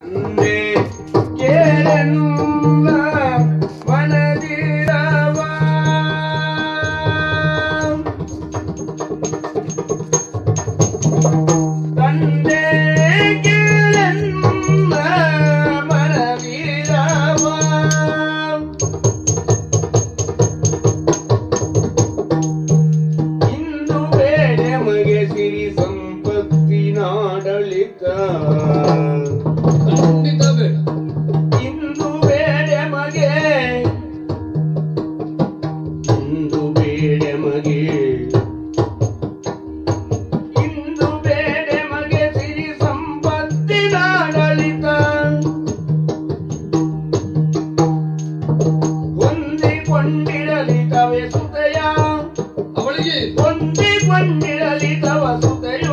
ತಂದೆ ಕೇಳೆನ್ನುವ ಮನದಿರವ ತಂದೆ ಕೇಳೆನ್ನುವ ಮನದಿರವ ಇಂದು ಬೇರೆ ಮಗೆ ಸಿರಿ ಸಂಪತ್ತಿನಾಡಳಿತ ಖಂಡಿತ ಬೇಡ ಇಂದು ಬೇರೆ ಮಗೆ ಇಂದು ಬೇರೆ ಮಗೆ ಇಂದು ಬೇರೆ ಮಗೆ ಸಿರಿ ಸಂಪತ್ತಿನಾಡಳಿತ ಹೊಂದಿಕೊಂಡಿರಲಿ ತವೆ ಸುತಯ ಅವಳಿಗೆ ಹೊಂದಿಕೊಂಡಿರಲಿ ತವ ಸುತಯೋ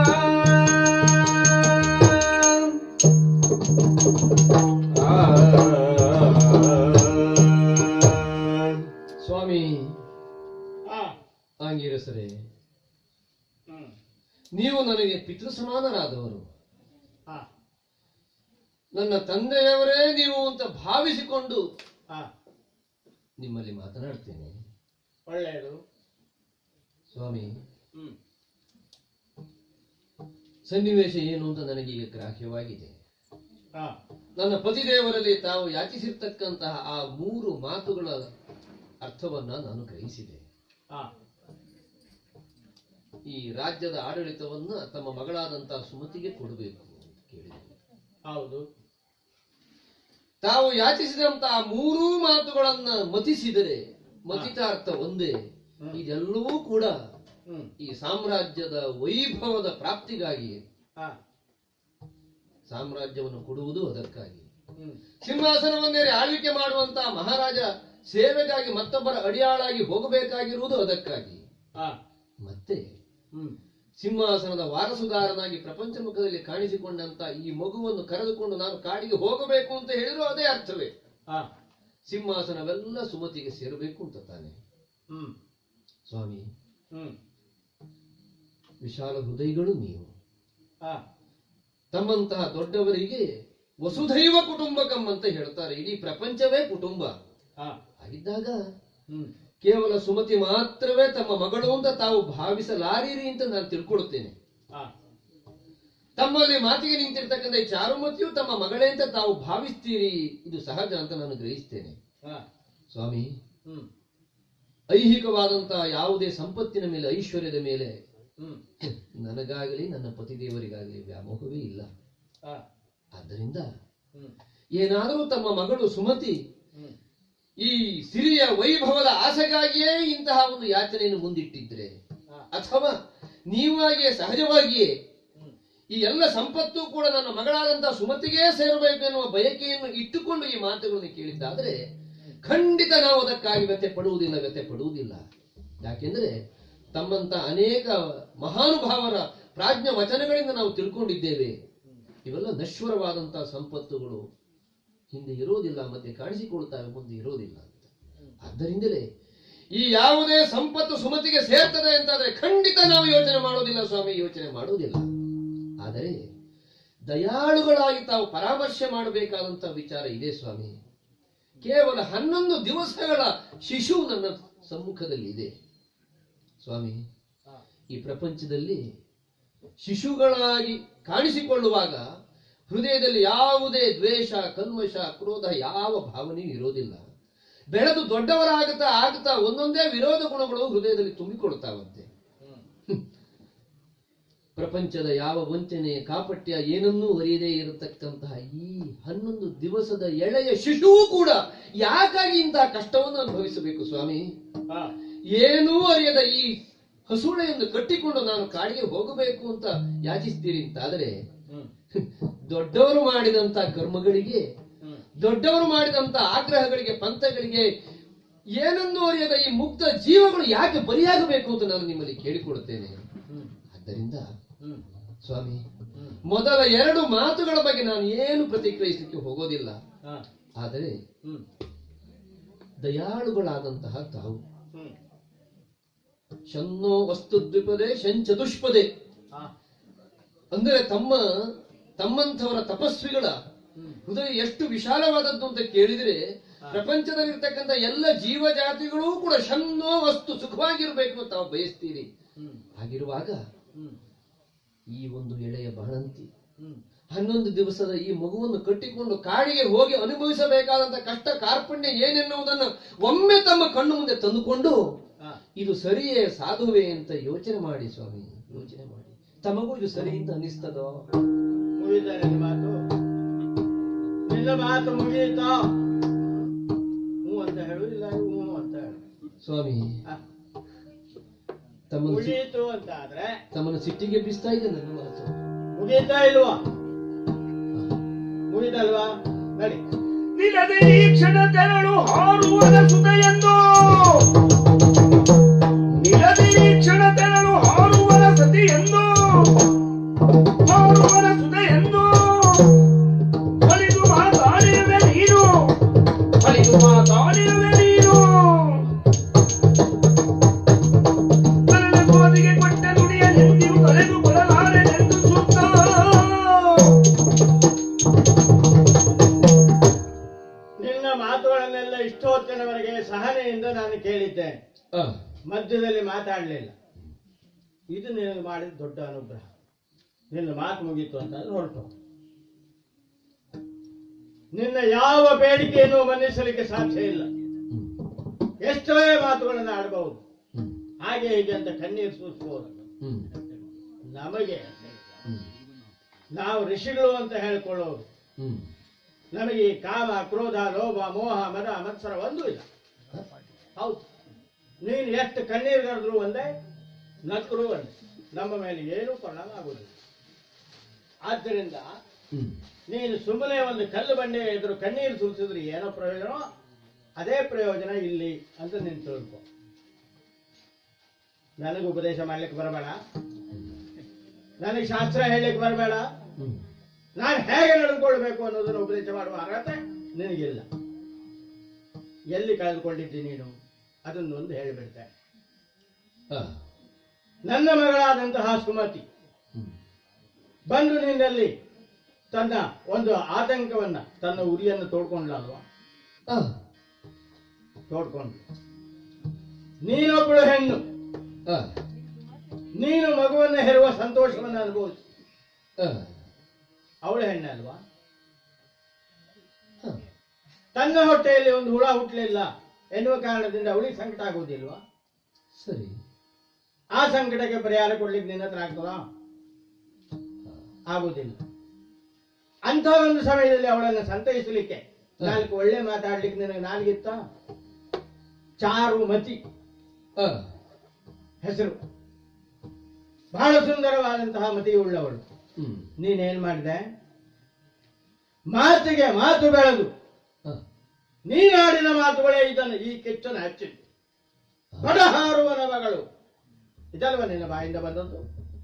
ಸ್ವಾಮಿ ಆ, ಆಂಗಿರಸರೇ ಹ್ಮ್, ನೀವು ನನಗೆ ಪಿತೃ ಸಮಾನರಾದವರು ಆ, ನನ್ನ ತಂದೆಯವರೇ ನೀವು ಅಂತ ಭಾವಿಸಿಕೊಂಡು ಆ, ನಿಮ್ಮಲ್ಲಿ ಮಾತನಾಡ್ತೇನೆ ಒಳ್ಳೆಯದು ಸ್ವಾಮಿ ಹ್ಮ್ ಸನ್ನಿವೇಶ ಏನು ಅಂತ ನನಗೀಗ ಗ್ರಾಹ್ಯವಾಗಿದೆ ಆ, ನನ್ನ ಪತಿದೇವರಲ್ಲಿ ತಾವು ಯಾಚಿಸಿರ್ತಕ್ಕಂತಹ ಆ ಮೂರು ಮಾತುಗಳ ಅರ್ಥವನ್ನ ನಾನು ಗ್ರಹಿಸಿದೆ ಆ, ಈ ರಾಜ್ಯದ ಆಡಳಿತವನ್ನ ತಮ್ಮ ಮಗಳಾದಂತಹ ಸುಮತಿಗೆ ಕೊಡಬೇಕು ಅಂತ ಕೇಳಿದೆ ಹೌದು ತಾವು ಯಾಚಿಸಿದಂತಹ ಮೂರೂ ಮಾತುಗಳನ್ನ ಮತಿಸಿದರೆ ಮತಿತಾರ್ಥ ಒಂದೇ ಇದೆಲ್ಲವೂ ಕೂಡ ಹ್ಮ್ ಈ ಸಾಮ್ರಾಜ್ಯದ ವೈಭವದ ಪ್ರಾಪ್ತಿಗಾಗಿ ಆ, ಸಾಮ್ರಾಜ್ಯವನ್ನು ಕೊಡುವುದು ಅದಕ್ಕಾಗಿ ಹ್ಮ್ ಸಿಂಹಾಸನವನ್ನೇರಿ ಆಳ್ವಿಕೆ ಮಾಡುವಂತಹ ಮಹಾರಾಜ ಸೇವೆಗಾಗಿ ಮತ್ತೊಬ್ಬರ ಅಡಿಯಾಳಾಗಿ ಹೋಗಬೇಕಾಗಿರುವುದು ಅದಕ್ಕಾಗಿ ಆ, ಮತ್ತೆ ಹ್ಮ್ ಸಿಂಹಾಸನದ ವಾರಸುದಾರನಾಗಿ ಪ್ರಪಂಚ ಮುಖದಲ್ಲಿ ಕಾಣಿಸಿಕೊಂಡಂತ ಈ ಮಗುವನ್ನು ಕರೆದುಕೊಂಡು ನಾನು ಕಾಡಿಗೆ ಹೋಗಬೇಕು ಅಂತ ಹೇಳಿದ್ರು ಅದೇ ಅರ್ಥವೇ ಆ, ಸಿಂಹಾಸನವೆಲ್ಲ ಸುಮತಿಗೆ ಸೇರಬೇಕು ಅಂತ ತಾನೆ ಹ್ಮ್ ಸ್ವಾಮಿ ಹ್ಮ್ ವಿಶಾಲ ಹೃದಯಗಳು ನೀವು ಆ, ತಮ್ಮಂತಹ ದೊಡ್ಡವರಿಗೆ ವಸುಧೈವ ಕುಟುಂಬಕಂ ಅಂತ ಹೇಳ್ತಾರೆ ಇಡೀ ಪ್ರಪಂಚವೇ ಕುಟುಂಬ ಆ, ಹಾಗಿದ್ದಾಗ ಹ್ಮ್ ಕೇವಲ ಸುಮತಿ ಮಾತ್ರವೇ ತಮ್ಮ ಮಗಳು ಅಂತ ತಾವು ಭಾವಿಸಲಾರಿರಿ ಅಂತ ನಾನು ತಿಳ್ಕೊಳುತ್ತೇನೆ ಆ, ತಮ್ಮಲ್ಲಿ ಮಾತಿಗೆ ನಿಂತಿರ್ತಕ್ಕಂಥ ಈ ಚಾರುಮತಿಯು ತಮ್ಮ ಮಗಳೇ ಅಂತ ತಾವು ಭಾವಿಸ್ತೀರಿ ಇದು ಸಹಜ ಅಂತ ನಾನು ಗ್ರಹಿಸ್ತೇನೆ ಆ, ಸ್ವಾಮಿ ಹ್ಮ್ ಐಹಿಕವಾದಂತಹ ಯಾವುದೇ ಸಂಪತ್ತಿನ ಮೇಲೆ ಐಶ್ವರ್ಯದ ಮೇಲೆ ಹ್ಮ್ ನನಗಾಗಲಿ ನನ್ನ ಪತಿದೇವರಿಗಾಗಲಿ ವ್ಯಾಮೋಹವೇ ಇಲ್ಲ ಆ, ಆದ್ದರಿಂದ ಹ್ಮ್ ಏನಾದರೂ ತಮ್ಮ ಮಗಳು ಸುಮತಿ ಹ್ಮ್ ಈ ಸಿರಿಯ ವೈಭವದ ಆಸೆಗಾಗಿಯೇ ಇಂತಹ ಒಂದು ಯಾಚನೆಯನ್ನು ಮುಂದಿಟ್ಟಿದ್ರೆ ಆ, ಅಥವಾ ನೀವಾಗಿಯೇ ಸಹಜವಾಗಿಯೇ ಹ್ಮ್ ಈ ಎಲ್ಲ ಸಂಪತ್ತು ಕೂಡ ನನ್ನ ಮಗಳಾದಂತಹ ಸುಮತಿಗೆ ಸೇರಬೇಕು ಎನ್ನುವ ಬಯಕೆಯನ್ನು ಇಟ್ಟುಕೊಂಡು ಈ ಮಾತುಗಳನ್ನು ಕೇಳಿದ್ದಾದ್ರೆ ಖಂಡಿತ ನಾವು ಅದಕ್ಕಾಗಿ ವ್ಯಥೆ ಪಡುವುದಿಲ್ಲ ವ್ಯಥೆ ಪಡುವುದಿಲ್ಲ ಯಾಕೆಂದ್ರೆ ತಮ್ಮಂತ ಅನೇಕ ಮಹಾನುಭಾವರ ಪ್ರಾಜ್ಞ ವಚನಗಳಿಂದ ನಾವು ತಿಳ್ಕೊಂಡಿದ್ದೇವೆ ಇವೆಲ್ಲ ನಶ್ವರವಾದಂತಹ ಸಂಪತ್ತುಗಳು ಹಿಂದೆ ಇರೋದಿಲ್ಲ ಮತ್ತೆ ಕಾಣಿಸಿಕೊಳ್ತಾವೆ ಮುಂದೆ ಇರೋದಿಲ್ಲ ಅಂತ ಆದ್ದರಿಂದಲೇ ಈ ಯಾವುದೇ ಸಂಪತ್ತು ಸುಮತಿಗೆ ಸೇರ್ತದೆ ಅಂತಾದ್ರೆ ಖಂಡಿತ ನಾವು ಯೋಚನೆ ಮಾಡೋದಿಲ್ಲ ಸ್ವಾಮಿ ಯೋಚನೆ ಮಾಡೋದಿಲ್ಲ ಆದರೆ ದಯಾಳುಗಳಾಗಿ ತಾವು ಪರಾಮರ್ಶೆ ಮಾಡಬೇಕಾದಂತಹ ವಿಚಾರ ಇದೆ ಸ್ವಾಮಿ ಕೇವಲ ಹನ್ನೊಂದು ದಿವಸಗಳ ಶಿಶು ನನ್ನ ಸಮ್ಮುಖದಲ್ಲಿ ಇದೆ ಸ್ವಾಮಿ ಆ, ಈ ಪ್ರಪಂಚದಲ್ಲಿ ಶಿಶುಗಳಾಗಿ ಕಾಣಿಸಿಕೊಳ್ಳುವಾಗ ಹೃದಯದಲ್ಲಿ ಯಾವುದೇ ದ್ವೇಷ ಕಲ್ಮಶ ಕ್ರೋಧ ಯಾವ ಭಾವನೆಯೂ ಇರೋದಿಲ್ಲ ಬೆಳೆದು ದೊಡ್ಡವರಾಗುತ್ತಾ ಆಗುತ್ತಾ ಒಂದೊಂದೇ ವಿರೋಧ ಗುಣಗಳು ಹೃದಯದಲ್ಲಿ ತುಂಬಿಕೊಳ್ತಾವಂತೆ ಹ್ಮ್ ಪ್ರಪಂಚದ ಯಾವ ವಂಚನೆ ಕಾಪಟ್ಯ ಏನನ್ನೂ ಅರಿಯದೇ ಇರತಕ್ಕಂತಹ ಈ ಹನ್ನೊಂದು ದಿವಸದ ಎಳೆಯ ಶಿಶುವು ಕೂಡ ಯಾಕಾಗಿ ಇಂತಹ ಕಷ್ಟವನ್ನು ಅನುಭವಿಸಬೇಕು ಸ್ವಾಮಿ ಆ, ಏನೂ ಅರಿಯದ ಈ ಹಸುಳೆಯನ್ನು ಕಟ್ಟಿಕೊಂಡು ನಾನು ಕಾಡಿಗೆ ಹೋಗಬೇಕು ಅಂತ ಯಾಚಿಸ್ತೀರಿ ಅಂತಾದ್ರೆ ಹ್ಮ್ ದೊಡ್ಡವರು ಮಾಡಿದಂತ ಕರ್ಮಗಳಿಗೆ ಹ್ಮ್ ದೊಡ್ಡವರು ಮಾಡಿದಂತ ಆಗ್ರಹಗಳಿಗೆ ಪಂಥಗಳಿಗೆ ಏನನ್ನೂ ಅರಿಯದ ಈ ಮುಗ್ಧ ಜೀವಗಳು ಯಾಕೆ ಬಲಿಯಾಗಬೇಕು ಅಂತ ನಾನು ನಿಮ್ಮಲ್ಲಿ ಕೇಳಿಕೊಡುತ್ತೇನೆ ಹ್ಮ್ ಆದ್ದರಿಂದ ಹ್ಮ್ ಸ್ವಾಮಿ ಹ್ಮ್ ಮೊದಲ ಎರಡು ಮಾತುಗಳ ಬಗ್ಗೆ ನಾನು ಏನು ಪ್ರತಿಕ್ರಿಯಿಸಲಿಕ್ಕೆ ಹೋಗೋದಿಲ್ಲ ಆ, ಆದರೆ ಹ್ಮ್ ದಯಾಳುಗಳಾದಂತಹ ತಾವು ಹ್ಮ್ ಶನ್ನೋ ವಸ್ತು ದ್ವಿಪದೆ ಶಂಚತುಷ್ಪದೆ ಆ, ಅಂದರೆ ತಮ್ಮ ತಮ್ಮಂಥವರ ತಪಸ್ವಿಗಳ ಹೃದಯ ಎಷ್ಟು ವಿಶಾಲವಾದದ್ದು ಅಂತ ಕೇಳಿದ್ರೆ ಪ್ರಪಂಚದಲ್ಲಿರ್ತಕ್ಕಂಥ ಎಲ್ಲ ಜೀವಜಾತಿಗಳೂ ಕೂಡ ಶನ್ನೋ ವಸ್ತು ಸುಖವಾಗಿರ್ಬೇಕು ಅಂತ ತಾವು ಬಯಸ್ತೀರಿ ಹ್ಮ್ ಹಾಗಿರುವಾಗ ಹ್ಮ್ ಈ ಒಂದು ಎಳೆಯ ಬಾಣಂತಿ ಹ್ಮ್ ಹನ್ನೊಂದು ದಿವಸದ ಈ ಮಗುವನ್ನು ಕಟ್ಟಿಕೊಂಡು ಕಾಡಿಗೆ ಹೋಗಿ ಅನುಭವಿಸಬೇಕಾದಂತ ಕಷ್ಟ ಕಾರ್ಪಣ್ಯ ಏನೆನ್ನುವುದನ್ನು ಒಮ್ಮೆ ತಮ್ಮ ಕಣ್ಣು ಮುಂದೆ ತಂದುಕೊಂಡು ಆ ಇದು ಸರಿಯೇ ಸಾಧುವೆ ಅಂತ ಯೋಚನೆ ಮಾಡಿ ಸ್ವಾಮಿ ಯೋಚನೆ ಮಾಡಿ ತಮಗೂ ಇದು ಸರಿ ಅಂತ ಅನಿಸ್ತದೋ ಮುಗಿದ ನಿನ್ನ ಮಾತು ನಿನ್ನ ಮಾತು ಮುಗಿಯಿತಾ ಹ್ಞೂ ಅಂತ ಹೇಳು ಇಲ್ಲ ಹ್ಞೂ ಅಂತ ಹೇಳು ಸ್ವಾಮಿ ಆ, ತಮ್ಮನ್ನು ಸಿ- ಮುಗಿಯಿತು ಅಂತ ಆದ್ರೆ ತಮ್ಮನ್ನು ಸಿಟ್ಟಿಗೆ ಬಿಸ್ತಾ ಇದೆ ನನ್ನ ಮಾತು ಮುಗೀತಾ ಇಲ್ವಾ ಮುಗಿದಲ್ವಾ ನಡಿ ನಿಲದೆ ಈ ಕ್ಷಣ ತೆರಳು ಹಾರುವನ ಸುತೆಯೆಂದು ನಿಲದೆ ಈ ಕ್ಷಣ ತೆರಳು ಹಾರುವನ ಸತಿಯೆಂದು ಹಾರುವನ ಸುತೆಯೆಂದು ಒಲಿದು ಮಾತಾಡಿರುವೆ ನೀನು ಒಲಿದು ಮಾತಾಡಿರುವೆ ನೀನು ನನ್ನ ಕೋದಿಗೆ ಕೊಟ್ಟ ನುಡಿಯ ನೆಂದಿರು ತೊಳೆದು ಕೊಡಲಾರೆ ಎಂದು ಸುತ್ತ ನಿನ್ನ ಮಾತುಗಳನ್ನೆಲ್ಲ ಇಷ್ಟೊತ್ತಿನವರೆಗೆ ಸಹನೆಯಿಂದ ನಾನು ಕೇಳಿದ್ದೇನೆ ಆ, ಮಧ್ಯದಲ್ಲಿ ಮಾತಾಡಲಿಲ್ಲ ಇದು ನಿನಗೆ ಮಾಡಿದ ದೊಡ್ಡ ಅನುಗ್ರಹ ನಿನ್ನ ಮಾತು ಮುಗೀತು ಅಂತ ಹೊರಟು ನಿನ್ನ ಯಾವ ಬೇಡಿಕೆಯನ್ನು ಮನ್ನಿಸಲಿಕ್ಕೆ ಸಾಧ್ಯ ಇಲ್ಲ ಹ್ಮ್, ಎಷ್ಟೋ ಮಾತುಗಳನ್ನು ಆಡಬಹುದು ಹ್ಮ್, ಹಾಗೆ ಹೀಗೆ ಅಂತ ಕಣ್ಣೀರು ಸೂಸ್ಬೋದು ಹ್ಮ್, ನಮಗೆ ಹ್ಮ್, ನಾವು ಋಷಿಗಳು ಅಂತ ಹೇಳಿಕೊಳ್ಳೋರು ಹ್ಮ್. ನಮಗೆ ಈ ಕಾಮ ಕ್ರೋಧ ಲೋಭ ಮೋಹ ಮದ ಮತ್ಸರ ಒಂದೂ ಇಲ್ಲ ಹೌದು ನೀನು ಎಷ್ಟು ಕಣ್ಣೀರು ಕರೆದ್ರು ಒಂದೇ ನಕ್ಕರು ಒಂದೇ ನಮ್ಮ ಮೇಲೆ ಏನೂ ಪರಿಣಾಮ ಆಗುವುದಿಲ್ಲ ಆದ್ದರಿಂದ ಹ್ಮ್. ನೀನು ಸುಮ್ಮನೆ ಒಂದು ಕಲ್ಲು ಬಂಡೆ ಎದುರು ಕಣ್ಣೀರು ಸುರಿಸಿದ್ರೆ ಏನೋ ಪ್ರಯೋಜನ ಅದೇ ಪ್ರಯೋಜನ ಇಲ್ಲಿ ಅಂತ ನೀನು ತಿಳ್ಕೊ ನನಗೆ ಉಪದೇಶ ಮಾಡ್ಲಿಕ್ಕೆ ಬರಬೇಡ ನನಗೆ ಶಾಸ್ತ್ರ ಹೇಳಲಿಕ್ಕೆ ಬರಬೇಡ ಹ್ಮ್. ನಾನು ಹೇಗೆ ನಡೆದುಕೊಳ್ಬೇಕು ಅನ್ನೋದನ್ನು ಉಪದೇಶ ಮಾಡುವ ಅರ್ಹತೆ ನಿನಗಿಲ್ಲ ಎಲ್ಲಿ ಕಳೆದುಕೊಂಡಿದ್ದಿ ನೀನು ಅದನ್ನೊಂದು ಹೇಳಿಬಿಡ್ತೇನೆ ಆ, ನನ್ನ ಮಗಳಾದಂತಹ ಸುಮತಿ ಹ್ಮ್. ಬಂದು ನಿನ್ನಲ್ಲಿ ತನ್ನ ಒಂದು ಆತಂಕವನ್ನ ತನ್ನ ಉರಿಯನ್ನು ತೋಡ್ಕೊಂಡ್ಲಲ್ವಾ ಆ, ತೋಡ್ಕೊಂಡು ನೀನೊಬ್ಬಳು ಹೆಣ್ಣು ಆ, ನೀನು ಮಗುವನ್ನು ಹೆರುವ ಸಂತೋಷವನ್ನು ಅನುಭವಿಸು ಆ, ಅವಳು ಹೆಣ್ಣೆ ಅಲ್ವಾ ಹ. ತನ್ನ ಹೊಟ್ಟೆಯಲ್ಲಿ ಒಂದು ಹುಳ ಹುಟ್ಟಲಿಲ್ಲ ಎನ್ನುವ ಕಾರಣದಿಂದ ಅವಳಿಗೆ ಸಂಕಟ ಆಗುವುದಿಲ್ವಾ ಸರಿ ಆ ಸಂಕಟಕ್ಕೆ ಪರಿಹಾರ ಕೊಡ್ಲಿಕ್ಕೆ ನಿನ್ನ ಹತ್ರ ಆಗ್ತದಾ ಆಗುವುದಿಲ್ಲ ಅಂತ ಒಂದು ಸಮಯದಲ್ಲಿ ಅವಳನ್ನು ಸಂತೈಸಲಿಕ್ಕೆ ನಾಲ್ಕು ಒಳ್ಳೆ ಮಾತಾಡ್ಲಿಕ್ಕೆ ನಿನಗೆ ನಾಲ್ಗಿತ್ತ ಚಾರು ಮತಿ ಆ, ಹೆಸರು ಬಹಳ ಸುಂದರವಾದಂತಹ ಮತಿಯುಳ್ಳವಳು ಹ್ಮ್. ನೀನೇನ್ ಮಾಡಿದೆ ಮಾತಿಗೆ ಮಾತು ಬೆಳೆದು ಆ, ನೀನಾಡಿದ ಮಾತುಗಳೇ ಇದನ್ನು ಈ ಕೆಚ್ಚನ್ನು ಹಚ್ಚಿದ್ದು ಬಡಹಾರುವನ ಮಗಳು ಇದಲ್ವ ನಿನ್ನ ಬಾಯಿಂದ ಬಂದದ್ದು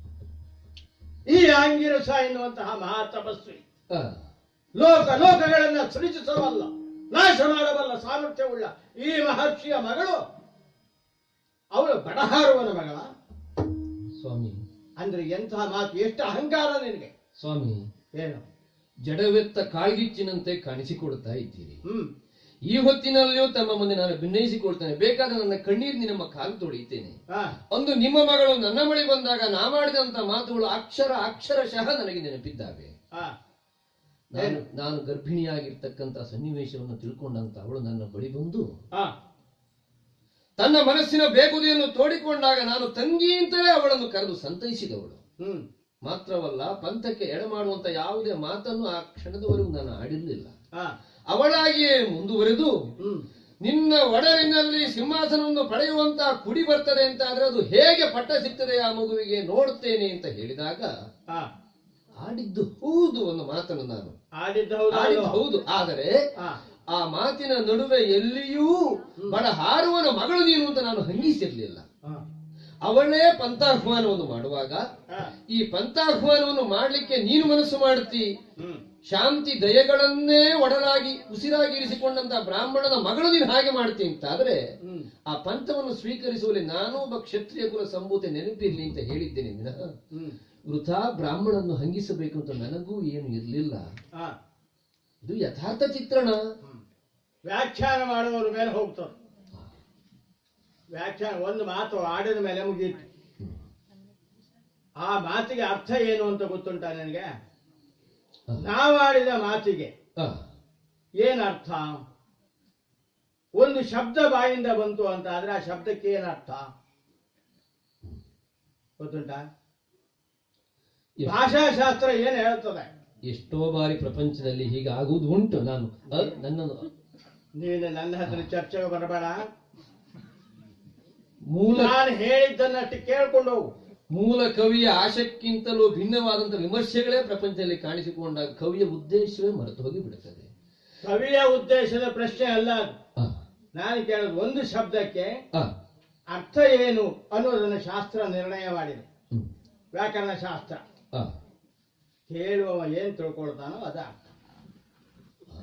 ಈ ಆಂಗಿರಸ ಎನ್ನುವಂತಹ ಮಹಾ ತಪಸ್ವಿ ಆ, ಲೋಕ ಲೋಕಗಳನ್ನ ಸೃಜಿಸಬಲ್ಲ ನಾಶ ಮಾಡಬಲ್ಲ ಸಾಮರ್ಥ್ಯವುಳ್ಳ ಈ ಮಹರ್ಷಿಯ ಮಗಳು ಅವಳು ಬಡಹಾರುವನ ಮಗಳ ಸ್ವಾಮಿ ಅಂದ್ರೆ ಎಂತಹ ಮಾತು ಎಷ್ಟು ಅಹಂಕಾರ ನಿನಗೆ ಸ್ವಾಮಿ ಏನು ಜಡವೆತ್ತ ಕಾಳ್ಗಿಚ್ಚಿನಂತೆ ಕಾಣಿಸಿಕೊಡ್ತಾ ಇದ್ದೀರಿ ಹ್ಮ್ ಈ ಹೊತ್ತಿನಲ್ಲಿಯೂ ತಮ್ಮ ಮುಂದೆ ನಾನು ಭಿನ್ನಯಿಸಿಕೊಳ್ತೇನೆ ಬೇಕಾದ ನನ್ನ ಕಣ್ಣೀರು ನಿಮ್ಮ ಕಾಲು ತೊಳೆಯುತ್ತೇನೆ ಹಾ ಅಂದು ನಿಮ್ಮ ಮಗಳು ನನ್ನ ಬಳಿ ಬಂದಾಗ ನಾ ಮಾಡಿದಂತ ಮಾತುಗಳು ಅಕ್ಷರ ಅಕ್ಷರಶಃ ನನಗೆ ನೆನಪಿದ್ದಾವೆ ಹಾ ನಾನು ನಾನು ಗರ್ಭಿಣಿಯಾಗಿರ್ತಕ್ಕಂಥ ಸನ್ನಿವೇಶವನ್ನು ತಿಳ್ಕೊಂಡಂತ ಅವಳು ನನ್ನ ಬಳಿ ಬಂದು ಹಾ ತನ್ನ ಮನಸ್ಸಿನ ಬೇಗುದಿಯನ್ನು ತೋಡಿಕೊಂಡಾಗ ನಾನು ತಂಗಿ ಅಂತಲೇ ಅವಳನ್ನು ಕರೆದು ಸಂತೈಸಿದವಳು ಹ್ಮ್ ಮಾತ್ರವಲ್ಲ ಪಂಥಕ್ಕೆ ಎಡಮಾಡುವಂತ ಯಾವುದೇ ಮಾತನ್ನು ಆ ಕ್ಷಣದವರೆಗೂ ನಾನು ಆಡಿರಲಿಲ್ಲ ಹಾ ಅವಳಾಗಿಯೇ ಮುಂದುವರೆದು ಹ್ಮ್ ನಿನ್ನ ಒಡಲಿನಲ್ಲಿ ಸಿಂಹಾಸನವನ್ನು ಪಡೆಯುವಂತ ಕುಡಿ ಬರ್ತದೆ ಅಂತ ಆದ್ರೆ ಅದು ಹೇಗೆ ಪಟ್ಟ ಸಿಗ್ತದೆ ಆ ಮಗುವಿಗೆ ನೋಡುತ್ತೇನೆ ಅಂತ ಹೇಳಿದಾಗ ಹಾ ಆಡಿದ್ದು ಹೌದು ಒಂದು ಮಾತನ್ನು ನಾನು ಆಡಿದ್ದು ಹೌದಾ ಆಡಿದ್ದು ಅಲ್ವಾ? ಹೌದು ಆದರೆ ಹಾ ಆ ಮಾತಿನ ನಡುವೆ ಎಲ್ಲಿಯೂ ಬಡ ಹಾರುವನ ಮಗಳು ನೀನು ಅಂತ ನಾನು ಹಂಗಿಸಿರ್ಲಿಲ್ಲ ಹಾ ಅವಳೇ ಪಂಥಾಹ್ವಾನವನ್ನು ಮಾಡುವಾಗ ಹಾ ಈ ಪಂಥಾಹ್ವಾನವನ್ನು ಮಾಡ್ಲಿಕ್ಕೆ ನೀನು ಮನಸ್ಸು ಮಾಡುತ್ತಿ ಹ್ಮ್ ಶಾಂತಿ ದಯೆಗಳನ್ನೇ ಒಡಲಾಗಿ ಉಸಿರಾಗಿ ಇರಿಸಿಕೊಂಡಂತ ಬ್ರಾಹ್ಮಣನ ಮಗಳು ನೀನು ಹಾಗೆ ಮಾಡ್ತಿ ಅಂತ ಆದ್ರೆ ಹ್ಮ್ ಆ ಪಂಥವನ್ನು ಸ್ವೀಕರಿಸುವಲ್ಲಿ ನಾನು ಒಬ್ಬ ಕ್ಷತ್ರಿಯ ಕುಲ ಸಂಭೂತೆ ನೆನಪಿರ್ಲಿ ಅಂತ ಹೇಳಿದ್ದೇನೆ ವಿನಃ ಹ್ಮ್ ವೃಥಾ ಬ್ರಾಹ್ಮಣನ್ನು ಹಂಗಿಸಬೇಕು ಅಂತ ನನಗೂ ಏನು ಇರಲಿಲ್ಲ ಹಾ ಇದು ಯಥಾರ್ಥ ಚಿತ್ರಣ ವ್ಯಾಖ್ಯಾನ ಮಾಡುವವ್ರ ಮೇಲೆ ಹೋಗ್ತದೆ ವ್ಯಾಖ್ಯಾನ ಒಂದು ಮಾತು ಆಡಿದ ಮೇಲೆ ಮುಗೀತು ಆ ಮಾತಿಗೆ ಅರ್ಥ ಏನು ಅಂತ ಗೊತ್ತುಂಟ ನನಗೆ ನಾವಾಡಿದ ಮಾತಿಗೆ ಆ, ಏನ್ ಅರ್ಥ ಒಂದು ಶಬ್ದ ಬಾಯಿಂದ ಬಂತು ಅಂತ ಆದ್ರೆ ಆ ಶಬ್ದಕ್ಕೆ ಏನ್ ಅರ್ಥ ಗೊತ್ತುಂಟಾ ಎಷ್ಟ್- ಭಾಷಾಶಾಸ್ತ್ರ ಏನ್ ಹೇಳ್ತದೆ ಎಷ್ಟೋ ಬಾರಿ ಪ್ರಪಂಚದಲ್ಲಿ ಹೀಗೆ ಆಗುವುದು ಉಂಟು ನಾನು ಅ, ನನ್ನನ್ನು ನೀನು ನನ್ನ ಹತ್ರ ಚರ್ಚೆಗೆ ಬರಬೇಡ ಮೂಲ ನಾನು ಹೇಳಿದ್ದನ್ನಷ್ಟು ಕೇಳ್ಕೊಂಡು ಹೋಗು ಮೂಲ ಕವಿಯ ಆಶಕ್ಕಿಂತಲೂ ಭಿನ್ನವಾದಂತಹ ವಿಮರ್ಶೆಗಳೇ ಪ್ರಪಂಚದಲ್ಲಿ ಕಾಣಿಸಿಕೊಂಡಾಗ ಕವಿಯ ಉದ್ದೇಶವೇ ಮರೆತು ಹೋಗಿ ಬಿಡುತ್ತದೆ ಕವಿಯ ಉದ್ದೇಶದ ಪ್ರಶ್ನೆ ಅಲ್ಲ ಅದು ಆ, ನಾನು ಕೇಳೋದು ಒಂದು ಶಬ್ದಕ್ಕೆ ಆ, ಅರ್ಥ ಏನು ಅನ್ನೋದನ್ನು ಶಾಸ್ತ್ರ ನಿರ್ಣಯ ಮಾಡಿದೆ ಹ್ಮ್, ವ್ಯಾಕರಣ ಶಾಸ್ತ್ರ ಆ, ಕೇಳುವವ ಏನ್ ತಿಳ್ಕೊಳ್ತಾನೋ ಅದ ಅರ್ಥ ಆ,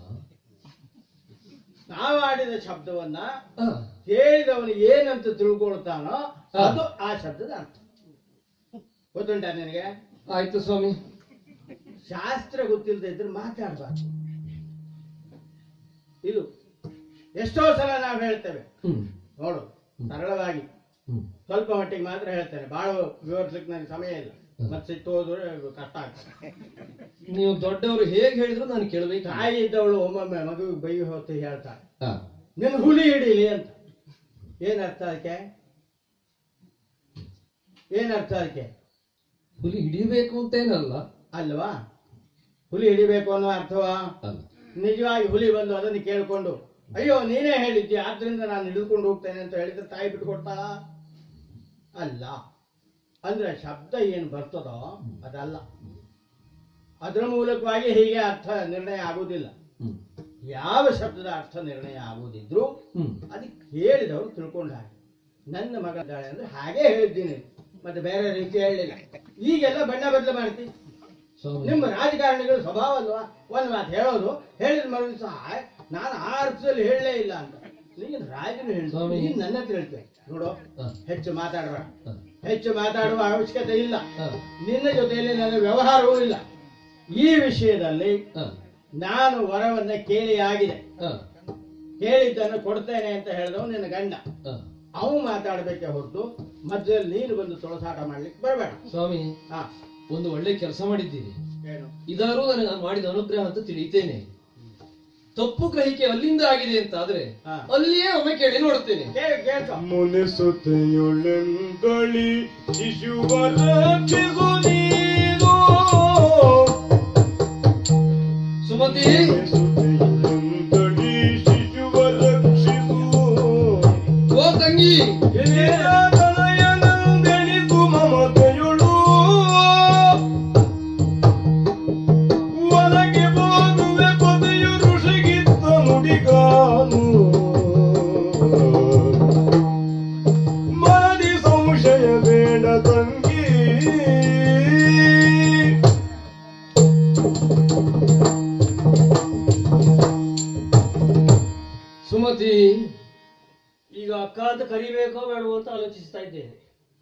ನಾವಾಡಿದ ಶಬ್ದವನ್ನ ಆ. ಕೇಳಿದವನು ಏನಂತ ತಿಳ್ಕೊಳ್ತಾನೋ ಹಾ. ಅದು ಆ ಶಬ್ದದ ಅರ್ಥ ಗೊತ್ತುಂಟ ನಿನಗೆ ಆಯ್ತು ಸ್ವಾಮಿ ಶಾಸ್ತ್ರ ಗೊತ್ತಿಲ್ಲದೆ ಇದ್ರೆ ಮಾತಾಡಬಾರ್ದು ಇದು ಎಷ್ಟೋ ಸಲ ನಾವು ಹೇಳ್ತೇವೆ ಹ್ಮ್ ನೋಡು ಸರಳವಾಗಿ ಹ್ಮ್ ಸ್ವಲ್ಪ ಮಟ್ಟಿಗೆ ಮಾತ್ರ ಹೇಳ್ತೇನೆ ಬಹಳ ವಿವರಿಸ್ಲಿಕ್ಕೆ ನನಗೆ ಸಮಯ ಇಲ್ಲ ಮತ್ತೆ ಸಿಟ್ಟು ಹೋದ್ರೆ ಕಷ್ಟ ಆಗ್ತದೆ ನೀವು ದೊಡ್ಡವರು ಹೇಗೆ ಹೇಳಿದ್ರು ನಾನು ಕೇಳಬೇಕು ತಾಯಿ ಇದ್ದವಳು ಒಮ್ಮೊಮ್ಮೆ ಮಗುವಿಗೆ ಬೈ ಹೊತ್ತು ಹೇಳ್ತಾಳೆ ಆ, ನಿನ್ನ ಹುಲಿ ಹಿಡೀಲಿ ಅಂತ ಏನರ್ಥ ಅದಕ್ಕೆ ಏನರ್ಥ ಅದಕ್ಕೆ ಹುಲಿ ಹಿಡಿಬೇಕು ಅಂತೇನಲ್ಲ ಅಲ್ವಾ ಹುಲಿ ಹಿಡಿಬೇಕು ಅನ್ನೋ ಅರ್ಥವಾ ಅಲ್ಲ ನಿಜವಾಗಿ ಹುಲಿ ಬಂದು ಅದನ್ನು ಕೇಳಿಕೊಂಡು ಅಯ್ಯೋ ನೀನೇ ಹೇಳಿದ್ದೆ ಆದ್ರಿಂದ ನಾನು ಹಿಡಿದುಕೊಂಡು ಹೋಗ್ತೇನೆ ಅಂತ ಹೇಳಿದ್ರೆ ತಾಯಿ ಬಿಟ್ಟು ಕೊಡ್ತಾಳ ಅಲ್ಲ ಅಂದ್ರೆ ಶಬ್ದ ಏನು ಬರ್ತದೋ ಅದಲ್ಲ ಅದರ ಮೂಲಕವಾಗಿ ಹೀಗೆ ಅರ್ಥ ನಿರ್ಣಯ ಆಗುವುದಿಲ್ಲ ಹ್ಮ್ ಯಾವ ಶಬ್ದದ ಅರ್ಥ ನಿರ್ಣಯ ಆಗುವುದಿದ್ರು ಹ್ಮ್ ಅದಕ್ಕೆ ಹೇಳಿದವರು ತಿಳ್ಕೊಂಡ ಹಾಗೆ ನನ್ನ ಮಗ ಇದ್ದಾಳೆ ಅಂದ್ರೆ ಹಾಗೆ ಹೇಳಿದ್ದೀನಿ ಮತ್ತೆ ಬೇರೆ ರೀತಿ ಹೇಳಲಿಲ್ಲ ಈಗೆಲ್ಲ ಬಣ್ಣ ಬದಲು ಮಾಡ್ತಿ ಸ್ವಾಮಿ ನಿಮ್ಮ ರಾಜಕಾರಣಿಗಳ ಸ್ವಭಾವ ಅಲ್ವಾ ಒಂದ್ ಮಾತು ಹೇಳೋದು ಹೇಳಿದ ಮರು ಸಹ ನಾನು ಆ ಅರ್ಥದಲ್ಲಿ ಹೇಳಲೇ ಇಲ್ಲ ಅಂತ ನೀನು ರಾಜನು ಹೇಳಿ ಸ್ವಾಮಿ. ನೀನು ನನ್ನ ಹತ್ರ ಹೇಳ್ತೇವೆ ನೋಡು ಹಾ. ಹೆಚ್ಚು ಮಾತಾಡಬೇಡ ಹಾ. ಹೆಚ್ಚು ಮಾತಾಡುವ ಅವಶ್ಯಕತೆ ಇಲ್ಲ ಹಾ. ನಿನ್ನ ಜೊತೆಯಲ್ಲಿ ನನ್ನ ವ್ಯವಹಾರವೂ ಇಲ್ಲ ಈ ವಿಷಯದಲ್ಲಿ ಹಾ. ನಾನು ವರವನ್ನ ಕೇಳಿ ಆಗಿದೆ ಹಾ. ಕೇಳಿದ್ದನ್ನು ಕೊಡ್ತೇನೆ ಅಂತ ಹೇಳಿದವ ನಿನ್ನ ಗಂಡ ಹಾ. ಅವು ಮಾತಾಡಬೇಕೆ ಹೊರತು ಮಧ್ಯದಲ್ಲಿ ನೀನು ಬಂದು ತೊಳಸಾಟ ಮಾಡ್ಲಿಕ್ಕೆ ಬರಬೇಡ ಸ್ವಾಮಿ ಹಾ ಒಂದು ಒಳ್ಳೆ ಕೆಲಸ ಮಾಡಿದ್ದೀರಿ ಏನು ಇದಾರೂ ನನಗೆ ನಾನು ಮಾಡಿದ ಅನುಗ್ರಹ ಅಂತ ತಿಳಿತೇನೆ ತಪ್ಪು ಗ್ರಹಿಕೆ ಅಲ್ಲಿಂದ ಆಗಿದೆ ಅಂತ ಆದ್ರೆ ಹಾ. ಅಲ್ಲಿಯೇ ಒಮ್ಮೆ ಕೇಳಿ ನೋಡುತ್ತೇನೆ ಕೇಳು ಕೇಳ್ಕೊ ಮುನಿಸುತ್ತೆಯೊಳೆಂದಳಿ ಶಿಶುವರ ಚಿಗುನೀರು ಸುಮತಿ ಮುನಿಸುತ್ತೆಯೊಳೆಂದಳಿ ಶಿಶುವ ರಕ್ಷಿಸು ಓ ತಂಗಿ ತನಯನಂದೆಣಿಸು ಮಮತೆಯೊಳು ಒಳಗೆ ಹೋಗುವೆ ಪದೆಯು ಋಷಿಗಿತ್ತ ನುಡಿಗಾನು ಮಾಡಿ ಸಂಶಯ ಬೇಡ ತಂಗಿ ಸುಮತಿ ಈಗ ಅಕ್ಕ ಅಂತ ಕರಿಬೇಕೋ ಬೇಡವೋ ಅಂತ ಆಲೋಚಿಸ್ತಾ ಇದ್ದೇನೆ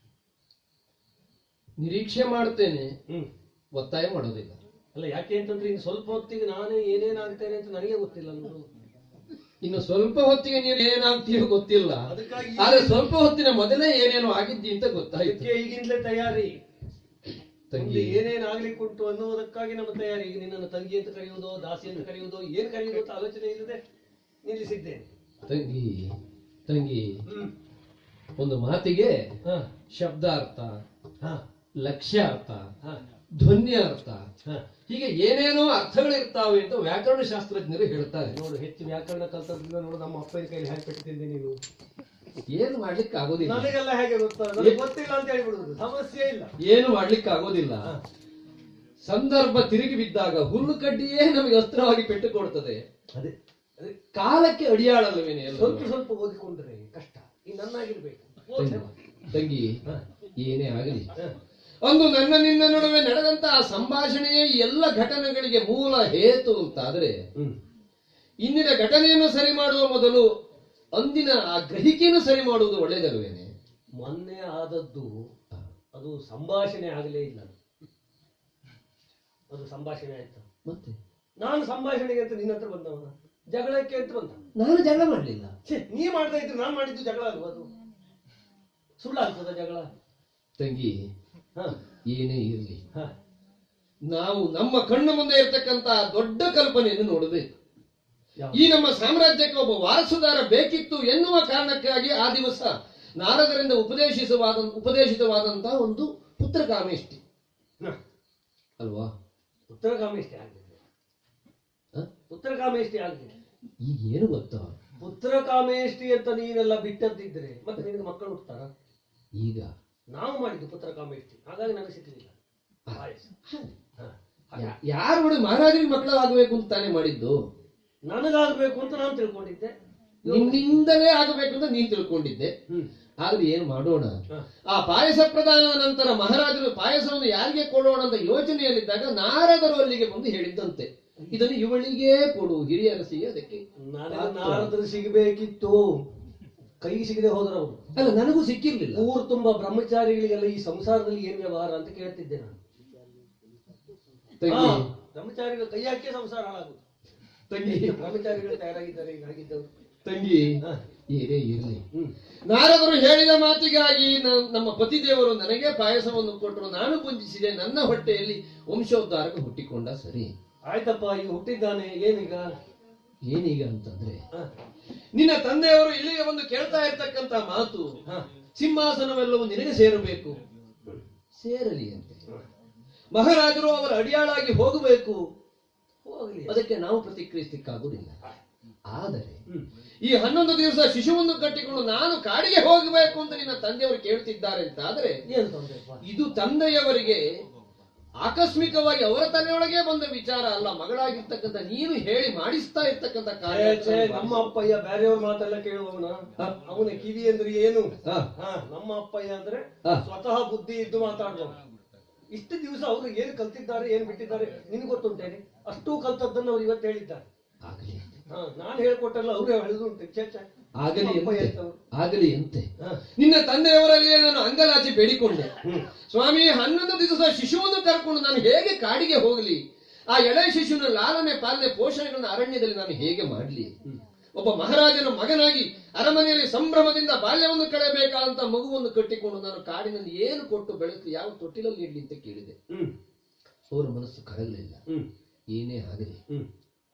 ನಿರೀಕ್ಷೆ ಮಾಡುತ್ತೇನೆ ಹ್ಮ್ ಒತ್ತಾಯ ಮಾಡೋದಿಲ್ಲ ಅಲ್ಲ ಯಾಕೆ ಅಂತಂದ್ರೆ ಇನ್ನು ಸ್ವಲ್ಪ ಹೊತ್ತಿಗೆ ನಾನು ಏನೇನಾಗ್ತೇನೆ ಅಂತ ನನಗೆ ಗೊತ್ತಿಲ್ಲ ನೋಡು ಇನ್ನು ಸ್ವಲ್ಪ ಹೊತ್ತಿಗೆ ನೀನು ಏನಾಗ್ತೀಯೋ ಗೊತ್ತಿಲ್ಲ ಅದಕ್ಕಾಗಿ ಆದ್ರೆ ಸ್ವಲ್ಪ ಹೊತ್ತಿನ ಮೊದಲೇ ಏನೇನು ಆಗಿದ್ದಿ ಅಂತ ಗೊತ್ತಾಯ್ತು ಅದಕ್ಕೆ ಈಗಿಂದಲೇ ತಯಾರಿ ತಂಗಿ ಮುಂದೆ ಏನೇನಾಗ್ಲಿಕ್ಕೆ ಉಂಟು ಅನ್ನೋದಕ್ಕಾಗಿ ನಮ್ಮ ತಯಾರಿ ಈಗ ನಿನ್ನನ್ನು ತಂಗಿ ಅಂತ ಕರೆಯುವುದೋ ದಾಸಿ ಅಂತ ಕರೆಯುವುದೋ ಏನ್ ಕರೆಯುವುದು ಅಂತ ಆಲೋಚನೆ ಇಲ್ಲದೆ ನಿಲ್ಲಿಸಿದ್ದೇನೆ ತಂಗಿ ತಂಗಿ ಹ್ಮ್ ಒಂದು ಮಾತಿಗೆ ಹ ಶಬ್ದಾರ್ಥ ಹ ಲಕ್ಷ್ಯಾರ್ಥ ಹ ಧ್ವನ್ಯಾರ್ಥ ಹ ಹೀಗೆ ಏನೇನೋ ಅರ್ಥಗಳಿರ್ತಾವೆ ಅಂತ ವ್ಯಾಕರಣ ಶಾಸ್ತ್ರಜ್ಞರು ಹೇಳ್ತಾರೆ ನೋಡು ಹೆಚ್ಚು ವ್ಯಾಕರಣ ಕಲ್ತದ್ರಿಂದ ನೋಡು ನಮ್ಮ ಅಪ್ಪನ ಕೈಲಿ ಹೇಗೆ ಪೆಟ್ಟಿದ್ದೆ ನೀನು ಏನು ಮಾಡ್ಲಿಕ್ಕೆ ಆಗೋದಿಲ್ಲ ನನಗೆಲ್ಲ ಹೇಗೆ ಗೊತ್ತಾ ನನಗೆ ಗೊತ್ತಿಲ್ಲ ಅಂತ ಹೇಳಿಬಿಡುದು ಸಮಸ್ಯೆ ಇಲ್ಲ ಏನು ಮಾಡ್ಲಿಕ್ಕೆ ಆಗೋದಿಲ್ಲ ಸಂದರ್ಭ ತಿರುಗಿ ಬಿದ್ದಾಗ ಹುಲ್ಲು ಕಡ್ಡಿಯೇ ನಮಗೆ ಅಸ್ತ್ರವಾಗಿ ಪೆಟ್ಟು ಕೊಡ್ತದೆ ಅದೇ ಅದೇ ಕಾಲಕ್ಕೆ ಅಡಿಯಾಳಲ್ಲವೇನೆ ಎಲ್ಲರೂ? ಸ್ವಲ್ಪ ಸ್ವಲ್ಪ ಓದಿಕೊಂಡ್ರೆ ಕಷ್ಟ ಈ ನನ್ನಾಗಿರ್ಬೇಕು ತಂಗಿ, ತಂಗಿ ಹ. ಏನೇ ಆಗಲಿ ಹ. ಅಂದು ನನ್ನ ನಿನ್ನ ನಡುವೆ ನಡೆದಂತಹ ಸಂಭಾಷಣೆಯೇ ಈ ಎಲ್ಲ ಘಟನೆಗಳಿಗೆ ಮೂಲ ಹೇತು ಅಂತಾದ್ರೆ ಹ್ಮ್ ಇಂದಿನ ಘಟನೆಯನ್ನು ಸರಿ ಮಾಡುವ ಮೊದಲು ಅಂದಿನ ಆ ಗ್ರಹಿಕೆಯನ್ನು ಸರಿ ಮಾಡುವುದು ಒಳ್ಳೆಯದಲ್ವೇನೆ ಮೊನ್ನೆ ಆದದ್ದು ಅದು ಸಂಭಾಷಣೆ ಆಗಲೇ ಇಲ್ಲ ಅದು ಸಂಭಾಷಣೆ ಆಯ್ತು ಮತ್ತೆ ನಾನು ಸಂಭಾಷಣೆಗೆ ಅಂತ ನಿನ್ನ ಹತ್ರ ಬಂದವನ ಜಗಳಕ್ಕೆ ಅಂತ ಬಂದ ನಾನು ಜಗಳ ಮಾಡ್ಲಿಲ್ಲ ಛೆ, ನೀ ಮಾಡ್ತಾ ಇದ್ರೆ ನಾನು ಮಾಡಿದ್ದು ಜಗಳ ಅಲ್ವಾ ಅದು ಸುಳ್ಳಾಗ್ತದ ಜಗಳ ತಂಗಿ ಹ ಏನೇ ಇರಲಿ ಹ ನಾವು ನಮ್ಮ ಕಣ್ಣು ಮುಂದೆ ಇರತಕ್ಕಂತ ದೊಡ್ಡ ಕಲ್ಪನೆಯನ್ನು ನೋಡಬೇಕು ಯಾವ್ದು? ಈ ನಮ್ಮ ಸಾಮ್ರಾಜ್ಯಕ್ಕೆ ಒಬ್ಬ ವಾರಸುದಾರ ಬೇಕಿತ್ತು ಎನ್ನುವ ಕಾರಣಕ್ಕಾಗಿ ಆ ದಿವಸ ನಾರದರಿಂದ ಉಪದೇಶಿಸವಾದ ಉಪದೇಶಿತವಾದಂತಹ ಒಂದು ಪುತ್ರ ಕಾಮೇಷ್ಟಿ ಹ. ಅಲ್ವಾ ಉತ್ತರ ಕಾಮೇಷ್ಟಿ ಆಗಿದೆ ಹ? ಉತ್ತರ ಕಾಮೇಷ್ಟಿ ಆಗಿದೆ ಈಗ ಏನು ಗೊತ್ತಾ ಪುತ್ರ ಕಾಮೇಷ್ಟಿ ಅಂತ ನೀವೆಲ್ಲ ಬಿಟ್ಟದ್ದಿದ್ರೆ ಮತ್ತೆ ನಿನಗೆ ಮಕ್ಕಳು ಹುಡ್ತಾರ ಈಗ ನಾವು ಮಾಡಿದ್ದು ಪುತ್ರ ಕಾಮೇಷ್ಟಿ ಹಾಗಾಗಿ ನನಗೆ ಸಿಗ್ಲಿಲ್ಲ ಆಯ್ತು. ಹ. ಯಾ- ಯಾರು ನೋಡಿ ಮಹಾರಾಜರಿಗೆ ಮಕ್ಕಳಾಗಬೇಕು ಅಂತ ತಾನೇ ಮಾಡಿದ್ದು ನನಗಾಗ್ಬೇಕು ಅಂತ ನಾನು ತಿಳ್ಕೊಂಡಿದ್ದೆ ನಿನ್ನಿಂದಲೇ ಆಗಬೇಕು ಅಂತ ನೀನ್ ತಿಳ್ಕೊಂಡಿದ್ದೆ ಹ್ಮ್ ಆದ್ರೆ ಏನ್ ಮಾಡೋಣ ಹ. ಆ ಪಾಯಸ ಪ್ರದಾನ ನಂತರ ಮಹಾರಾಜರು ಪಾಯಸವನ್ನು ಯಾರಿಗೆ ಕೊಡೋಣ ಅಂತ ಯೋಚನೆಯಲ್ಲಿದ್ದಾಗ ನಾರದರು ಅಲ್ಲಿಗೆ ಬಂದು ಹೇಳಿದ್ದಂತೆ ಇದನ್ನು ಇವಳಿಗೆ ಕೊಡು ಹಿರಿಯರಸಿಗೆ ಅದಕ್ಕೆ ನನಗೆ ನಾರದರು ಸಿಗಬೇಕಿತ್ತು ಕೈಗೆ ಸಿಗದೆ ಹೋದ್ರ ಅವರು ಅಲ್ಲ ನನಗೂ ಸಿಕ್ಕಿರ್ಲಿಲ್ಲ ಊರು ತುಂಬಾ ಬ್ರಹ್ಮಚಾರಿಗಳಿಗೆಲ್ಲ ಈ ಸಂಸಾರದಲ್ಲಿ ಏನ್ ವ್ಯವಹಾರ ಅಂತ ಕೇಳ್ತಿದ್ದೆ ನಾನು ತಂಗಿ ಹಾ, ಬ್ರಹ್ಮಚಾರಿಗಳು ಕೈ ಹಾಕಿ ಸಂಸಾರ ಹಾಳಾಗುದು ತಂಗಿ ಬ್ರಹ್ಮಚಾರಿಗಳು ತಯಾರಾಗಿದ್ದಾರೆ ಈಗ ಆಗಿದ್ದವರು ತಂಗಿ ಹ. ಏನೇ ಇರಲಿ ಹ್ಮ್ ನಾರದರು ಹೇಳಿದ ಮಾತಿಗಾಗಿ ನ- ನಮ್ಮ ಪತಿದೇವರು ನನಗೆ ಪಾಯಸವನ್ನು ಕೊಟ್ಟರು ನಾನು ಪುಂಜಿಸಿದೆ ನನ್ನ ಹೊಟ್ಟೆಯಲ್ಲಿ ವಂಶೋದ್ಧಾರಕ ಹುಟ್ಟಿಕೊಂಡ ಸರಿ ಆಯ್ತಪ್ಪ ಈಗ ಹುಟ್ಟಿದ್ದಾನೆ ಏನೀಗ ಏನೀಗ ಅಂತಂದ್ರೆ ಹ, ನಿನ್ನ ತಂದೆಯವರು ಇಲ್ಲಿಗೆ ಬಂದು ಕೇಳ್ತಾ ಇರ್ತಕ್ಕಂತ ಮಾತು ಹ, ಸಿಂಹಾಸನವೆಲ್ಲವೂ ನಿನಗೆ ಸೇರಬೇಕು ಸೇರಲಿ ಅಂತೆ ಮಹಾರಾಜರು ಅವರ ಅಡಿಯಾಳಾಗಿ ಹೋಗಬೇಕು ಹೋಗ್ಲಿ ಅದಕ್ಕೆ ನಾವು ಪ್ರತಿಕ್ರಿಯಿಸಲಿಕ್ಕಾಗುವುದಿಲ್ಲ ಆದರೆ ಹ್ಮ್ ಈ ಹನ್ನೊಂದು ದಿವಸ ಶಿಶುವನ್ನು ಕಟ್ಟಿಕೊಂಡು ನಾನು ಕಾಡಿಗೆ ಹೋಗಬೇಕು ಅಂತ ನಿನ್ನ ತಂದೆಯವರು ಕೇಳ್ತಿದ್ದಾರೆ ಅಂತ ಆದ್ರೆ ಏನ್ ತೊಂದ್ರೆಪ್ಪ ಇದು ತಂದೆಯವರಿಗೆ ಆಕಸ್ಮಿಕವಾಗಿ ಅವರ ತಲೆಯೊಳಗೆ ಬಂದ ವಿಚಾರ ಅಲ್ಲ ಮಗಳಾಗಿರ್ತಕ್ಕಂಥ ನೀನು ಹೇಳಿ ಮಾಡಿಸ್ತಾ ಇರ್ತಕ್ಕಂಥ ಕಾರ್ಯ ಛೇ, ಛೇ, ನಮ್ಮ ಅಪ್ಪಯ್ಯ ಬೇರೆಯವ್ರ ಮಾತೆಲ್ಲ ಕೇಳುವವನ ಅವನ ಕಿವಿ ಅಂದ್ರೆ ಏನು ಹ. ಹ, ನಮ್ಮ ಅಪ್ಪಯ್ಯ ಅಂದ್ರೆ ಹ. ಸ್ವತಃ ಬುದ್ಧಿ ಇದ್ದು ಮಾತಾಡುವ ಇಷ್ಟು ದಿವಸ ಅವರು ಏನು ಕಲ್ತಿದ್ದಾರೆ ಏನ್ ಬಿಟ್ಟಿದ್ದಾರೆ ನಿನ್ಗೆ ಗೊತ್ತುಂಟೇನೆ ಅಷ್ಟು ಕಲ್ತದ್ದನ್ನು ಅವ್ರು ಇವತ್ತು ಹೇಳಿದ್ದಾರೆ ಆಗಲಿ ಹ, ನಾನು ಹೇಳ್ಕೊಟ್ಟಲ್ಲ ಅವ್ರು ಹೇಳುದುಂಟು ಛೇ, ಛೇ. ಆಗಲಿ ನಮ್ಮ ಅಪ್ಪಯ್ಯ ಅಂತೆ ಅಂತವ್ರು. ಆಗಲಿ ಅಂತೆ ಹ. ನಿನ್ನ ತಂದೆಯವರಲ್ಲಿ ನಾನು ಅಂಗಲಾಚಿ ಬೇಡಿಕೊಂಡೆ ಸ್ವಾಮಿ ಹನ್ನೊಂದು ದಿವಸ ಶಿಶುವನ್ನು ಕರ್ಕೊಂಡು ನಾನು ಹೇಗೆ ಕಾಡಿಗೆ ಹೋಗಲಿ ಆ ಎಳೆ ಶಿಶುವಿನ ಲಾಲನೆ ಪಾಲನೆ ಪೋಷಣೆಗಳನ್ನ ಅರಣ್ಯದಲ್ಲಿ ನಾನು ಹೇಗೆ ಮಾಡಲಿ ಒಬ್ಬ ಮಹಾರಾಜನ ಮಗನಾಗಿ ಅರಮನೆಯಲ್ಲಿ ಸಂಭ್ರಮದಿಂದ ಬಾಲ್ಯವನ್ನು ಕಳೆಯಬೇಕಾದಂತ ಮಗುವನ್ನು ಕಟ್ಟಿಕೊಂಡು ನಾನು ಕಾಡಿನಲ್ಲಿ ಏನು ಕೊಟ್ಟು ಬೆಳೆಸಲಿ ಯಾವ ತೊಟ್ಟಿಲಲ್ಲಿ ಇಡ್ಲಿ ಅಂತ ಕೇಳಿದೆ ಹ್ಮ್ ಅವರ ಮನಸ್ಸು ಕರಗಲಿಲ್ಲ ಹ್ಮ್ ಏನೇ ಆಗಲಿ ಹ್ಮ್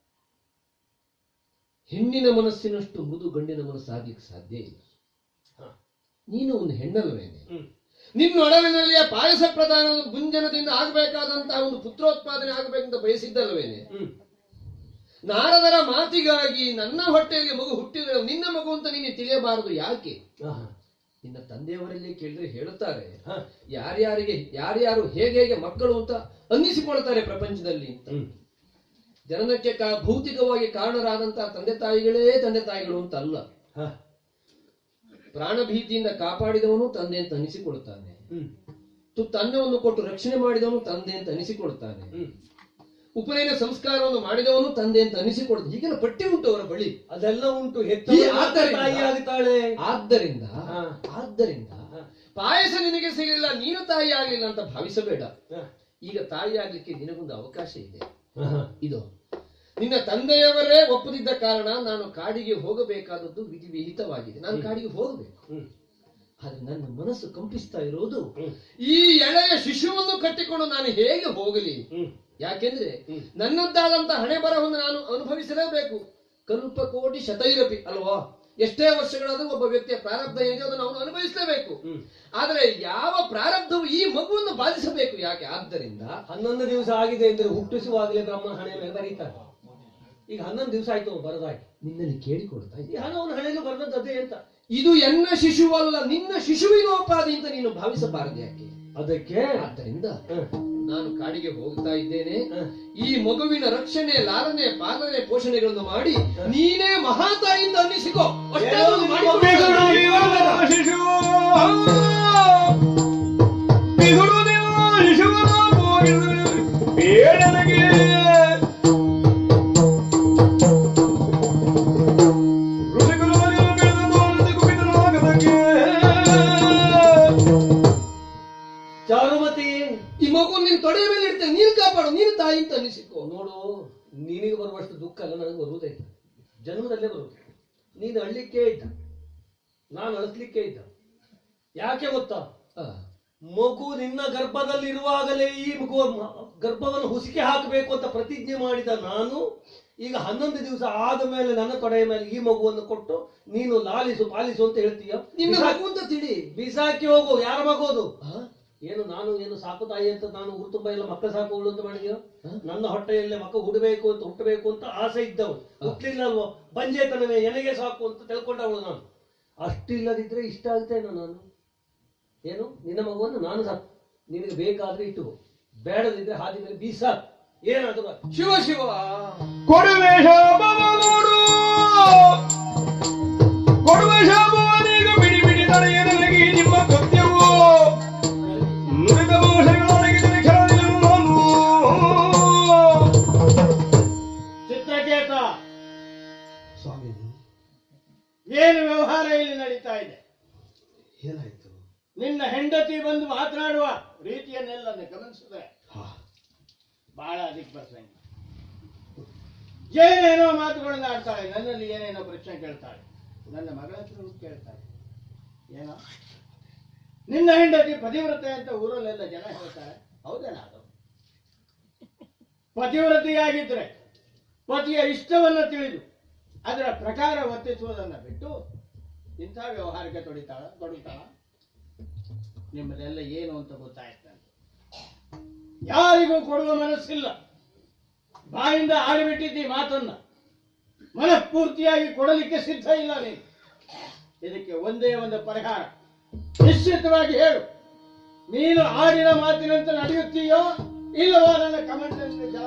ಹೆಣ್ಣಿನ ಮನಸ್ಸಿನಷ್ಟು ಮೃದು ಗಂಡಿನ ಮನಸ್ಸು ಆಗ್ಲಿಕ್ಕೆ ಸಾಧ್ಯ ಇಲ್ಲ ಹ. ನೀನು ಒಂದು ಹೆಣ್ಣಲ್ವೇನೆ ಹ್ಮ್ ನಿನ್ನೊಡಲಿನಲ್ಲಿಯ ಪಾಯಸ ಪ್ರದಾನ ಗುಂಜನದಿಂದ ಆಗಬೇಕಾದಂತಹ ಒಂದು ಪುತ್ರೋತ್ಪಾದನೆ ಆಗಬೇಕಂತ ಬಯಸಿದ್ದಲ್ವೇನೆ ಹ್ಮ್ ನಾರದರ ಮಾತಿಗಾಗಿ ನನ್ನ ಹೊಟ್ಟೆಯಲ್ಲಿ ಮಗು ಹುಟ್ಟಿದ್ರೆ ನಿನ್ನ ಮಗು ಅಂತ ನೀನು ತಿಳಿಯಬಾರದು ಯಾಕೆ ಆಹಾ. ನಿನ್ನ ತಂದೆಯವರಲ್ಲಿ ಕೇಳಿದ್ರೆ ಹೇಳುತ್ತಾರೆ ಹ. ಯಾರ್ಯಾರಿಗೆ ಯಾರ್ಯಾರು ಹೇಗೆ ಹೇಗೆ ಮಕ್ಕಳು ಅಂತ ಅನ್ನಿಸಿಕೊಳ್ತಾರೆ ಪ್ರಪಂಚದಲ್ಲಿ ಅಂತ ಹ್ಮ್ ಜನನಕ್ಕೆ ಕಾ ಭೌತಿಕವಾಗಿ ಕಾರಣರಾದಂತಹ ತಂದೆ ತಾಯಿಗಳೇ ತಂದೆ ತಾಯಿಗಳು ಅಂತ ಅಲ್ಲ ಹ. ಪ್ರಾಣ ಭೀತಿಯಿಂದ ಕಾಪಾಡಿದವನು ತಂದೆ ಅಂತ ಅನಿಸಿಕೊಳ್ತಾನೆ ಹ್ಮ್ ತುತ್ತು ಅನ್ನವನ್ನು ಕೊಟ್ಟು ರಕ್ಷಣೆ ಮಾಡಿದವನು ತಂದೆ ಅಂತ ಅನಿಸಿಕೊಳ್ತಾನೆ ಹ್ಮ್ ಉಪನಯನ ಸಂಸ್ಕಾರವನ್ನು ಮಾಡಿದವನು ತಂದೆ ಅಂತ ಅನಿಸಿಕೊಳ್ತಾನೆ ಹೀಗೆಲ್ಲ ಪಟ್ಟಿ ಉಂಟು ಅವರ ಬಳಿ ಅದೆಲ್ಲ ಉಂಟು ಈ ಹೆತ್ತ ಆದ್ದರಿಂದ- ತಾಯಿ ಆಗ್ತಾಳೆ ಆದ್ದರಿಂದ ಹಾ. ಆದ್ದರಿಂದ ಪಾಯಸ ನಿನಗೆ ಸಿಗಲಿಲ್ಲ ನೀನು ತಾಯಿ ಆಗ್ಲಿಲ್ಲ ಅಂತ ಭಾವಿಸಬೇಡ ಹ. ಈಗ ತಾಯಿ ಆಗ್ಲಿಕ್ಕೆ ನಿನಗೊಂದು ಅವಕಾಶ ಇದೆ ಆಹಾ. ಇದು ನಿನ್ನ ತಂದೆಯವರೇ ಒಪ್ಪದಿದ್ದ ಕಾರಣ ನಾನು ಕಾಡಿಗೆ ಹೋಗಬೇಕಾದದ್ದು ವಿಧಿ ವಿಹಿತವಾಗಿದೆ ನಾನು ಕಾಡಿಗೆ ಹೋಗಬೇಕು ಹ್ಮ್ ಆದ್ರೆ ನನ್ನ ಮನಸ್ಸು ಕಂಪಿಸ್ತಾ ಇರೋದು ಹ್ಮ್. ಈ ಎಳೆಯ ಶಿಶುವನ್ನು ಕಟ್ಟಿಕೊಂಡು ನಾನು ಹೇಗೆ ಹೋಗಲಿ ಹ್ಮ್ ಯಾಕೆಂದ್ರೆ ಹ್ಮ್. ನನ್ನದ್ದಾದಂತ ಹಣೆ ಬರಹವನ್ನು ನಾನು ಅನುಭವಿಸಲೇಬೇಕು ಕಲ್ಪ ಕೋಟಿ ಶತೈರಪಿ ಅಲ್ವಾ ಎಷ್ಟೇ ವರ್ಷಗಳಾದ್ರೂ ಒಬ್ಬ ವ್ಯಕ್ತಿಯ ಪ್ರಾರಬ್ಧ ಏನಿದೆ ಅದನ್ನು ಅವನು ಅನುಭವಿಸಲೇಬೇಕು ಹ್ಮ್. ಆದ್ರೆ ಯಾವ ಪ್ರಾರಬ್ಧವು ಈ ಮಗುವನ್ನು ಬಾಧಿಸಬೇಕು ಯಾಕೆ ಆದ್ದರಿಂದ ಹನ್ನೊಂದು ದಿವಸ ಆಗಿದೆ ಅಂದ್ರೆ ಹುಟ್ಟಿಸುವಾಗಲೇ ಬ್ರಹ್ಮ ಹಣೆ ಮೇಲೆ ಬರೀತಾರೆ ಈಗ ಹನ್ನೊಂದು ದಿವಸ ಆಯ್ತು ಅವ್ನು ಬರದಾಗಿ ನಿನ್ನಲ್ಲಿ ಕೇಳಿಕೊಳ್ತಾ ಈ ಇದ್ದೆ ಹಣವನ್ನು ಹಣೆಯಲ್ಲಿ ಬರೆದದ್ದು ಅದೇ ಅಂತ ಇದು ಎನ್ನ ಶಿಶುವಲ್ಲ ನಿನ್ನ ಶಿಶುವಿನೋಪಾದಿ ಅಂತ ನೀನು ಭಾವಿಸಬಾರದು ಯಾಕೆ ಅದಕ್ಕೆ ಆದ್ದರಿಂದ ಹ. ನಾನು ಕಾಡಿಗೆ ಹೋಗ್ತಾ ಇದ್ದೇನೆ ಹ. ಈ ಮಗುವಿನ ರಕ್ಷಣೆ ಲಾಲನೆ ಪಾಲನೆ ಪೋಷಣೆಗಳನ್ನು ಮಾಡಿ ನೀನೇ ಮಹಾತಾಯಿಂದ ಅನ್ನಿಸಿಕೋ ಅಷ್ಟೇ ಏನೋ ಒಂದು ನಿಮ್ಮ ಮಾಡಿಕೊಡು. ಚಾರುಮತಿ ಈ ಮಗು ನಿನ್ ತೊಡೆಯ ಮೇಲೆ ಇಡ್ತೇನೆ ನೀನು ಕಾಪಾಡು ನೀನು ತಾಯಿ ಅಂತ ಅನ್ನಿಸಿಕೋ ನೋಡು ನೀ ಮಕ್ಕಳು ನನಗೆ ಬರುವುದೇ ಇಲ್ಲ ಜನ್ಮದಲ್ಲೇ ಬರುವುದು ನೀನು ಅಳ್ಲಿಕ್ಕೆ ಇದ್ದ ನಾನು ಅಳಿಸ್ಲಿಕ್ಕೆ ಇದ್ದ ಯಾಕೆ ಗೊತ್ತಾ ಆ, ಮಗು ನಿನ್ನ ಗರ್ಭದಲ್ಲಿರುವಾಗಲೇ ಈ ಮಗುವ ಮ- ಗರ್ಭವನ್ನು ಹುಸಿಕೆ ಹಾಕಬೇಕು ಅಂತ ಪ್ರತಿಜ್ಞೆ ಮಾಡಿದ ನಾನು ಈಗ ಹನ್ನೊಂದು ದಿವಸ ಆದ ಮೇಲೆ ನನ್ನ ತೊಡೆಯ ಮೇಲೆ ಈ ಮಗುವನ್ನು ಕೊಟ್ಟು ನೀನು ಲಾಲಿಸು ಪಾಲಿಸು ಅಂತ ಹೇಳ್ತೀಯ ನಿನ್ನ ಬಿಸಾ- ಮಗು ಅಂತ ತಿಳಿ ಬಿಸಾಕಿ ಹೋಗು ಯಾರ ಮಗು ಅದು ಆ, ಏನು ನಾನು ಏನು ಸಾಕು ತಾಯಿ ಅಂತ ನಾನು ಊರು ತುಂಬ ಎಲ್ಲ ಮಕ್ಕಳು ಸಾಕುಗಳು ಅಂತ ಮಾಡಿದ್ಯೋ ನನ್ನ ಹೊಟ್ಟೆಯಲ್ಲೇ ಮಕ್ಕಳು ಹುಡಬೇಕು ಅಂತ ಹುಟ್ಟಬೇಕು ಅಂತ ಆಸೆ ಇದ್ದವಳು ಹುಟ್ಟಲಿಲ್ಲ ಅಲ್ವೋ ಬಂಜೇತನವೇ ಎನೆಗೆ ಸಾಕು ಅಂತ ತಿಳ್ಕೊಂಡವಳು ನಾನು ಅಷ್ಟಿಲ್ಲದಿದ್ರೆ ಇಷ್ಟ ಆಗ್ತೇನೋ ನಾನು ಏನು ನಿನ್ನ ಮಗುವನ್ನು ನಾನು ಸಾಕು ನಿನಗೆ ಬೇಕಾದ್ರೆ ಇಟ್ಟುಕೋ ಬೇಡದಿದ್ರೆ ಹಾದಿ ಮೇಲೆ ಬೀಸ ಏನಾದ್ರು ಆಗ್ಲಿ. ಶಿವ ಶಿವ ಕೊಡುವೆ ಶಾಪವ ನೋಡು ಕೊಡುವೆ ಶಾಪವನೀಗ ಬಿಡಿ ಬಿಡಿ ತಡೆಯ ನನಗೆ ನಿಮ್ಮ ಕೃತ್ಯವು ನುಡಿದ ಭಾಷೆಗಳೊಳಗೆ ನಿಖರವಿಲ್ಲ ನಾನು ಚಿತ್ರಕೇತ ಸ್ವಾಮಿ ಏನು ವ್ಯವಹಾರ ಇಲ್ಲಿ ನಡೀತಾ ಇದೆ ಏನಾಯ್ತು ನಿನ್ನ ಹೆಂಡತಿ ಬಂದು ಮಾತನಾಡುವ ರೀತಿಯನ್ನೆಲ್ಲ ಗಮನಿಸಿದ್ರೆ ಹಾ, ಬಹಳ ಅದಕ್ಕೆ ಬರ್ತಾನೆ ಏನೇನೋ ಮಾತುಗಳನ್ನ ಆಡ್ತಾಳೆ ನನ್ನಲ್ಲಿ ಏನೇನೋ ಪ್ರಶ್ನೆ ಕೇಳ್ತಾಳೆ ನನ್ನ ಮಗಳ ಹತ್ರ ಹೋಗಿ ಕೇಳ್ತಾಳೆ ಏನೋ ನಿನ್ನ ಹೆಂಡತಿ ಪತಿವ್ರತೆ ಅಂತ ಊರಲ್ಲೆಲ್ಲ ಜನ ಹೇಳ್ತಾರೆ ಹೌದೇನ ಅದು ಪತಿವ್ರತೆಯಾಗಿದ್ರೆ ಪತಿಯ ಇಷ್ಟವನ್ನು ತಿಳಿದು ಅದರ ಪ್ರಕಾರ ವರ್ತಿಸುವುದನ್ನ ಬಿಟ್ಟು ಇಂಥ ವ್ಯವಹಾರಕ್ಕೆ ತೊಡಿತಾಳ ತೊಡಿತಾಳ ನಿಮ್ಮದೆಲ್ಲ ಏನು ಅಂತ ಗೊತ್ತಾಯ್ತಂತೆ ಯಾರಿಗೂ ಕೊಡುವ ಮನಸ್ಸಿಲ್ಲ ಬಾಯಿಂದ ಆಡಿಬಿಟ್ಟಿದ್ದಿ ಮಾತನ್ನ ಮನಃಪೂರ್ತಿಯಾಗಿ ಕೊಡಲಿಕ್ಕೆ ಸಿದ್ಧ ಇಲ್ಲ ನೀನು ಇದಕ್ಕೆ ಒಂದೇ ಒಂದು ಪರಿಹಾರ ನಿಶ್ಚಿತವಾಗಿ ಹೇಳು ನೀನು ಆಡಿನ ಮಾತಿನಂತೆ ನಡೆಯುತ್ತೀಯೋ ಇಲ್ಲವೋ ನನ್ನ ಕಮೆಂಟ್ ಜಲ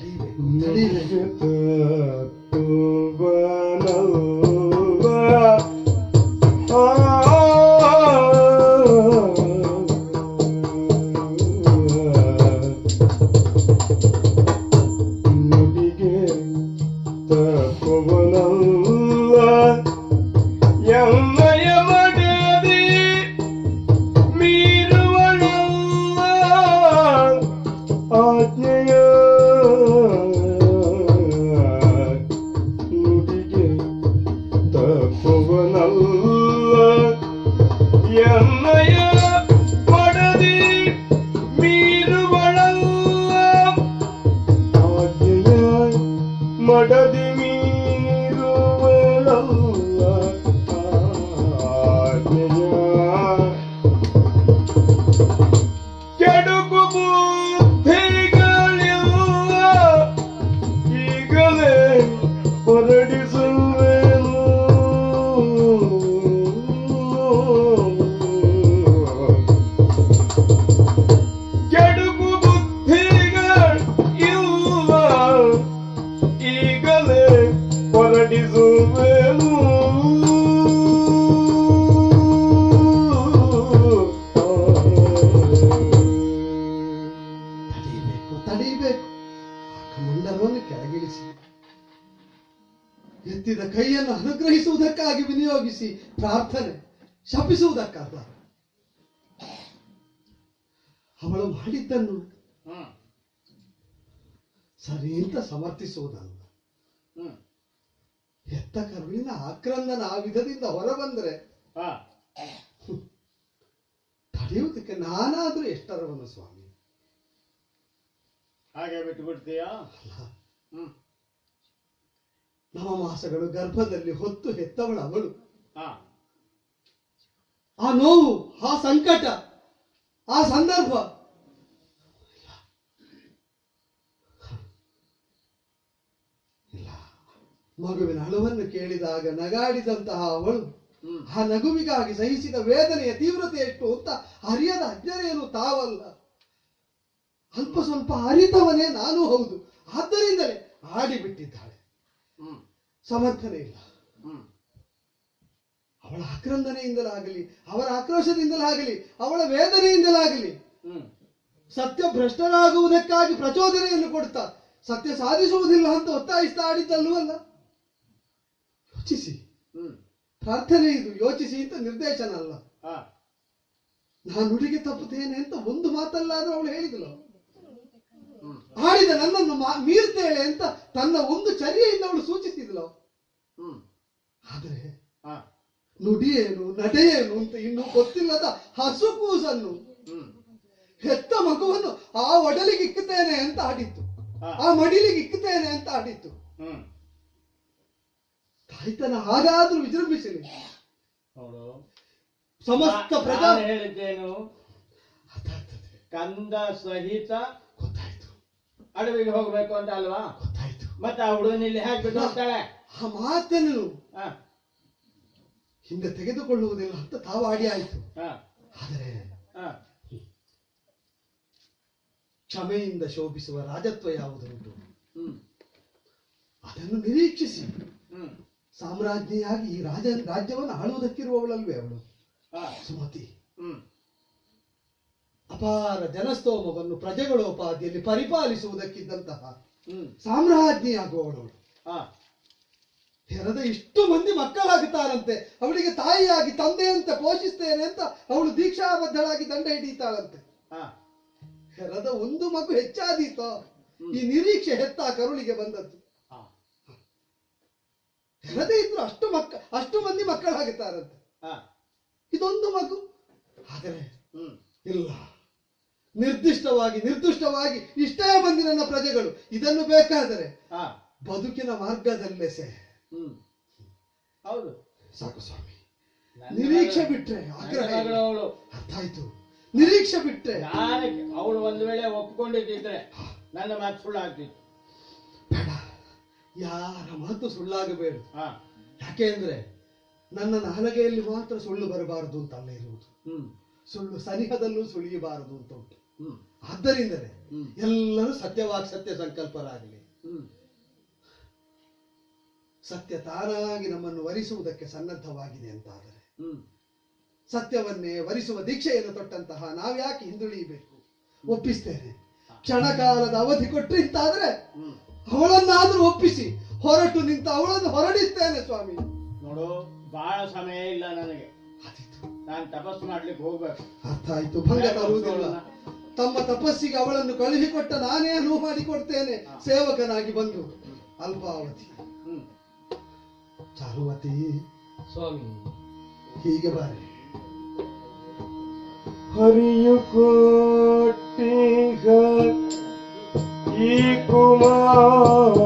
ಎಮ್ಮಯ ಮಡದಿ ಮೀರುವಳಲ್ಲ ಆಜ್ಞೆಯ ನುಡಿಗೆ ತಪ್ಪುವನಲ್ಲ ಎಮ್ಮಯ ಮಡದಿ ಮೀರುವಳಲ್ಲ ಆಜ್ಞೆಯ ಮಡದಿ ಮೀರುವಳಲ್ಲ ಆಜ್ಞೆಯ ಕೆಡುಕು ಬುದ್ಧಿಗಳಿಲ್ಲ ಈಗಲೇ ಹೊರಡಿಸುವೆನು ಕೆಡುಕು ಬುದ್ಧಿಗಳು ಇಲ್ಲ ಈಗಲೇ ಹೊರಡಿಸುವೆನು ತಡೀಬೇಕು ತಡೀಬೇಕು ಕಮಂಡಲವನ್ನು ಕೆಳಗಿಳಿಸಿ ಎತ್ತಿದ ಕೈಯನ್ನು ಅನುಗ್ರಹಿಸುವುದಕ್ಕಾಗಿ ವಿನಿಯೋಗಿಸಿ ಪ್ರಾರ್ಥನೆ ಶಪಿಸುವುದಕ್ಕಲ್ಲ ಅವಳು ಮಾಡಿದ್ದನ್ನು ಹ್ಮ್ ಸರಿ ಅಂತ ಸಮರ್ಥಿಸುವುದಲ್ಲ ಹ್ಮ್ ಎತ್ತ ಕರುಳಿನ ಆಕ್ರಂದನ ಆ ವಿಧದಿಂದ ಹೊರಬಂದರೆ ಹಾ ತಡೆಯುವುದಕ್ಕೆ ನಾನಾದ್ರೂ ಎಷ್ಟರವನು ಸ್ವಾಮಿ ಹಾಗೆ ಬಿಟ್ಟು ಬಿಡ್ತೀಯಾ ಅಲ್ಲ ಹ್ಮ್ ನವಮಾಸಗಳು ಗರ್ಭದಲ್ಲಿ ಹೊತ್ತು ಹೆತ್ತವಳು ಅವಳು ಹಾ ಆ ನೋವು ಆ ಸಂಕಟ ಆ ಸಂದರ್ಭ ಇಲ್ಲ ಮಗುವಿನ ಅಳುವನ್ನು ಕೇಳಿದಾಗ ನಗಾಡಿದಂತಹ ಅವಳು ಹ್ಮ್ ಆ ನಗುವಿಗಾಗಿ ಸಹಿಸಿದ ವೇದನೆಯ ತೀವ್ರತೆ ಎಷ್ಟು ಅಂತ ಅರಿಯದ ಅಜ್ಞರೇನು ತಾವಲ್ಲ ಅಲ್ಪ ಸ್ವಲ್ಪ ಅರಿತವನೇ ನಾನು ಹೌದು ಆದ್ದರಿಂದಲೇ ಆಡಿಬಿಟ್ಟಿದ್ದಾಳೆ ಹ್ಮ್ ಸಮರ್ಥನೆ ಇಲ್ಲ ಹ್ಮ್ ಅವಳ ಆಕ್ರಂದನೆಯಿಂದಲಾಗಲಿ ಅವರ ಆಕ್ರೋಶದಿಂದಲಾಗಲಿ ಅವಳ ವೇದನೆಯಿಂದಲಾಗಲಿ ಹ್ಮ್ ಸತ್ಯ ಭ್ರಷ್ಟರಾಗುವುದಕ್ಕಾಗಿ ಪ್ರಚೋದನೆಯನ್ನು ಕೊಡ್ತಾ ಸತ್ಯ ಸಾಧಿಸುವುದಿಲ್ಲ ಅಂತ ಒತ್ತಾಯಿಸ್ತಾ ಆಡಿದ್ದಲ್ಲೂ ಅಲ್ಲ ಯೋಚಿಸಿ ಹ್ಮ್ ಪ್ರಾರ್ಥನೆ ಇದು ಯೋಚಿಸಿ ಅಂತ ನಿರ್ದೇಶನ ಅಲ್ಲ ಹಾ ನಾನು ನುಡಿಗೆ ತಪ್ಪುತ್ತೇನೆ ಅಂತ ಒಂದು ಮಾತಲ್ಲಾದ್ರೂ ಅವಳು ಹೇಳಿದಳು ಆಡಿದ ನನ್ನನ್ನು ಮಾ- ಮೀರ್ತೇಳೆ ಅಂತ ತನ್ನ ಒಂದು ಚರ್ಯೆಯಿಂದ ಅವಳು ಸೂಚಿಸಿದ್ಲು ಹ್ಮ್ ಆದರೆ ಹಾ ನುಡಿಯೇನು ನಡೆಯೇನು ಅಂತ ಇನ್ನೂ ಗೊತ್ತಿಲ್ಲದ ಹಸು ಕೂಸನ್ನು ಹ್ಮ್ ಹೆತ್ತ ಮಗುವನ್ನು ಆ ಒಡಲಿಗೆ ಇಕ್ಕುತ್ತೇನೆ ಅಂತ ಆಡಿತ್ತು ಹಾ. ಆ ಮಡಿಲಿಗೆ ಇಕ್ಕುತ್ತೇನೆ ಅಂತ ಆಡಿತ್ತು ಹ್ಮ್ ತಾಯ್ತನ ಹಾಗಾದ್ರೂ ವಿಜೃಂಭಿಸಲಿ ನೋಡು ಸಮಸ್ತ ನಾ- ಪ್ರಜಾ ನಾನು ಹೇಳಿದ್ದೇನು ಅದಾಗ್ತದೆ. ಕಂದ ಸಹಿತ ಗೊತ್ತಾಯ್ತು ಅಡವಿಗೆ ಹೋಗ್ಬೇಕು ಅಂತ ಅಲ್ವಾ ಗೊತ್ತಾಯ್ತು ಮತ್ತೆ ಆ ಹುಡುಗನ ಇಲ್ಲಿ ಹಾಕ್ಬಿಟ್ಟು ಹೋಗ್ತಾಳೆ ಆ ಮಾತನ್ನು ಹಾ ಹಿಂದೆ ತೆಗೆದುಕೊಳ್ಳುವುದಿಲ್ಲ ಅಂತ ತಾವು ಆಡಿ ಆಯ್ತು ಹಾ ಆದರೆ ಹಾ ಕ್ಷಮೆಯಿಂದ ಶೋಭಿಸುವ ರಾಜತ್ವ ಯಾವುದುಂಟು ಹ್ಮ್ ಅದನ್ನು ನಿರೀಕ್ಷಿಸಿ ಹ್ಮ್ ಸಾಮ್ರಾಜ್ಞಿಯಾಗಿ ಈ ರಾಜ ರಾಜ್ಯವನ್ನು ಆಳುವುದಕ್ಕಿರುವವಳಲ್ವೇ ಅವಳು ಹಾ ಸುಮತಿ ಹ್ಮ್ ಅಪಾರ ಜನಸ್ತೋಮವನ್ನು ಪ್ರಜೆಗಳೋಪಾದಿಯಲ್ಲಿ ಪರಿಪಾಲಿಸುವುದಕ್ಕಿದ್ದಂತಹ ಹ್ಮ್ ಸಾಮ್ರಾಜ್ಞಿಯಾಗುವವಳು ಹಾ ಹೆರದ ಇಷ್ಟು ಮಂದಿ ಮಕ್ಕಳಾಗುತ್ತಾರಂತೆ ಅವಳಿಗೆ ತಾಯಿಯಾಗಿ ತಂದೆಯಂತೆ ಪೋಷಿಸ್ತೇನೆ ಅಂತ ಅವಳು ದೀಕ್ಷಾಬದ್ಧಳಾಗಿ ದಂಡ ಹಿಡಿತಾಳಂತೆ ಹಾ ಹೆರದ ಒಂದು ಮಗು ಹೆಚ್ಚಾದೀತೋ ಈ ನಿರೀಕ್ಷೆ ಹೆತ್ತ ಕರುಳಿಗೆ ಬಂದದ್ದು ಹಾ ಹೆರದೇ ಇದ್ರು ಅಷ್ಟು ಮಕ್ಕ ಅಷ್ಟು ಮಂದಿ ಮಕ್ಕಳಾಗುತ್ತಾರಂತೆ ಹಾ ಇದೊಂದು ಮಗು ಆದರೆ ಹ್ಮ್ ಇಲ್ಲ ನಿರ್ದಿಷ್ಟವಾಗಿ ನಿರ್ದಿಷ್ಟವಾಗಿ ಇಷ್ಟೇ ಮಂದಿ ನನ್ನ ಪ್ರಜೆಗಳು ಇದನ್ನು ಬೇಕಾದರೆ ಹಾ ಬದುಕಿನ ಮಾರ್ಗದಲ್ಲೇ ಸೆ ಹ್ಮ್ ಹೌದು ಸಾಕು ಸ್ವಾಮಿ ನನ್ನ ನಿರೀಕ್ಷೆ ಮಗಳು- ಬಿಟ್ರೆ ನನ್ನ ಆಗ್ರಹ ಮಗಳು ಇಲ್ಲ. ಅವಳು ಅರ್ಥ ಆಯ್ತು ನಿರೀಕ್ಷೆ ಬಿಟ್ರೆ ನಾನು ಅವಳು ಒಂದು ವೇಳೆ ಒಪ್ಕೊಂಡಿದ್ದಿದ್ರೆ ನನ್ನ ಮಾತು ಸುಳ್ಳು ಆಗ್ತಿತ್ತು ಬೇಡ ಯಾರ ಮಾತು ಸುಳ್ಳಾಗಬೇಡ ಹಾ ಯಾಕೆಂದ್ರೆ ನನ್ನ ನಾಲಗೆಯಲ್ಲಿ ಮಾತ್ರ ಸುಳ್ಳು ಬರಬಾರದು ಅಂತ ಅಲ್ಲ ಇರುವುದು ಹ್ಮ್ ಸುಳ್ಳು ಸನಿಹದಲ್ಲೂ ಸುಳಿಯಬಾರದು ಅಂತ ಉಂಟು ಹ್ಮ್ ಆದ್ದರಿಂದಲೇ ಹ್ಮ್. ಎಲ್ಲರೂ ಸತ್ಯವಾಗಿ ಸತ್ಯ ಸಂಕಲ್ಪರಾಗಲಿ ಹ್ಮ್ ಸತ್ಯ ತಾನಾಗಿ ನಮ್ಮನ್ನು ವರಿಸುವುದಕ್ಕೆ ಸನ್ನದ್ಧವಾಗಿದೆ ಅಂತಾದರೆ ಹ್ಮ್ ಸತ್ಯವನ್ನೇ ವರಿಸುವ ದೀಕ್ಷೆಯನ್ನು ತೊಟ್ಟಂತಹ ನಾವ್ಯಾಕೆ ಹಿಂದುಳಿಯಬೇಕು ಒಪ್ಪಿಸ್ತೇನೆ ಕ್ಷಣಕಾಲದ ಅವಧಿ ಕೊಟ್ರಿ ಅಂತಾದ್ರೆ ಹ್ಮ್ ಅವಳನ್ನಾದ್ರೂ ಒಪ್ಪಿಸಿ ಹೊರಟು ನಿಂತ ಅವಳನ್ನು ಹೊರಡಿಸ್ತೇನೆ ಸ್ವಾಮಿ ನೋಡು ಬಹಳ ಸಮಯ ಇಲ್ಲ ನನಗೆ ಆದೀತು. ನಾನು ತಪಸ್ಸು ಮಾಡ್ಲಿಕ್ಕೆ ಹೋಗ್ಬೇಕು ಅರ್ಥ ಆಯ್ತು ಭಂಗ ತರುವುದಿಲ್ಲ ತಮ್ಮ ತಪಸ್ಸಿಗೆ ಅವಳನ್ನು ಕಳುಹಿಕೊಟ್ಟ ನಾನೇ ಅನುವು ಮಾಡಿಕೊಡ್ತೇನೆ ಸೇವಕನಾಗಿ ಬಂದು ಅಲ್ಪಾವಧಿ ಹ್ಮ್ ಚಾರುಮತಿ ಸ್ವಾಮಿ ಹೀಗೆ ಬಾರೆ ಹರಿಯು ಕೋಟಿಗ ಈ ಕುಮಾರ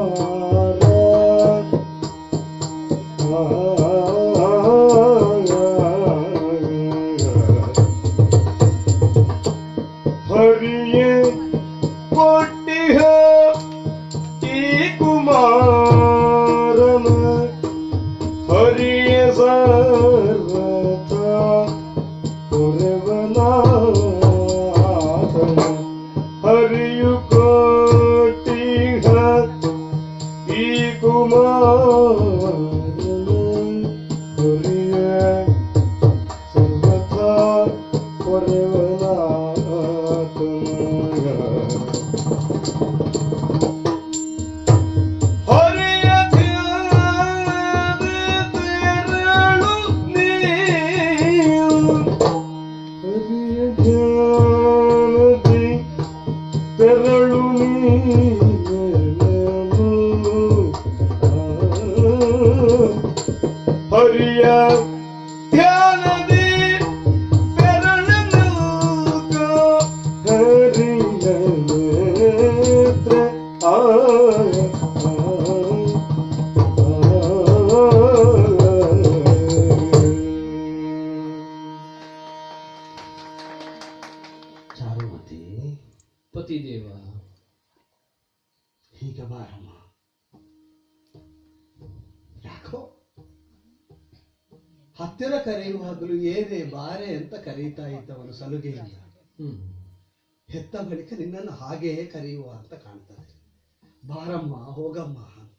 ಹರಿಯ ಕೋಟಿಗ ಈ ಕುಮಾರನ ಹರಿಯ ಸರ್ವತ ಹರಿಯು ಕೋಟಿಗ ಈ ಕುಮಾರ ಹರಿಯ ಸರ್ವಥ ಹರಿಯ ತೆರಳು ನೀವು ಹರಿಯ ಧ್ಯಾನದಿ ತೆರಳು ನೀನು ಹರಿಯ ಧ್ಯಾನದಿ ತೆರಳು ಹರಿಯ ನೇತ್ರ ಆ ಚಾರುಮತಿ ಪತಿದೇವ ಹೀಗೆ ಬಾರಮ್ಮ ಯಾಕೋ ಹತ್ತಿರ ಕರೆಯುವಾಗಲೂ ಏನೇ ಬಾರೆ ಅಂತ ಕರೀತಾ ಇದ್ದವನು ಸಲುಗೆಯಿಂದ ಹ್ಮ್ ಹೆತ್ತ ಬಳಿಕ ನಿನ್ನನ್ನು ಹಾಗೆಯೇ ಕರೆಯುವ ಅಂತ ಕಾಣ್ತದೆ ಬಾರಮ್ಮ ಹೋಗಮ್ಮ ಅಂತ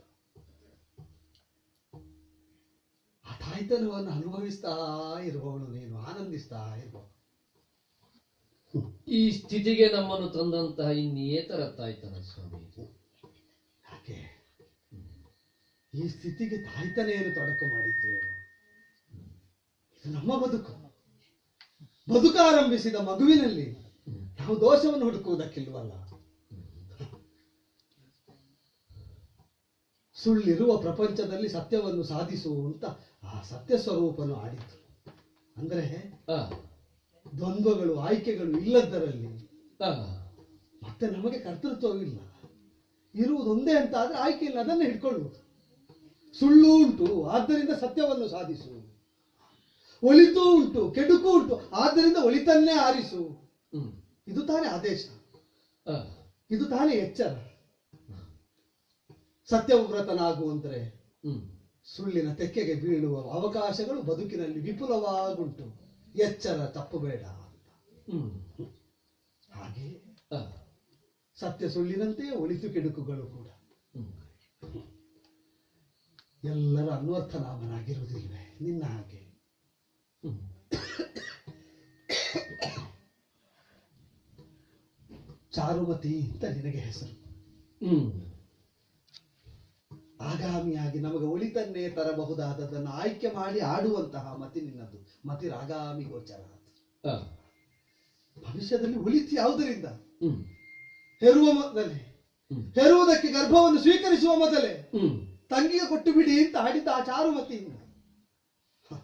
ಆ ತಾಯ್ತನವನ್ನು ಅನುಭವಿಸ್ತಾ ಇರುವವಳು ನೀನು ಆನಂದಿಸ್ತಾ ಇರುವವಳು ಈ ಸ್ಥಿತಿಗೆ ನಮ್ಮನ್ನು ತಂದಂತಹ ಇನ್ನೇತರ ತಾಯ್ತನ ಸ್ವಾಮಿ ಯಾಕೆ ಈ ಸ್ಥಿತಿಗೆ ತಾಯ್ತನೆಯನ್ನು ತೊಡಕು ಮಾಡಿದ್ದು ಹೇಳು ಇದು ನಮ್ಮ ಬದುಕು ಬದುಕಾರಂಭಿಸಿದ ಮಗುವಿನಲ್ಲಿ ನಾವು ದೋಷವನ್ನು ಹುಡುಕುವುದಕ್ಕಿಲ್ವಲ್ಲ ಸುಳ್ಳಿರುವ ಪ್ರಪಂಚದಲ್ಲಿ ಸತ್ಯವನ್ನು ಸಾಧಿಸು ಅಂತ ಆ ಸತ್ಯ ಸ್ವರೂಪನು ಆಡಿತು ಅಂದ್ರೆ ಆ, ದ್ವಂದ್ವಗಳು ಆಯ್ಕೆಗಳು ಇಲ್ಲದರಲ್ಲಿ ಆ, ಮತ್ತೆ ನಮಗೆ ಕರ್ತೃತ್ವವಿಲ್ಲ ಇರುವುದೊಂದೇ ಅಂತ ಆದ್ರೆ ಆಯ್ಕೆ ಇಲ್ಲ ಅದನ್ನೇ ಹಿಡ್ಕೊಳ್ಳುವುದು ಸುಳ್ಳು ಉಂಟು ಆದ್ದರಿಂದ ಸತ್ಯವನ್ನು ಸಾಧಿಸು ಒಳಿತು ಉಂಟು ಕೆಡುಕು ಉಂಟು ಆದ್ದರಿಂದ ಒಳಿತನ್ನೇ ಆರಿಸು ಹ್ಮ್, ಇದು ತಾನೇ ಆದೇಶ ಆ, ಇದು ತಾನೇ ಎಚ್ಚರ ಸತ್ಯವ್ರತನಾಗು ಅಂದ್ರೆ ಹ್ಮ್, ಸುಳ್ಳಿನ ತೆಕ್ಕೆಗೆ ಬೀಳುವ ಅವಕಾಶಗಳು ಬದುಕಿನಲ್ಲಿ ವಿಪುಲವಾಗುಂಟು ಎಚ್ಚರ ತಪ್ಪಬೇಡ ಅಂತ ಹ್ಮ್, ಹಾಗೆ ಆ, ಸತ್ಯ ಸುಳ್ಳಿನಂತೆ ಒಳಿತು ಕೆಡುಕುಗಳು ಕೂಡ ಹ್ಮ್, ಎಲ್ಲರ ಅನ್ವರ್ಥನಾಮನಾಗಿರುವುದಿಲ್ವೇ ನಿನ್ನ ಹಾಗೆ ಹ್ಮ್. ಚಾರುಮತಿ ಅಂತ ನಿನಗೆ ಹೆಸರು ಹ್ಮ್, ಆಗಾಮಿಯಾಗಿ ನಮಗೆ ಒಳಿತನ್ನೇ ತರಬಹುದಾದದನ್ನು ಆಯ್ಕೆ ಮಾಡಿ ಆಡುವಂತಹ ಮತಿ ನಿನ್ನದು ಮತಿ ರಾಗಾಮಿ ಗೋಚರ ಆ, ಭವಿಷ್ಯದಲ್ಲಿ ಒಳಿತು ಯಾವುದರಿಂದ ಹ್ಮ್, ಹೆರುವ ಮೊದಲೇ ಹ್ಮ್. ಹೆರುವುದಕ್ಕೆ ಗರ್ಭವನ್ನು ಸ್ವೀಕರಿಸುವ ಮೊದಲೇ ಹ್ಮ್, ತಂಗಿಗೆ ಕೊಟ್ಟು ಬಿಡಿ ಅಂತ ಆಡಿದ ಆ ಚಾರುಮತಿಯಿಂದ ಹ.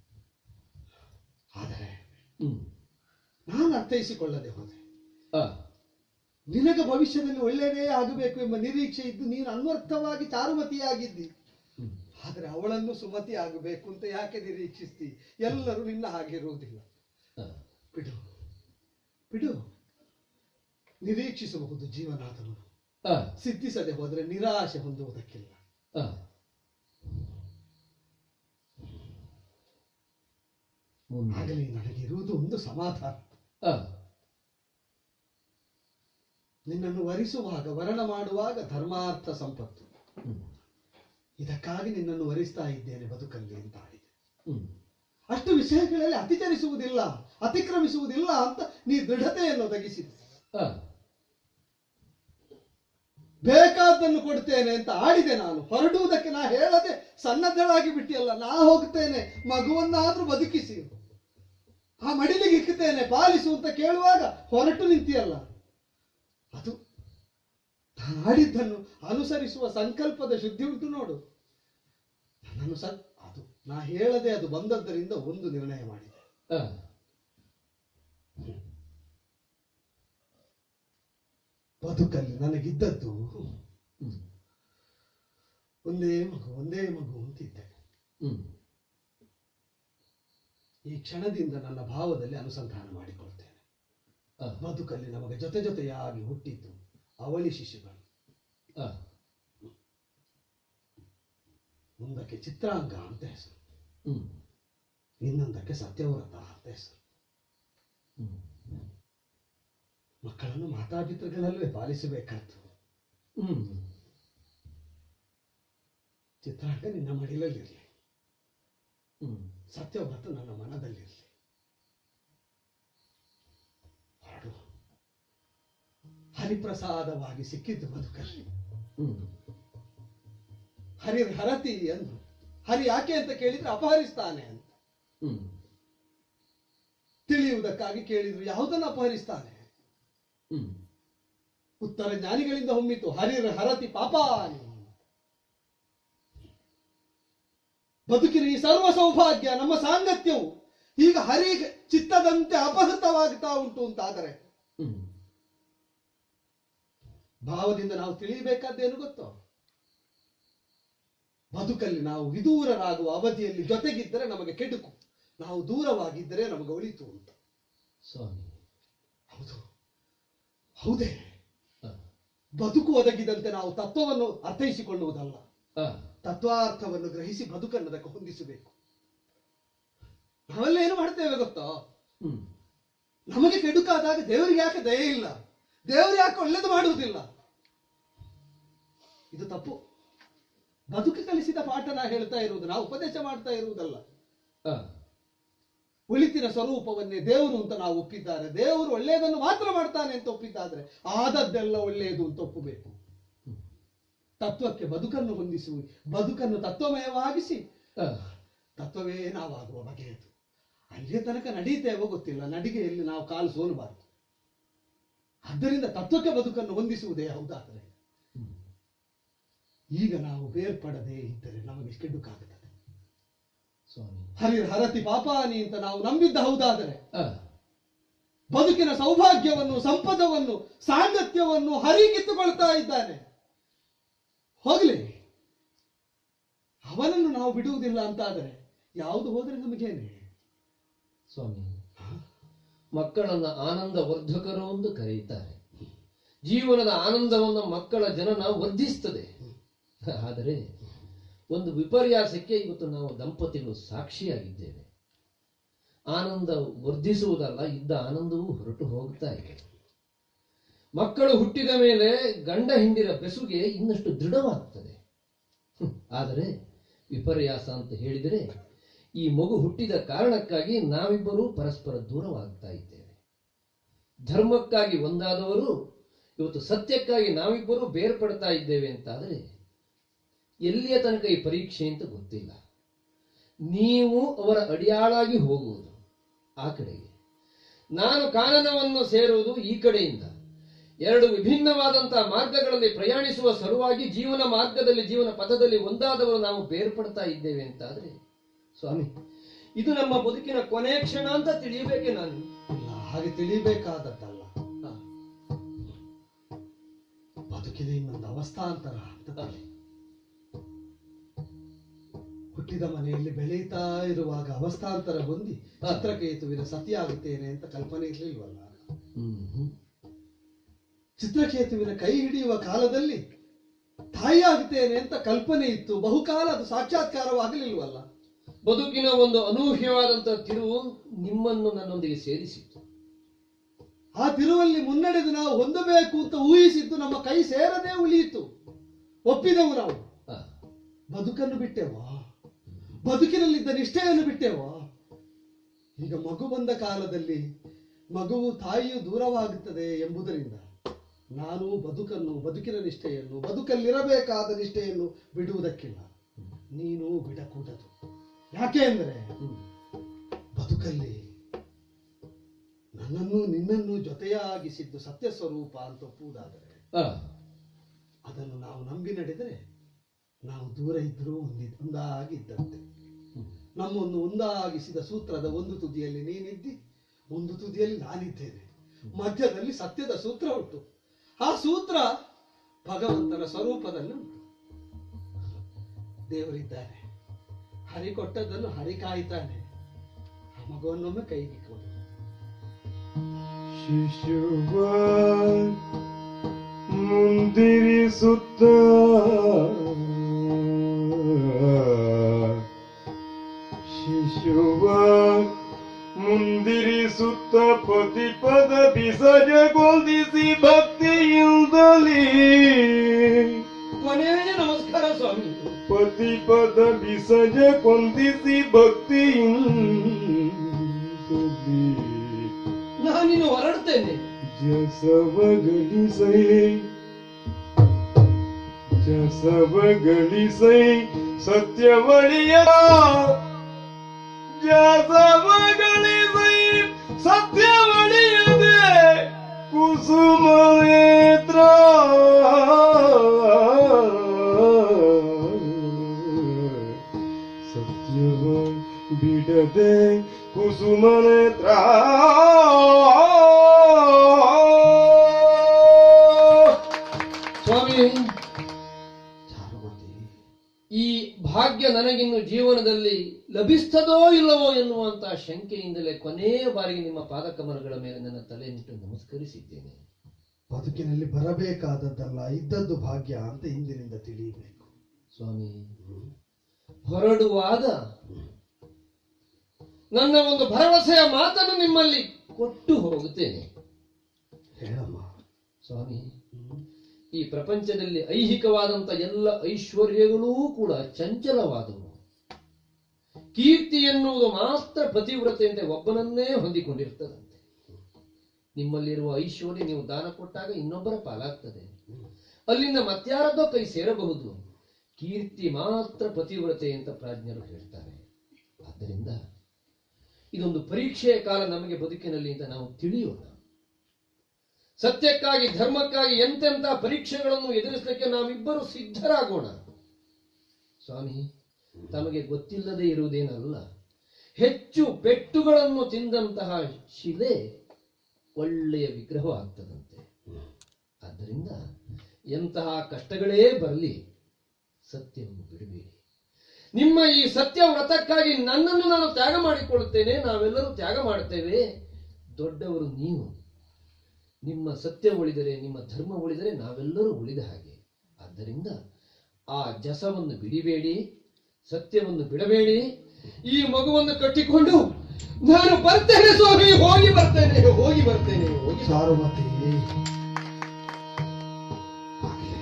ಆದರೆ ಹ್ಮ್, ನಾನು ಅರ್ಥೈಸಿಕೊಳ್ಳದೆ ಹೋದೆ ಆ, ನಿನಗೆ ಭವಿಷ್ಯದಲ್ಲಿ ಒಳ್ಳೆಯದೇ ಆಗಬೇಕು ಎಂಬ ನಿರೀಕ್ಷೆ ಇದ್ದು ನೀನು ಅನ್ವರ್ಥವಾಗಿ ಚಾರುಮತಿಯಾಗಿದ್ದಿ ಹ್ಮ್. ಆದರೆ ಅವಳನ್ನು ಸುಮತಿ ಆಗಬೇಕು ಅಂತ ಯಾಕೆ ನಿರೀಕ್ಷಿಸ್ತಿ ಎಲ್ಲರೂ ನಿನ್ನ ಹಾಗಿರುವುದಿಲ್ಲ ಆ, ಬಿಡು ಬಿಡು ನಿರೀಕ್ಷಿಸಬಹುದು ಜೀವನಾಥನು ಆ, ಸಿದ್ಧಿಸದೆ ಹೋದರೆ ನಿರಾಶೆ ಹೊಂದುವುದಕ್ಕಿಲ್ಲ ಆ. ಮುಂದೆ. ಆಗಲಿ ನನಗಿರುವುದು ಒಂದು ಸಮಾಧಾನ ಆ, ನಿನ್ನನ್ನು ವರಿಸುವಾಗ ವರ್ಣ ಮಾಡುವಾಗ ಧರ್ಮಾರ್ಥ ಸಂಪತ್ತು ಹ್ಮ್, ಇದಕ್ಕಾಗಿ ನಿನ್ನನ್ನು ವರಿಸ್ತಾ ಇದ್ದೇನೆ ಬದುಕಲ್ಲಿ ಅಂತ ಆಡಿದೆ ಹ್ಮ್, ಅಷ್ಟು ವಿಷಯಗಳಲ್ಲಿ ಅತಿಚರಿಸುವುದಿಲ್ಲ ಅತಿಕ್ರಮಿಸುವುದಿಲ್ಲ ಅಂತ ನೀ ದೃಢತೆಯನ್ನು ಒದಗಿಸಿದೆ ಆ, ಬೇಕಾದ್ದನ್ನು ಕೊಡ್ತೇನೆ ಅಂತ ಆಡಿದೆ ನಾನು ಹೊರಡುವುದಕ್ಕೆ ನಾ ಹೇಳದೆ ಸನ್ನದ್ಧಳಾಗಿ ಬಿಟ್ಟಿಯಲ್ಲ ನಾ ಹೋಗ್ತೇನೆ ಮಗುವನ್ನಾದ್ರೂ ಬದುಕಿಸಿ ಆ ಮಡಿಲಿಗೆ ಇಕ್ಕುತ್ತೇನೆ ಪಾಲಿಸು ಅಂತ ಕೇಳುವಾಗ ಹೊರಟು ನಿಂತಿಯಲ್ಲ ಅದು ನಾನು ಆಡಿದ್ದನ್ನು ಅನುಸರಿಸುವ ಸಂಕಲ್ಪದ ಶುದ್ಧಿ ಉಂಟು ನೋಡು ನನ್ನನ್ನು ಸ ಅದು ನಾ ಹೇಳದೆ ಅದು ಬಂದದ್ದರಿಂದ ಒಂದು ನಿರ್ಣಯ ಮಾಡಿದೆ ಆ, ಬದುಕಲ್ಲಿ ನನಗಿದ್ದದ್ದು ಹ್ಮ್, ಒಂದೇ ಮಗು ಒಂದೇ ಮಗು ಅಂತಿದ್ದೆ ಹ್ಮ್, ಈ ಕ್ಷಣದಿಂದ ನನ್ನ ಭಾವದಲ್ಲಿ ಅನುಸಂಧಾನ ಮಾಡಿಕೊಳ್ತೇನೆ ಆ, ಬದುಕಲ್ಲಿ ನಮಗೆ ಜೊತೆ ಜೊತೆಯಾಗಿ ಹುಟ್ಟಿದ್ದು ಅವಳಿ ಶಿಶುಗಳು ಆ, ಒಂದಕ್ಕೆ ಚಿತ್ರಾಂಗ ಅಂತ ಹೆಸರು ಹ್ಮ್, ಇನ್ನೊಂದಕ್ಕೆ ಸತ್ಯವ್ರತ ಅಂತ ಹೆಸರು ಹ್ಮ್, ಮಕ್ಕಳನ್ನು ಮಾತಾಪಿತೃಗಳಲ್ಲೇ ಪಾಲಿಸಬೇಕಾದ್ದು ಹ್ಮ್, ಚಿತ್ರಾಂಗ ನಿನ್ನ ಮಡಿಲಲ್ಲಿರಲಿ ಹ್ಮ್, ಸತ್ಯವ್ರತ ನನ್ನ ಮನದಲ್ಲಿರಲಿ ಹೊರಡು ಹರಿಪ್ರಸಾದವಾಗಿ ಸಿಕ್ಕಿದ್ದು ಬದುಕಲ್ಲಿ ಹ್ಮ್, ಹರಿ ಹರತಿ ಎಂದು ಹರಿ ಯಾಕೆ ಅಂತ ಕೇಳಿದ್ರೆ ಅಪಹರಿಸ್ತಾನೆ ಅಂತ ಹ್ಮ್, ತಿಳಿಯುವುದಕ್ಕಾಗಿ ಕೇಳಿದ್ರು ಯಾವುದನ್ನು ಅಪಹರಿಸ್ತಾನೆ ಹ್ಮ್, ಉತ್ತರ ಜ್ಞಾನಿಗಳಿಂದ ಹೊಮ್ಮಿತು ಹರಿರ ಹರತಿ ಪಾಪಾನಿ ಬದುಕಿನ ಈ ಸರ್ವ ಸೌಭಾಗ್ಯ ನಮ್ಮ ಸಾಂಗತ್ಯವು ಈಗ ಹರಿ ಚಿತ್ತದಂತೆ ಅಪಹೃತವಾಗ್ತಾ ಉಂಟು ಅಂತಾದರೆ ಹ್ಮ್, ಭಾವದಿಂದ ನಾವು ತಿಳಿಯಬೇಕಾದ್ದೇನು ಗೊತ್ತೋ ಬದುಕಲ್ಲಿ ನಾವು ವಿದೂರರಾಗುವ ಅವಧಿಯಲ್ಲಿ ಜೊತೆಗಿದ್ದರೆ ನಮಗೆ ಕೆಡುಕು ನಾವು ದೂರವಾಗಿದ್ದರೆ ನಮಗೆ ಒಳಿತು ಅಂತ ಸ್ವಾಮಿ ಹೌದು ಹೌದೇ ಆ, ಬದುಕು ಒದಗಿದಂತೆ ನಾವು ತತ್ವವನ್ನು ಅರ್ಥೈಸಿಕೊಳ್ಳುವುದಲ್ಲ ಆ, ತತ್ವಾರ್ಥವನ್ನು ಗ್ರಹಿಸಿ ಬದುಕನ್ನು ಅದಕ್ಕೆ ಹೊಂದಿಸಬೇಕು ನಾವೆಲ್ಲ ಏನು ಮಾಡ್ತೇವೆ ಗೊತ್ತೋ ಹ್ಮ್, ನಮಗೆ ಕೆಡುಕಾದಾಗ ದೇವರಿಗೆ ಯಾಕೆ ದಯೆ ಇಲ್ಲ ದೇವರು ಯಾಕೆ ಒಳ್ಳೇದು ಮಾಡುವುದಿಲ್ಲ ಇದು ತಪ್ಪು ಬದುಕು ಕಲಿಸಿದ ಪಾಠ ನಾ ಹೇಳ್ತಾ ಇರುವುದು ನಾವು ಉಪದೇಶ ಮಾಡ್ತಾ ಇರುವುದಲ್ಲ ಆ, ಒಳಿತಿನ ಸ್ವರೂಪವನ್ನೇ ದೇವರು ಅಂತ ನಾವು ಒಪ್ಪಿದ್ದಾರೆ ದೇವರು ಒಳ್ಳೆಯದನ್ನು ಮಾತ್ರ ಮಾಡ್ತಾನೆ ಅಂತ ಒಪ್ಪಿದ್ದಾದ್ರೆ ಆದದ್ದೆಲ್ಲ ಒಳ್ಳೆಯದು ಅಂತ ಒಪ್ಪಬೇಕು ತತ್ವಕ್ಕೆ ಬದುಕನ್ನು ಹೊಂದಿಸುವ ಬದುಕನ್ನು ತತ್ವಮಯವಾಗಿಸಿ ಆ, ತತ್ವವೇ ನಾವಾಗುವ ಬಗೆಯದು ಅಲ್ಲಿಯ ತನಕ ನಡೀತೇವೋ ಗೊತ್ತಿಲ್ಲ ನಡಿಗೆಯಲ್ಲಿ ನಾವು ಕಾಲು ಸೋಲಬಾರದು ಆದ್ದರಿಂದ ತತ್ವಕ್ಕೆ ಬದುಕನ್ನು ಹೊಂದಿಸುವುದೇ ಹೌದಾದರೆ ಈಗ ನಾವು ಬೇರ್ಪಡದೆ ಇದ್ದರೆ ನಮಗೆ ಕೆಡುಕಾಗುತ್ತದೆ ಸ್ವಾಮಿ ಹರಿ ಹರತಿ ಪಾಪಾನಿ ಅಂತ ನಾವು ನಂಬಿದ್ದ ಹೌದಾದರೆ ಆ, ಬದುಕಿನ ಸೌಭಾಗ್ಯವನ್ನು ಸಂಪದವನ್ನು ಸಾಂಗತ್ಯವನ್ನು ಹರಿ ಕಿತ್ತುಕೊಳ್ತಾ ಇದ್ದಾನೆ ಹೋಗ್ಲಿ ಅವನನ್ನು ನಾವು ಬಿಡುವುದಿಲ್ಲ ಅಂತಾದರೆ ಯಾವುದು ಹೋದ್ರೆ ನಮಗೇನೆ ಸ್ವಾಮಿ ಮಕ್ಕಳನ್ನ ಆನಂದ ವರ್ಧಕರು ಎಂದು ಕರೆಯುತ್ತಾರೆ ಜೀವನದ ಆನಂದವನ್ನು ಮಕ್ಕಳ ಜನನ ವರ್ಧಿಸ್ತದೆ ಆದರೆ ಒಂದು ವಿಪರ್ಯಾಸಕ್ಕೆ ಇವತ್ತು ನಾವು ದಂಪತಿಗಳು ಸಾಕ್ಷಿಯಾಗಿದ್ದೇವೆ ಆನಂದ ವರ್ಧಿಸುವುದಲ್ಲ ಇದ್ದ ಆನಂದವೂ ಹೊರಟು ಹೋಗ್ತಾ ಇದೆ ಮಕ್ಕಳು ಹುಟ್ಟಿದ ಮೇಲೆ ಗಂಡ ಹಿಂಡಿರ ಬೆಸುಗೆ ಇನ್ನಷ್ಟು ದೃಢವಾಗ್ತದೆ ಹ್ಮ್. ಆದರೆ ವಿಪರ್ಯಾಸ ಅಂತ ಹೇಳಿದರೆ ಈ ಮಗು ಹುಟ್ಟಿದ ಕಾರಣಕ್ಕಾಗಿ ನಾವಿಬ್ಬರೂ ಪರಸ್ಪರ ದೂರವಾಗ್ತಾ ಇದ್ದೇವೆ ಧರ್ಮಕ್ಕಾಗಿ ಒಂದಾದವರು ಇವತ್ತು ಸತ್ಯಕ್ಕಾಗಿ ನಾವಿಬ್ಬರೂ ಬೇರ್ಪಡ್ತಾ ಇದ್ದೇವೆ ಅಂತಾದರೆ ಎಲ್ಲಿಯ ತನಕ ಈ ಪರೀಕ್ಷೆ ಅಂತ ಗೊತ್ತಿಲ್ಲ ನೀವು ಅವರ ಅಡಿಯಾಳಾಗಿ ಹೋಗುವುದು ಆ ಕಡೆಗೆ ನಾನು ಕಾನನವನ್ನು ಸೇರುವುದು ಈ ಕಡೆಯಿಂದ ಎರಡು ವಿಭಿನ್ನವಾದಂತಹ ಮಾರ್ಗಗಳಲ್ಲಿ ಪ್ರಯಾಣಿಸುವ ಸಲುವಾಗಿ ಜೀವನ ಮಾರ್ಗದಲ್ಲಿ ಜೀವನ ಪಥದಲ್ಲಿ ಒಂದಾದವರು ನಾವು ಬೇರ್ಪಡ್ತಾ ಇದ್ದೇವೆ ಅಂತಾದ್ರೆ ಸ್ವಾಮಿ ಇದು ನಮ್ಮ ಬದುಕಿನ ಕೊನೆ ಕ್ಷಣ ಅಂತ ತಿಳಿಯಬೇಕೆ ನಾನು ಇಲ್ಲ ಹಾಗೆ ತಿಳಿಬೇಕಾದದ್ದಲ್ಲ ಹ. ಬದುಕಿನ ಇನ್ನೊಂದು ಅವಸ್ಥಾಂತರ ಅಂತ ತಿಳಿ. ಹುಟ್ಟಿದ ಮನೆಯಲ್ಲಿ ಬೆಳೀತಾ ಇರುವಾಗ ಅವಸ್ಥಾಂತರ ಹೊಂದಿ ಚಿತ್ರಕೇತುವಿನ ಸತಿಯಾಗುತ್ತೇನೆ ಅಂತ ಕಲ್ಪನೆ ಇರ್ಲಿಲ್ವಲ್ಲ ಚಿತ್ರಕೇತುವಿನ ಕೈ ಹಿಡಿಯುವ ಕಾಲದಲ್ಲಿ ತಾಯಿಯಾಗುತ್ತೇನೆ ಅಂತ ಕಲ್ಪನೆ ಇತ್ತು ಬಹುಕಾಲ ಅದು ಸಾಕ್ಷಾತ್ಕಾರವಾಗಲಿಲ್ವಲ್ಲ ಬದುಕಿನ ಒಂದು ಅನೂಹ್ಯವಾದಂತಹ ತಿರುವು ನಿಮ್ಮನ್ನು ನನ್ನೊಂದಿಗೆ ಸೇರಿಸಿತ್ತು ಆ ತಿರುವಲ್ಲಿ ಮುನ್ನಡೆದು ನಾವು ಹೊಂದಬೇಕು ಅಂತ ಊಹಿಸಿದ್ದು ನಮ್ಮ ಕೈ ಸೇರದೆ ಉಳಿಯಿತು ಒಪ್ಪಿದೆವು ನಾವು ಆ, ಬದುಕನ್ನು ಬಿಟ್ಟೆವಾ ಬದುಕಿನಲ್ಲಿದ್ದ ನಿಷ್ಠೆಯನ್ನು ಬಿಟ್ಟೆವಾ ಈಗ ಮಗು ಬಂದ ಕಾಲದಲ್ಲಿ ಮಗುವು ತಾಯಿಯು ದೂರವಾಗುತ್ತದೆ ಎಂಬುದರಿಂದ ನಾನು ಬದುಕನ್ನು ಬದುಕಿನ ನಿಷ್ಠೆಯನ್ನು ಬದುಕಲ್ಲಿರಬೇಕಾದ ನಿಷ್ಠೆಯನ್ನು ಬಿಡುವುದಕ್ಕಿಲ್ಲ ನೀನು ಬಿಡಕೂಡದು ಯಾಕೆ ಅಂದರೆ ಹ್ಮ್. ಬದುಕಲ್ಲಿ ನನ್ನನ್ನು ನಿನ್ನನ್ನು ಜೊತೆಯಾಗಿಸಿದ್ದು ಸತ್ಯ ಸ್ವರೂಪ ಅಂತ ಒಪ್ಪುವುದಾದರೆ ಆ, ಅದನ್ನು ನಾವು ನಂಬಿ ನಡೆದರೆ ನಾವು ದೂರ ಇದ್ದರೂ ಒಂದಿ ಒಂದಾಗಿದ್ದಂತೆ ನಮ್ಮನ್ನು ಒಂದಾಗಿಸಿದ ಸೂತ್ರದ ಒಂದು ತುದಿಯಲ್ಲಿ ನೀನಿದ್ದಿ ಒಂದು ತುದಿಯಲ್ಲಿ ನಾನಿದ್ದೇನೆ ಮಧ್ಯದಲ್ಲಿ ಸತ್ಯದ ಸೂತ್ರ ಉಂಟು ಆ ಸೂತ್ರ ಭಗವಂತನ ಸ್ವರೂಪದಲ್ಲಿ ಉಂಟು ದೇವರಿದ್ದಾನೆ ಹರಿ ಕೊಟ್ಟದ್ದನ್ನು ಹರಿ ಕಾಯ್ತಾನೆ ಆ ಮಗುವನ್ನೊಮ್ಮೆ ಕೈಗೆ ಕೊಡು ಶಿಶುವ ಮುಂದಿರಿಸುತ್ತ ಶಿಶುವ ಮುಂದಿರಿಸುತ್ತ ಪತಿ ಪದ ಬಿಸಜಗೊಳಿಸಿ ಭಕ್ತಿಯಿಂದಲೇ ಕೊನೆಯ ನಮಸ್ಕಾರ ಸ್ವಾಮಿ ಪತಿ ಪದ ಬಿಸಜ ಕೊಂದಿಸಿ ಭಕ್ತಿಯಿಂದಲೇ ನಾನಿನ್ನು ಹೊರಡ್ತೇನೆ ಜಸವಗಳಿಸೈ ಜಸವಗಳಿಸೈ ಸತ್ಯವಳಿಯ ಜಸವಗಳಿಸೈ ಸತ್ಯವಳಿಯದೆ ಕುಸುಮನೇತ್ರ ಸತ್ಯವ ಬಿಡದೆ ಕುಸುಮನೇತ್ರ ಸ್ವಾಮಿ ಈ ಭಾಗ್ಯ ನನಗಿನ್ನು ಜೀವನದಲ್ಲಿ ಲಭಿಸ್ತದೋ ಇಲ್ಲವೋ ಎನ್ನುವಂತಹ ಶಂಕೆಯಿಂದಲೇ ಕೊನೆಯ ಬಾರಿಗೆ ನಿಮ್ಮ ಪಾದಕಮಲಗಳ ಮೇಲೆ ನನ್ನ ತಲೆಯನ್ನಿಟ್ಟು ನಮಸ್ಕರಿಸಿದ್ದೇನೆ ಬದುಕಿನಲ್ಲಿ ಬರಬೇಕಾದದ್ದಲ್ಲ ಇದ್ದದ್ದು ಭಾಗ್ಯ ಅಂತ ಇಂದಿನಿಂದ ತಿಳಿಯಬೇಕು ಸ್ವಾಮಿ ಹೊರಡುವಾಗ ನನ್ನ ಒಂದು ಭರವಸೆಯ ಮಾತನ್ನು ನಿಮ್ಮಲ್ಲಿ ಕೊಟ್ಟು ಹೋಗುತ್ತೇನೆ ಹೇಳಮ್ಮ ಸ್ವಾಮಿ ಈ ಪ್ರಪಂಚದಲ್ಲಿ ಐಹಿಕವಾದಂತ ಎಲ್ಲ ಐಶ್ವರ್ಯಗಳೂ ಕೂಡ ಚಂಚಲವಾದವು ಕೀರ್ತಿ ಎನ್ನುವುದು ಮಾತ್ರ ಪತಿವ್ರತೆಯಂತೆ ಒಬ್ಬನನ್ನೇ ಹೊಂದಿಕೊಂಡಿರ್ತದಂತೆ ನಿಮ್ಮಲ್ಲಿರುವ ಐಶ್ವರ್ಯ ನೀವು ದಾನ ಕೊಟ್ಟಾಗ ಇನ್ನೊಬ್ಬರ ಪಾಲಾಗ್ತದೆ ಅಲ್ಲಿಂದ ಮತ್ಯಾರದೋ ಕೈ ಸೇರಬಹುದು ಕೀರ್ತಿ ಮಾತ್ರ ಪತಿವ್ರತೆ ಅಂತ ಪ್ರಾಜ್ಞರು ಹೇಳ್ತಾರೆ ಆದ್ದರಿಂದ ಇದೊಂದು ಪರೀಕ್ಷೆಯ ಕಾಲ ನಮಗೆ ಬದುಕಿನಲ್ಲಿ ಅಂತ ನಾವು ತಿಳಿಯೋಣ ಸತ್ಯಕ್ಕಾಗಿ ಧರ್ಮಕ್ಕಾಗಿ ಎಂತೆಂಥ ಪರೀಕ್ಷೆಗಳನ್ನು ಎದುರಿಸಲಿಕ್ಕೆ ನಾವಿಬ್ಬರು ಸಿದ್ಧರಾಗೋಣ ಸ್ವಾಮಿ ತಮಗೆ ಗೊತ್ತಿಲ್ಲದೆ ಇರುವುದೇನಲ್ಲ ಹೆಚ್ಚು ಪೆಟ್ಟುಗಳನ್ನು ತಿಂದಂತಹ ಶಿಲೆ ಒಳ್ಳೆಯ ವಿಗ್ರಹವಾಗ್ತದಂತೆ ಆದ್ದರಿಂದ ಎಂತಹ ಕಷ್ಟಗಳೇ ಬರಲಿ ಸತ್ಯವನ್ನು ಬಿಡಬೇಡಿ ನಿಮ್ಮ ಈ ಸತ್ಯ ವ್ರತಕ್ಕಾಗಿ ನನ್ನನ್ನು ನಾನು ತ್ಯಾಗ ಮಾಡಿಕೊಳ್ಳುತ್ತೇನೆ ನಾವೆಲ್ಲರೂ ತ್ಯಾಗ ಮಾಡುತ್ತೇವೆ ದೊಡ್ಡವರು ನೀವು ನಿಮ್ಮ ಸತ್ಯ ಉಳಿದರೆ ನಿಮ್ಮ ಧರ್ಮ ಉಳಿದರೆ ನಾವೆಲ್ಲರೂ ಉಳಿದ ಹಾಗೆ ಆದ್ದರಿಂದ ಆ ಜಸವನ್ನು ಬಿಡಿಬೇಡಿ ಸತ್ಯವನ್ನು ಬಿಡಬೇಡಿ ಈ ಮಗುವನ್ನು ಕಟ್ಟಿಕೊಂಡು ನಾನು ಬರ್ತೇನೆ ಸ್ವಾಮಿ ಹೋಗಿ ಬರ್ತೇನೆ ಹೋಗಿ ಬರ್ತೇನೆ ಹೋಗಿ ಸಾರುಮತಿ ಆಗ್ಲಿ.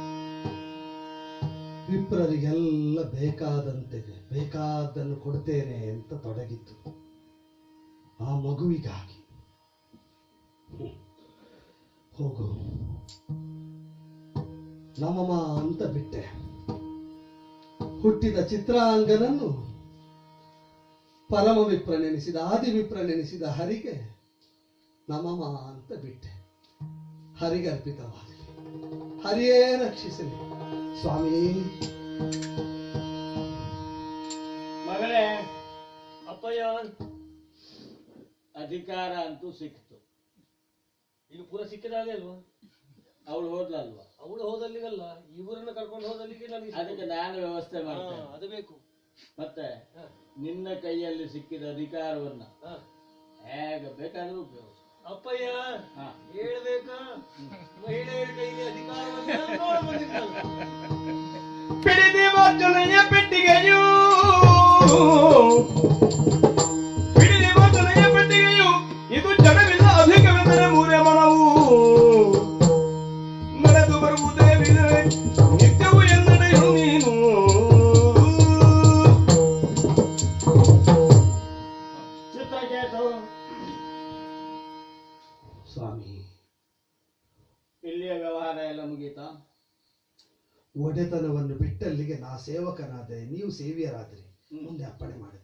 ವಿಪ್ರರಿಗೆಲ್ಲ ಬೇಕಾದಂತೆ ಬೇಕಾದ್ದನ್ನು ಕೊಡ್ತೇನೆ ಅಂತ ತೊಡಗಿತ್ತು ಆ ಮಗುವಿಗಾಗಿ ಹ್ಮ್. ಹೋಗು ನಮಮ ಅಂತ ಬಿಟ್ಟೆ ಹುಟ್ಟಿದ ಚಿತ್ರಾಂಗನನ್ನು ಪರಮ ವಿಪ್ರ ನೆನೆಸಿದ ಆದಿ ವಿಪ್ರ ನೆನೆಸಿದ ಹರಿಗೆ ನಮಮ ಅಂತ ಬಿಟ್ಟೆ ಹರಿಗೆ ಅರ್ಪಿತವಾಗಲಿ ಹರಿಯೇ ರಕ್ಷಿಸಲಿ ಸ್ವಾಮಿ ಮಗಳೇ ಅಪ್ಪಯ್ಯ ಅಧಿಕಾರ ಅಂತೂ ಸಿಕ್ತು ಈಗ ಪೂರ ಸಿಕ್ಕಿದಾಗೆ ಅಲ್ವಾ ಅವಳು ಹೋದ್ಲಲ್ವಾ ಅವಳು ಹೋದಲ್ಲಿಗಲ್ಲ ಇವರನ್ನ ಕರ್ಕೊಂಡು ಹೋದಲ್ಲಿಗೆ ನನಗೆ ಅದಕ್ಕೆ ನಾನು ವ್ಯವಸ್ಥೆ ಹಾ, ಮಾಡ್ತೇನೆ ಅದು ಬೇಕು ಮತ್ತೆ ಹಾ, ನಿನ್ನ ಕೈಯಲ್ಲಿ ಸಿಕ್ಕಿದ ಅಧಿಕಾರವನ್ನ ಹಾ. ಹೇಗೆ ಬೇಕಾದ್ರೂ ಉಪಯೋಗಿಸು ಅಪ್ಪಯ್ಯ ಹಾ. ಹೇಳ್ಬೇಕಾ ಮಹಿಳೆಯರ ಕೈಗೆ ಅಧಿಕಾರವನ್ನು ನೋಡ್ ಬಂದಿದ್ದಲ್ಲ. ಪಿಡಿದಿವರ್ಜನೆಯ ಪೆಟ್ಟಿಗೆಯು ಪಿಡಿದಿವರ್ಜನೆಯ ಪೆಟ್ಟಿಗೆಯು ಇದು ಜಡವಿಲ್ಲ ಅಧಿಕವೆಂದರೆ ಮೂರೇ ಮನವು ನಡೆದು ಬರುವುದೇ ವಿಧವೆ ನಿತ್ಯವೂ ಎಂದಡೆಯು ನೀನು ಚಿತ್ರಕೇತು ಸ್ವಾಮಿ ಇಲ್ಲಿಯ ವ್ಯವಹಾರ ಎಲ್ಲ ಮುಗೀತಾ ಒಡೆತನವನ್ನು ಬಿಟ್ಟಲ್ಲಿಗೆ ನಾ ಸೇವಕನಾದೆ ನೀವು ಸೇವಿಯರಾದ್ರಿ ಹ್ಮ್. ಮುಂದೆ ಅಪ್ಪಣೆ ಮಾಡಬೇಕು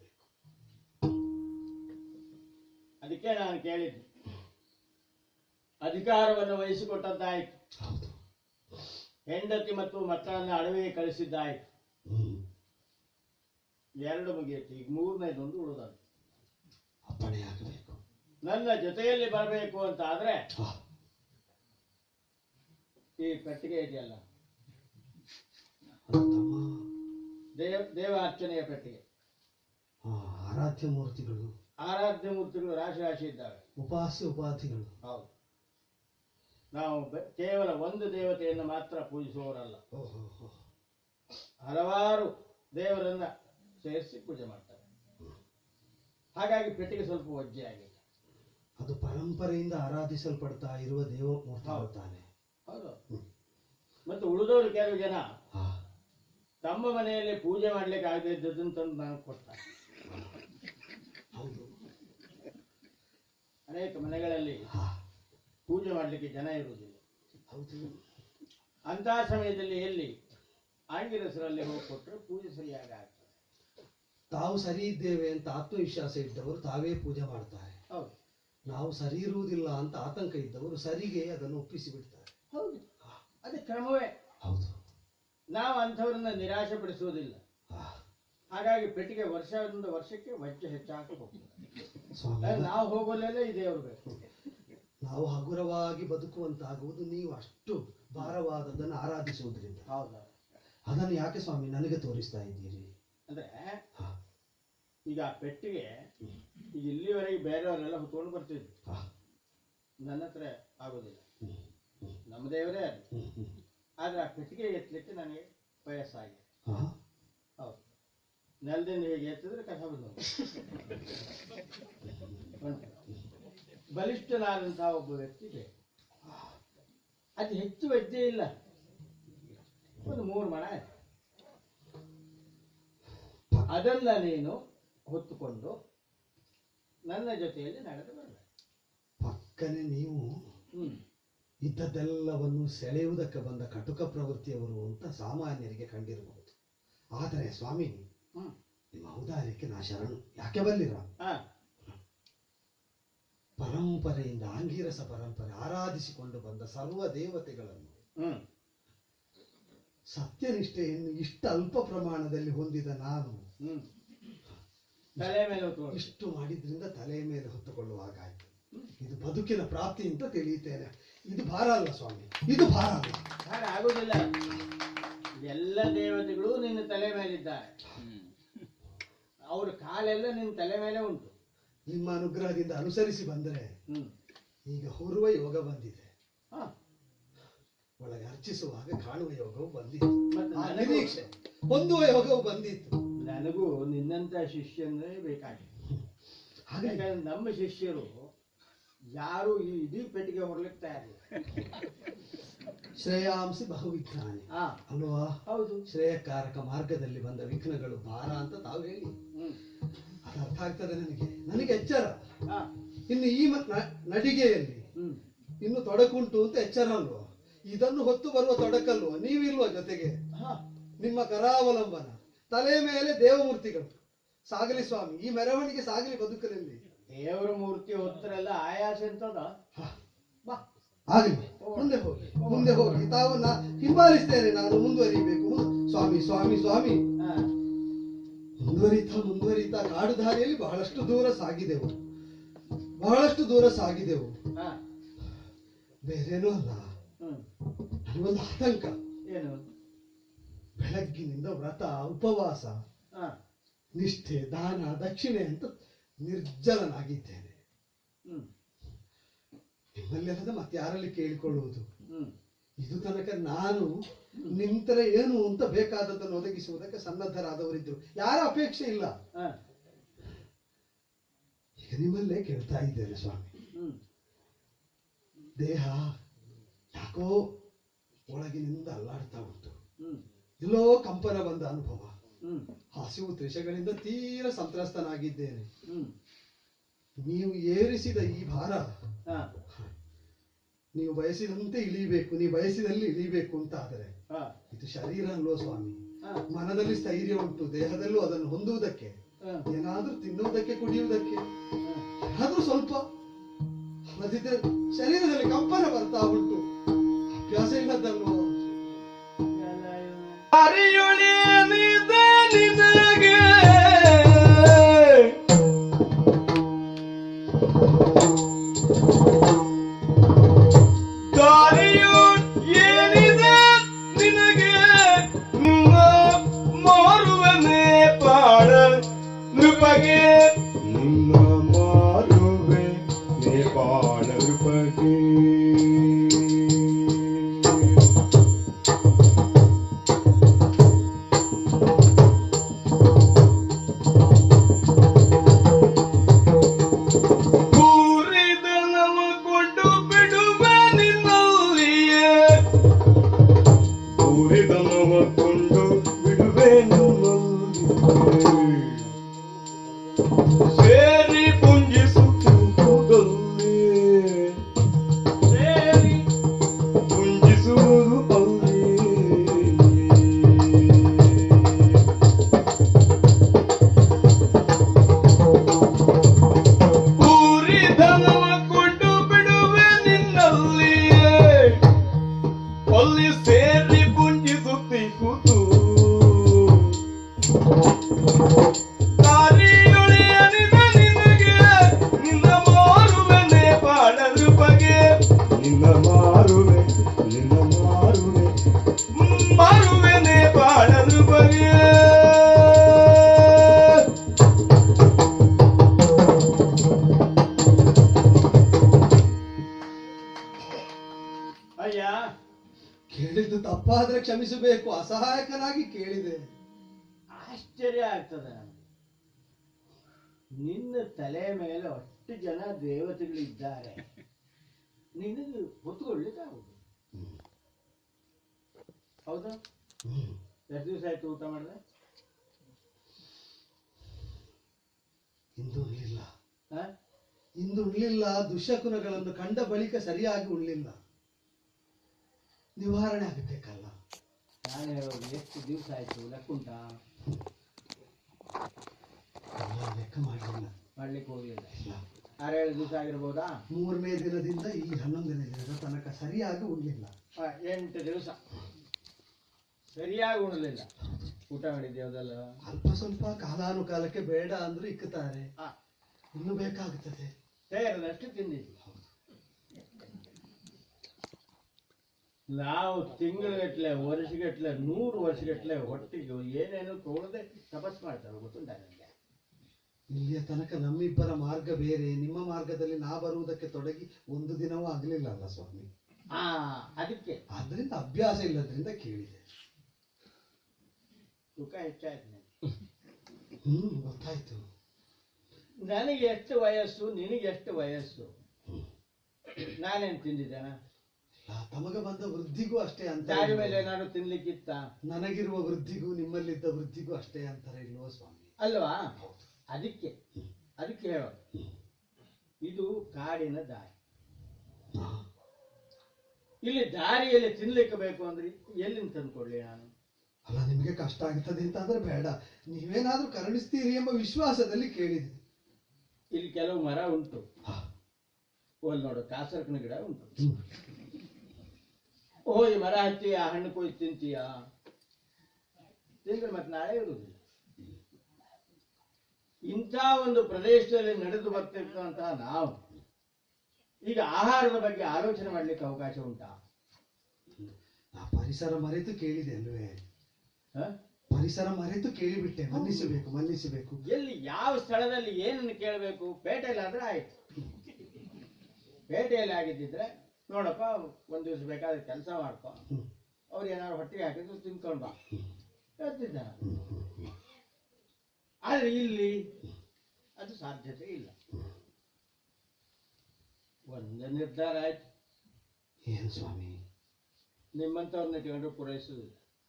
ಅದಕ್ಕೆ ನಾನು ಕೇಳಿದ್ದು ಅಧಿಕಾರವನ್ನು ವಹಿಸಿಕೊಟ್ಟದ್ದಾಯ್ತು ಹೌದು ಹೆಂಡತಿ ಮತ್ತು ಮಕ್ಕಳನ್ನ ಅಡವಿಗೆ ಕಳಿಸಿದ್ದಾಯ್ತು ಹ್ಮ್ ಎರಡು ಮುಗಿಯಿತು ಈಗ ಮೂರನೇದೊಂದು ಉಳಿದದ್ದು ಅಪ್ಪಣೆ ಆಗಬೇಕು ನನ್ನ ಜೊತೆಯಲ್ಲಿ ಬರಬೇಕು ಅಂತ ಆದ್ರೆ ಹಾ, ಈ ಪೆಟ್ಟಿಗೆ ಇದೆಯಲ್ಲ ಅದು ತಮ್ಮ ದೇವ ದೇವಾರ್ಚನೆಯ ಪೆಟ್ಟಿಗೆ ಆ, ಆರಾಧ್ಯ ಮೂರ್ತಿಗಳು ಆರಾಧ್ಯ ಮೂರ್ತಿಗಳು ರಾಶಿ ರಾಶಿ ಇದ್ದಾವೆ ಉಪಾಸ್ಯ ಉಪಾಧಿಗಳು ಹೌದು ನಾವು ಬೆ- ಕೇವಲ ಒಂದು ದೇವತೆಯನ್ನು ಮಾತ್ರ ಪೂಜಿಸುವವರಲ್ಲ ಓಹೋ ಹೋ. ಹಲವಾರು ದೇವರನ್ನ ಸೇರಿಸಿ ಪೂಜೆ ಮಾಡ್ತಾರೆ ಹಾಗಾಗಿ ಪೆಟ್ಟಿಗೆ ಸ್ವಲ್ಪ ಒಜ್ಜೆ ಆಗಿದೆ ಅದು ಪರಂಪರೆಯಿಂದ ಆರಾಧಿಸಲ್ಪಡ್ತಾ ಇರುವ ದೇವಮೂರ್ತಿಗಳು ಹೌದು. ತಾನೆ ಹೌದು ಹ್ಮ್. ಮತ್ತು ಉಳಿದವರು ಕೆಲವು ಜನ ಹಾ, ತಮ್ಮ ಮನೆಯಲ್ಲಿ ಪೂಜೆ ಮಾಡ್ಲಿಕ್ಕೆ ಆಗದೆ ಇದ್ದದನ್ನು ತಂದು ನನಗೆ ಕೊಡ್ತಾರೆ ಹೌದು ಅನೇಕ ಮನೆಗಳಲ್ಲಿ ಹಾ, ಪೂಜೆ ಮಾಡಲಿಕ್ಕೆ ಜನ ಇರುವುದಿಲ್ಲ ಹೌದು ಅಂತಹ ಸಮಯದಲ್ಲಿ ಎಲ್ಲಿ ಆಂಗಿರಸರಲ್ಲಿ ಹೋಗಿ ಕೊಟ್ಟರೆ ಪೂಜೆ ಸರಿಯಾಗಿ ಆಗ್ತದೆ ತಾವು ಸರಿ ಇದ್ದೇವೆ ಅಂತ ಆತ್ಮವಿಶ್ವಾಸ ಇದ್ದವರು ತಾವೇ ಪೂಜೆ ಮಾಡ್ತಾರೆ ಹೌದು ನಾವು ಸರಿ ಇರುವುದಿಲ್ಲ ಅಂತ ಆತಂಕ ಇದ್ದವರು ಸರಿಗೆ ಅದನ್ನು ಒಪ್ಪಿಸಿ ಬಿಡ್ತಾರೆ ಹೌದು ಅದೇ ಕ್ರಮವೇ ಹೌದು ನಾವು ಅಂಥವ್ರನ್ನ ನಿರಾಶೆ ಪಡಿಸುವುದಿಲ್ಲ ಹಾ, ಹಾಗಾಗಿ ಪೆಟ್ಟಿಗೆ ವರ್ಷದಿಂದ ವರ್ಷಕ್ಕೆ ವಜ್ಜೆ ಹೆಚ್ಚಾಗ್ತಾ ಹೋಗ್ತದೆ ಸ್ವಾಮಿ ಅದೇ ನಾವು ಹೋಗೋಲೆಲ್ಲ ಈ ದೇವರು ಬೇಕು ನಾವು ಹಗುರವಾಗಿ ಬದುಕುವಂತಾಗುವುದು ನೀವು ಅಷ್ಟು ಭಾರವಾದದ್ದನ್ನು ಆರಾಧಿಸುವುದರಿಂದ ಹೌದಾ ಅದನ್ನು ಯಾಕೆ ಸ್ವಾಮಿ ನನಗೆ ತೋರಿಸ್ತಾ ಇದ್ದೀರಿ ಅಂದ್ರೆ ಹಾ, ಈಗ ಆ ಪೆಟ್ಟಿಗೆ ಈಗ ಇಲ್ಲಿವರೆಗೆ ಬೇರೆಯವರೆಲ್ಲ ಹೊತ್ಕೊಂಡು ಬರ್ತಿದ್ರು ಹಾ, ನನ್ನ ಹತ್ರ ಆಗೋದಿಲ್ಲ ಹ್ಮ್, ಹ್ಮ್, ನಮ್ಮ ದೇವರೇ ಅದು ಹ್ಮ್, ಹ್ಮ್. ಆದ್ರೆ ಆ ಪೆಟ್ಟಿಗೆ ಎತ್ತಲಿಕ್ಕೆ ನನಗೆ ವಯಸ್ಸಾಗಿದೆ ಹಾ, ಹೌದು ನೆಲದಿಂದ ಹೀಗೆ ಎತ್ತಿದ್ರೆ ಕಸ ಬಂದು ಉಂಟು. ಬಲಿಷ್ಠನಾದಂತಹ ಒಬ್ಬ ವ್ಯಕ್ತಿಗೆ ಅದು ಹೆಚ್ಚು ವಜ್ಜೆ ಇಲ್ಲ ಒಂದು ಮೂರು ಮಣ ಆಯ್ತು ಅದನ್ನ ನೀನು ಹೊತ್ತುಕೊಂಡು ನನ್ನ ಜೊತೆಯಲ್ಲಿ ನಡೆದು ಬರಬೇಕು ಪಕ್ಕನೆ ನೀವು ಹ್ಮ್ ಇದ್ದದ್ದೆಲ್ಲವನ್ನು ಸೆಳೆಯುವುದಕ್ಕೆ ಬಂದ ಕಟುಕ ಪ್ರವೃತ್ತಿಯವರು ಅಂತ ಸಾಮಾನ್ಯರಿಗೆ ಕಂಡಿರಬಹುದು ಆದರೆ ಸ್ವಾಮಿ ಹ್ಮ್ ನಿಮ್ಮ ಔದಾರ್ಯಕ್ಕೆ ನಾ ಶರಣು ಯಾಕೆ ಬಲ್ಲಿರ ಹಾ ಪರಂಪರೆಯಿಂದ ಆಂಗೀರಸ ಪರಂಪರೆ ಆರಾಧಿಸಿಕೊಂಡು ಬಂದ ಸರ್ವ ದೇವತೆಗಳನ್ನು ಹ್ಮ್ ಸತ್ಯನಿಷ್ಠೆಯನ್ನು ಇಷ್ಟ ಅಲ್ಪ ಪ್ರಮಾಣದಲ್ಲಿ ಹೊಂದಿದ ನಾನು ಹ್ಮ್ ತಲೆ ಮೇಲೆ ಹೊತ್ಕೊಂಡು ಇಷ್ಟು ಮಾಡಿದ್ರಿಂದ ತಲೆಯ ಮೇಲೆ ಹೊತ್ತುಕೊಳ್ಳುವಾಗಾಯ್ತು ಇದು ಬದುಕಿನ ಪ್ರಾಪ್ತಿ ಅಂತ ತಿಳಿಯುತ್ತೇನೆ ಇದು ಭಾರ ಅಲ್ಲ ಸ್ವಾಮಿ ಇದು ಭಾರ ಅಲ್ಲ ಹಾಗೆ ಆಗುದಿಲ್ಲ ಎಲ್ಲ ದೇವತೆಗಳು ನಿನ್ನ ತಲೆ ಮೇಲಿದ್ದಾರೆ ಅವ್ರ ಕಾಲೆಲ್ಲ ನಿನ್ನ ತಲೆ ಮೇಲೆ ಉಂಟು ನಿಮ್ಮ ಅನುಗ್ರಹದಿಂದ ಅನುಸರಿಸಿ ಬಂದರೆ ಹ್ಮ್ ಈಗ ಹೊರುವ ಯೋಗ ಬಂದಿದೆ ಹಾ ಒಳಗೆ ಅರ್ಚಿಸುವಾಗ ಕಾಣುವ ಯೋಗವು ಬಂದಿತ್ತು ಮತ್ತೆ ಆ ನನಗೂ- ನಿರೀಕ್ಷೆ ಹೊಂದುವ ಯೋಗವು ಬಂದಿತ್ತು ನನಗೂ ನಿನ್ನಂತ ಶಿಷ್ಯಂದ್ರೆ ಬೇಕಾಗಿದೆ ಹಾಗೆ ಯಾಕಂದ್ರೆ ನಮ್ಮ ಶಿಷ್ಯರು ಯಾರು ಈ ಇಡೀ ಪೆಟ್ಟಿಗೆ ಹೊರಲಿಕ್ಕೆ ತಯಾರಿಲ್ಲ ಶ್ರೇಯಾಂಸಿ ಬಹುವಿಜ್ಞಾನಿ ಹಾ ಅಲ್ವಾ ಹೌದು ಶ್ರೇಯಕಾರಕ ಮಾರ್ಗದಲ್ಲಿ ಬಂದ ವಿಘ್ನಗಳು ಭಾರ ಅಂತ ತಾವು ಹೇಳಿ ಹ್ಮ್ ಅದು ಅರ್ಥ ಆಗ್ತದೆ ನನಗೆ ನನಗೆ ಎಚ್ಚರ ಹಾ ಇನ್ನು ಈ ಮ- ನ- ನಡಿಗೆಯಲ್ಲಿ ಹ್ಮ್ ಇನ್ನು ತೊಡಕುಂಟು ಅಂತ ಎಚ್ಚರ ಅಲ್ವಾ ಇದನ್ನು ಹೊತ್ತು ಬರುವ ತೊಡಕಲ್ವಾ ನೀವಿಲ್ವಾ ಜೊತೆಗೆ ಹಾ ನಿಮ್ಮ ಕರಾವಲಂಬನ ತಲೆ ಮೇಲೆ ದೇವಮೂರ್ತಿಗಳು ಸಾಗಲಿ ಸ್ವಾಮಿ ಈ ಮೆರವಣಿಗೆ ಸಾಗಲಿ ಬದುಕಲಲ್ಲಿ ದೇವರ ಮೂರ್ತಿ ಹೊತ್ತರೆಲ್ಲ ಆಯಾಸ ಎಂತದ ಹ, ಬಾ ಆಗಲಿ ಮುಂದೆ ಹೋಗಿ ಮುಂದೆ ಹೋಗಿ ತಾವು ನಾ ಹಿಂಬಾಲಿಸ್ತೇನೆ ನಾನು ಮುಂದುವರಿಬೇಕು ಸ್ವಾಮಿ ಸ್ವಾಮಿ ಸ್ವಾಮಿ ಹಾ ಮುಂದುವರಿತಾ ಮುಂದುವರಿತಾ ಕಾಡು ದಾರಿಯಲ್ಲಿ ಬಹಳಷ್ಟು ದೂರ ಸಾಗಿದೆವು ಬಹಳಷ್ಟು ದೂರ ಸಾಗಿದೆವು ಹಾ ಬೇರೇನೂ ಅಲ್ಲ ಹ್ಮ್ ನನಗೊಂದು ಆತಂಕ ಏನು ಬೆಳಗ್ಗಿನಿಂದ ವ್ರತ ಉಪವಾಸ ಹಾ ನಿಷ್ಠೆ ದಾನ ದಕ್ಷಿಣೆ ಅಂತ ನಿರ್ಜಲನಾಗಿದ್ದೇನೆ ಹ್ಮ್ ನಿಮ್ಮಲ್ಲೆಲ್ಲದ ಮತ್ತೆ ಯಾರಲ್ಲಿ ಕೇಳಿಕೊಳ್ಳುವುದು ಹ್ಮ್ ಇದು ತನಕ ನಾನು ನಿಂತರೆ ಏನು ಅಂತ ಬೇಕಾದದ್ದನ್ನು ಒದಗಿಸುವುದಕ್ಕೆ ಸನ್ನದ್ಧರಾದವರಿದ್ರು ಯಾರ ಅಪೇಕ್ಷೆ ಇಲ್ಲ ಹಾ ಈಗ ನಿಮ್ಮಲ್ಲೇ ಕೇಳ್ತಾ ಇದ್ದೇನೆ ಸ್ವಾಮಿ ಹ್ಮ್ ದೇಹ ಯಾಕೋ ಒಳಗಿನಿಂದ ಅಲ್ಲಾಡ್ತಾ ಉಂಟು ಹ್ಮ್ ಎಲ್ಲೋ ಕಂಪನ ಬಂದ ಅನುಭವ ಹ್ಮ್ ಹಸಿವು ತ್ರಿಷಗಳಿಂದ ತೀರ ಸಂತ್ರಸ್ತನಾಗಿದ್ದೇನೆ ಹ್ಮ್ ನೀವು ಏರಿಸಿದ ಈ ಭಾರ ಹಾ ನೀವು ಬಯಸಿದಂತೆ ಇಳಿಬೇಕು ನೀವು ಬಯಸಿದಲ್ಲಿ ಇಳಿಬೇಕು ಅಂತ ಆದರೆ ಹಾ ಇದು ಶರೀರ ಅಲ್ವೋ ಸ್ವಾಮಿ ಹಾ ಮನದಲ್ಲಿ ಸ್ಥೈರ್ಯ ಉಂಟು ದೇಹದಲ್ಲೂ ಅದನ್ನು ಹೊಂದುವುದಕ್ಕೆ ಹಾ ಏನಾದ್ರೂ ತಿನ್ನುವುದಕ್ಕೆ ಕುಡಿಯುವುದಕ್ಕೆ ಹಾ ಏನಾದ್ರೂ ಸ್ವಲ್ಪ ಅಲ್ಲದಿದ್ದರೆ ಶರೀರದಲ್ಲಿ ಕಂಪನ ಬರ್ತಾ ಉಂಟು ಅಭ್ಯಾಸ ಇಲ್ಲದಲ್ವೋ ಎಲ್ಲ ಇವ್ನು. ಅರಿಯುಳಿಯನಿದೆ ನಿನಗೆ ದಾರಿಯು ಏನಿದೆ ನಿನಗೆ ನಿನ್ನ ಮಾರುವನೆ ಪಾಡ ನೃಪಗೆ ನಿನ್ನ ಮಾರುವೆ ನೇಪಾಳ ನೃಪಗೆ ಕೂರಿದನವ ಕೊಂಡು ಬಿಡುವೆ ನಿನ್ನಲ್ಲಿಯೇ ಕೂರಿದನವ ಕೊಂಡು ಬಿಡುವೆ ನಿನ್ನಲ್ಲಿಯೇ ಸೇರಿ ಪುಂಜಿಸುತ್ತಿರುವುದಲ್ಲಿ ಸೇರಿ ಪುಂಜಿಸುವುದು ಅಲ್ಲಿ ಊರಿ ಧನವ ಕೊಂಡು ಬಿಡುವೆ ನಿನ್ನಲ್ಲಿಯೇ ಅಲ್ಲಿ ಸೇರಿ ಪುಂಜಿಸುತ್ತಿ ಕೂತು ದಾರಿಯೊಳೆಯನಿದ ನಿನಗೆ ನಿನ್ನ ಮಾರುವೆನೆ ಬಾಳಲು ಬಗೆ ನಿನ್ನ ಮಾರುವೆ ನಿನ್ನ ಮಾರುವೆ ಮಾರುವೆನೆ ಬಾಳಲು ಬಗೆ ಅಯ್ಯ ಕೇಳಿದ್ದು ತಪ್ಪಾದ್ರೆ ಕ್ಷಮಿಸಬೇಕು ಅಸಹಾಯಕನಾಗಿ ಕೇಳಿದೆ ಆಶ್ಚರ್ಯ ಆಗ್ತದೆ ನಿನ್ನ ತಲೆ ಮೇಲೆ ಅಷ್ಟು ಜನ ದೇವತೆಗಳಿದ್ದಾರೆ ನಿನಗೆ ಹೊತ್ಕೊಳ್ಳಿಕ್ಕಾಗುದು ಹೌದಾ ಹ್ಮ್. ಎಷ್ಟು ದಿವಸ ಆಯ್ತು ಊಟ ಮಾಡಿದೆ ಇಂದು ಉಣ್ಲಿಲ್ಲ ಹಾ ಇಂದು ಉಣ್ಲಿಲ್ಲ ದುಶ್ಶಕುನಗಳನ್ನು ಕಂಡ ಬಳಿಕ ಸರಿಯಾಗಿ ಉಣ್ಲಿಲ್ಲ ನಿವಾರಣೆ ಆಗಬೇಕಲ್ಲ ನಾನು ಹೇಳೋದು ಎಷ್ಟು ದಿವಸ ಆಯ್ತು ಲೆಕ್ಕುಂಟಾ ಎಲ್ಲ ಲೆಕ್ಕ ಮಾಡಲಿಲ್ಲ ಮಾಡ್ಲಿಕ್ಕೆ ಹೋಗ್ಲಿಲ್ಲ ಇಲ್ಲ ಆರೇಳು ದಿವಸ ಆಗಿರ್ಬೋದಾ ಮೂರನೇ ದಿನದಿಂದ ಈ ಹನ್ನೊಂದನೇ ದಿನದ ತನಕ ಸರಿಯಾಗಿ ಉಣ್ಲಿಲ್ಲ ಆ, ಎಂಟು ದಿವಸ ಸರಿಯಾಗಿ ಉಣಲಿಲ್ಲ ಊಟ ಮಾಡಿದ್ದೇವದಲ್ಲ ಅಲ್ಪ ಸ್ವಲ್ಪ ಕಾಲಾನುಕಾಲಕ್ಕೆ ಬೇಡ ಅಂದ್ರೂ ಇಕ್ಕುತ್ತಾರೆ ಆ, ಇನ್ನು ಬೇಕಾಗುತ್ತದೆ ಸೇರದಷ್ಟು ತಿಂದಿದ್ವಿ ನಾವು ತಿಂಗಳಗಟ್ಲೆ ವರ್ಷಗಟ್ಲೆ ನೂರು ವರ್ಷಗಟ್ಲೆ ಹೊಟ್ಟಿಗೆ ಏನೇನು ತೋಳದೆ ತಪಸ್ ಮಾಡ್ತಾರೆ ಗೊತ್ತುಂಟ ನನಗೆ ಇಲ್ಲಿಯ ತನಕ ನಮ್ಮಿಬ್ಬರ ಮಾರ್ಗ ಬೇರೆ ನಿಮ್ಮ ಮಾರ್ಗದಲ್ಲಿ ನಾ ಬರುವುದಕ್ಕೆ ತೊಡಗಿ ಒಂದು ದಿನವೂ ಆಗಲಿಲ್ಲ ಅಲ್ಲ ಸ್ವಾಮಿ ಆ ಅದಕ್ಕೆ ಆದ್ರಿಂದ ಅಭ್ಯಾಸ ಇಲ್ಲದ್ರಿಂದ ಕೇಳಿದೆ ತೂಕ ಹೆಚ್ಚಾಯ್ತು ನನಗೆ. ಹ್ಮ್ ಗೊತ್ತಾಯ್ತು ನನಗೆ ಎಷ್ಟು ವಯಸ್ಸು ನಿನಗೆ ಎಷ್ಟು ವಯಸ್ಸು ನಾನೇನು ತಿಂದಿದ್ದೇನ ಆ, ತಮಗ ಬಂದ ವೃದ್ಧಿಗೂ ಅಷ್ಟೇ ಅಂತ ದಾರಿ ಮೇಲೆ ಏನಾದ್ರು ತಿನ್ಲಿಕ್ಕಿತ್ತ ನನಗಿರುವ ವೃದ್ಧಿಗೂ ನಿಮ್ಮಲ್ಲಿದ್ದ ವೃದ್ಧಿಗೂ ಅಷ್ಟೇ ಅಂತಾರೆ ಇಲ್ವೋ ಸ್ವಾಮಿ ಅಲ್ವಾ ಅದಕ್ಕೆ ಅದಕ್ಕೆ ಹೇಳೋದು ಇದು ಕಾಡಿನ ದಾರಿ ಹಾ. ಇಲ್ಲಿ ದಾರಿಯಲ್ಲಿ ತಿನ್ಲಿಕ್ಕೆ ಬೇಕು ಅಂದ್ರೆ ಎಲ್ಲಿಂದ ತಂದ್ಕೊಡ್ಲಿ ನಾನು ಅಲ್ಲ ನಿಮಗೆ ಕಷ್ಟ ಆಗ್ತದೆ ಅಂತ ಆದ್ರೆ ಬೇಡ ನೀವೇನಾದ್ರೂ ಕರುಣಿಸ್ತೀರಿ ಎಂಬ ವಿಶ್ವಾಸದಲ್ಲಿ ಕೇಳಿದೆ ಇಲ್ಲಿ ಕೆಲವು ಮರ ಉಂಟು ಹಾ. ಹೋಲ್ ನೋಡು ಕಾಸರಕನ ಗಿಡ ಉಂಟು ಹ್ಮ್. ಹೋಗಿ ಮರ ಹತ್ತಿ ಆ ಹಣ್ಣು ಕೊಯ್ದು ತಿಂತೀಯ ತಿಂದ್ರೆ ಮತ್ತೆ ನಾಳೆ ಇರುವುದಿಲ್ಲ ಇಂಥ ಒಂದು ಪ್ರದೇಶದಲ್ಲಿ ನಡೆದು ಬರ್ತಿರ್ತಂತಹ ನಾವು ಈಗ ಆಹಾರದ ಬಗ್ಗೆ ಆಲೋಚನೆ ಮಾಡ್ಲಿಕ್ಕೆ ಅವಕಾಶ ಉಂಟಾ ನಾ ಪರಿಸರ ಮರೆತು ಕೇಳಿದೆ ಅಲ್ವೇ ಹ? ಪರಿಸರ ಮರೆತು ಕೇಳಿಬಿಟ್ಟೆ ಮನ್ನಿಸಬೇಕು ಮನ್ನಿಸಬೇಕು ಎಲ್ಲಿ ಯಾವ ಸ್ಥಳದಲ್ಲಿ ಏನನ್ನು ಕೇಳಬೇಕು ಪೇಟೆಯಲ್ಲಿ ಆದ್ರೆ ಆಯ್ತು ಪೇಟೆಯಲ್ಲಿ ಆಗಿದ್ದಿದ್ರೆ ನೋಡಪ್ಪ ಒಂದ್ ದಿವಸ ಬೇಕಾದ್ರೆ ಕೆಲಸ ಮಾಡ್ಕೊ ಹ್ಮ್. ಅವ್ರು ಏನಾದ್ರು ಹೊಟ್ಟಿಗೆ ಹಾಕಿದ್ರು ತಿನ್ಕೊಂಡ್ ಬಾ ಹೇಳ್ತಿದ್ದ ನಾನು. ಹ್ಮ್, ಹ್ಮ್, ಹ್ಮ್. ಆದ್ರೆ ಇಲ್ಲಿ ಅದು ಸಾಧ್ಯತೆ ಇಲ್ಲ ಒಂದು ನಿರ್ಧಾರ ಆಯ್ತು ಏನ್ ಸ್ವಾಮಿ ನಿಮ್ಮಂಥವ್ರನ್ನ ಇಟ್ಕೊಂಡು ಪೂರೈಸುವುದಿಲ್ಲ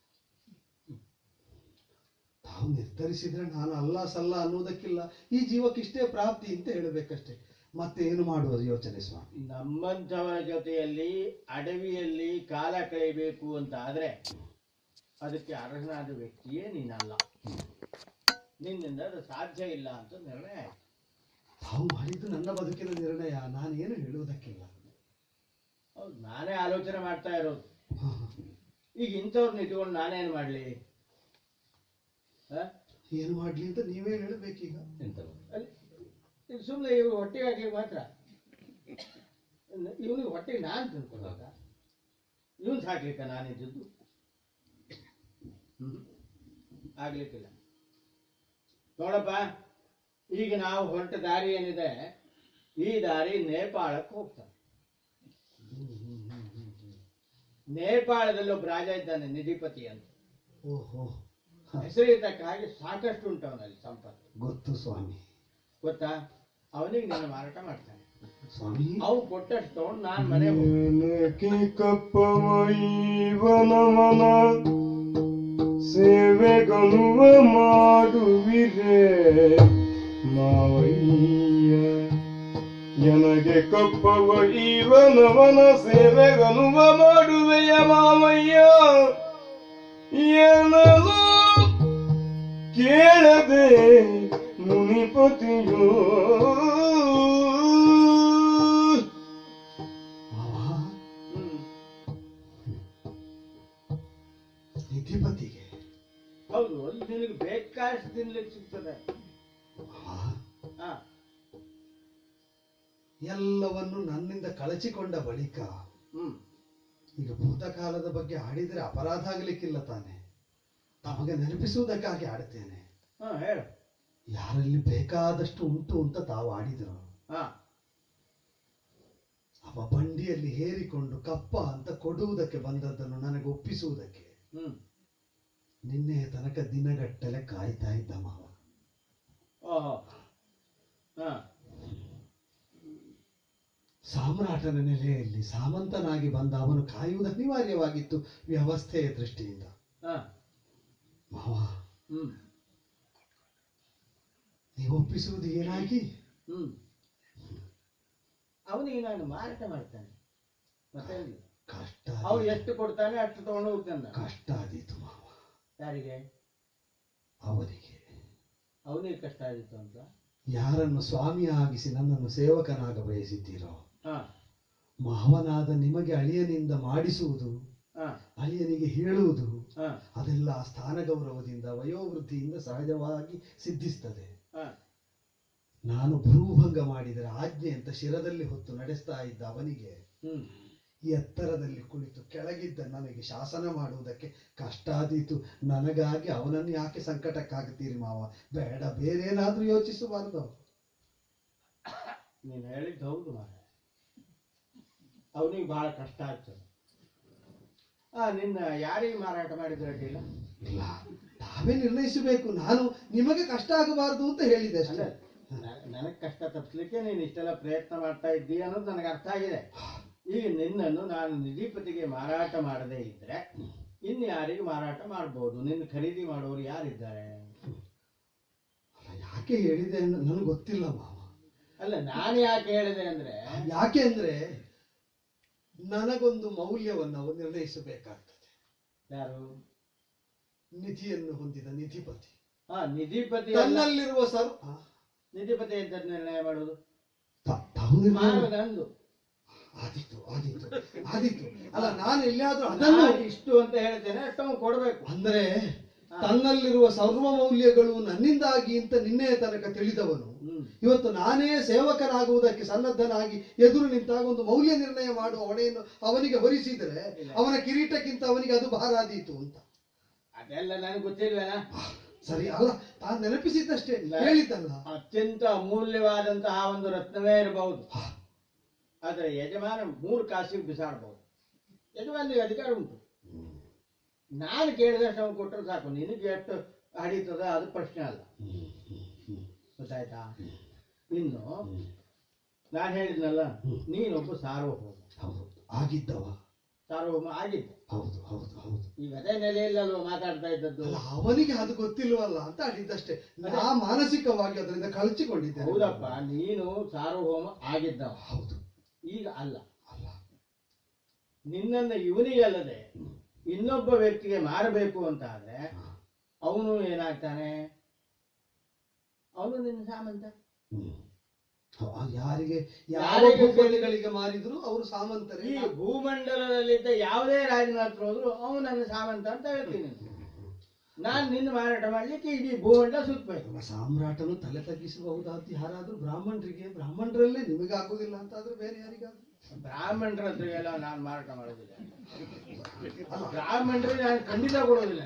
ತಾವು ನಿರ್ಧರಿಸಿದ್ರೆ ನಾನು ಅಲ್ಲ ಸಲ್ಲ ಅನ್ನೋದಕ್ಕಿಲ್ಲ ಈ ಜೀವಕ್ಕಿಷ್ಟೇ ಪ್ರಾಪ್ತಿ ಅಂತ ಹೇಳಬೇಕಷ್ಟೇ ಮತ್ತೆ ಏನು ಮಾಡುವ ಯೋಚನೆ ಸ್ವಾಮಿ ನಮ್ಮಂಥವರ ಜೊತೆಯಲ್ಲಿ ಅಡವಿಯಲ್ಲಿ ಕಾಲ ಕಳೆಯಬೇಕು ಅಂತ ಆದ್ರೆ ಅದಕ್ಕೆ ಅರ್ಹನಾದ ವ್ಯಕ್ತಿಯೇ ನೀನಲ್ಲ ನಿನ್ನಿಂದ ಅದು ಸಾಧ್ಯ ಇಲ್ಲ ಅಂತ ನಿರ್ಣಯ ಆಯ್ತು ತಾವು ಮಾಡಿದ್ದು ನನ್ನ ಬದುಕಿನ ನಿರ್ಣಯ ನಾನೇನು ಹೇಳುವುದಕ್ಕಿಲ್ಲ ಹೌದು ನಾನೇ ಆಲೋಚನೆ ಮಾಡ್ತಾ ಇರೋದು ಹಾ, ಹಾ. ಈಗ ಇಂಥವ್ರನ್ನ ಇಟ್ಕೊಂಡು ನಾನೇನ್ ಮಾಡ್ಲಿ ಹ? ಏನು ಮಾಡ್ಲಿ ಅಂತ ನೀವೇ ಹೇಳಬೇಕೀಗ ಅಲ್ಲಿ ಇದು ಸುಮ್ಮನೆ ಇವ್ರು ಹೊಟ್ಟೆಗೆ ಹಾಕ್ಲಿಕ್ಕೆ ಮಾತ್ರ ಇವನಿಗೆ ಹೊಟ್ಟೆಗೆ ನಾನು ತಿನ್ಕೊಂಡಾಗ ಇವನ್ ಸಾಕ್ಲಿಕ್ಕ ನಾನಿದ್ದದ್ದು ಹ್ಮ್. ಆಗ್ಲಿಕ್ಕಿಲ್ಲ ನೋಡಪ್ಪ ಈಗ ನಾವು ಹೊರಟ ದಾರಿ ಏನಿದೆ ಈ ದಾರಿ ನೇಪಾಳಕ್ಕೆ ಹೋಗ್ತಾನೆ ನೇಪಾಳದಲ್ಲಿ ಒಬ್ಬ ರಾಜ ಇದ್ದಾನೆ ನಿಧಿಪತಿ ಅಂತ ಓಹೋ ಹ, ಹೆಸರಿದ್ದಕ್ಕೆ ಹಾಗೆ ಸಾಕಷ್ಟು ಉಂಟು ಅವನಲ್ಲಿ ಸಂಪತ್ತು ಗೊತ್ತು ಸ್ವಾಮಿ ಗೊತ್ತಾ ಅವನಿಗೆ ನಾನು ಮಾರಾಟ ಮಾಡ್ತಾನೆ ಸ್ವಾಮಿ ಅವ್ನು ಕೊಟ್ಟಷ್ಟು ತಗೊಂಡು ನಾನು ಮನೆ ಹೋಗ್ತೀನಿ. ಏನಕ್ಕೆ ಕಪ್ಪವೈವನಮನ ಸೇವೆಗನುವ ಮಾಡುವಿರೆ ಮಾವಯ್ಯ ನನಗೆ ಕಪ್ಪವ ಇವನವನ ಸೇವೆಗನುವ ಮಾಡುವೆಯ ಮಾವಯ್ಯ ಏನಲು ಕೇಳದೆ ಮುನಿಪತಿಯೋ ಮಾವ ಹ್ಮ್. ನಿಧಿಪತಿಗೆ ಹೌದು ಅಲ್ಲಿ ನಿನಗೆ ಬೇಕಾದಷ್ಟು ತಿನ್ಲಿಕ್ಕೆ ಸಿಗ್ತದೆ ಮಾವ ಹಾ ಎಲ್ಲವನ್ನು ನನ್ನಿಂದ ಕಳಚಿಕೊಂಡ ಬಳಿಕ ಹ್ಮ್ ಈಗ ಭೂತಕಾಲದ ಬಗ್ಗೆ ಆಡಿದರೆ ಅಪರಾಧ ಆಗಲಿಕ್ಕಿಲ್ಲ ತಾನೆ ತಮಗೆ ನೆನಪಿಸುವುದಕ್ಕಾಗಿ ಆಡ್ತೇನೆ ಹಾ ಹೇಳು ಯಾರಲ್ಲಿ ಬೇಕಾದಷ್ಟು ಉಂಟು ಅಂತ ತಾವು ಆಡಿದರು ಹಾ ಅವ ಬಂಡಿಯಲ್ಲಿ ಹೇರಿಕೊಂಡು ಕಪ್ಪ ಅಂತ ಕೊಡುವುದಕ್ಕೆ ಬಂದದ್ದನ್ನು ನನಗೆ ಒಪ್ಪಿಸುವುದಕ್ಕೆ ಹ್ಮ್ ನಿನ್ನೆ ತನಕ ದಿನಗಟ್ಟಲೆ ಕಾಯ್ತಾ ಇದ್ದ ಮಾವ ಓಹೋ ಹಾ ಸಾಮ್ರಾಟನ ನೆಲೆಯಲ್ಲಿ ಸಾಮಂತನಾಗಿ ಬಂದ ಅವನು ಕಾಯುವುದು ಅನಿವಾರ್ಯವಾಗಿತ್ತು ವ್ಯವಸ್ಥೆಯ ದೃಷ್ಟಿಯಿಂದ ಹಾ ಮಾವ ಹ್ಮ್ ನೀವು ಒಪ್ಪಿಸುವುದು ಏನಾಗಿ ಹ್ಮ್ ಅವನಿಗೆ ನಾನು ಮಾರಾಟ ಮಾಡ್ತಾನೆ ಮತ್ತೆ ಕಷ್ಟ ಅವನು ಎಷ್ಟು ಕೊಡ್ತಾನೆ ಅಷ್ಟು ತಗೊಂಡು ಹೋಗ್ತಾನೆ ನಾನು. ಕಷ್ಟ ಆದೀತು ಮಾವ ಯಾರಿಗೆ ಅವನಿಗೆ ಅವನಿಗೆ ಕಷ್ಟ ಆದಿತ್ತು ಅಂತ ಯಾರನ್ನು ಸ್ವಾಮಿಯಾಗಿಸಿ ನನ್ನನ್ನು ಸೇವಕನಾಗ ಬಯಸಿದ್ದೀರೋ ಹಾ ಮಾವನಾದ ನಿಮಗೆ ಅಳಿಯನಿಂದ ಮಾಡಿಸುವುದು ಹಾ ಅಳಿಯನಿಗೆ ಹೇಳುವುದು ಹ, ಅದೆಲ್ಲ ಸ್ಥಾನ ಗೌರವದಿಂದ ವಯೋವೃದ್ಧಿಯಿಂದ ಸಹಜವಾಗಿ ಸಿದ್ಧಿಸ್ತದೆ ಹ. ನಾನು ಭ್ರೂಭಂಗ ಮಾಡಿದರೆ ಆಜ್ಞೆ ಅಂತ ಶಿರದಲ್ಲಿ ಹೊತ್ತು ನಡೆಸ್ತಾ ಇದ್ದ ಅವನಿಗೆ ಹ್ಮ್ ಈ ಎತ್ತರದಲ್ಲಿ ಕುಳಿತು ಕೆಳಗಿದ್ದ ನನಗೆ ಶಾಸನ ಮಾಡುವುದಕ್ಕೆ ಕಷ್ಟ ಆದೀತು ನನಗಾಗಿ ಅವನನ್ನು ಯಾಕೆ ಸಂಕಟಕ್ಕಾಗ್ತೀರಿ ಮಾವ ಬೇಡ ಬೇರೇನಾದ್ರೂ ಯೋಚಿಸಬಾರ್ದು ನೀನು ಹೇಳಿದ್ದು ಹೌದು ಮಾರ ಅವನಿಗೆ ಬಹಳ ಕಷ್ಟ ಆಗ್ತದೆ ಆ ನಿನ್ನ ಯಾರಿಗೆ ಮಾರಾಟ ಮಾಡಿದ್ರೆ ಅಡ್ಡಿಲ್ಲ ಇಲ್ಲ ತಾವೇ ನಿರ್ಣಯಿಸಬೇಕು ನಾನು ನಿಮಗೆ ಕಷ್ಟ ಆಗಬಾರದು ಅಂತ ಹೇಳಿದೆ ಅಲ್ಲ ಅಷ್ಟೇ ನನಗೆ ಕಷ್ಟ ತಪ್ಪಿಸ್ಲಿಕ್ಕೆ ನೀನು ಇಷ್ಟೆಲ್ಲ ಪ್ರಯತ್ನ ಮಾಡ್ತಾ ಇದ್ದೀಯ ಅನ್ನೋದು ನನಗೆ ಅರ್ಥ ಆಗಿದೆ ಈಗ ನಿನ್ನನ್ನು ನಾನು ನಿಧಿಪತಿಗೆ ಮಾರಾಟ ಮಾಡದೇ ಇದ್ರೆ ಇನ್ನು ಯಾರಿಗೆ ಮಾರಾಟ ಮಾಡ್ಬೋದು ನಿನ್ನ ಖರೀದಿ ಮಾಡೋರು ಯಾರಿದ್ದಾರೆ ಅಲ್ಲ, ಯಾಕೆ ಹೇಳಿದೆ ನನಗೆ ಗೊತ್ತಿಲ್ಲ ಮಾವ ಅಲ್ಲ ನಾನು ಯಾಕೆ ಹೇಳಿದೆ ಅಂದ್ರೆ ಯಾಕೆ ಅಂದ್ರೆ ನನಗೊಂದು ಮೌಲ್ಯವನ್ನು ಅವು ನಿರ್ಣಯಿಸಬೇಕಾಗ್ತದೆ ಯಾರು ನಿಧಿಯನ್ನು ಹೊಂದಿದ ನಿಧಿಪತಿ ಹಾ ನಿಧಿಪತಿ ಅಲ್ಲ. ತನ್ನಲ್ಲಿರುವ ಸರ್ವ ಆ, ನಿಧಿಪತಿ ಅಂತ ನಿರ್ಣಯ ಮಾಡೋದು ತ- ತಾವು ನಿರ್ಣಯ ಮಾಡಿ. ಮಾನದಂದು ಆದೀತು ಆದೀತು ಆದೀತು ಅಲ್ಲ ನಾನು ಎಲ್ಲಿಯಾದ್ರೂ ಅದನ್ನು ನಾನು ಇಷ್ಟು ಅಂತ ಹೇಳ್ತೇನೆ ಅಷ್ಟೊಂದು ಕೊಡ್ಬೇಕು ಅಂದ್ರೆ ತನ್ನಲ್ಲಿರುವ ಸರ್ವ ಮೌಲ್ಯಗಳು ನನ್ನಿಂದಾಗಿ ಅಂತ ನಿನ್ನೆ ತನಕ ತಿಳಿದವನು ಹ್ಮ್ ಇವತ್ತು ನಾನೇ ಸೇವಕನಾಗುವುದಕ್ಕೆ ಸನ್ನದ್ಧನಾಗಿ ಎದುರು ನಿಂತಾಗ ಒಂದು ಮೌಲ್ಯ ನಿರ್ಣಯ ಮಾಡುವ ಹೊಣೆಯನ್ನು ಅವನಿಗೆ ಹೊರಿಸಿದರೆ ಅವನ ಕಿರೀಟಕ್ಕಿಂತ ಅವನಿಗೆ ಅದು ಭಾರ ಆದೀತು ಅಂತ ಅದೆಲ್ಲ ನನಗೆ ಗೊತ್ತಿಲ್ವೇನಾ ಸರಿ ಅಲ್ಲ ತಾನು ನೆನಪಿಸಿದ್ದಷ್ಟೇ ಹೇಳಿದ್ದಲ್ಲ ಅತ್ಯಂತ ಅಮೂಲ್ಯವಾದಂತಹ ಒಂದು ರತ್ನವೇ ಇರಬಹುದು ಆದ್ರೆ ಯಜಮಾನ ಮೂರು ಕಾಸಿಗೆ ಬಿಸಾಡಬಹುದು ಯಜಮಾನಿಗೆ ಅಧಿಕಾರ ಉಂಟು ನಾನು ಕೇಳಿದಷ್ಟು ಅವ್ನು ಕೊಟ್ಟರೆ ಸಾಕು ನಿನಗೆ ಎಷ್ಟು ಹಡಿತದ ಅದು ಪ್ರಶ್ನೆ ಅಲ್ಲ ಗೊತ್ತಾಯ್ತಾ ಇನ್ನು ನಾನು ಹೇಳಿದ್ನಲ್ಲ ನೀನೊಬ್ಬ ಸಾರ್ವಭೌಮ ಹೌದು ಆಗಿದ್ದವ ಸಾರ್ವಭೌಮ ಆಗಿದ್ದೆ ಹೌದು ಹೌದು ಹೌದು ಈಗ ಅದೇ ನೆಲೆಯಲ್ಲಿ ಅಲ್ವಾ ಮಾತಾಡ್ತಾ ಇದ್ದದ್ದು ಅಲ್ಲ ಅವನಿಗೆ ಅದು ಗೊತ್ತಿಲ್ವಲ್ಲ ಅಂತ ಆಡಿದ್ದಷ್ಟೇ ನಾ ಮಾನಸಿಕವಾಗಿ ಅದರಿಂದ ಕಳಚಿಕೊಂಡಿದ್ದೇನೆ ಹೌದಪ್ಪ ನೀನು ಸಾರ್ವಭೌಮ ಆಗಿದ್ದವ ಹೌದು ಈಗ ಅಲ್ಲ ಅಲ್ಲ ನಿನ್ನನ್ನು ಇವನಿಗಲ್ಲದೆ ಇನ್ನೊಬ್ಬ ವ್ಯಕ್ತಿಗೆ ಮಾರಬೇಕು ಅಂತ ಆದ್ರೆ ಅವನು ಏನಾಗ್ತಾನೆ ಅವನು ನಿನ್ನ ಸಾಮಂತ ಹ್ಮ್. ಅವ ಯಾರಿಗೆ ಯಾವ ಯಾರಿಗೆ ಭೂಪತಿಗಳಿಗೆ ಮಾರಿದ್ರು ಅವರು ಸಾಮಂತರೇ ಈ ಭೂಮಂಡಲದಲ್ಲಿದ್ದ ಯಾವುದೇ ರಾಜನ ಹತ್ರ ಹೋದ್ರು ಅವನು ನನ್ನ ಸಾಮಂತ ಅಂತ ಹೇಳ್ತೀನಿ ನಾನು ನಿನ್ನ ಮಾರಾಟ ಮಾಡ್ಲಿಕ್ಕೆ ಇಡೀ ಭೂಮಂಡಲ ಸುತ್ತಬೇಕು ಅಲ್ಲ, ಸಾಮ್ರಾಟನು ತಲೆ ತಗ್ಗಿಸಬಹುದಾದ್ದು ಯಾರಾದ್ರೂ ಬ್ರಾಹ್ಮಣರಿಗೆ ಬ್ರಾಹ್ಮಣರಲ್ಲೇ ನಿಮಗಾಗುದಿಲ್ಲ ಅಂತಾದ್ರೆ ಬೇರೆ ಯಾರಿಗಾದ್ರು ಬ್ರಾಹ್ಮಣರ ಹತ್ರ ಎಲ್ಲ ನಾನು ಮಾರಾಟ ಮಾಡೋದಿಲ್ಲ ಬ್ರಾಹ್ಮಣರಿಗೆ ನಾನು ಖಂಡಿತ ಕೊಡೋದಿಲ್ಲ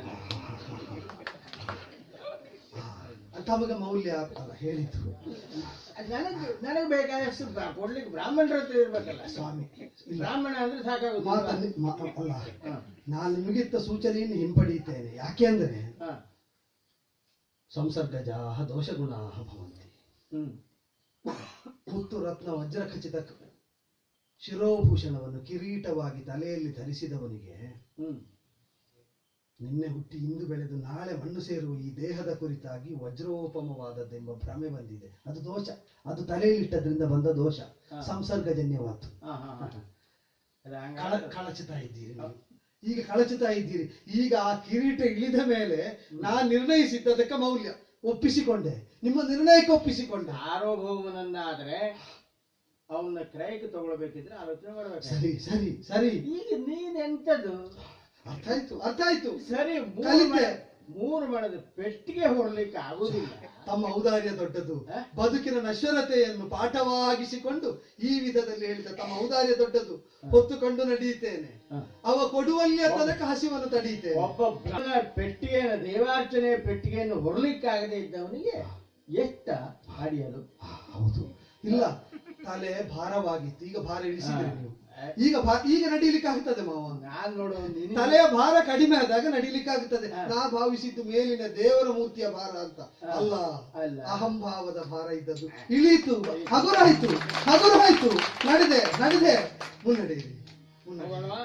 ತಮಗೆ ಮೌಲ್ಯ ಅಲ್ಲ ಹೇಳಿದ್ದು ನನಗೆ ನನಗೆ ಬೇಕಾದಷ್ಟು ಬ್ರಾ- ಕೊಡ್ಲಿಕ್ಕೆ ಬ್ರಾಹ್ಮಣರ ಹತ್ರ ಇರ್ಬೇಕಲ್ಲ ಸ್ವಾಮಿ ಇಲ್ಲ ಬ್ರಾಹ್ಮಣ ಅಂದ್ರೆ ಸಾಕಾಗುದಿಲ್ಲ ಮಾತನ್ನು ಮಾ- ಅಲ್ಲ ಹ, ನಾನು ನಿಮಗಿತ್ತ ಸೂಚನೆಯನ್ನು ಹಿಂಪಡೆಯುತ್ತೇನೆ ಯಾಕೆ ಅಂದ್ರೆ ಹ, ಸಂಸರ್ಗಜಾಹ ದೋಷಗುಣಾಹ ಭವಂತಿ ಹ್ಮ್ ಮುತ್ತು ರತ್ನ ವಜ್ರ ಖಚಿತ ಶಿರೋಭೂಷಣವನ್ನು ಕಿರೀಟವಾಗಿ ತಲೆಯಲ್ಲಿ ಧರಿಸಿದವನಿಗೆ ಹ್ಮ್ ನಿನ್ನೆ ಹುಟ್ಟಿ ಇಂದು ಬೆಳೆದು ನಾಳೆ ಮಣ್ಣು ಸೇರುವ ಈ ದೇಹದ ಕುರಿತಾಗಿ ವಜ್ರೋಪಮವಾದದ್ದೆಂಬ ಭ್ರಮೆ ಬಂದಿದೆ ಅದು ದೋಷ ಅದು ತಲೆಯಲ್ಲಿಟ್ಟದ್ರಿಂದ ಬಂದ ದೋಷ ಹಾ. ಸಂಸರ್ಗಜನ್ಯವಾದ್ದು ಹ, ಹ, ಹ. ಅದು ಕಳ ಹಂಗಾದ್ರೆ- ಕಳಚುತ್ತಾ ಇದ್ದೀರಿ ನೀವು. ಈಗ ಕಳಚುತ್ತಾ ಇದ್ದೀರಿ ಈಗ ಆ ಕಿರೀಟ ಇಳಿದ ಮೇಲೆ ನಾನು ನಿರ್ಣಯಿಸಿದ್ದದಕ್ಕೆ ಮೌಲ್ಯ ಒಪ್ಪಿಸಿಕೊಂಡೆ ನಿಮ್ಮ ನಿರ್ಣಯಕ್ಕೆ ಒಪ್ಪಿಸಿಕೊಂಡೆ ಸಾರ್ವಭೌಮನನ್ನಾದ್ರೆ ಅವನ್ನ ಕ್ರಯಕ್ಕೆ ತಗೊಳ್ಬೇಕಿದ್ರೆ ಆಲೋಚನೆ ಮಾಡ್ಬೇಕು ಸರಿ ಸರಿ ಸರಿ ಈಗ ನೀನ್ ಎಂತದು ಅರ್ಥ ಆಯ್ತು ಅರ್ಥ ಆಯ್ತು ಸರಿ ಮೂರು ಕಲಿತೆ. ಮಣ- ಮೂರು ಮಣದ ಪೆಟ್ಟಿಗೆ ಹೊರಲಿಕ್ಕೆ ಆಗುದಿಲ್ಲ ತಮ್ಮ ಔದಾರ್ಯ ದೊಡ್ಡದು ಹ? ಬದುಕಿನ ನಶ್ವರತೆಯನ್ನು ಪಾಠವಾಗಿಸಿಕೊಂಡು ಈ ವಿಧದಲ್ಲಿ ಹೇಳಿದ ತಮ್ಮ ಔದಾರ್ಯ ದೊಡ್ಡದು ಹೊತ್ತುಕೊಂಡು ನಡೆಯುತ್ತೇನೆ ಹ. ಅವ ಕೊಡುವಲ್ಲಿಯ ತನಕ ಹಸಿವನ್ನು ತಡೆಯುತ್ತೇನೆ ಒಬ್ಬ ಬ್ರಾಹ್ಮಣ ಪೆಟ್ಟಿಗೆಯನ್ನು ದೇವಾರ್ಚನೆ ಪೆಟ್ಟಿಗೆಯನ್ನು ಹೊರಲಿಕ್ಕಾಗದೇ ಇದ್ದವನಿಗೆ ಎಷ್ಟ ಅಡಿಯಲು ಆ, ಹೌದು ಇಲ್ಲ ತಲೆ ಭಾರವಾಗಿತ್ತು ಈಗ ಭಾರ ಇಳಿಸಿದ್ರಿ ಹಾ. ನೀವು ಈಗ ಭಾ- ಈಗ ನಡೀಲಿಕ್ಕೆ ಆಗ್ತದೆ ಮಾವ ನಾನ್ ನೋಡು ನಿನ್ನ ತಲೆಯ ಭಾರ ಕಡಿಮೆ ಆದಾಗ ನಡೀಲಿಕ್ಕೆ ಆಗುತ್ತದೆ ಹಾ. ನಾ ಭಾವಿಸಿದ್ದು ಮೇಲಿನ ದೇವರ ಮೂರ್ತಿಯ ಭಾರ ಅಂತ ಹಾ. ಅಲ್ಲ ಅಲ್ಲ. ಅಹಂಭಾವದ ಭಾರ ಇದ್ದದ್ದು ಇಳೀತು ಹಗುರಾಯ್ತು ಹಗುರಾಯ್ತು ನಡೆದೆ ನಡೆದೆ ಮುನ್ನಡೆಯಿರಿ ಮುನ್ನಡೆಯಿರಿ. ಹೋಗೋಣವಾ?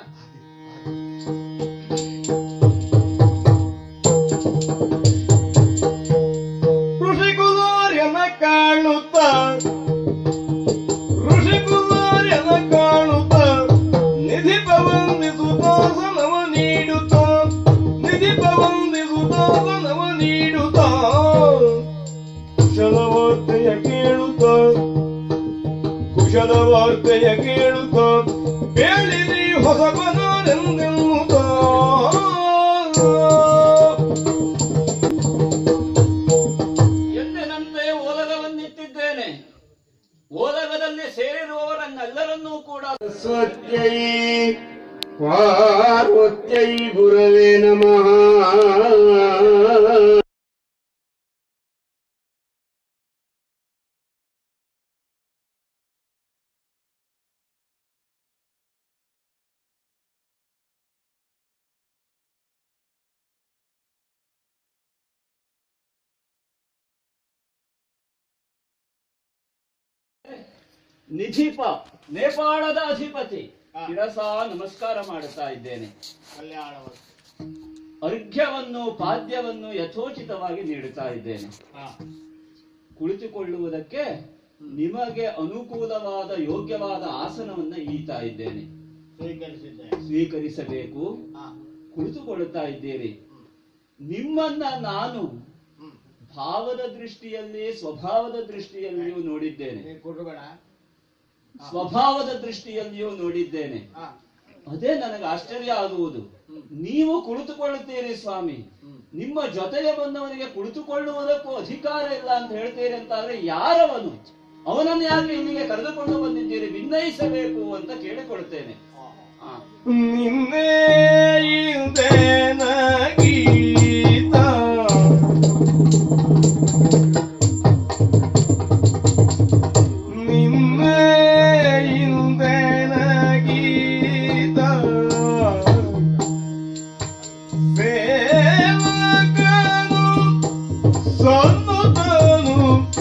ಋಷಿಕುಲಾರ್ಯನ ಕಾಣುತ್ತ ಋಷಿಕುಲಾರ್ಯನ ಕಾಣುತ್ತ ನಿಧಿ ಪವಂದಿಸುತ್ತಾಸನವ ನೀಡುತ್ತ ನಿಧಿ ಪವಂದಿಸುತ್ತಾಸನವ ನೀಡುತ್ತ ಕುಶಲ ವಾರ್ತೆಯ ಕೇಳುತ್ತ ಕುಶಲ ವಾರ್ತೆಯ ಕೇಳುತ್ತ ಕೇಳಿರಿ ಹೊಸಬನರೆಂದೆನ್ನುತ್ತ ಸರಸ್ವತ್ಯೈ ಪಾರ್ವತ್ಯೈ ಗುರವೇ ನಮಃ ನಿಧಿಪ ನೇಪಾಳದ ಅಧಿಪತಿ ಶಿರಸ ನಮಸ್ಕಾರ ಮಾಡುತ್ತಾ ಇದ್ದೇನೆ ಕಲ್ಯಾಣವಸ್ತು ಅರ್ಘ್ಯವನ್ನು ಪಾದ್ಯವನ್ನು ಯಥೋಚಿತವಾಗಿ ನೀಡುತ್ತಾ ಇದ್ದೇನೆ ಹಾ ಕುಳಿತುಕೊಳ್ಳುವುದಕ್ಕೆ ನಿಮಗೆ ಅನುಕೂಲವಾದ ಯೋಗ್ಯವಾದ ಆಸನವನ್ನ ಈತಾ ಇದ್ದೇನೆ ಸ್ವೀಕರಿಸಿದ್ದೆ ಸ್ವೀಕರಿಸಬೇಕು ಹಾ ಕುಳಿತುಕೊಳ್ಳುತ್ತಾ ಇದ್ದೀರಿ ನಿಮ್ಮನ್ನ ನಾನು ಹ್ಮ್ ಭಾವದ ದೃಷ್ಟಿಯಲ್ಲಿ ಸ್ವಭಾವದ ದೃಷ್ಟಿಯಲ್ಲಿಯೂ ನೋಡಿದ್ದೇನೆ ನೀ ಕೊಡಬೇಡ ಸ್ವಭಾವದ ದೃಷ್ಟಿಯಲ್ಲಿಯೂ ನೋಡಿದ್ದೇನೆ ಹಾ ಅದೇ ನನಗೆ ಆಶ್ಚರ್ಯ ಆಗುವುದು ನೀವು ಕುಳಿತುಕೊಳ್ಳುತ್ತೀರಿ ಸ್ವಾಮಿ ನಿಮ್ಮ ಜೊತೆಗೆ ಬಂದವನಿಗೆ ಕುಳಿತುಕೊಳ್ಳುವುದಕ್ಕೂ ಅಧಿಕಾರ ಇಲ್ಲ ಅಂತ ಹೇಳ್ತೀರಿ ಅಂತಾದ್ರೆ ಯಾರವನು ಅವನನ್ನು ಯಾಕೆ ಇಲ್ಲಿಗೆ ಕರೆದುಕೊಂಡು ಬಂದಿದ್ದೀರಿ ವಿನಯಿಸಬೇಕು ಅಂತ ಕೇಳಿಕೊಳ್ಳುತ್ತೇನೆ ಆ. ನಿನ್ನೆ ಇಲ್ದೇನ ಗೀತ ನಿನ್ನೆ ಇಲ್ದೇನ ಗೀತ ಸೇವಕನು ಸನ್ನುತನು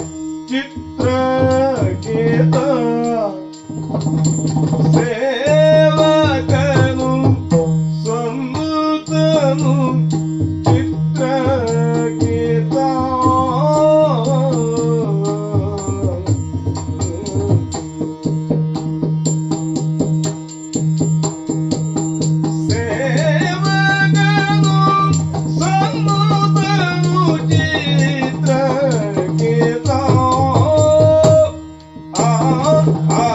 ಚಿತ್ರಗೀತ ಸೇವಕನು ಸಮ್ಮುತನು ಚಿತ್ರಗೀತ ಸೇವಕನು ಸಮ್ಮುತನು ಚಿತ್ರಗೀತ ಆ ಆ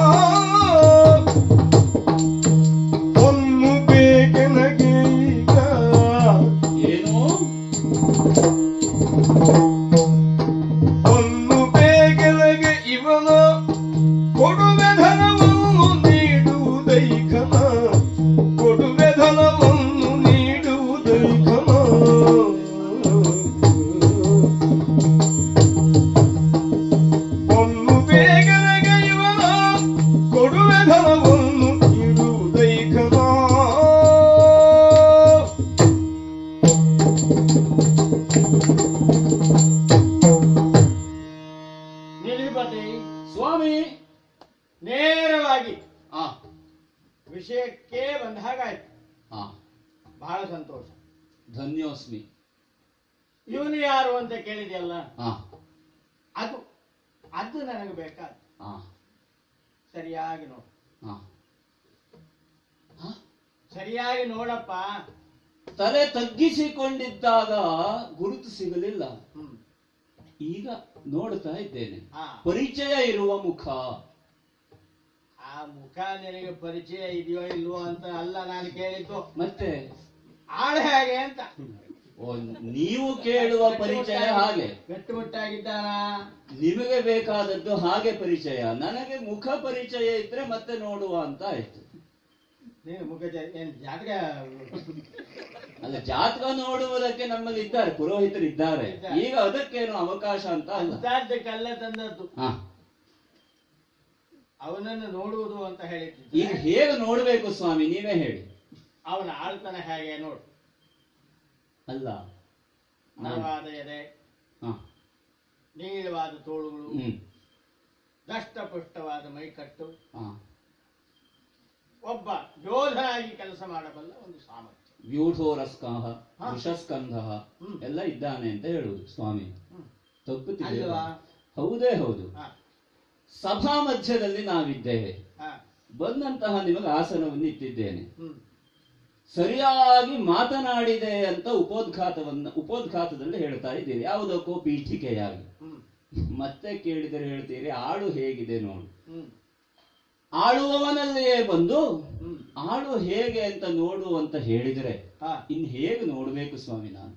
ಒಂದು ಬೇಕೆನಗೆ ಈಗ ಏನು ಒಂದು ಬೇಕೆನಗೆ ಇವನ ಕೊಡುವೆ ಧನವನ್ನು ನೀಡುವುದೈಕನ ಕೊಡುವೆ ಧನವನ್ನು ನೀಡುವುದೈಕನ ಒಂದು ಬೇಗನೆಗೆ ಇವನ ಕೊಡುವೆ ಧನವನ್ನು ನೀಡುವುದೈಕನ ನಿಧಿಪತಿ ಸ್ವಾಮಿ ನೇರವಾಗಿ ಆ ವಿಷಯಕ್ಕೆ ಬಂದ ಹಾಗಾಯ್ತು ಆ ಬಹಳ ಸಂತೋಷ ಧನ್ಯೋಸ್ಮಿ ಇವನು ಯಾರು ಅಂತ ಕೇಳಿದೆಯಲ್ಲ ಆ ಅದು ಅದು ನನಗೆ ಬೇಕಾದ ಆ ಸರಿಯಾಗಿ ನೋಡು ಆ ಆ? ಸರಿಯಾಗಿ ನೋಡಪ್ಪ ತಲೆ ತಗ್ಗಿಸಿಕೊಂಡಿದ್ದಾಗ ಗುರುತು ಸಿಗಲಿಲ್ಲ ಹ್ಮ್ ಈಗ ನೋಡ್ತಾ ಇದ್ದೇನೆ ಹಾ ಪರಿಚಯ ಇರುವ ಮುಖ ಆ ಮುಖ ನಿನಗೆ ಪರಿಚಯ ಇದೆಯೋ ಇಲ್ವೋ ಅಂತ ಅಲ್ಲ ನಾನು ಕೇಳಿದ್ದು ಮತ್ತೆ ಆಳ ಹೇಗೆ ಅಂತ ಓ, ನೀವು ಕೇಳುವ ಪರಿಚಯ ಹಾಗೆ ಗಟ್ಟುಮುಟ್ಟಾಗಿದ್ದಾನ ನಿಮಗೆ ಬೇಕಾದದ್ದು ಹಾಗೆ ಪರಿಚಯ ನನಗೆ ಮುಖ ಪರಿಚಯ ಇದ್ರೆ ಮತ್ತೆ ನೋಡುವ ಅಂತ ಆಯ್ತು ನೀನು ಮುಖ ಜ- ಏನ್ ಜಾತಕ ಅಲ್ಲ ಜಾತಕ ನೋಡುವುದಕ್ಕೆ ನಮ್ಮಲ್ಲಿ ಇದ್ದಾರೆ ಪುರೋಹಿತರು ಇದ್ದಾರೆ ಈಗ ಅದಕ್ಕೇನು ಅವಕಾಶ ಅಂತ ಅಲ್ಲ ಅಂತಾದ್ದಕ್ಕೆಲ್ಲ ತಂದದ್ದು ಹಾ ಅವನನ್ನು ನೋಡುವುದು ಅಂತ ಈಗ ಹೇಳಿದ್ದು ಹೇಗೆ ನೋಡ್ಬೇಕು ಸ್ವಾಮಿ ನೀವೇ ಹೇಳಿ ಅವನ ಆಳ್ತನ ಹೇಗೆ ನೋಡು ಅಲ್ಲ ನಾನು ಮರವಾದ ಎದೆ ಹಾ ನೀಳವಾದ ತೋಳುಗಳು ಹ್ಮ್ ದಷ್ಟಪುಷ್ಟವಾದ ಮೈಕಟ್ಟು ಹಾ ಒಬ್ಬ ಯೋಧನಾಗಿ ಕೆಲಸ ಮಾಡಬಲ್ಲ ಒಂದು ಸಾಮರ್ಥ್ಯ ವ್ಯೂಢೋರಸ್ಕಂಹ ಹಾ. ವೃಷಸ್ಕಂಧ ಹ್ಮ್. ಎಲ್ಲ ಇದ್ದಾನೆ ಅಂತ ಹೇಳುವುದು ಸ್ವಾಮಿ ಹ್ಮ್. ತಪ್ಪುತ್ತಿದೆ ಅಲ್ವಾ? ಹೌದೇ ಹೌದು ಹಾ, ಸಭಾ ಮಧ್ಯದಲ್ಲಿ ನಾವಿದ್ದೇವೆ ಹಾ, ಬಂದಂತಹ ನಿಮಗೆ ಆಸನವನ್ನು ಇಟ್ಟಿದ್ದೇನೆ ಹ್ಮ್, ಸರಿಯಾಗಿ ಮಾತನಾಡಿದೆ ಅಂತ ಉಪೋದ್ಘಾತವನ್ನ ಉಪೋದ್ಘಾತದಲ್ಲಿ ಹೇಳ್ತಾ ಇದ್ದೀರಿ ಯಾವುದಕ್ಕೋ ಪೀಠಿಕೆಯಾಗಿ ಹ್ಮ್, ಮತ್ತೆ ಕೇಳಿದರೆ ಹೇಳ್ತೀರಿ ಆಳು ಹೇಗಿದೆ ನೋಡು ಹ್ಮ್, ಆಳುವವನಲ್ಲಿಯೇ ಬಂದು ಹ್ಮ್. ಆಳು ಹೇಗೆ ಅಂತ ನೋಡು ಅಂತ ಹೇಳಿದರೆ ಹಾ, ಇನ್ ಹೇಗೆ ನೋಡ್ಬೇಕು ಸ್ವಾಮಿ ನಾನು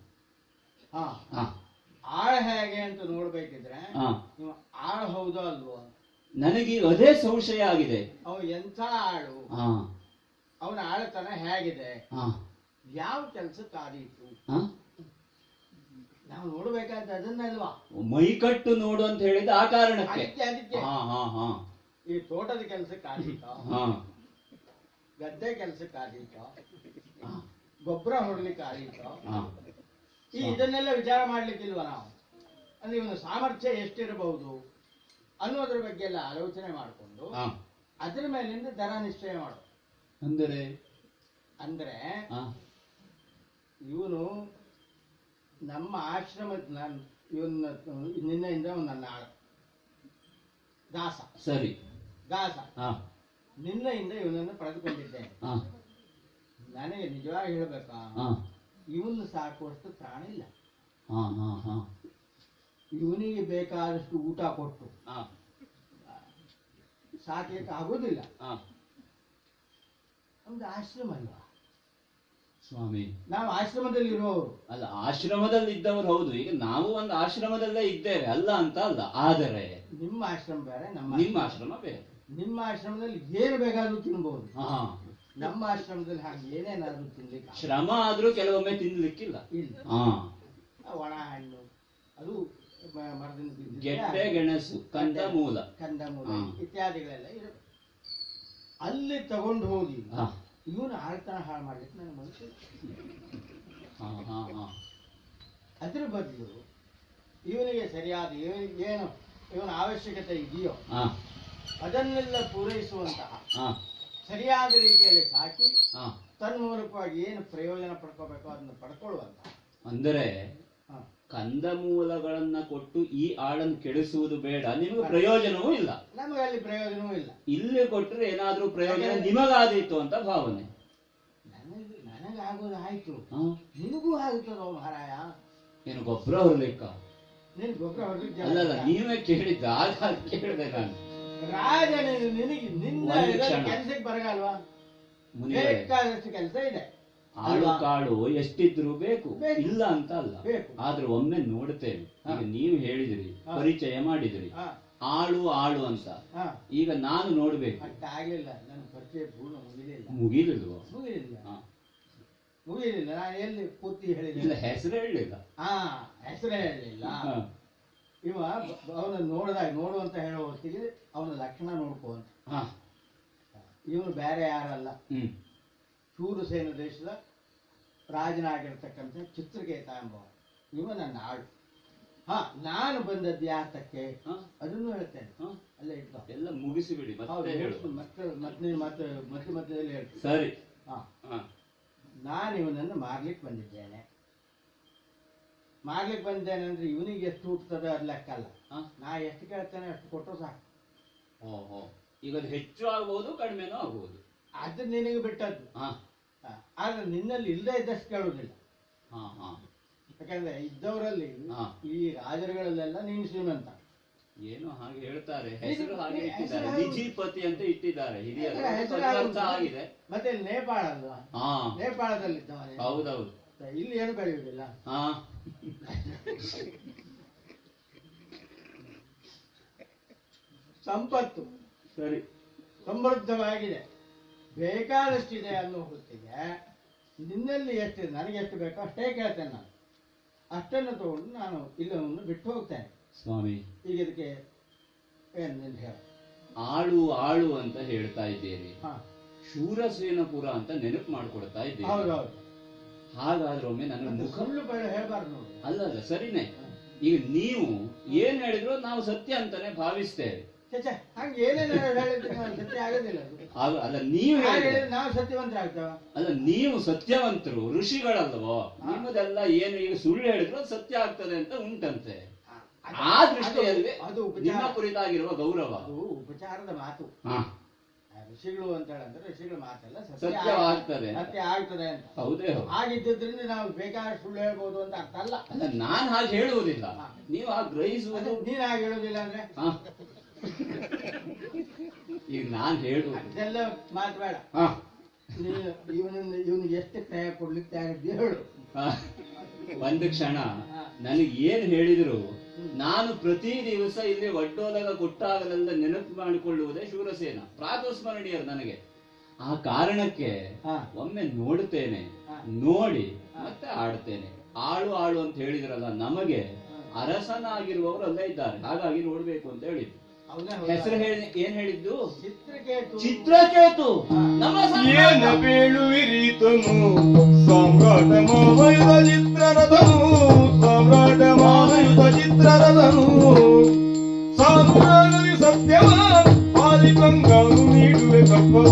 ಹಾ. ಹಾ ಆಳ ಹೇಗೆ ಅಂತ ನೋಡ್ಬೇಕಿದ್ರೆ ಹಾ ನೀವು ಆಳ ಹೌದೋ ಅಲ್ವೋ ನನಗೆ ಅದೇ ಸಂಶಯ ಆಗಿದೆ ಅವ ಎಂಥ ಆಳು ಹಾ ಅವನ ಆಳತನ ಹೇಗಿದೆ ಹಾ ಯಾವ ಕೆಲ್ಸಕ್ಕಾದೀತು ಹಾ ನಾವು ನೋಡ್ಬೇಕಾದ ಅದನ್ನಲ್ವಾ ಮೈಕಟ್ಟು ನೋಡು ಅಂತ ಹೇಳಿದ ಆ ಕಾರಣಕ್ಕೆ ಅದಕ್ಕೆ ಅದಕ್ಕೆ ಹಾ ಹಾ ಹಾ ಈ ತೋಟದ ಕೆಲ್ಸಕ್ಕಾದೀತ ಹಾ ಗದ್ದೆ ಕೆಲ್ಸಕ್ಕಾದೀತ ಗೊಬ್ಬರ ಹೊಡ್ಲಿಕ್ಕೆ ಆದೀತ ಹಾ ಈ ಇದನ್ನೆಲ್ಲ ವಿಚಾರ ಮಾಡ್ಲಿಕ್ಕಿಲ್ವ ನಾವು ಅಂದ್ರೆ ಇವನ ಸಾಮರ್ಥ್ಯ ಎಷ್ಟಿರಬಹುದು ಅನ್ನೋದ್ರ ಬಗ್ಗೆ ಎಲ್ಲ ಆಲೋಚನೆ ಮಾಡಿಕೊಂಡು ಹಾ ಅದ್ರ ಮೇಲಿಂದ ದರ ನಿಶ್ಚಯ ಮಾಡು ಅಂದರೆ ಅಂದ್ರೆ ಹಾ ಇವನು ನಮ್ಮ ಆಶ್ರಮದ ನಾನು ಇವನ್ನ ನಿನ್ನೆಯಿಂದ ನನ್ನ ಆಳ ದಾಸ ಸರಿ ದಾಸ ಹಾ ನಿನ್ನೆಯಿಂದ ಇವನನ್ನು ಪಡೆದುಕೊಂಡಿದ್ದೇನೆ ಹಾ ನನಗೆ ನಿಜವಾಗಿ ಹೇಳ್ಬೇಕಾ ಹಾ ಇವನು ಸಾಕುವಷ್ಟು ಪ್ರಾಣ ಇಲ್ಲ ಹಾ ಹಾ ಹಾ ಇವನಿಗೆ ಬೇಕಾದಷ್ಟು ಊಟ ಕೊಟ್ಟು ಹಾ ಸಾಕಲಿಕ್ಕೆ ಆಗೋದಿಲ್ಲ ಹಾ ನಮ್ದು ಆಶ್ರಮ ಅಲ್ವಾ ಸ್ವಾಮಿ ನಾವು ಆಶ್ರಮದಲ್ಲಿ ಇರುವವರು ಅಲ್ಲ ಆಶ್ರಮದಲ್ಲಿ ಇದ್ದವರು ಹೌದು ಈಗ ನಾವು ಒಂದು ಆಶ್ರಮದಲ್ಲೇ ಇದ್ದೇವೆ ಅಲ್ಲ ಅಂತ ಅಲ್ಲ ಆದರೆ ನಿಮ್ಮ ಆಶ್ರಮ ಬೇರೆ ನಮ್ಮ ನಿಮ್ಮ ಆಶ್ರಮ ಬೇರೆ ನಿಮ್ಮ ಆಶ್ರಮದಲ್ಲಿ ಏನು ಬೇಕಾದ್ರೂ ತಿನ್ಬಹುದು ಹಾ ನಮ್ಮ ಆಶ್ರಮದಲ್ಲಿ ಹಾಗೆ ಏನೇನಾದ್ರೂ ತಿನ್ಲಿಕ್ಕೆ ಆಗಲ್ಲ. ಶ್ರಮ ಆದ್ರೂ ಕೆಲವೊಮ್ಮೆ ತಿನ್ಲಿಕ್ಕಿಲ್ಲ ಇಲ್ಲ ಹಾ ಆ ಒಣ ಹಣ್ಣು ಅದು ಮ- ಮರದಿಂದ ಬಿದ್ದಿದ್ರೆ ಗೆಡ್ಡೆ ಗೆಣಸು ಕಂದ ಮೂಲ ಕಂದಮೂಲ ಹಾ. ಇತ್ಯಾದಿಗಳೆಲ್ಲ ಇರಬೇಕು ಅಲ್ಲಿ ತಗೊಂಡು ಹೋಗಿ ಹಾ ಇವನು ಆಳ್ತನ ಹಾಳು ಮಾಡ್ಲಿಕ್ಕೆ ನನಗೆ ಮನಸ್ಸು ಹಾ ಹಾ ಹಾ ಅದ್ರ ಬದಲು ಇವನಿಗೆ ಸರಿಯಾದ ಇವನಿಗೆ ಏನು ಇವನ ಅವಶ್ಯಕತೆ ಇದೆಯೋ ಹಾ ಅದನ್ನೆಲ್ಲ ಪೂರೈಸುವಂತಹ ಹಾ ಸರಿಯಾದ ರೀತಿಯಲ್ಲಿ ಸಾಕಿ ಹಾ ತನ್ಮೂಲಕವಾಗಿ ಏನು ಪ್ರಯೋಜನ ಪಡ್ಕೋಬೇಕೋ ಅದನ್ನು ಪಡ್ಕೊಳ್ಳುವಂತ ಅಂದರೆ ಕಂದಮೂಲಗಳನ್ನ ಕೊಟ್ಟು ಈ ಆಳನ್ನು ಕೆಡಿಸುವುದು ಬೇಡ ನಿಮಗೆ ಪ್ರಯೋಜನವೂ ಇಲ್ಲ ನಮಗೆ ಅಲ್ಲಿ ಪ್ರಯೋಜನವೂ ಇಲ್ಲ ಇಲ್ಲಿ ಕೊಟ್ಟರೆ ಏನಾದ್ರೂ ಪ್ರಯೋಜನ ನಿಮಗಾದೀತು ಅಂತ ಭಾವನೆ ನನಗೆ ನನಗಾಗೋದು ಆಯ್ತು ಹಾ ನಿನಗೂ ಆಗುತ್ತದೋ ಮಹಾರಾಯ ಏನು ಗೊಬ್ಬರ ಹೊರಲಿಕ್ಕ ನೀನು ಗೊಬ್ಬರ ಹೊರಲಿಕ್ಕೆ ಅಲ್ಲಲ್ಲ ನೀವೇ ಕೇಳಿದ್ದ ಆಗ ಅದ್ ಕೇಳಿದೆ ನಾನು ರಾಜ ನೀನು ನಿನಗೆ ನಿನ್ನ ಒಂದು ಕ್ಷಣ. ಕೆಲಸಕ್ಕೆ ಬರಗಲ್ವಾ ಮುನಿಗಳೇ ಬೇಕಾದಷ್ಟು ಕೆಲಸ ಇದೆ ಆಳು ಕಾಳು ಎಷ್ಟಿದ್ರು ಬೇಕು ಬೇಕು. ಇಲ್ಲ ಅಂತ ಅಲ್ಲ ಬೇಕು. ಆದ್ರೆ ಒಮ್ಮೆ ನೋಡ್ತೇವೆ ಈಗ ನೀವು ಹೇಳಿದಿರಿ ಹಾ. ಪರಿಚಯ ಮಾಡಿದಿರಿ ಹಾ ಆಳು ಆಳು ಅಂತ ಹಾ ಈಗ ನಾನು ನೋಡ್ಬೇಕು ಅಷ್ಟ ಆಗ್ಲಿಲ್ಲ ನನ್ನ ಪರಿಚಯ ಪೂರ್ಣ ಮುಗಿಲಿಲ್ಲ ಮುಗಿಲಿಲ್ವ ಮುಗಿಲಿಲ್ಲ ಹಾ. ಮುಗಿಲಿಲ್ಲ ನಾನು ಎಲ್ಲಿ ಪೂರ್ತಿ ಇಲ್ಲ ಹೇಳಿಲ್ಲ ಹೆಸರು ಹೇಳಲಿಲ್ಲ ಹಾ ಹೆಸರೇ ಹೇಳಲಿಲ್ಲ ಇವ ಅವನ ನೋಡಿದಾಗ ನೋಡು ಅಂತ ಹೇಳೋ ಹೊತ್ತಿಗೆ ಅವನ ಲಕ್ಷಣ ನೋಡ್ಕೋ ಅಂತ ಹಾ ಇವನು ಬೇರೆ ಯಾರಲ್ಲ ಹ್ಮ್ ಶೂರಸೇನ ದೇಶದ ರಾಜನಾಗಿರ್ತಕ್ಕಂಥ ಚಿತ್ರಕೇತ ಎಂಬವ ಇವ ನನ್ನ ಆಳು ಹಾ ನಾನು ಬಂದದ್ದು ಯಾತಕ್ಕೆ ಹಾ ಅದನ್ನು ಹೇಳ್ತೇನೆ ಹಾ ಅಲ್ಲೇ ಇಟ್ಟು ಎಲ್ಲ ಮುಗಿಸಿಬಿಡಿ ಮತ್ತೆ ಹೇಳು ಮತ್ತೆ ಮತ್ತೆ ಮತ್ತೆ ಮತ್ತೆ ಮಧ್ಯದಲ್ಲಿ ಹೇಳ್ತೀನಿ ಸರಿ ಹಾ ಹಾ ನಾನು ಇವನನ್ನು ಮಾರ್ಲಿಕ್ಕೆ ಬಂದಿದ್ದೇನೆ ಮಾರ್ಲಿಕ್ಕೆ ಬಂದಿದ್ದೇನೆ ಅಂದ್ರೆ ಇವನಿಗೆ ಎಷ್ಟು ಹುಟ್ಟುತ್ತದೆ ಅದು ಲೆಕ್ಕ ಅಲ್ಲ ಹಾ ನಾ ಎಷ್ಟು ಕೇಳ್ತೇನೆ ಅಷ್ಟು ಕೊಟ್ಟರು ಸಾಕು ಓಹೋ ಈಗ ಅದು ಹೆಚ್ಚು ಆಗ್ಬೋದು ಕಡಿಮೆನೂ ಆಗ್ಬೋದು ಅದು ನಿನಗೆ ಬಿಟ್ಟದ್ದು ಹಾ ಹಾ. ಆದ್ರೆ ನಿನ್ನಲ್ಲಿ ಇಲ್ಲದೆ ಇದ್ದಷ್ಟು ಕೇಳುವುದಿಲ್ಲ ಹಾ ಹಾ ಯಾಕಂದ್ರೆ ಇದ್ದವರಲ್ಲಿ ಹಾ. ಈ ರಾಜರುಗಳಲ್ಲೆಲ್ಲ ನೀನು ಶ್ರೀಮಂತ ಏನು ಹಾಗೆ ಹೇಳ್ತಾರೆ ಹೆಸರು ಹಾಗೆ ಹೆಸರು ಇಟ್ಟಿದ್ದಾರೆ ಹಾಗೆ- ನಿಜಿಪತಿ ಅಂತ ಇಟ್ಟಿದ್ದಾರೆ ಹಿರಿಯರು ಹೆಸರು- ಹೆಸರು ಅದು ಹಾಗೆ ಅರ್ಥ ಆಗಿದೆ ಮತ್ತೆ ಇಲ್ಲಿ ನೇಪಾಳ ಅಲ್ವಾ ಹಾ ನೇಪಾಳದಲ್ಲಿದ್ದವನೇ ಹೌದೌದು ಇಲ್ಲಿ ಏನು ಬೆಳೆಯುವುದಿಲ್ಲ ಹಾ ಸಂಪತ್ತು ಸರಿ ಸಮೃದ್ಧವಾಗಿದೆ ಬೇಕಾದಷ್ಟಿದೆ ಅನ್ನೋ ಹೊತ್ತಿಗೆ ನಿನ್ನಲ್ಲಿ ಎಷ್ಟಿದೆ ನನಗೆ ಎಷ್ಟು ಬೇಕೋ ಅಷ್ಟೇ ಕೇಳ್ತೇನೆ ನಾನು ಅಷ್ಟನ್ನು ತಗೊಂಡು ನಾನು ಇಲ್ಲವನ್ನು ಬಿಟ್ಟು ಹೋಗ್ತೇನೆ ಸ್ವಾಮಿ ಈಗ ಇದಕ್ಕೆ ಏನು ನಿಂದು ಹೇಳ ಆಳು ಆಳು ಅಂತ ಹೇಳ್ತಾ ಇದ್ದೀರಿ ಹಾ ಶೂರಸೇನಪುರ ಅಂತ ನೆನಪು ಮಾಡ್ಕೊಡ್ತಾ ಇದ್ದೀರಿ ಹೌದೌದು ಹಾಗಾದ್ರೆ ಒಮ್ಮೆ ನನ್ನ ಮತ್ತೆ ಮುಖ ಸುಳ್ಳು ಬೇಡ ಹೇಳ್ಬಾರ್ದು ನೋಡಿ ಅಲ್ಲ ಅಲ್ಲ ಸರಿನೇ ಈಗ ನೀವು ಏನ್ ಹೇಳಿದ್ರು ನಾವು ಸತ್ಯ ಅಂತಾನೆ ಭಾವಿಸ್ತೇವೆ ಛೆ, ಛೆ, ಹಂಗೆ ಏನೇನು ಹೇಳಿದ್ರೆ ನಾನು ಸತ್ಯ ಆಗೋದಿಲ್ಲ ಅದು ಆಗ- ಅಲ್ಲ ನೀವು ಹಾಗೆ ಹೇಳಿದ್ರೆ ಹೇಳಿದ್ರೆ ನಾವು ಸತ್ಯವಂತರಾಗ್ತೇವ ಅಲ್ಲ ನೀವು ಸತ್ಯವಂತರು ಋಷಿಗಳಲ್ವೋ ನಿಮ್ಮದೆಲ್ಲ ಏನು ಈಗ ಸುಳ್ಳು ಹೇಳಿದ್ರು ಅದು ಸತ್ಯ ಆಗ್ತದೆ ಅಂತ ಉಂಟಂತೆ ಆ ದೃಷ್ಟಿಯಲ್ಲಿ ಅದು ನಿಮ್ಮ ಉಪಚಾರ ಕುರಿತಾಗಿರುವ ಗೌರವ ಅದು ಉಪಚಾರದ ಮಾತು ಹಾ ಆ ಋಷಿಗಳು ಅಂತ ಹೇಳಿದ್ರೆ ಋಷಿಗಳ ಮಾತೆಲ್ಲ ಸತ್ಯ ಸತ್ಯವಾಗ್ತದೆ ಅಂತ. ಸತ್ಯ ಆಗ್ತದೆ ಅಂತ ಹೌದೇ ಹೌದು ಆಗಿದ್ದರಿಂದ ನಾವು ಬೇಕಾದಷ್ಟು ಸುಳ್ಳು ಹೇಳ್ಬೋದು ಅಂತ ಅರ್ಥ ಅಲ್ಲ ಅಲ್ಲ ನಾನ್ ಹಾಗೆ ಹೇಳುವುದಿಲ್ಲ ನೀವು ಆ ಗ್ರಹಿಸುವುದು ಅದು ನೀನ್ ಹಾಗೆ ಹೇಳೋದಿಲ್ಲ ಅಂದ್ರೆ ಹಾ. ಈಗ ನಾನ್ ಹೇಳುವುದು ಅದೆಲ್ಲ ಮಾತು ಬೇಡ ಹಾ. ನೀನು ಇವನಿಂದ ಇವನಿಗೆ ಎಷ್ಟು ಕ್ರಯ ಕೊಡ್ಲಿಕ್ಕೆ ತಯಾರಿದ್ದಿ ಹೇಳು ಹಾ. ಒಂದು ಕ್ಷಣ ನನಗೆ ಏನ್ ಹೇಳಿದ್ರು ನಾನು ಪ್ರತಿ ದಿವಸ ಇಲ್ಲಿ ಒಡ್ಡೋಲಗ ಕೊಟ್ಟಾಗಲೆಲ್ಲ ನೆನಪು ಮಾಡಿಕೊಳ್ಳುವುದೇ ಶೂರಸೇನ ಪ್ರಾತಸ್ಮರಣೀಯರು ನನಗೆ ಆ ಕಾರಣಕ್ಕೆ ಹಾ. ಒಮ್ಮೆ ನೋಡುತ್ತೇನೆ ಹಾ. ನೋಡಿ ಮತ್ತೆ ಆಡ್ತೇನೆ ಆಳು ಆಳು ಅಂತ ಹೇಳಿದ್ರಲ್ಲ ನಮಗೆ ಅರಸನಾಗಿರುವವರು ಅಲ್ಲೇ ಇದ್ದಾರೆ ಹಾಗಾಗಿ ನೋಡ್ಬೇಕು ಅಂತ ಹೇಳಿದ್ದು ಅವನೇ ಹೆಸರು ಹೇಳಿ ಏನ್ ಹೇಳಿದ್ದು ಚಿತ್ರಕೇತು ಚಿತ್ರಕೇತು ನಮ್ಮ ಏನ ಸಮ್ರಾಟ. ಬೇಳುವಿರಿತನು ಸಾಮ್ರಾಟ ಮಾವಯುಧ ಚಿತ್ರರಥನು ಸಾಮ್ರಾಟ ಮಾವಯುಧ ಚಿತ್ರರಥನು ಸಾಮ್ರಾಟದಿ ಸತ್ಯವ ಪಾಲಿಕಂಗಾನು ನೀಡುವೆ ಕಪ್ಪವ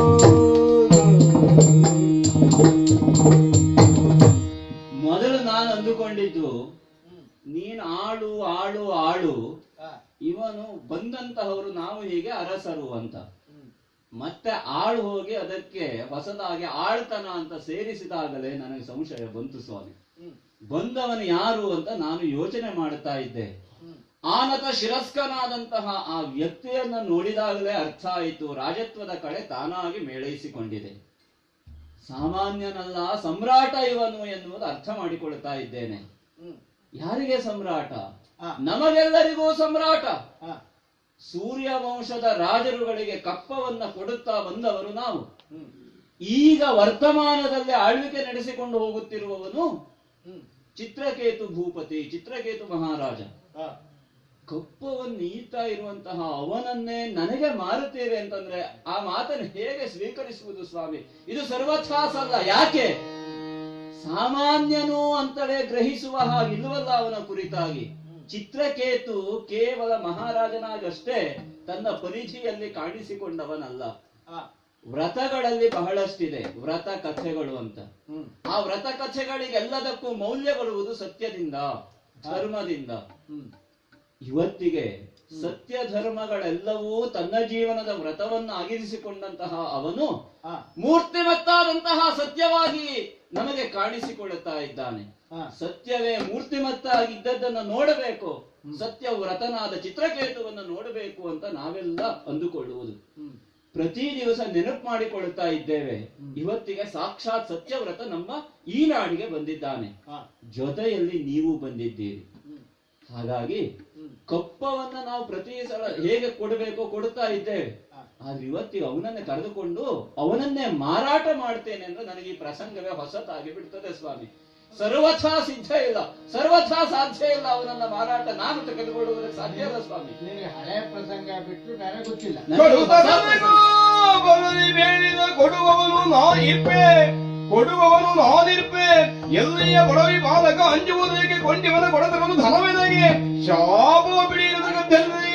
ಮೊದಲು ನಾನು ಅಂದುಕೊಂಡಿದ್ದು ನೀನು ಆಳು ಆಳು ಆಳು ಹಾ. ಇವನು ಬಂದಂತಹವರು ನಾವು ಹೀಗೆ ಅರಸರು ಅಂತ ಮತ್ತೆ ಆಳು ಹೋಗಿ ಅದಕ್ಕೆ ಹೊಸದಾಗಿ ಆಳ್ತನ ಅಂತ ಸೇರಿಸಿದಾಗಲೇ ನನಗೆ ಸಂಶಯ ಬಂತು ಸ್ವಾಮಿ ಬಂದವನು ಯಾರು ಅಂತ ನಾನು ಯೋಚನೆ ಮಾಡುತ್ತಾ ಇದ್ದೆ ಆನತ ಶಿರಸ್ಕನಾದಂತಹ ಆ ವ್ಯಕ್ತಿಯನ್ನ ನೋಡಿದಾಗಲೇ ಅರ್ಥ ಆಯಿತು ರಾಜತ್ವದ ಕಡೆ ತಾನಾಗಿ ಮೇಳೈಸಿಕೊಂಡಿದೆ ಸಾಮಾನ್ಯನಲ್ಲ ಸಮ್ರಾಟ ಇವನು ಎನ್ನುವುದು ಅರ್ಥ ಮಾಡಿಕೊಳ್ತಾ ಇದ್ದೇನೆ ಯಾರಿಗೆ ಸಮ್ರಾಟ ಹಾ. ನಮಗೆಲ್ಲರಿಗೂ ಸಮ್ರಾಟ ಹಾ. ಸೂರ್ಯ ವಂಶದ ರಾಜರುಗಳಿಗೆ ಕಪ್ಪವನ್ನ ಕೊಡುತ್ತಾ ಬಂದವರು ನಾವು ಹ್ಮ್. ಈಗ ವರ್ತಮಾನದಲ್ಲಿ ಆಳ್ವಿಕೆ ನಡೆಸಿಕೊಂಡು ಹೋಗುತ್ತಿರುವವನು ಹ್ಮ್. ಚಿತ್ರಕೇತು ಭೂಪತಿ ಚಿತ್ರಕೇತು ಮಹಾರಾಜ ಹಾ. ಕಪ್ಪವನ್ನು ಈತಾ ಇರುವಂತಹ ಅವನನ್ನೇ ನನಗೆ ಮಾರುತ್ತೇವೆ ಅಂತಂದ್ರೆ ಆ ಮಾತನ್ನು ಹೇಗೆ ಸ್ವೀಕರಿಸುವುದು ಸ್ವಾಮಿ ಇದು ಸರ್ವಥಾಸಲ್ಲ ಯಾಕೆ ಸಾಮಾನ್ಯನು ಅಂತಲೇ ಗ್ರಹಿಸುವ ಹಾಗಿಲ್ವಲ್ಲ ಅವನ ಕುರಿತಾಗಿ ಚಿತ್ರಕೇತು ಕೇವಲ ಮಹಾರಾಜನಾಗಷ್ಟೇ ತನ್ನ ಪರಿಧಿಯಲ್ಲಿ ಕಾಣಿಸಿಕೊಂಡವನಲ್ಲ ಹಾ. ವ್ರತಗಳಲ್ಲಿ ಬಹಳಷ್ಟಿದೆ ವ್ರತ ಕಥೆಗಳು ಅಂತ ಹ್ಮ್. ಆ ವ್ರತ ಕಥೆಗಳಿಗೆಲ್ಲದಕ್ಕೂ ಮೌಲ್ಯ ಬರುವುದು ಸತ್ಯದಿಂದ ಧರ್ಮದಿಂದ ಹ್ಮ್. ಇವತ್ತಿಗೆ ಸತ್ಯ ಧರ್ಮಗಳೆಲ್ಲವೂ ತನ್ನ ಜೀವನದ ವ್ರತವನ್ನು ಆಗಿರಿಸಿಕೊಂಡಂತಹ ಅವನು ಹಾ. ಮೂರ್ತಿಮತ್ತಾದಂತಹ ಸತ್ಯವಾಗಿ ನಮಗೆ ಕಾಣಿಸಿಕೊಳ್ಳುತ್ತಾ ಇದ್ದಾನೆ ಹಾ. ಸತ್ಯವೇ ಮೂರ್ತಿಮತ್ತಾಗಿದ್ದದ್ದನ್ನು ನೋಡಬೇಕು ಸತ್ಯ ವ್ರತನಾದ ಚಿತ್ರಕೇತುವನ್ನು ನೋಡಬೇಕು ಅಂತ ನಾವೆಲ್ಲ ಅಂದುಕೊಳ್ಳುವುದು ಹ್ಮ್. ಪ್ರತಿ ದಿವಸ ನೆನಪು ಮಾಡಿಕೊಳ್ಳುತ್ತಾ ಇದ್ದೇವೆ ಇವತ್ತಿಗೆ ಸಾಕ್ಷಾತ್ ಸತ್ಯವ್ರತ ನಮ್ಮ ಈ ನಾಡಿಗೆ ಬಂದಿದ್ದಾನೆ ಹಾ. ಜೊತೆಯಲ್ಲಿ ನೀವು ಬಂದಿದ್ದೀರಿ ಹ್ಮ್. ಹಾಗಾಗಿ ಹ್ಮ್. ಕಪ್ಪವನ್ನ ನಾವು ಪ್ರತಿ ಸಲ ಹೇಗೆ ಕೊಡಬೇಕೋ ಕೊಡುತ್ತಾ ಇದ್ದೇವೆ ಹಾ. ಆದ್ರೆ ಇವತ್ತಿಗೆ ಅವನನ್ನೇ ಕರೆದುಕೊಂಡು ಅವನನ್ನೇ ಮಾರಾಟ ಮಾಡ್ತೇನೆ ಅಂದ್ರೆ ನನಗೆ ಈ ಪ್ರಸಂಗವೇ ಹೊಸತಾಗಿ ಬಿಡ್ತದೆ ಸ್ವಾಮಿ ಸರ್ವಥಾ ಸಿದ್ಧ ಇಲ್ಲ ಸರ್ವಥಾ ಸಾಧ್ಯ ಇಲ್ಲ ಅವನನ್ನ ಮಾರಾಟ ನಾನು ತೆಗೆದುಕೊಳ್ಳುವುದಕ್ಕೆ ಸಾಧ್ಯ ಇಲ್ಲ ಸ್ವಾಮಿ ನಿನಗೆ ಹಳೆ ಪ್ರಸಂಗ ಬಿಟ್ಟು ಬೇರೆ ಗೊತ್ತಿಲ್ಲ ನನಗೆ ಹೊಸ ಕೊಡುತ್ತದೆನೋ ಬರಲಿ ಬೇಡಿದ ಕೊಡುವವನು ನಾನಿರ್ಪೆ ಕೊಡುವವನು ನಾನಿರ್ಪೆ ಎಲ್ಲಿಯ ಕೊಡವಿ ಬಾಲಕ ಅಂಜುವುದಕ್ಕೆ ಕೊಂಡಿವನ ಕೊಡತವನು ಧನವೆನಗೆ ಶಾಪ ಬಿಡಿಯುವುದು ಗದ್ದೆಲ್ಲಿಯ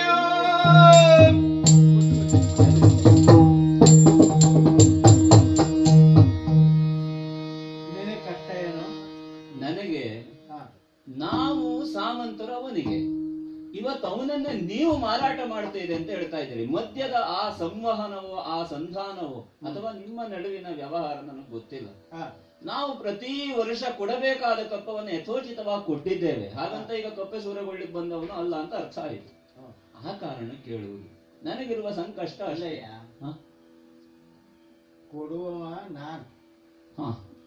ನಿನಗೆ ಕಷ್ಟ ಏನು ನನಗೆ ಹಾ. ನಾವು ಸಾಮಂತರು ಅವನಿಗೆ ಇವತ್ತು ಅವನನ್ನೇ ನೀವು ಮಾರಾಟ ಮಾಡ್ತೀರಿ ಅಂತ ಹೇಳ್ತಾ ಇದ್ದೀರಿ ಮದ್ಯದ ಆ ಸಂವಹನವೋ ಆ ಸಂಧಾನವೋ ಅಥವಾ ನಿಮ್ಮ ನಡುವಿನ ವ್ಯವಹಾರ ನನಗೆ ಗೊತ್ತಿಲ್ಲ ಹಾ. ನಾವು ಪ್ರತಿ ವರ್ಷ ಕೊಡಬೇಕಾದ ಕಪ್ಪವನ್ನು ಯಥೋಚಿತವಾಗಿ ಕೊಟ್ಟಿದ್ದೇವೆ ಹಾಗಂತ ಈಗ ಕಪ್ಪೆ ಸೂರಗೊಳ್ಳಿಗೆ ಬಂದವನು ಅಲ್ಲ ಅಂತ ಅರ್ಥ ಆಯಿತು ಹ್ಮ್. ಆ ಕಾರಣ ಕೇಳುವುದು ನನಗಿರುವ ಸಂಕಷ್ಟ ಅಷ್ಟೇ ಅಲ್ಲಯ್ಯ ಹ? ಕೊಡುವವ ನಾನು ಹ.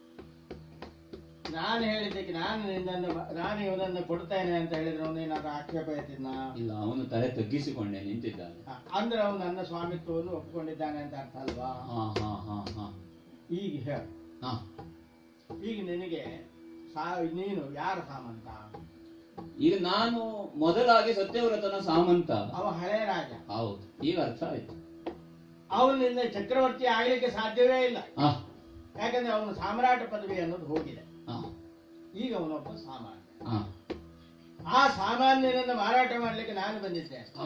ನಾನು ಹೇಳಿದ್ದಕ್ಕೆ ನಾನು ನಿನ್ನನ್ನು ನಾನು ಇವನನ್ನು ಕೊಡ್ತೇನೆ ಅಂತ ಹೇಳಿದ್ರೆ ಅವನೇನಾದ್ರೂ ಆಕ್ಷೇಪ ಎತ್ತಿದ್ನ ಇಲ್ಲ ಅವನು ತಲೆ ತಗ್ಗಿಸಿಕೊಂಡೆ ನಿಂತಿದ್ದಾನೆ ಅಂದ್ರೆ ಅವನು ನನ್ನ ಸ್ವಾಮಿತ್ವವನ್ನು ಒಪ್ಪಿಕೊಂಡಿದ್ದಾನೆ ಅಂತ ಅರ್ಥ ಅಲ್ವಾ ಹಾ ಹಾ ಹಾ ಹಾ ಈಗ ಹೇಳ ಹಾ ಈಗ ನಿನಗೆ ಸಾ ನೀನು ಯಾರ ಸಾಮಂತ ಈಗ ನಾನು ಮೊದಲಾಗಿ ಸತ್ಯವ್ರತನ ಸಾಮಂತ ಅವ ಹಳೆ ರಾಜ ಹೌದು ಈಗ ಅರ್ಥ ಆಯ್ತು ಅವನು ನಿನ್ನ ಚಕ್ರವರ್ತಿ ಆಗ್ಲಿಕ್ಕೆ ಸಾಧ್ಯವೇ ಇಲ್ಲ ಹಾ ಯಾಕಂದ್ರೆ ಅವನು ಸಾಮ್ರಾಟ ಪದವಿ ಅನ್ನೋದು ಹೋಗಿದೆ ಹಾ ಈಗ ಅವನೊಬ್ಬ ಸಾಮಾನ್ಯ ಹಾ ಆ ಸಾಮಾನ್ಯನನ್ನು ಮಾರಾಟ ಮಾಡ್ಲಿಕ್ಕೆ ನಾನು ಬಂದಿದ್ದೆ ಹಾ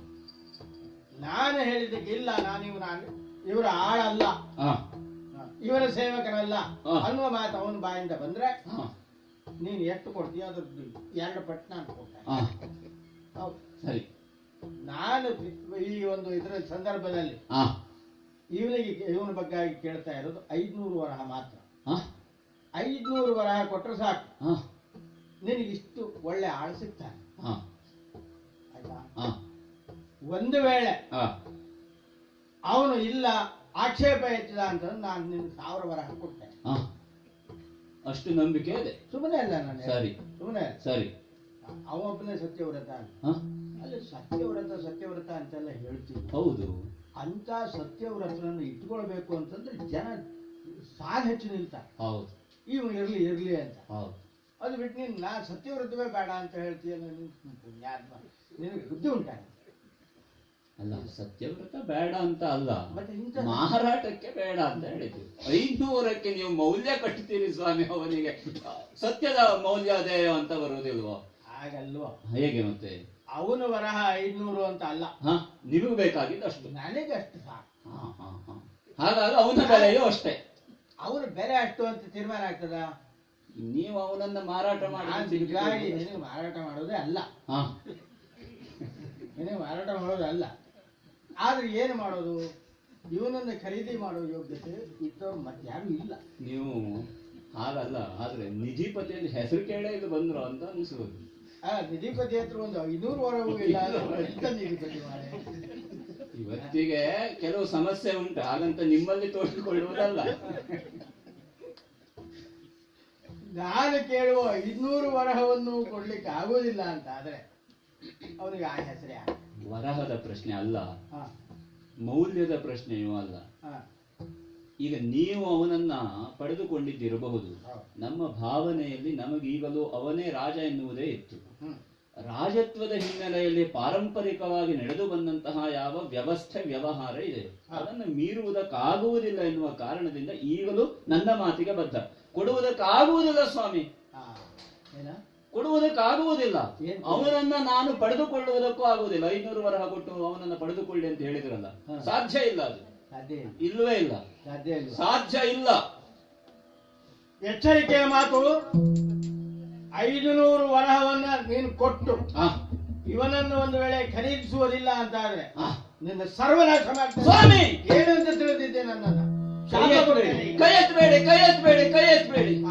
ನಾನು ಹೇಳಿದ್ದಕ್ಕೆ ಇಲ್ಲ ನಾನು ಇವನ ಇವರ ಆಳಲ್ಲ ಹಾ ಇವರ ಸೇವಕನಲ್ಲ ಹಾ. ಅನ್ನುವ ಮಾತು ಅವನ ಬಾಯಿಂದ ಬಂದ್ರೆ ಹಾ ನೀನು ಎಷ್ಟು ಕೊಡ್ತೀಯ ಅದ್ರದ್ದು ಎರಡು ಪಟ್ಟು ನಾನು ಕೊಡ್ತೇನೆ ಹಾ ಹೌದು. ಸರಿ ನಾನು ಈ ಒಂದು ಇದರ ಸಂದರ್ಭದಲ್ಲಿ ಹಾ ಇವನಿಗೆ ಇವನ ಬಗ್ಗೆ ಕೇಳ್ತಾ ಇರೋದು ಐದ್ನೂರು ವರಹ ಮಾತ್ರ ಹಾ ಐದ್ನೂರು ವರಹ ಕೊಟ್ಟರೆ ಸಾಕು ಹಾ ನಿನಗಿಷ್ಟು ಒಳ್ಳೆ ಆಳು ಸಿಗ್ತಾನೆ ಹಾ ಆಯ್ತಾ ಹಾ ಒಂದು ವೇಳೆ ಹಾ ಅವನು ಇಲ್ಲ ಆಕ್ಷೇಪ ಎತ್ತಿದ ಅಂತಂದ್ರೆ ನಾನು ನಿನ್ಗೆ ಸಾವಿರ ವರಹ ಕೊಡ್ತೇನೆ ಹಾ ಅಷ್ಟು ನಂಬಿಕೆ ಇದೆ ಸುಮ್ಮನೆ ಅಲ್ಲ ನಾನು ಸರಿ ಸುಮ್ಮನೆ ಸರಿ ಅವೊಬ್ಬನೇ ಸತ್ಯವ್ರತ ಹ? ಅಲ್ಲಿ ಸತ್ಯವ್ರತ ಸತ್ಯವ್ರತ ಅಂತೆಲ್ಲ ಹೇಳ್ತೀವಿ ಹೌದು ಅಂತ ಸತ್ಯವ್ರತನನ್ನು ಇಟ್ಕೊಳ್ಬೇಕು ಅಂತಂದ್ರೆ ಜನ ಸಾಲ ಹೆಚ್ಚು ನಿಲ್ತಾರೆ ಹೌದು ಇವ್ ಇರ್ಲಿ ಇರ್ಲಿ ಅಂತ ಹೌದು ಅದು ಬಿಟ್ಟು ನೀನು ನಾ ಸತ್ಯವ್ರತವೇ ಬೇಡ ಅಂತ ಹೇಳ್ತೀಯಲ್ಲ ನೀನು ಪುಣ್ಯಾತ್ಮ ನಿನಗೆ ಬುದ್ಧಿ ಉಂಟಾಗ ಅಲ್ಲ ಸತ್ಯವ್ರತ ಬೇಡ ಅಂತ ಅಲ್ಲ ಮತ್ತೆ ಇಂಥ ಮಾರಾಟಕ್ಕೆ ಬೇಡ ಅಂತ ಹೇಳಿದ್ವಿ ಐನೂರಕ್ಕೆ ನೀವು ಮೌಲ್ಯ ಕಟ್ತೀರಿ ಸ್ವಾಮಿ ಅವನಿಗೆ ಸತ್ಯದ ಮೌಲ್ಯ ಅದೇ ಅಂತ ಬರುವುದಿಲ್ವೋ ಹಾಗಲ್ವೋ ಹೇಗೆ ಮತ್ತೆ ಅವನ ವರಹ ಐದ್ನೂರು ಅಂತ ಅಲ್ಲ ಹ ನಿಮಗೂ ಬೇಕಾಗಿದ್ದು ಅಷ್ಟು ನನಗೆ ಅಷ್ಟು ಸಾಕು ಹ, ಹ, ಹ. ಹಾಗಾಗಿ ಅವನ ಬೆಲೆಯೂ ಅಷ್ಟೇ ಅವನ ಬೆಲೆ ಅಷ್ಟು ಅಂತ ತೀರ್ಮಾನ ಆಗ್ತದ ನೀವು ಅವನನ್ನ ಮಾರಾಟ ನಾನು ಮಾಡಿ ನಿಜವಾಗಿ ನಿನಗೆ ಮಾರಾಟ ಮಾಡೋದೇ ಅಲ್ಲ ಹ ನಿನಗೆ ಮಾರಾಟ ಮಾಡೋದೇ ಅಲ್ಲ ಆದ್ರೆ ಏನು ಮಾಡೋದು ಇವನನ್ನ ಖರೀದಿ ಮಾಡೋ ಯೋಗ್ಯತೆ ಇದ್ದವ್ರು ಮತ್ತೆ ಯಾರು ಇಲ್ಲ ನೀವು ಹಾಗಲ್ಲ ಆದ್ರೆ ನಿಧಿಪತಿಯಲ್ಲಿ ಹೆಸರು ಕೇಳೇ ಇದು ಬಂದ್ರು ಅಂತ ಅನಿಸುವುದು ಆ ನಿಧಿಪತಿ ಹತ್ರ ಒಂದು ಐನೂರು ವರೆಗೂ ಇಲ್ಲ ಅಂದ್ರೆ ಎಂತ ನಿಧಿಪತಿ ಮಾರೆ ಇವತ್ತಿಗೆ ಕೆಲವು ಸಮಸ್ಯೆ ಉಂಟು ಹಾಗಂತ ನಿಮ್ಮಲ್ಲಿ ತೋರಿಸಿಕೊಳ್ಳುವುದಲ್ಲ ನಾನು ಕೇಳುವ ಐನೂರು ವರಹವನ್ನು ಕೊಡ್ಲಿಕ್ಕೆ ಆಗೋದಿಲ್ಲ ಅಂತ ಆದ್ರೆ ಅವನಿಗೆ ಆ ಹೆಸರೇ ಆಗ ವರಹದ ಪ್ರಶ್ನೆ ಅಲ್ಲ ಹಾ ಮೌಲ್ಯದ ಪ್ರಶ್ನೆಯೂ ಅಲ್ಲ ಹಾ ಈಗ ನೀವು ಅವನನ್ನ ಪಡೆದುಕೊಂಡಿದ್ದಿರಬಹುದು ಹೌದು. ನಮ್ಮ ಭಾವನೆಯಲ್ಲಿ ನಮಗೀಗಲೂ ಅವನೇ ರಾಜ ಎನ್ನುವುದೇ ಇತ್ತು ಹ್ಮ್ ರಾಜತ್ವದ ಹಿನ್ನೆಲೆಯಲ್ಲಿ ಪಾರಂಪರಿಕವಾಗಿ ನಡೆದು ಬಂದಂತಹ ಯಾವ ವ್ಯವಸ್ಥೆ ವ್ಯವಹಾರ ಇದೆ ಹಾ. ಅದನ್ನು ಮೀರುವುದಕ್ಕಾಗುವುದಿಲ್ಲ ಎನ್ನುವ ಕಾರಣದಿಂದ ಈಗಲೂ ನನ್ನ ಮಾತಿಗೆ ಬದ್ಧ ಕೊಡುವುದಕ್ಕಾಗುವುದಿಲ್ಲ ಸ್ವಾಮಿ ಹಾ ಏನ ಕೊಡುವುದಕ್ಕಾಗುವುದಿಲ್ಲ ಏನ್? ಅವನನ್ನ ನಾನು ಪಡೆದುಕೊಳ್ಳುವುದಕ್ಕೂ ಆಗುವುದಿಲ್ಲ ಐನೂರು ವರಹ ಕೊಟ್ಟು ಅವನನ್ನ ಪಡೆದುಕೊಳ್ಳಿ ಅಂತ ಹೇಳಿದ್ರಲ್ಲ ಹಾ. ಸಾಧ್ಯ ಇಲ್ಲ ಅದು ಸಾಧ್ಯ ಇಲ್ಲ ಇಲ್ಲವೇ ಇಲ್ಲ ಸಾಧ್ಯ ಇಲ್ಲ ಸಾಧ್ಯ ಇಲ್ಲ ಎಚ್ಚರಿಕೆಯ ಮಾತು ಐದುನೂರು ವರಹವನ್ನ ನೀನು ಕೊಟ್ಟು ಆ, ಇವನನ್ನು ಒಂದು ವೇಳೆ ಖರೀದಿಸುವುದಿಲ್ಲ ಅಂತ ಆದ್ರೆ ಆ. ನಿನ್ನ ಸರ್ವನಾಶ ಮಾಡ್ತೇನೆ ಸ್ವಾಮಿ ಏನಂತ ತಿಳಿದಿದ್ದೆ ನನ್ನನ್ನ ಕೈ ಶಾಪ ಎತ್ತಬೇಡಿ ಕೊಡ್ತೇನೆ. ಕೈ ಎತ್ತಬೇಡಿ ಕೈ ಎತ್ತಬೇಡಿ ಕೈ ಎತ್ತಬೇಡಿ ಹಾ.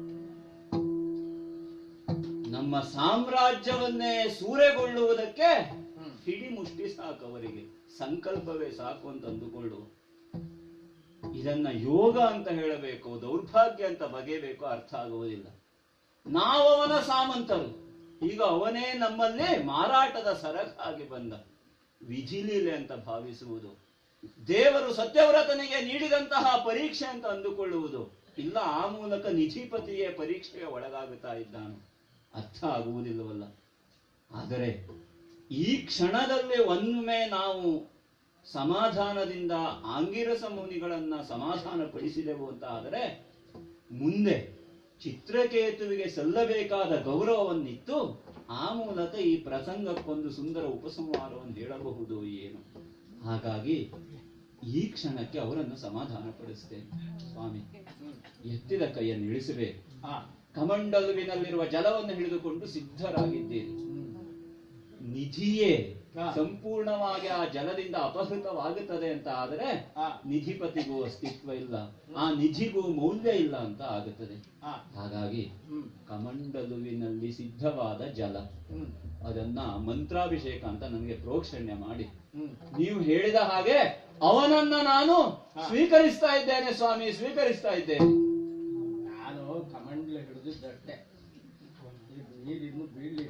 ನಮ್ಮ ಸಾಮ್ರಾಜ್ಯವನ್ನೇ ಸೂರೆಗೊಳ್ಳುವುದಕ್ಕೆ ಹ್ಮ್. ಹಿಡಿ ಮುಷ್ಟಿ ಸಾಕು ಅವರಿಗೆ ಸಂಕಲ್ಪವೇ ಸಾಕು ಅಂತ ಅಂದುಕೊಳ್ಳು ಇದನ್ನ ಯೋಗ ಅಂತ ಹೇಳಬೇಕು ದೌರ್ಭಾಗ್ಯ ಅಂತ ಬಗೆಯಬೇಕು ಅರ್ಥ ಆಗುವುದಿಲ್ಲ ನಾವು ಅವನ ಸಾಮಂತರು ಈಗ ಅವನೇ ನಮ್ಮಲ್ಲಿ ಮಾರಾಟದ ಸರಕಾಗಿ ಬಂದ ವಿಧಿಲೀಲೆ ಅಂತ ಭಾವಿಸುವುದು ದೇವರು ಸತ್ಯವ್ರತನಿಗೆ ನೀಡಿದಂತಹ ಪರೀಕ್ಷೆ ಅಂತ ಅಂದುಕೊಳ್ಳುವುದು ಇಲ್ಲ ಆ ಮೂಲಕ ನಿಧಿಪತಿಯೇ ಪರೀಕ್ಷೆಗೆ ಒಳಗಾಗುತ್ತಾ ಇದ್ದಾನು ಅರ್ಥ ಆಗುವುದಿಲ್ಲವಲ್ಲ ಆದರೆ ಈ ಕ್ಷಣದಲ್ಲಿ ಒಮ್ಮೆ ನಾವು ಸಮಾಧಾನದಿಂದ ಆಂಗಿರಸ ಮುನಿಗಳನ್ನ ಸಮಾಧಾನ ಪಡಿಸಿದೆವು ಅಂತ ಆದರೆ ಮುಂದೆ ಚಿತ್ರಕೇತುವಿಗೆ ಸಲ್ಲಬೇಕಾದ ಗೌರವವನ್ನಿತ್ತು ಆ ಮೂಲಕ ಈ ಪ್ರಸಂಗಕ್ಕೊಂದು ಸುಂದರ ಉಪಸಂಹಾರವನ್ನು ಹೇಳಬಹುದು ಏನು ಹಾಗಾಗಿ ಈ ಕ್ಷಣಕ್ಕೆ ಅವರನ್ನು ಸಮಾಧಾನ ಪಡಿಸ್ತೇನೆ ಸ್ವಾಮಿ ಎತ್ತಿದ ಕೈಯನ್ನು ಇಳಿಸಬೇಕು ಹಾ. ಕಮಂಡಲುವಿನಲ್ಲಿರುವ ಜಲವನ್ನು ಹಿಡಿದುಕೊಂಡು ಸಿದ್ಧರಾಗಿದ್ದೀರಿ ಹ್ಮ್. ನಿಧಿಯೇ ಹಾ. ಸಂಪೂರ್ಣವಾಗಿ ಆ ಜಲದಿಂದ ಅಪಹೃತವಾಗುತ್ತದೆ ಅಂತ ಆದರೆ ಹಾ. ನಿಧಿಪತಿಗೂ ಅಸ್ತಿತ್ವ ಇಲ್ಲ ಆ ನಿಧಿಗೂ ಮೌಲ್ಯ ಇಲ್ಲ ಅಂತ ಆಗುತ್ತದೆ ಹಾ. ಹಾಗಾಗಿ ಹ್ಮ್. ಕಮಂಡಲುವಿನಲ್ಲಿ ಸಿದ್ಧವಾದ ಜಲ ಹ್ಮ್. ಅದನ್ನ ಮಂತ್ರಾಭಿಷೇಕ ಅಂತ ನನಗೆ ಪ್ರೋಕ್ಷಣ್ಯ ಮಾಡಿ ಹ್ಮ್. ನೀವು ಹೇಳಿದ ಹಾಗೆ ಅವನನ್ನ ನಾನು ಹಾ. ಸ್ವೀಕರಿಸ್ತಾ ಇದ್ದೇನೆ ಸ್ವಾಮಿ ಸ್ವೀಕರಿಸ್ತಾ ಇದ್ದೇನೆ ನಾನು ಕಮಂಡ್ಲ ಹಿಡಿದಿದ್ದಷ್ಟೇ ಈಗ ನೀರು ಇನ್ನು ಬೀಳಲಿಲ್ಲ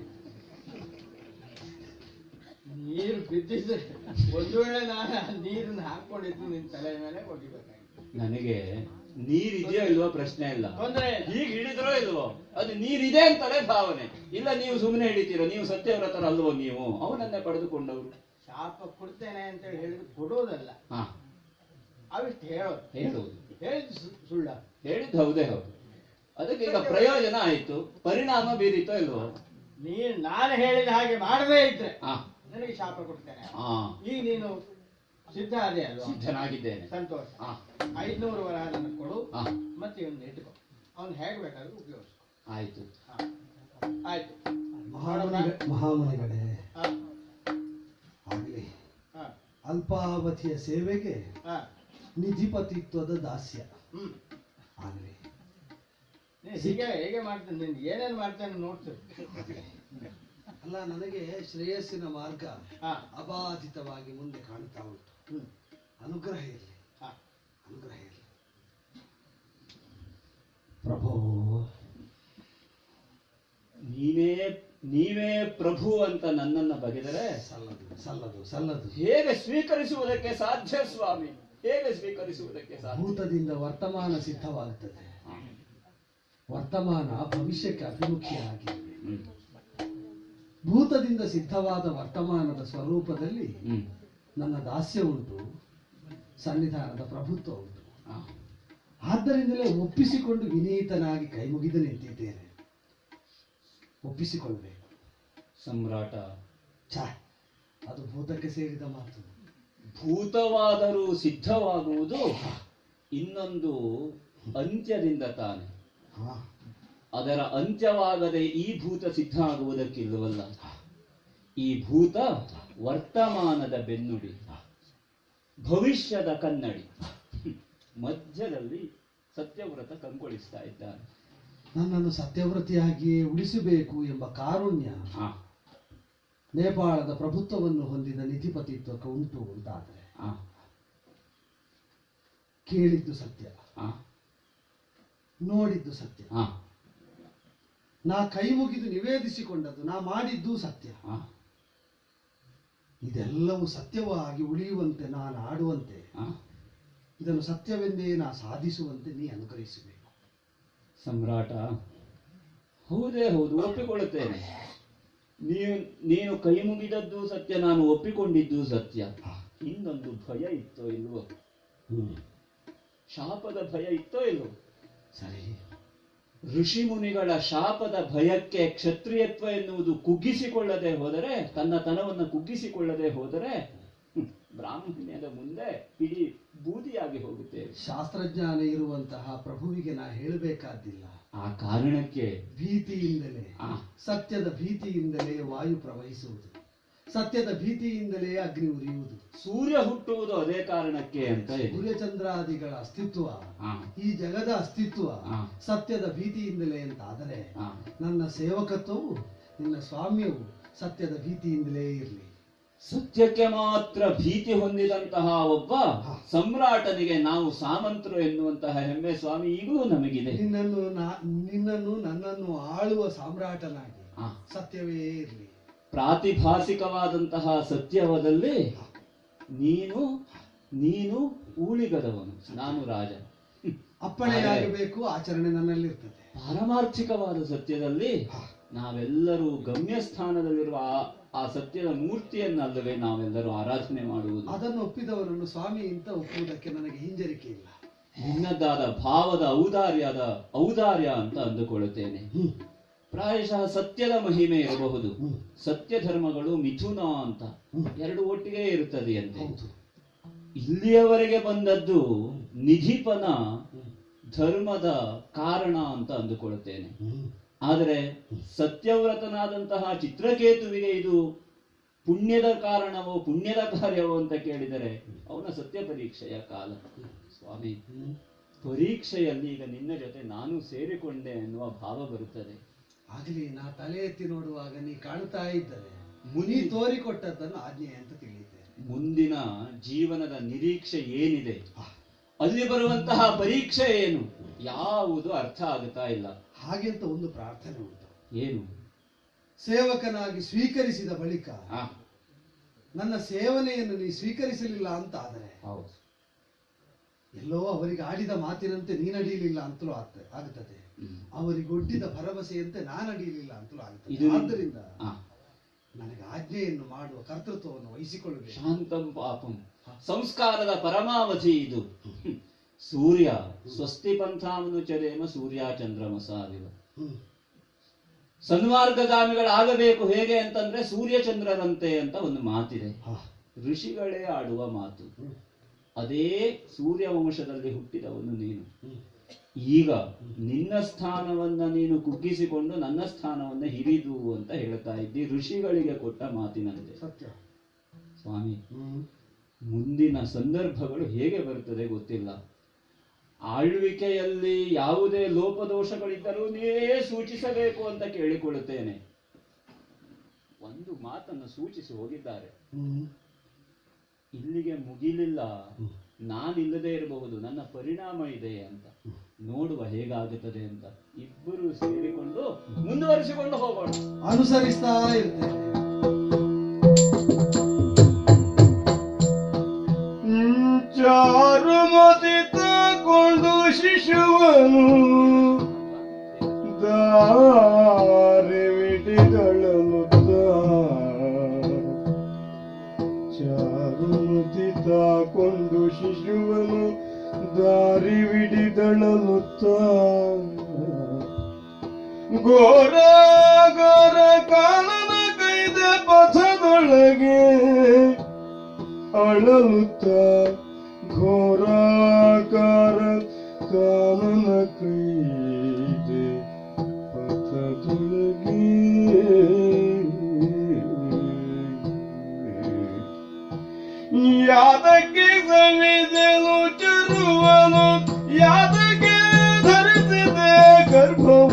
ನೀರು ಬಿದ್ದಿದ್ರೆ ಒಂದು ವೇಳೆ ನಾನು ಆ ನೀರನ್ನ ಹಾಕೊಂಡಿದ್ದು ನಿನ್ ತಲೆ ಮೇಲೆ ಹೊಡಿಬೇಕಾಗಿತ್ತು ನನಗೆ ನೀರಿದೆಯೋ ಇಲ್ವೋ ಪ್ರಶ್ನೆ ಇಲ್ಲ ತೊಂದ್ರೆ ಇಲ್ಲ. ಈಗ ಹಿಡಿದ್ರೋ ಇಲ್ವೋ ಅದು ನೀರಿದೆ ಅಂತಲೇ ಭಾವನೆ ಇಲ್ಲ ನೀವು ಸುಮ್ಮನೆ ಹಿಡಿತೀರೋ ನೀವು ಸತ್ಯವ್ರತರ ಅಲ್ವೋ ನೀವು ಅವನನ್ನೇ ಪಡೆದುಕೊಂಡವರು ಶಾಪ ಕೊಡ್ತೇನೆ ಅಂತ ಹೇಳಿದ್ರು ಕೊಡೋದಲ್ಲ ಹಾ ಅವಿಷ್ಟು ಹೇಳೋದು ಹೇಳುವುದು ಹೇಳಿದ್ ಸು- ಸುಳ್ಳ ಹೇಳಿದ್ದು ಹೌದೇ ಹೌದು ಅದಕ್ಕೆ ಈಗ ಪ್ರಯೋಜನ ಆಯ್ತು ಪರಿಣಾಮ ಬೀರಿತೋ ಇಲ್ವೋ ನೀನ್ ನಾನು ಹೇಳಿದ ಹಾಗೆ ಮಾಡದೇ ಇದ್ರೆ ಹಾ ನನಗೆ ಶಾಪ ಕೊಡ್ತೇನೆ ಹಾ ಈಗ ನೀನು ಸಿದ್ಧ ಅದೇ ಅಲ್ವಾ ಸಿದ್ಧನಾಗಿದ್ದೇನೆ ಸಂತೋಷ ಹಾ ಐದ್ನೂರು ವರ ನನಗೆ ಕೊಡು ಹಾ ಮತ್ತೆ ಇವನ್ನ ಇಟ್ಕೊ ಅವ್ನು ಹೇಗೆ ಬೇಕಾದ್ರೂ ಉಪಯೋಗಿಸ್ಕೊ ಆಯ್ತು ಹಾ. ಆಯ್ತು ಮಹಾಮುನಿ ಮಹಾಮುನಿಗಳೇ ಹಾ, ಆಗಲಿ ಹಾ, ಅಲ್ಪಾವಧಿಯ ಸೇವೆಗೆ ಹಾ. ನಿಧಿಪತಿತ್ವದ ದಾಸ್ಯ ಹ್ಮ್ ಆಗಲಿ ನೀನ್ ಹೀಗೆ ಹೇಗೆ ಮಾಡ್ತೇನೆ ನೀನ್ ಏನೇನ್ ಮಾಡ್ತೇನೆ ನೋಡ್ತೀನಿ ಅಲ್ಲ ನನಗೆ ಶ್ರೇಯಸ್ಸಿನ ಮಾರ್ಗ ಹಾ ಅಬಾಧಿತವಾಗಿ ಮುಂದೆ ಕಾಣ್ತಾ ಉಂಟು ಹ್ಮ್ ಅನುಗ್ರಹ ಇರಲಿ ಹಾ ಅನುಗ್ರಹ ಇರಲಿ ಪ್ರಭೋ ನೀನೇ ನೀವೇ ಪ್ರಭು ಅಂತ ನನ್ನನ್ನ ಬಗೆದರೆ ಸಲ್ಲದು ಸಲ್ಲದು ಸಲ್ಲದು ಹೇಗೆ ಸ್ವೀಕರಿಸುವುದಕ್ಕೆ ಸಾಧ್ಯ ಸ್ವಾಮಿ ಹೇಗೆ ಸ್ವೀಕರಿಸುವುದಕ್ಕೆ ಸಾಧ್ಯ ಭೂತದಿಂದ ವರ್ತಮಾನ ಸಿದ್ಧವಾಗುತ್ತದೆ ವರ್ತಮಾನ ಭವಿಷ್ಯಕ್ಕೆ ಅಭಿಮುಖಿಯಾಗಿದೆ ಹ್ಮ್. ಭೂತದಿಂದ ಸಿದ್ಧವಾದ ವರ್ತಮಾನದ ಸ್ವರೂಪದಲ್ಲಿ ಹ್ಮ್. ನನ್ನ ದಾಸ್ಯ ಉಂಟು ಸನ್ನಿಧಾನದ ಪ್ರಭುತ್ವ ಉಂಟು ಆ. ಆದ್ದರಿಂದಲೇ ಒಪ್ಪಿಸಿಕೊಂಡು ವಿನೀತನಾಗಿ ಕೈಮುಗಿದು ನಿಂತಿದ್ದೇನೆ ಒಪ್ಪಿಸಿಕೊಳ್ಬೇಕು ಸಮ್ರಾಟ ಛ ಅದು ಭೂತಕ್ಕೆ ಸೇರಿದ ಮಾತು ಭೂತವಾದರೂ ಸಿದ್ಧವಾಗುವುದು ಇನ್ನೊಂದು ಅಂತ್ಯದಿಂದ ತಾನೆ ಹಾ ಅದರ ಅಂತ್ಯವಾಗದೆ ಈ ಭೂತ ಸಿದ್ಧ ಆಗುವುದಕ್ಕಿಲ್ಲವಲ್ಲ ಈ ಭೂತ ವರ್ತಮಾನದ ಬೆನ್ನುಡಿ ಭವಿಷ್ಯದ ಕನ್ನಡಿ ಮಧ್ಯದಲ್ಲಿ ಸತ್ಯವ್ರತ ಕಂಗೊಳಿಸ್ತಾ ಇದ್ದಾನೆ ನನ್ನನ್ನು ಸತ್ಯವೃತಿಯಾಗಿಯೇ ಉಳಿಸಬೇಕು ಎಂಬ ಕಾರುಣ್ಯ ಆ, ನೇಪಾಳದ ಪ್ರಭುತ್ವವನ್ನು ಹೊಂದಿದ ನಿಧಿಪತಿತ್ವಕ್ಕೆ ಉಂಟು ಅಂತಾದರೆ ಆ, ಕೇಳಿದ್ದು ಸತ್ಯ ಆ, ನೋಡಿದ್ದು ಸತ್ಯ ಆ, ನಾ ಕೈ ಮುಗಿದು ನಿವೇದಿಸಿಕೊಂಡದ್ದು ನಾ ಮಾಡಿದ್ದು ಸತ್ಯ ಆ, ಇದೆಲ್ಲವೂ ಸತ್ಯವಾಗಿ ಉಳಿಯುವಂತೆ ನಾನು ಆಡುವಂತೆ ಆ. ಇದನ್ನು ಸತ್ಯವೆಂದೇ ನಾ ಸಾಧಿಸುವಂತೆ ನೀ ಅನುಗ್ರಹಿಸಬೇಕು ಸಮ್ರಾಟ ಹೌದೇ ಹೌದು ಒಪ್ಪಿಕೊಳ್ಳುತ್ತೇನೆ ನೀನು ನೀನು ಕೈ ಮುಗಿದದ್ದು ಸತ್ಯ ನಾನು ಒಪ್ಪಿಕೊಂಡಿದ್ದು ಸತ್ಯ ಇನ್ನೊಂದು ಭಯ ಇತ್ತೋ ಇಲ್ವೋ ಶಾಪದ ಭಯ ಇತ್ತೋ ಇಲ್ವೋ ಸರಿ ಋಷಿ ಮುನಿಗಳ ಶಾಪದ ಭಯಕ್ಕೆ ಕ್ಷತ್ರಿಯತ್ವ ಎನ್ನುವುದು ಕುಗ್ಗಿಸಿಕೊಳ್ಳದೆ ಹೋದರೆ ತನ್ನ ತನವನ್ನು ಕುಗ್ಗಿಸಿಕೊಳ್ಳದೆ ಹೋದರೆ ಹ್ಮ್, ಬ್ರಾಹ್ಮಣ್ಯದ ಮುಂದೆ ಇಡೀ ಬೂದಿಯಾಗಿ ಹೋಗುತ್ತೇವೆ ಶಾಸ್ತ್ರಜ್ಞಾನ ಇರುವಂತಹ ಪ್ರಭುವಿಗೆ ನಾ ಹೇಳಬೇಕಾದ್ದಿಲ್ಲ ಆ ಕಾರಣಕ್ಕೆ ಭೀತಿಯಿಂದಲೇ ಆ. ಸತ್ಯದ ಭೀತಿಯಿಂದಲೇ ವಾಯು ಪ್ರವಹಿಸುವುದು ಸತ್ಯದ ಭೀತಿಯಿಂದಲೇ ಅಗ್ನಿ ಉರಿಯುವುದು ಸೂರ್ಯ ಹುಟ್ಟುವುದು ಅದೇ ಕಾರಣಕ್ಕೆ ಅಂತ ಇದೆ ಸೂರ್ಯಚಂದ್ರಾದಿಗಳ ಅಸ್ತಿತ್ವ ಆ, ಈ ಜಗದ ಅಸ್ತಿತ್ವ ಆ. ಸತ್ಯದ ಭೀತಿಯಿಂದಲೇ ಅಂತಾದರೆ ಆ. ನನ್ನ ಸೇವಕತ್ವವು ನಿನ್ನ ಸ್ವಾಮ್ಯವು ಸತ್ಯದ ಭೀತಿಯಿಂದಲೇ ಇರಲಿ ಸತ್ಯಕ್ಕೆ ಮಾತ್ರ ಭೀತಿ ಹೊಂದಿದಂತಹ ಒಬ್ಬ ಸಮ್ರಾಟನಿಗೆ ನಾವು ಸಾಮಂತರು ಎನ್ನುವಂತಹ ಹೆಮ್ಮೆ ಸ್ವಾಮಿ ಈಗಲೂ ನಮಗಿದೆ ನಿನ್ನನ್ನು ನಾ- ನಿನ್ನನ್ನು ನನ್ನನ್ನು ಆಳುವ ಸಾಮ್ರಾಟನಾಗಿ ಆ. ಸತ್ಯವೇ ಇರಲಿ ಪ್ರಾತಿಭಾಸಿಕವಾದಂತಹ ಸತ್ಯವದಲ್ಲಿ ನೀನು ನೀನು ಊಳಿಗದವನು ನಾನು ರಾಜ ಅಪ್ಪಣೆಯಾಗಬೇಕು ಆಚರಣೆ ನನ್ನಲ್ಲಿರ್ತದೆ ಪಾರಮಾರ್ಥಿಕವಾದ ಸತ್ಯದಲ್ಲಿ ನಾವೆಲ್ಲರೂ ಗಮ್ಯಸ್ಥಾನದಲ್ಲಿರುವ ಆ- ಆ ಸತ್ಯದ ಮೂರ್ತಿಯನ್ನಲ್ಲವೇ ನಾವೆಲ್ಲರೂ ಆರಾಧನೆ ಮಾಡುವುದು ಅದನ್ನು ಒಪ್ಪಿದವರನ್ನು ಸ್ವಾಮಿ ಅಂತ ಒಪ್ಪುವುದಕ್ಕೆ ನನಗೆ ಹಿಂಜರಿಕೆ ಇಲ್ಲ ನಿನ್ನದಾದ ಭಾವದ ಔದಾರ್ಯದ ಔದಾರ್ಯ ಅಂತ ಅಂದುಕೊಳ್ಳುತ್ತೇನೆ ಪ್ರಾಯಶಃ ಸತ್ಯದ ಮಹಿಮೆ ಇರಬಹುದು ಸತ್ಯ ಧರ್ಮಗಳು ಮಿಥುನ ಅಂತ ಎರಡು ಒಟ್ಟಿಗೆ ಇರುತ್ತದೆ ಅಂತೆ ಹೌದು ಇಲ್ಲಿಯವರೆಗೆ ಬಂದದ್ದು ನಿಧಿಪನ ಧರ್ಮದ ಕಾರಣ ಅಂತ ಅಂದುಕೊಳ್ಳುತ್ತೇನೆ ಆದರೆ ಸತ್ಯವ್ರತನಾದಂತಹ ಚಿತ್ರಕೇತುವಿಗೆ ಇದು ಪುಣ್ಯದ ಕಾರಣವೋ ಪುಣ್ಯದ ಕಾರ್ಯವೋ ಅಂತ ಕೇಳಿದರೆ ಅವನ ಸತ್ಯ ಪರೀಕ್ಷೆಯ ಕಾಲ ಸ್ವಾಮಿ ಪರೀಕ್ಷೆಯಲ್ಲಿ ಈಗ ನಿನ್ನ ಜೊತೆ ನಾನು ಸೇರಿಕೊಂಡೆ ಎನ್ನುವ ಭಾವ ಬರುತ್ತದೆ ಆಗಲಿ ನಾ ತಲೆ ಎತ್ತಿ ನೋಡುವಾಗ ನೀ ಕಾಣ್ತಾ ಇದ್ದರೆ ಮುನಿ ನೀ ತೋರಿಕೊಟ್ಟದ್ದನ್ನು ಆಜ್ಞೆ ಅಂತ ತಿಳಿಯುತ್ತೇನೆ ಮುಂದಿನ ಜೀವನದ ನಿರೀಕ್ಷೆ ಏನಿದೆ ಅಲ್ಲಿ ಬರುವಂತಹ ಪರೀಕ್ಷೆ ಏನು ಯಾವುದು ಅರ್ಥ ಆಗುತ್ತಾ ಇಲ್ಲ ಹಾಗೆಂತ ಒಂದು ಪ್ರಾರ್ಥನೆ ಉಂಟು ಏನು ಸೇವಕನಾಗಿ ಸ್ವೀಕರಿಸಿದ ಬಳಿಕ ಆ, ನನ್ನ ಸೇವನೆಯನ್ನು ನೀ ಸ್ವೀಕರಿಸಲಿಲ್ಲ ಅಂತ ಆದರೆ ಹೌದು ಎಲ್ಲೋ ಅವರಿಗೆ ಆಡಿದ ಮಾತಿನಂತೆ ನೀನಡಿಯಲಿಲ್ಲ ಅಂತಲೂ ಆಗ್ತ- ಆಗುತ್ತದೆ ಹ್ಮ್. ಅವರಿಗೊಡ್ಡಿದ ಭರವಸೆಯಂತೆ ನಾನಡಿಯಲಿಲ್ಲ ಅಂತಲೂ ಆಗುತ್ತದೆ ಇದು ಆದ್ದರಿಂದ ಆ, ನನಗೆ ಆಜ್ಞೆಯನ್ನು ಮಾಡುವ ಕರ್ತೃತ್ವವನ್ನು ವಹಿಸಿಕೊಳ್ಳಬೇಕು ಶಾಂತಂ ಪಾಪಂ ಸಂಸ್ಕಾರದ ಪರಮಾವಧಿ ಇದು ಹ್ಮ್. ಸೂರ್ಯ ಸ್ವಸ್ತಿ ಪಂಥಾಮನು ಚರೇಮ ಸೂರ್ಯ ಚಂದ್ರಮಸಾವಿವ ಹ್ಮ್. ಸನ್ಮಾರ್ಗಗಾಮಿಗಳಾಗಬೇಕು ಹೇಗೆ ಅಂತಂದ್ರೆ ಸೂರ್ಯ ಚಂದ್ರರಂತೆ ಅಂತ ಒಂದು ಮಾತಿದೆ ಹಾ. ಋಷಿಗಳೇ ಆಡುವ ಮಾತು ಹ್ಮ್. ಅದೇ ಸೂರ್ಯ ವಂಶದಲ್ಲಿ ಹುಟ್ಟಿದವನು ನೀನು ಹ್ಮ್. ಈಗ ನಿನ್ನ ಸ್ಥಾನವನ್ನ ನೀನು ಕುಗ್ಗಿಸಿಕೊಂಡು ನನ್ನ ಸ್ಥಾನವನ್ನ ಹಿರಿದು ಅಂತ ಹೇಳ್ತಾ ಇದ್ದಿ ಋಷಿಗಳಿಗೆ ಕೊಟ್ಟ ಮಾತಿನಂತೆ ಸತ್ಯ ಸ್ವಾಮಿ ಹ್ಮ್. ಮುಂದಿನ ಸಂದರ್ಭಗಳು ಹೇಗೆ ಬರುತ್ತದೆ ಗೊತ್ತಿಲ್ಲ ಆಳ್ವಿಕೆಯಲ್ಲಿ ಯಾವುದೇ ಲೋಪದೋಷಗಳಿದ್ದರೂ ನೀವೇ ಸೂಚಿಸಬೇಕು ಅಂತ ಕೇಳಿಕೊಳ್ಳುತ್ತೇನೆ ಒಂದು ಮಾತನ್ನು ಸೂಚಿಸಿ ಹೋಗಿದ್ದಾರೆ ಹ್ಮ್. ಇಲ್ಲಿಗೆ ಮುಗಿಲಿಲ್ಲ ನಾನಿಲ್ಲದೆ ಇರಬಹುದು ನನ್ನ ಪರಿಣಾಮ ಇದೆ ಅಂತ ನೋಡುವ ಹೇಗಾಗುತ್ತದೆ ಅಂತ ಇಬ್ಬರು ಸೇರಿಕೊಂಡು ಮುಂದುವರಿಸಿಕೊಂಡು ಹೋಗೋಣ ಅನುಸರಿಸ್ತಾ ಇರ್ತೇನೆ ಚಾರುಮತಿ ತಗೊಂಡು ಶಿಶುವನು ದಾರಿ ಬಿಟ್ಟಿದಳನು ಚಾರುಮತಿ ತಾಕೊಂಡು ಶಿಶುವನು ದಾರಿ ಬಿಡಿದಳನು ಘೋರ ಘೋರ ಕಾಲನ ಕೈದ ಪಥದೊಳಗೆ ಅಳಲುತ್ತ ಘೋರಾಕಾರ ಕಾನನ ಕೈದೆ ಪಥದೊಳಗೆ ಯಾದಕ್ಕೆ ಸವಿದೆನು ಚರುವನು ಯಾದಕ್ಕೆ ಧರಿಸಿದೆ ಗರ್ಭವ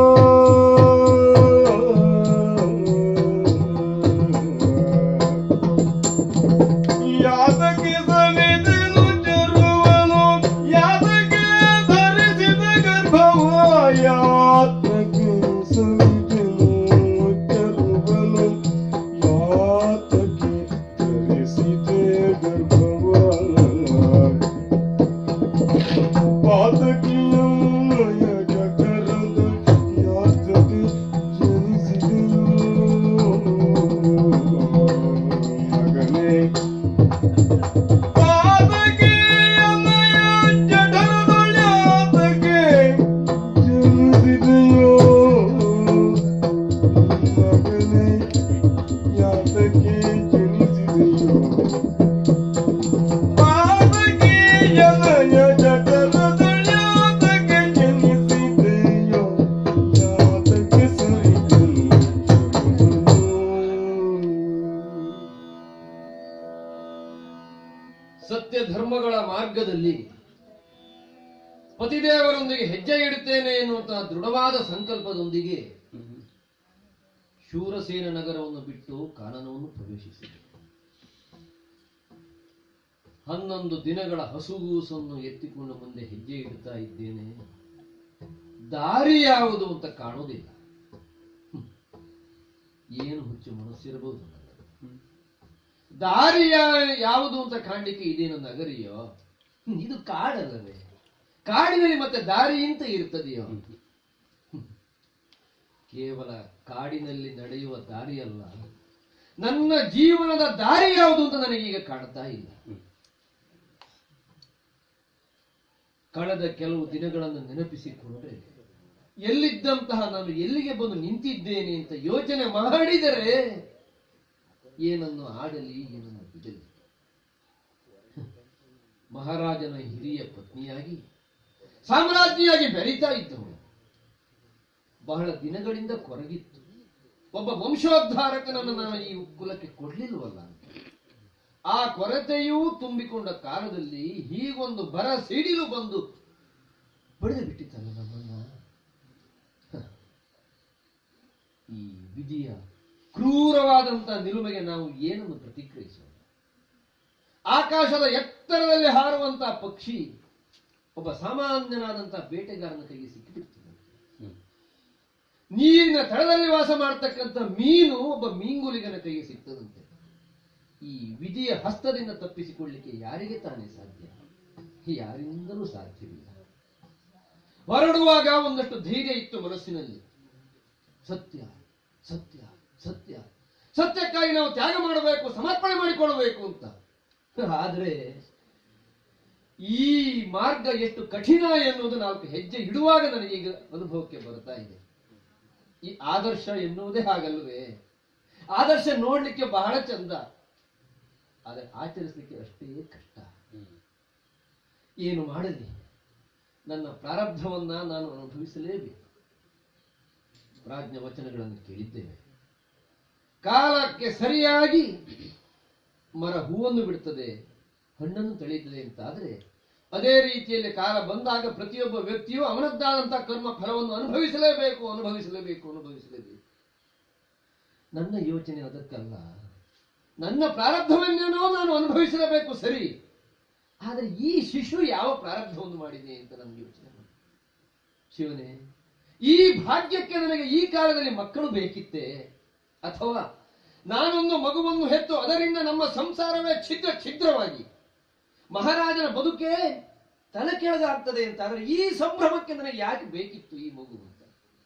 ಯಾತಕ್ಕೆ ಸವಿದೆನು ಚರುವನು ಯಾತಕ್ಕೆ ಧರಿಸಿದ ಗರ್ಭವ ಯಾತಕ್ಕೆ ಸವಿದೆನು ಚರುವನು ಯಾತಕ್ಕೆ ಧರಿಸಿದೆ ಗರ್ಭವ ಪಾತಕಿಯಮ್ಮಯ ಜಠರದ ಯಾತಕ್ಕೆ ಜನಿಸಿದೆನು ಮಗನೇ ಪಾತಕಿಯಮ್ಮಯ ಜಠರದೊಳ್ಯಾತಕ್ಕೆ ಜನಿಸಿದೆಯೋ ಮಗನೇ ಯಾತಕ್ಕೆ ಜನಿಸಿದೆಯೋ ಪಾದಕ್ಕೆ ಜನಯ ಜಠರದಳ್ಯಾತಕ್ಕೆ ಜನಿಸಿದೆಯೋ ಯಾತಕ್ಕೆ ಸರಿದನು ಸತ್ಯ ಧರ್ಮಗಳ ಮಾರ್ಗದಲ್ಲಿ ಪತಿದೇವರೊಂದಿಗೆ ಹೆಜ್ಜೆ ಇಡುತ್ತೇನೆ ಎನ್ನುವಂತಹ ದೃಢವಾದ ಸಂಕಲ್ಪದೊಂದಿಗೆ ಶೂರಸೇನ ನಗರವನ್ನು ಬಿಟ್ಟು ಕಾನನವನ್ನು ಪ್ರವೇಶಿಸಿದೆ ಹನ್ನೊಂದು ದಿನಗಳ ಹಸುಗೂಸನ್ನು ಎತ್ತಿಕೊಂಡು ಮುಂದೆ ಹೆಜ್ಜೆ ಇಡುತ್ತಾ ಇದ್ದೇನೆ ದಾರಿ ಯಾವುದು ಅಂತ ಕಾಣುವುದಿಲ್ಲ ಹ್ಮ್. ಏನು ಹುಚ್ಚು ಮನಸ್ಸಿರಬಹುದು ನನಗೆ. ದಾರಿ ಯಾ- ಯಾವುದು ಅಂತ ಕಾಣ್ಲಿಕ್ಕೆ ಇದೇನು ನಗರಿಯೋ ಹ್ಮ್, ಇದು ಕಾಡಲ್ಲವೇ ಕಾಡಿನಲ್ಲಿ ಮತ್ತೆ ದಾರಿ ಅಂತ ಇರ್ತದೆಯೋ ಹ್ಮ್. ಕೇವಲ ಕಾಡಿನಲ್ಲಿ ನಡೆಯುವ ದಾರಿಯಲ್ಲ ನನ್ನ ಜೀವನದ ದಾರಿ ಯಾವುದು ಅಂತ ನನಗೀಗ ಕಾಣ್ತಾ ಇಲ್ಲ ಕಳೆದ ಕೆಲವು ದಿನಗಳನ್ನು ನೆನಪಿಸಿಕೊಂಡ್ರೆ ಎಲ್ಲಿದ್ದಂತಹ ನಾನು ಎಲ್ಲಿಗೆ ಬಂದು ನಿಂತಿದ್ದೇನೆ ಅಂತ ಯೋಚನೆ ಮಾಡಿದರೆ ಏನನ್ನು ಆಡಲಿ ಏನನ್ನು ಬಿಡಲಿ ಮಹಾರಾಜನ ಹಿರಿಯ ಪತ್ನಿಯಾಗಿ ಸಾಮ್ರಾಜ್ಞಿಯಾಗಿ ಬೆರೀತಾ ಇದ್ದವಳು ಬಹಳ ದಿನಗಳಿಂದ ಕೊರಗಿತ್ತು ಒಬ್ಬ ವಂಶೋದ್ಧಾರಕನನ್ನು ನಾನು ಈ ಕುಲಕ್ಕೆ ಕೊಡ್ಲಿಲ್ವಲ್ಲ ಆ ಕೊರತೆಯೂ ತುಂಬಿಕೊಂಡ ಕಾಲದಲ್ಲಿ ಹೀಗೊಂದು ಬರ ಸಿಡಿಲು ಬಂದು ಬಡಿದು ಬಿಟ್ಟಿತ್ತಲ್ಲ ನಮ್ಮನ್ನ ಹ. ಈ ವಿಧಿಯ ಕ್ರೂರವಾದಂತ ನಿಲುಮೆಗೆ ನಾವು ಏನನ್ನು ಪ್ರತಿಕ್ರಿಯಿಸೋಣ ಆಕಾಶದ ಎತ್ತರದಲ್ಲಿ ಹಾರುವಂತ ಪಕ್ಷಿ ಒಬ್ಬ ಸಾಮಾನ್ಯನಾದಂತ ಬೇಟೆಗಾರನ ಕೈಗೆ ಸಿಕ್ಕಿಬಿಡ್ತದೆ ನೀರಿನ ತಳದಲ್ಲಿ ವಾಸ ಮಾಡತಕ್ಕಂಥ ಮೀನು ಒಬ್ಬ ಮೀಂಗುಲಿಗನ ಕೈಗೆ ಸಿಗ್ತದಂತೆ ಈ ವಿಧಿಯ ಹಸ್ತದಿಂದ ತಪ್ಪಿಸಿಕೊಳ್ಳಿಕ್ಕೆ ಯಾರಿಗೆ ತಾನೇ ಸಾಧ್ಯ ಯಾರಿಂದಲೂ ಸಾಧ್ಯವಿಲ್ಲ ಹೊರಡುವಾಗ ಒಂದಷ್ಟು ಧೈರ್ಯ ಇತ್ತು ಮನಸ್ಸಿನಲ್ಲಿ ಸತ್ಯ ಸತ್ಯ ಸತ್ಯ ಸತ್ಯಕ್ಕಾಗಿ ನಾವು ತ್ಯಾಗ ಮಾಡಬೇಕು ಸಮರ್ಪಣೆ ಮಾಡಿಕೊಳ್ಳಬೇಕು ಅಂತ ಆದ್ರೆ ಈ ಮಾರ್ಗ ಎಷ್ಟು ಕಠಿಣ ಎನ್ನುವುದು ನಾಲ್ಕು ಹೆಜ್ಜೆ ಇಡುವಾಗ ನನಗೀಗ ಅನುಭವಕ್ಕೆ ಬರ್ತಾ ಇದೆ ಈ ಆದರ್ಶ ಎನ್ನುವುದೇ ಹಾಗಲ್ವೇ ಆದರ್ಶ ನೋಡ್ಲಿಕ್ಕೆ ಬಹಳ ಚಂದ ಆದರೆ ಆಚರಿಸಲಿಕ್ಕೆ ಅಷ್ಟೇ ಕಷ್ಟ ಏನು ಮಾಡಲಿ ನನ್ನ ಪ್ರಾರಬ್ಧವನ್ನ ನಾನು ಅನುಭವಿಸಲೇಬೇಕು ಪ್ರಾಜ್ಞ ವಚನಗಳನ್ನು ಕೇಳಿದ್ದೇವೆ ಕಾಲಕ್ಕೆ ಸರಿಯಾಗಿ ಮರ ಹೂವನ್ನು ಬಿಡುತ್ತದೆ ಹಣ್ಣನ್ನು ತಳೆಯುತ್ತದೆ ಅಂತಾದ್ರೆ ಅದೇ ರೀತಿಯಲ್ಲಿ ಕಾಲ ಬಂದಾಗ ಪ್ರತಿಯೊಬ್ಬ ವ್ಯಕ್ತಿಯು ಅವನದ್ದಾದಂತಹ ಕರ್ಮ ಫಲವನ್ನು ಅನುಭವಿಸಲೇಬೇಕು ಅನುಭವಿಸಲೇಬೇಕು ಅನುಭವಿಸಲೇಬೇಕು ನನ್ನ ಯೋಚನೆ ಅದಕ್ಕಲ್ಲ ನನ್ನ ಪ್ರಾರಬ್ಧವನ್ನೇನೋ ನಾನು ಅನುಭವಿಸಲೇಬೇಕು ಸರಿ ಆದರೆ ಈ ಶಿಶು ಯಾವ ಪ್ರಾರಬ್ಧವನ್ನು ಮಾಡಿದೆ ಅಂತ ನನ್ನ ಯೋಚನೆ ಮಾಡಿ ಶಿವನೇ ಈ ಭಾಗ್ಯಕ್ಕೆ ನನಗೆ ಈ ಕಾಲದಲ್ಲಿ ಮಕ್ಕಳು ಬೇಕಿತ್ತೆ ಅಥವಾ ನಾನೊಂದು ಮಗುವನ್ನು ಹೆತ್ತು ಅದರಿಂದ ನಮ್ಮ ಸಂಸಾರವೇ ಛಿದ್ರ ಛಿದ್ರವಾಗಿ ಮಹಾರಾಜನ ಬದುಕೇ ತಲೆ ಕೆಳಗಾಗ್ತದೆ ಅಂತ ಆದ್ರೆ ಈ ಸಂಭ್ರಮಕ್ಕೆ ನನಗೆ ಯಾಕೆ ಬೇಕಿತ್ತು ಈ ಮಗು ಅಂತ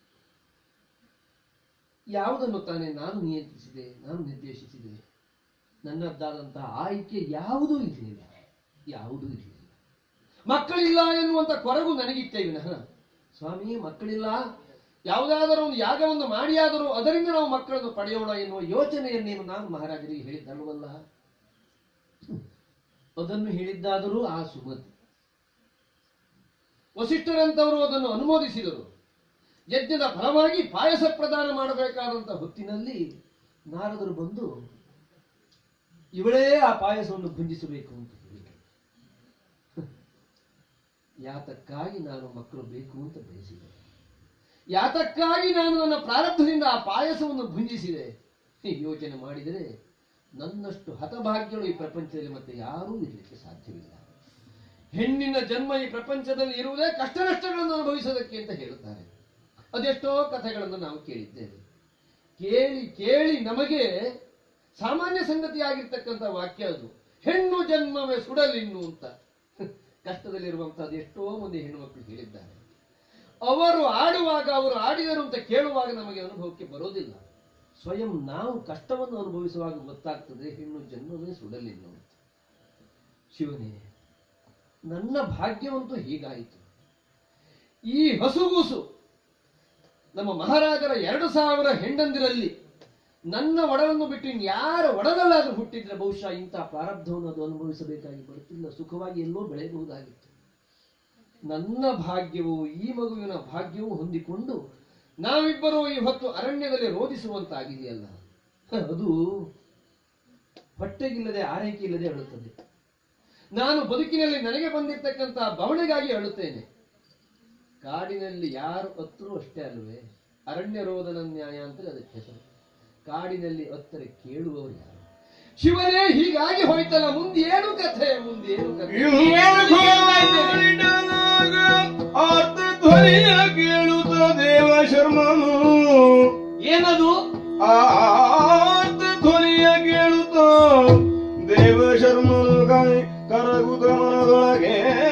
ಯಾವುದನ್ನು ತಾನೇ ನಾನು ನಿಯಂತ್ರಿಸಿದೆ ನಾನು ನಿರ್ದೇಶಿಸಿದೆ ನನ್ನದ್ದಾದಂತಹ ಆಯ್ಕೆ ಯಾವುದೂ ಇರಲಿಲ್ಲ ಯಾವುದೂ ಇರಲಿಲ್ಲ ಮಕ್ಕಳಿಲ್ಲ ಎನ್ನುವಂತ ಕೊರಗು ನನಗಿತ್ತೆ ವಿನಃ ಸ್ವಾಮಿ ಮಕ್ಕಳಿಲ್ಲ ಯಾವುದಾದರೂ ಒಂದು ಯಾಗವನ್ನು ಮಾಡಿಯಾದರೂ ಅದರಿಂದ ನಾವು ಮಕ್ಕಳನ್ನು ಪಡೆಯೋಣ ಎನ್ನುವ ಯೋಚನೆಯನ್ನೇನು ನಾನು ಮಹಾರಾಜರಿಗೆ ಹೇಳಿದ್ದಲ್ವಲ್ಲ ಅದನ್ನು ಹೇಳಿದ್ದಾದರೂ ಆ ಸುಮತಿ ವಸಿಷ್ಠರಂತವರು ಅದನ್ನು ಅನುಮೋದಿಸಿದರು ಯಜ್ಞದ ಫಲವಾಗಿ ಪಾಯಸ ಪ್ರದಾನ ಮಾಡಬೇಕಾದಂತ ಹೊತ್ತಿನಲ್ಲಿ ನಾರದರು ಬಂದು ಇವಳೇ ಆ ಪಾಯಸವನ್ನು ಭುಂಜಿಸಬೇಕು ಅಂತ ಹೇಳಿದರು ಯಾತಕ್ಕಾಗಿ ನಾನು ಮಕ್ಕಳು ಬೇಕು ಅಂತ ಬಯಸಿದೆ ಯಾತಕ್ಕಾಗಿ ನಾನು ನನ್ನ ಪ್ರಾರಬ್ಧದಿಂದ ಆ ಪಾಯಸವನ್ನು ಭುಂಜಿಸಿದೆ ಈ ಯೋಚನೆ ಮಾಡಿದರೆ ನನ್ನಷ್ಟು ಹತಭಾಗ್ಯಗಳು ಈ ಪ್ರಪಂಚದಲ್ಲಿ ಮತ್ತೆ ಯಾರೂ ಇರಲಿಕ್ಕೆ ಸಾಧ್ಯವಿಲ್ಲ ಹೆಣ್ಣಿನ ಜನ್ಮ ಈ ಪ್ರಪಂಚದಲ್ಲಿ ಇರುವುದೇ ಕಷ್ಟ ನಷ್ಟಗಳನ್ನು ಅನುಭವಿಸೋದಕ್ಕೆ ಅಂತ ಹೇಳುತ್ತಾರೆ ಅದೆಷ್ಟೋ ಕಥೆಗಳನ್ನು ನಾವು ಕೇಳಿದ್ದೇವೆ ಕೇಳಿ ಕೇಳಿ ನಮಗೆ ಸಾಮಾನ್ಯ ಸಂಗತಿಯಾಗಿರ್ತಕ್ಕಂಥ ವಾಕ್ಯ ಅದು ಹೆಣ್ಣು ಜನ್ಮವೇ ಸುಡಲಿನ್ನು ಅಂತ ಕಷ್ಟದಲ್ಲಿರುವಂತಹದ್ದು ಎಷ್ಟೋ ಮಂದಿ ಹೆಣ್ಣುಮಕ್ಕಳು ಹೇಳಿದ್ದಾರೆ ಅವರು ಆಡುವಾಗ ಅವರು ಆಡಿದರು ಅಂತ ಕೇಳುವಾಗ ನಮಗೆ ಅನುಭವಕ್ಕೆ ಬರೋದಿಲ್ಲ ಸ್ವಯಂ ನಾವು ಕಷ್ಟವನ್ನು ಅನುಭವಿಸುವಾಗ ಗೊತ್ತಾಗ್ತದೆ ಹೆಣ್ಣು ಜನ್ಮವೇ ಸುಡಲಿನ್ನು ಅಂತ ಶಿವನೇ ನನ್ನ ಭಾಗ್ಯವಂತೂ ಹೀಗಾಯಿತು ಈ ಹಸುಗೂಸು ನಮ್ಮ ಮಹಾರಾಜರ ಎರಡು ಸಾವಿರ ಹೆಂಡಂದಿರಲ್ಲಿ ನನ್ನ ಒಡವನ್ನು ಬಿಟ್ಟು ಇನ್ಯಾರ ಒಡದಲ್ಲಾದ್ರೂ ಹುಟ್ಟಿದ್ರೆ ಬಹುಶಃ ಇಂತಹ ಪ್ರಾರಬ್ಧವನ್ನು ಅದು ಅನುಭವಿಸಬೇಕಾಗಿ ಬರುತ್ತಿಲ್ಲ ಸುಖವಾಗಿ ಎಲ್ಲೋ ಬೆಳೆಯಬಹುದಾಗಿತ್ತು ನನ್ನ ಭಾಗ್ಯವು ಈ ಮಗುವಿನ ಭಾಗ್ಯವು ಹೊಂದಿಕೊಂಡು ನಾವಿಬ್ಬರು ಈ ಹೊತ್ತು ಅರಣ್ಯದಲ್ಲಿ ರೋಧಿಸುವಂತಾಗಿದೆಯಲ್ಲ ಅದು ಹೊಟ್ಟೆಗಿಲ್ಲದೆ ಆರೈಕೆ ಇಲ್ಲದೆ ಅಳುತ್ತದೆ ನಾನು ಬದುಕಿನಲ್ಲಿ ನನಗೆ ಬಂದಿರತಕ್ಕಂತಹ ಬವಣೆಗಾಗಿ ಅಳುತ್ತೇನೆ ಕಾಡಿನಲ್ಲಿ ಯಾರು ಅತ್ತರೂ ಅಷ್ಟೇ ಅಲ್ವೇ ಅರಣ್ಯ ರೋದನ ನ್ಯಾಯ ಅಂತ ಅದಕ್ಕೆ ಹೆಸರು ಕಾಡಿನಲ್ಲಿ ಅತ್ತರೆ ಕೇಳುವವರು ಯಾರು ಶಿವನೇ ಹೀಗಾಗಿ ಹೋಯ್ತಲ್ಲ ಮುಂದೇನು ಕಥೆ ಮುಂದೇನು ಕಥೆ ಆರ್ತ ಧ್ವನಿಯ ಕೇಳುತ್ತ ದೇವ ಶರ್ಮನು ಏನದು ಆರ್ತ ಧ್ವನಿಯ ಕೇಳುತ್ತ ದೇವ ಶರ್ಮನು ಕೈ ಕರಗುತ್ತ ಮನದೊಳಗೆ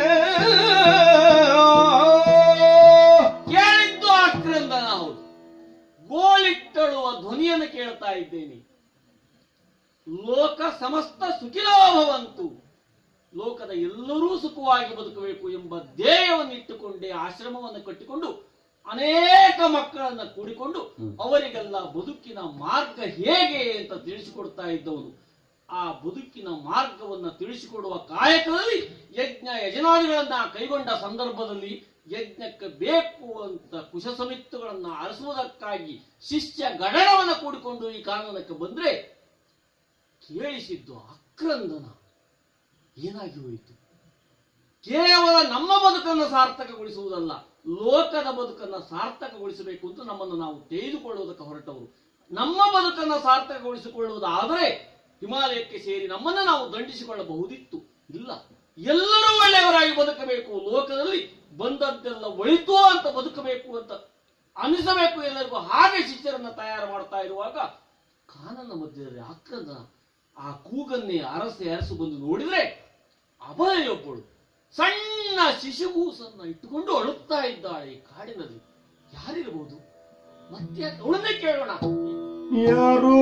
ಕೇಳಿದ್ದು ಆಕ್ರಂದನ ಹೌದು ಗೋಳಿಟ್ಟಳುವ ಧ್ವನಿಯನ್ನು ಕೇಳ್ತಾ ಇದ್ದೇನೆ ಲೋಕ ಸಮಸ್ತ ಸುಖಿನೋ ಭವಂತು ಲೋಕದ ಎಲ್ಲರೂ ಸುಖವಾಗಿ ಬದುಕಬೇಕು ಎಂಬ ಧ್ಯೇಯವನ್ನು ಇಟ್ಟುಕೊಂಡೇ ಆಶ್ರಮವನ್ನು ಕಟ್ಟಿಕೊಂಡು ಅನೇಕ ಮಕ್ಕಳನ್ನ ಕೂಡಿಕೊಂಡು ಅವರಿಗೆಲ್ಲ ಬದುಕಿನ ಮಾರ್ಗ ಹೇಗೆ ಅಂತ ತಿಳಿಸಿಕೊಡ್ತಾ ಇದ್ದವನು ಆ ಬದುಕಿನ ಮಾರ್ಗವನ್ನ ತಿಳಿಸಿಕೊಡುವ ಕಾಯಕದಲ್ಲಿ ಯಜ್ಞ ಯಜಮಾನಿಗಳನ್ನ ಕೈಗೊಂಡ ಸಂದರ್ಭದಲ್ಲಿ ಯಜ್ಞಕ್ಕೆ ಬೇಕು ಅಂತ ಕುಶಸಮಿತ್ತುಗಳನ್ನ ಅರಸುವುದಕ್ಕಾಗಿ ಶಿಷ್ಯ ಗಣನವನ್ನು ಕೂಡಿಕೊಂಡು ಈ ಕಾನೂನಕ್ಕೆ ಬಂದ್ರೆ ಕೇಳಿಸಿದ್ದು ಅಕ್ರಂದನ ಏನಾಗಿ ಹೋಯಿತು ಕೇವಲ ನಮ್ಮ ಬದುಕನ್ನು ಸಾರ್ಥಕಗೊಳಿಸುವುದಲ್ಲ ಲೋಕದ ಬದುಕನ್ನು ಸಾರ್ಥಕಗೊಳಿಸಬೇಕು ಅಂತ ನಮ್ಮನ್ನು ನಾವು ತೆಗೆದುಕೊಳ್ಳುವುದಕ್ಕೆ ಹೊರಟವರು ನಮ್ಮ ಬದುಕನ್ನು ಸಾರ್ಥಕಗೊಳಿಸಿಕೊಳ್ಳುವುದಾದರೆ ಹಿಮಾಲಯಕ್ಕೆ ಸೇರಿ ನಮ್ಮನ್ನು ನಾವು ದಂಡಿಸಿಕೊಳ್ಳಬಹುದಿತ್ತು ಇಲ್ಲ ಎಲ್ಲರೂ ಒಳ್ಳೆಯವರಾಗಿ ಬದುಕಬೇಕು ಲೋಕದಲ್ಲಿ ಬಂದದ್ದೆಲ್ಲ ಒಳಿತು ಅಂತ ಬದುಕಬೇಕು ಅಂತ ಅನಿಸಬೇಕು ಎಲ್ಲರಿಗೂ ಹಾಗೆ ಶಿಷ್ಯರನ್ನ ತಯಾರು ಮಾಡ್ತಾ ಇರುವಾಗ ಕಾನನ ಮಧ್ಯದಲ್ಲಿ ಆಕ್ರಂದನ ಆ ಕೂಗನ್ನೇ ಅರಸೆ ಅರಸು ಬಂದು ನೋಡಿದ್ರೆ ಅಭಯೊಬ್ಬಳು ಸಣ್ಣ ಶಿಶುಗೂಸನ್ನ ಇಟ್ಟುಕೊಂಡು ಅಳುತ್ತಾ ಇದ್ದಾಳೆ ಈ ಕಾಡಿನಲ್ಲಿ ಯಾರಿರಬಹುದು ಮತ್ತೆ ಅವಳನ್ನೇ ಕೇಳೋಣ ಯಾರು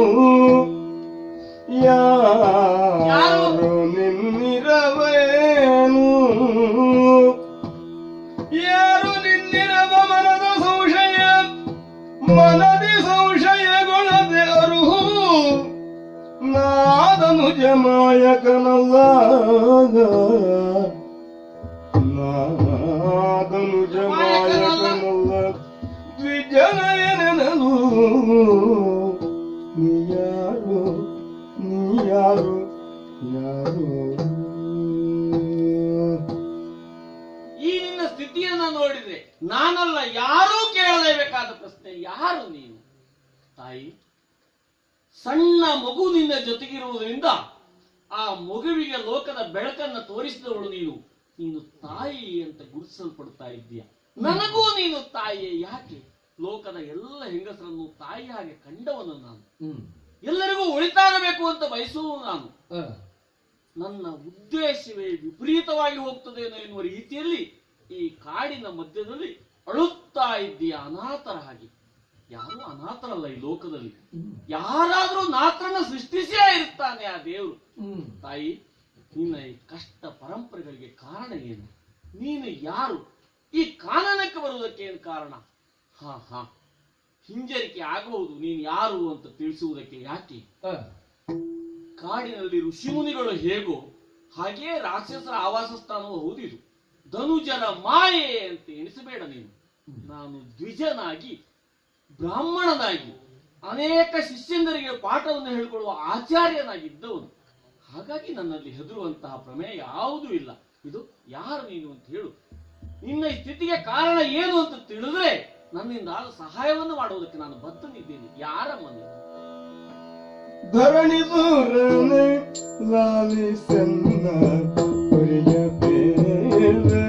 ಯಾರು ನಿನ್ನಿರವೇನು ಯಾರು ನಿನ್ನಿರವ ಮನದ ಸಂಶಯ ಮನದಿ ಸಂಶಯಗೊಳ್ಳದೆ ಅರುಹು ನಾದನು ಜಮಾಯಕನಲ್ಲ ನಾದನು ಜಮಾಯಕನಲ್ಲ ದ್ವಿಜನಯನನು ನೀಯಾರು ನೀಯಾರು ಯಾರು ಈ ನಿನ್ನ ಸ್ಥಿತಿಯನ್ನ ನೋಡಿದ್ರೆ ನಾನಲ್ಲ ಯಾರೂ ಕೇಳಲೇಬೇಕಾದ ಪ್ರಶ್ನೆ ಯಾರು ನೀನು ತಾಯಿ ಸಣ್ಣ ಮಗು ನಿನ್ನ ಜೊತೆಗಿರುವುದರಿಂದ ಆ ಮಗುವಿಗೆ ಲೋಕದ ಬೆಳಕನ್ನ ತೋರಿಸಿದವಳು ನೀನು ನೀನು ತಾಯಿ ಅಂತ ಗುರುತಿಸಲ್ಪಡ್ತಾ ಇದ್ದೀಯ ನನಗೂ ನೀನು ತಾಯಿಯೇ ಯಾಕೆ ಲೋಕದ ಎಲ್ಲ ಹೆಂಗಸರನ್ನು ತಾಯಿ ಹಾಗೆ ಕಂಡವನು ನಾನು ಹ್ಮ್ ಎಲ್ಲರಿಗೂ ಒಳಿತಾಗಬೇಕು ಅಂತ ಬಯಸುವನು ನಾನು ಆ, ನನ್ನ ಉದ್ದೇಶವೇ ವಿಪರೀತವಾಗಿ ಹೋಗ್ತದೇನೋ ಎನ್ನುವ ರೀತಿಯಲ್ಲಿ ಈ ಕಾಡಿನ ಮಧ್ಯದಲ್ಲಿ ಅಳುತ್ತಾ ಇದ್ದೀಯ ಅನಾಥರ ಹಾಗೆ ಯಾರು ಅನಾಥರಲ್ಲ ಈ ಲೋಕದಲ್ಲಿ ಹ್ಮ್. ಯಾರಾದ್ರೂ ನಾಥರನ್ನ ಸೃಷ್ಟಿಸೇ ಇರ್ತಾನೆ ಆ ದೇವರು ಹ್ಮ್ ತಾಯಿ ನಿನ್ನ ಈ ಕಷ್ಟ ಪರಂಪರೆಗಳಿಗೆ ಕಾರಣ ಏನು ನೀನು ಯಾರು ಈ ಕಾನನಕ್ಕೆ ಬರುವುದಕ್ಕೆ ಏನು ಕಾರಣ ಹಾ ಹಾ ಹಿಂಜರಿಕೆ ಆಗಬಹುದು ನೀನು ಯಾರು ಅಂತ ತಿಳಿಸುವುದಕ್ಕೆ ಯಾಕೆ ಆ, ಕಾಡಿನಲ್ಲಿ ಋಷಿಮುನಿಗಳು ಹೇಗೋ ಹಾಗೆಯೇ ರಾಕ್ಷಸರ ಆವಾಸ ಸ್ಥಾನವೂ ಹೌದಿದು ಧನುಜರ ಮಾಯೆ ಅಂತ ಎಣಿಸಬೇಡ ನೀನು ನಾನು ದ್ವಿಜನಾಗಿ ಬ್ರಾಹ್ಮಣನಾಗಿ ಅನೇಕ ಶಿಷ್ಯಂದರಿಗೆ ಪಾಠವನ್ನು ಹೇಳಿಕೊಳ್ಳುವ ಆಚಾರ್ಯನಾಗಿದ್ದವನು ಹಾಗಾಗಿ ನನ್ನಲ್ಲಿ ಹೆದರುವಂತಹ ಪ್ರಮೇಯ ಯಾವುದೂ ಇಲ್ಲ ಇದು ಯಾರು ನೀನು ಅಂತ ಹೇಳು ನಿನ್ನ ಈ ಸ್ಥಿತಿಗೆ ಕಾರಣ ಏನು ಅಂತ ತಿಳಿದ್ರೆ ನನ್ನಿಂದ ಆದ ಸಹಾಯವನ್ನು ಮಾಡುವುದಕ್ಕೆ ನಾನು ಬದ್ಧನಿದ್ದೇನೆ ಯಾರಮ್ಮ ನೀನು ಧರಣಿ ದೂರನೆ ಲಾಲಿಸನ್ನ ಪ್ರಿಯ ಬೇರೆ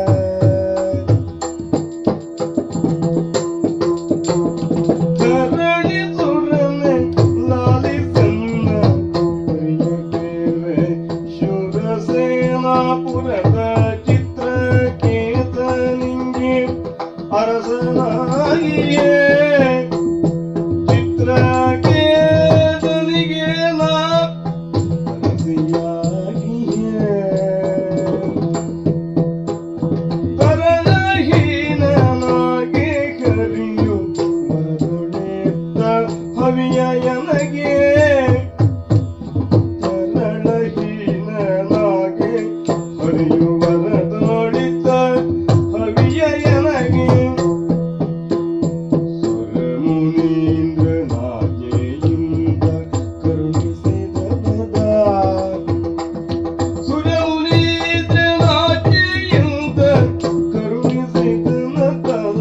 ಧರಣಿ ದೂರನೆ ಲಾಲಿಸನ್ನ ಪ್ರಿಯ ಬೇರೆ ಶೂರಸೇನಾಪುರದ ಚಿತ್ರಕೇತನಿಂಗೆ ಅರಸನಾಗಿಯೇ ಚಿತ್ರಕೇತನಿಗೆ ನಾ ಅರಸಿಯಾಗಿಯೇ ಪರದಹೀನನಾಗಿ ಕರಿಯು ಮರದೊಡೆತ್ತ ಹವಿಯನಗೆ ತರಳಹೀನನಾಗಿ ಹರಿಯುವರದೊಳಿತ ಹವಿಯನಗೆ ಸುರಮುನೀಂದ್ರನಾಗೆಯಿಂದ ಕರುಣಿಸಿದ ಸುರಮುನೀಂದ್ರನಾಗೆಯಿಂದ ಕರುಣಿಸಿದ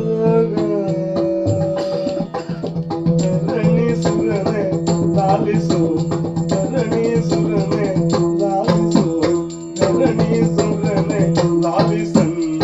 ಧರಣಿ ಸುರನೆ ಲಾಲಿಸು ಧರಣಿ ಸುರನೆ ಲಾಲಿಸು ಧರಣಿ ಸುರನೆ ಲಾಲಿಸನ್ನ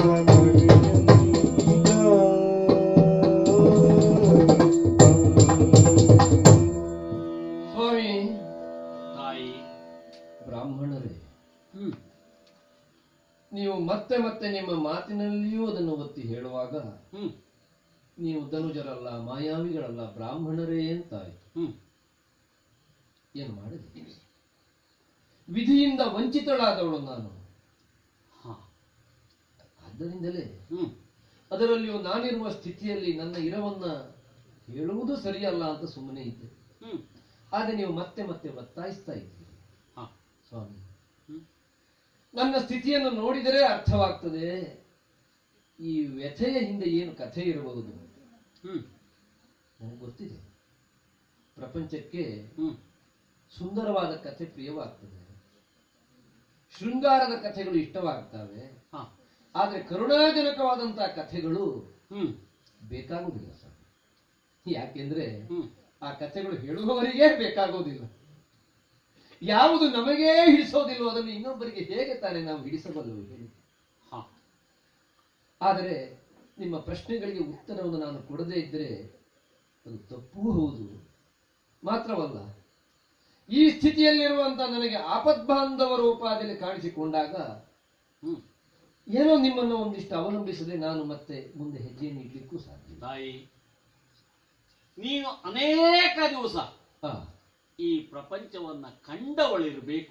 ಸ್ವಾಮಿ ತಾಯಿ ಬ್ರಾಹ್ಮಣರೇ ಹ್ಮ್ ನೀವು ಮತ್ತೆ ಮತ್ತೆ ನಿಮ್ಮ ಮಾತಿನಲ್ಲಿಯೂ ಅದನ್ನು ಒತ್ತಿ ಹೇಳುವಾಗ ಹ್ಮ್ ನೀವು ಧನುಜರಲ್ಲ ಮಾಯಾವಿಗಳಲ್ಲ ಬ್ರಾಹ್ಮಣರೇ ಅಂತಾಯ್ತು ಹ್ಮ್ ಏನು ಮಾಡಿದೆ ವಿಧಿಯಿಂದ ವಂಚಿತಳಾದವಳು ನಾನು ಹಾ ಆದ್ದರಿಂದಲೇ ಹ್ಮ್ ಅದರಲ್ಲಿಯೂ ನಾನಿರುವ ಸ್ಥಿತಿಯಲ್ಲಿ ನನ್ನ ಇರವನ್ನ ಹೇಳುವುದು ಸರಿಯಲ್ಲ ಅಂತ ಸುಮ್ಮನೆ ಇದ್ದೆ ಹ್ಮ್ ಆದ್ರೆ ನೀವು ಮತ್ತೆ ಮತ್ತೆ ಒತ್ತಾಯಿಸ್ತಾ ಇದ್ದೀರಿ ಹಾ ಸ್ವಾಮಿ ಹ್ಮ್ ನನ್ನ ಸ್ಥಿತಿಯನ್ನು ನೋಡಿದರೆ ಅರ್ಥವಾಗ್ತದೆ ಈ ವ್ಯಥೆಯ ಹಿಂದೆ ಏನು ಕಥೆ ಇರಬಹುದು ಹ್ಮ್ ನನಗೆ ಗೊತ್ತಿದೆ ಪ್ರಪಂಚಕ್ಕೆ ಹ್ಮ್ ಸುಂದರವಾದ ಕಥೆ ಪ್ರಿಯವಾಗ್ತದೆ ಶೃಂಗಾರದ ಕಥೆಗಳು ಇಷ್ಟವಾಗ್ತವೆ ಹಾ ಆದ್ರೆ ಕರುಣಾಜನಕವಾದಂತಹ ಕಥೆಗಳು ಹ್ಮ್ ಬೇಕಾಗುವುದಿಲ್ಲ ಸರ್ ಯಾಕೆಂದ್ರೆ ಹ್ಮ್ ಆ ಕಥೆಗಳು ಹೇಳುವವರಿಗೇ ಬೇಕಾಗೋದಿಲ್ಲ ಯಾವುದು ನಮಗೇ ಹಿಡಿಸೋದಿಲ್ವೋ ಅದನ್ನು ಇನ್ನೊಬ್ಬರಿಗೆ ಹೇಗೆ ತಾನೇ ನಾವು ಹಿಡಿಸಬಲ್ಲವು ಹೇಳಿ ಹಾ ಆದರೆ ನಿಮ್ಮ ಪ್ರಶ್ನೆಗಳಿಗೆ ಉತ್ತರವನ್ನು ನಾನು ಕೊಡದೇ ಇದ್ದರೆ ಅದು ತಪ್ಪೂ ಹೌದು ಮಾತ್ರವಲ್ಲ ಈ ಸ್ಥಿತಿಯಲ್ಲಿರುವಂತ ನನಗೆ ಆಪದ್ಬಾಂಧವ ರೂಪದಲ್ಲಿ ಕಾಣಿಸಿಕೊಂಡಾಗ ಹ್ಮ್ ಏನೋ ನಿಮ್ಮನ್ನು ಒಂದಿಷ್ಟು ಅವಲಂಬಿಸದೆ ನಾನು ಮತ್ತೆ ಮುಂದೆ ಹೆಜ್ಜೆಯನ್ನು ಇಡ್ಲಿಕ್ಕೂ ಸಾಧ್ಯ ಇಲ್ಲ. ತಾಯಿ ನೀನು ಅನೇಕ ದಿವಸ ಆ, ಈ ಪ್ರಪಂಚವನ್ನ ಕಂಡವಳಿರಬೇಕು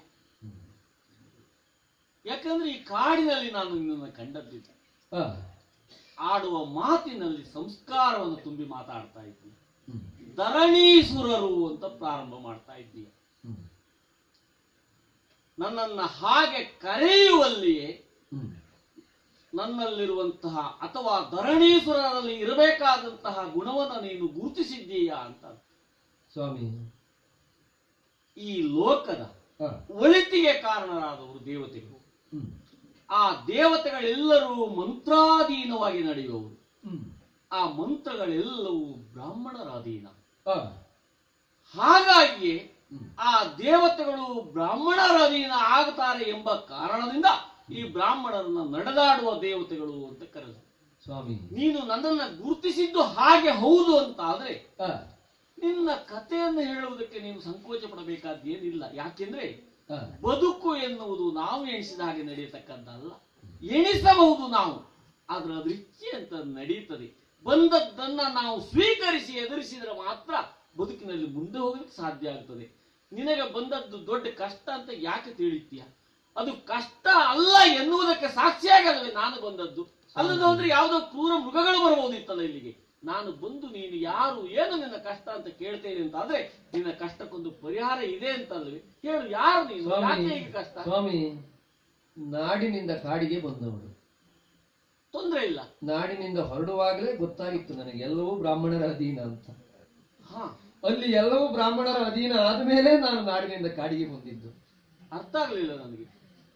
ಯಾಕಂದ್ರೆ ಈ ಕಾಡಿನಲ್ಲಿ ನಾನು ನಿನ್ನನ್ನು ಕಂಡದ್ದಿದ್ದೆ ಆ, ಆಡುವ ಮಾತಿನಲ್ಲಿ ಸಂಸ್ಕಾರವನ್ನು ತುಂಬಿ ಮಾತಾಡ್ತಾ ಇದ್ದೀನಿ ಹ್ಮ್, ಧರಣೀಸುರರು ಅಂತ ಪ್ರಾರಂಭ ಮಾಡ್ತಾ ಇದ್ದೀಯ ಹ್ಮ್, ನನ್ನನ್ನ ಹಾಗೆ ಕರೆಯುವಲ್ಲಿಯೇ ಹ್ಮ್. ನನ್ನಲ್ಲಿರುವಂತಹ ಅಥವಾ ಧರಣೀಸುರರಲ್ಲಿ ಇರಬೇಕಾದಂತಹ ಗುಣವನ್ನು ನೀನು ಗುರುತಿಸಿದ್ದೀಯಾ ಅಂತ ಸ್ವಾಮಿ ಈ ಲೋಕದ ಆ, ಒಳಿತಿಗೆ ಕಾರಣರಾದವರು ದೇವತೆಗಳು ಹ್ಮ್, ಆ ದೇವತೆಗಳೆಲ್ಲರೂ ಮಂತ್ರಾಧೀನವಾಗಿ ನಡೆಯುವವರು ಹ್ಮ್, ಆ ಮಂತ್ರಗಳೆಲ್ಲವೂ ಬ್ರಾಹ್ಮಣರ ಅಧೀನ ಆ, ಹಾಗಾಗಿಯೇ ಹ್ಮ್. ಆ ದೇವತೆಗಳು ಬ್ರಾಹ್ಮಣರ ಅಧೀನ ಆಗ್ತಾರೆ ಎಂಬ ಕಾರಣದಿಂದ ಈ ಬ್ರಾಹ್ಮಣರನ್ನ ನಡೆದಾಡುವ ದೇವತೆಗಳು ಅಂತ ಕರೆದರು ಸ್ವಾಮಿ ನೀನು ನನ್ನನ್ನ ಗುರುತಿಸಿದ್ದು ಹಾಗೆ ಹೌದು ಅಂತ ಆದ್ರೆ ಆ, ನಿನ್ನ ಕಥೆಯನ್ನು ಹೇಳುವುದಕ್ಕೆ ನೀನು ಸಂಕೋಚ ಪಡಬೇಕಾದ್ದೇನಿಲ್ಲ ಯಾಕೆಂದ್ರೆ ಆ, ಬದುಕು ಎನ್ನುವುದು ನಾವು ಎಣಿಸಿದ ಹಾಗೆ ನಡೆಯತಕ್ಕದ್ದಲ್ಲ ಎಣಿಸಬಹುದು ನಾವು ಆದ್ರೆ ಅದು ಇಚ್ಛೆ ಅಂತ ನಡೆಯುತ್ತದೆ ಬಂದದ್ದನ್ನ ನಾವು ಸ್ವೀಕರಿಸಿ ಎದುರಿಸಿದ್ರೆ ಮಾತ್ರ ಬದುಕಿನಲ್ಲಿ ಮುಂದೆ ಹೋಗಲಿಕ್ಕೆ ಸಾಧ್ಯ ಆಗ್ತದೆ ನಿನಗೆ ಬಂದದ್ದು ದೊಡ್ಡ ಕಷ್ಟ ಅಂತ ಯಾಕೆ ತಿಳಿತೀಯ ಅದು ಕಷ್ಟ ಅಲ್ಲ ಎನ್ನುವುದಕ್ಕೆ ಸಾಕ್ಷಿಯಾಗಲ್ಲವೇ ನಾನು ಬಂದದ್ದು ಅಲ್ಲದ ಅಂದ್ರೆ ಯಾವುದೋ ಕ್ರೂರ ಮೃಗಗಳು ಬರಬಹುದಿತ್ತಲ್ಲ ಇಲ್ಲಿಗೆ ನಾನು ಬಂದು ನೀನು ಯಾರು ಏನು ನಿನ್ನ ಕಷ್ಟ ಅಂತ ಕೇಳ್ತೇನೆ ಅಂತ ಆದ್ರೆ ನಿನ್ನ ಕಷ್ಟಕ್ಕೊಂದು ಪರಿಹಾರ ಇದೆ ಅಂತಲ್ವೇ ಹೇಳು ಯಾರು ನೀನು ಯಾಕೆ ಸ್ವಾಮಿ ಹೀಗೆ ಕಷ್ಟ ಸ್ವಾಮಿ ನಾಡಿನಿಂದ ಕಾಡಿಗೆ ಬಂದವಳು ತೊಂದ್ರೆ ಇಲ್ಲ ನಾಡಿನಿಂದ ಹೊರಡುವಾಗಲೇ ಗೊತ್ತಾಗಿತ್ತು ನನಗೆ ಎಲ್ಲವೂ ಬ್ರಾಹ್ಮಣರ ಅಧೀನ ಅಂತ ಹಾ ಅಲ್ಲಿ ಎಲ್ಲವೂ ಬ್ರಾಹ್ಮಣರ ಅಧೀನ ಆದ್ಮೇಲೆ ನಾನು ನಾಡಿನಿಂದ ಕಾಡಿಗೆ ಬಂದಿದ್ದು ಅರ್ಥ ಆಗ್ಲಿಲ್ಲ ನನಗೆ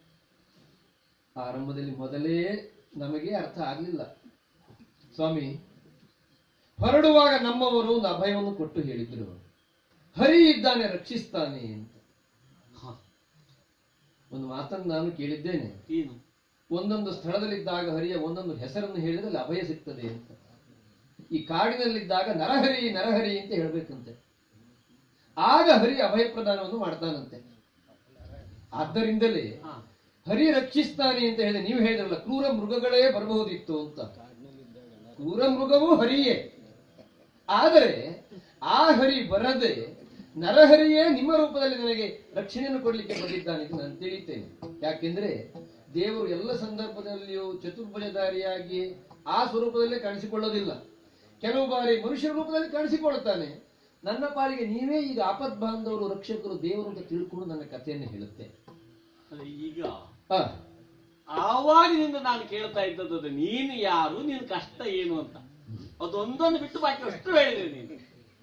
ಆರಂಭದಲ್ಲಿ ಮೊದಲೇ ನಮಗೆ ಅರ್ಥ ಆಗ್ಲಿಲ್ಲ ಸ್ವಾಮಿ ಹೊರಡುವಾಗ ನಮ್ಮವರು ಒಂದು ಅಭಯವನ್ನು ಕೊಟ್ಟು ಹೇಳಿದ್ರು ಹರಿ ಇದ್ದಾನೆ ರಕ್ಷಿಸ್ತಾನೆ ಅಂತ ಹಾ ಒಂದು ಮಾತನ್ನು ನಾನು ಕೇಳಿದ್ದೇನೆ ಏನು ಒಂದೊಂದು ಸ್ಥಳದಲ್ಲಿದ್ದಾಗ ಹರಿಯ ಒಂದೊಂದು ಹೆಸರನ್ನು ಹೇಳಿದ್ರೆ ಅಲ್ಲಿ ಅಭಯ ಸಿಗ್ತದೆ ಅಂತ ಈ ಕಾಡಿನಲ್ಲಿದ್ದಾಗ ನರಹರಿ ನರಹರಿ ಅಂತ ಹೇಳ್ಬೇಕಂತೆ ಆಗ ಹರಿ ಅಭಯ ಪ್ರದಾನವನ್ನು ಮಾಡ್ತಾನಂತೆ ಆದ್ದರಿಂದಲೇ ಹಾ ಹರಿ ರಕ್ಷಿಸ್ತಾನೆ ಅಂತ ಹೇಳಿದೆ ನೀವು ಹೇಳಿದ್ರಲ್ಲ ಕ್ರೂರ ಮೃಗಗಳೇ ಬರಬಹುದಿತ್ತು ಅಂತ ಕ್ರೂರ ಮೃಗವೂ ಹರಿಯೇ ಆದರೆ ಆ ಹರಿ ಬರದೆ ನರಹರಿಯೇ ನಿಮ್ಮ ರೂಪದಲ್ಲಿ ನನಗೆ ರಕ್ಷಣೆಯನ್ನು ಕೊಡ್ಲಿಕ್ಕೆ ಬಂದಿದ್ದಾನೆ ಅಂತ ನಾನು ತಿಳಿತೇನೆ ಯಾಕೆಂದ್ರೆ ದೇವರು ಎಲ್ಲ ಸಂದರ್ಭದಲ್ಲಿಯೂ ಚತುರ್ಭುಜಧಾರಿಯಾಗಿ ಆ ಸ್ವರೂಪದಲ್ಲೇ ಕಾಣಿಸಿಕೊಳ್ಳೋದಿಲ್ಲ ಕೆಲವು ಬಾರಿ ಮನುಷ್ಯರ ರೂಪದಲ್ಲಿ ಕಾಣಿಸಿಕೊಳ್ತಾನೆ ನನ್ನ ಪಾಲಿಗೆ ನೀವೇ ಈಗ ಆಪದ್ ಬಾಂಧವರು ರಕ್ಷಕರು ದೇವರು ಅಂತ ತಿಳ್ಕೊಂಡು ನನ್ನ ಕಥೆಯನ್ನು ಹೇಳುತ್ತೆ ಅಲ್ಲ, ಈಗ ಆ, ಆವಾಗಿನಿಂದ ನಾನು ಕೇಳ್ತಾ ಇದ್ದದ್ದು ಅದು ನೀನು ಯಾರು ನಿನ್ ಕಷ್ಟ ಏನು ಅಂತ ಅದೊಂದನ್ನು ಬಿಟ್ಟು ಬಾಕಿ ಅಷ್ಟು ಹೇಳಿದೆ ನೀನು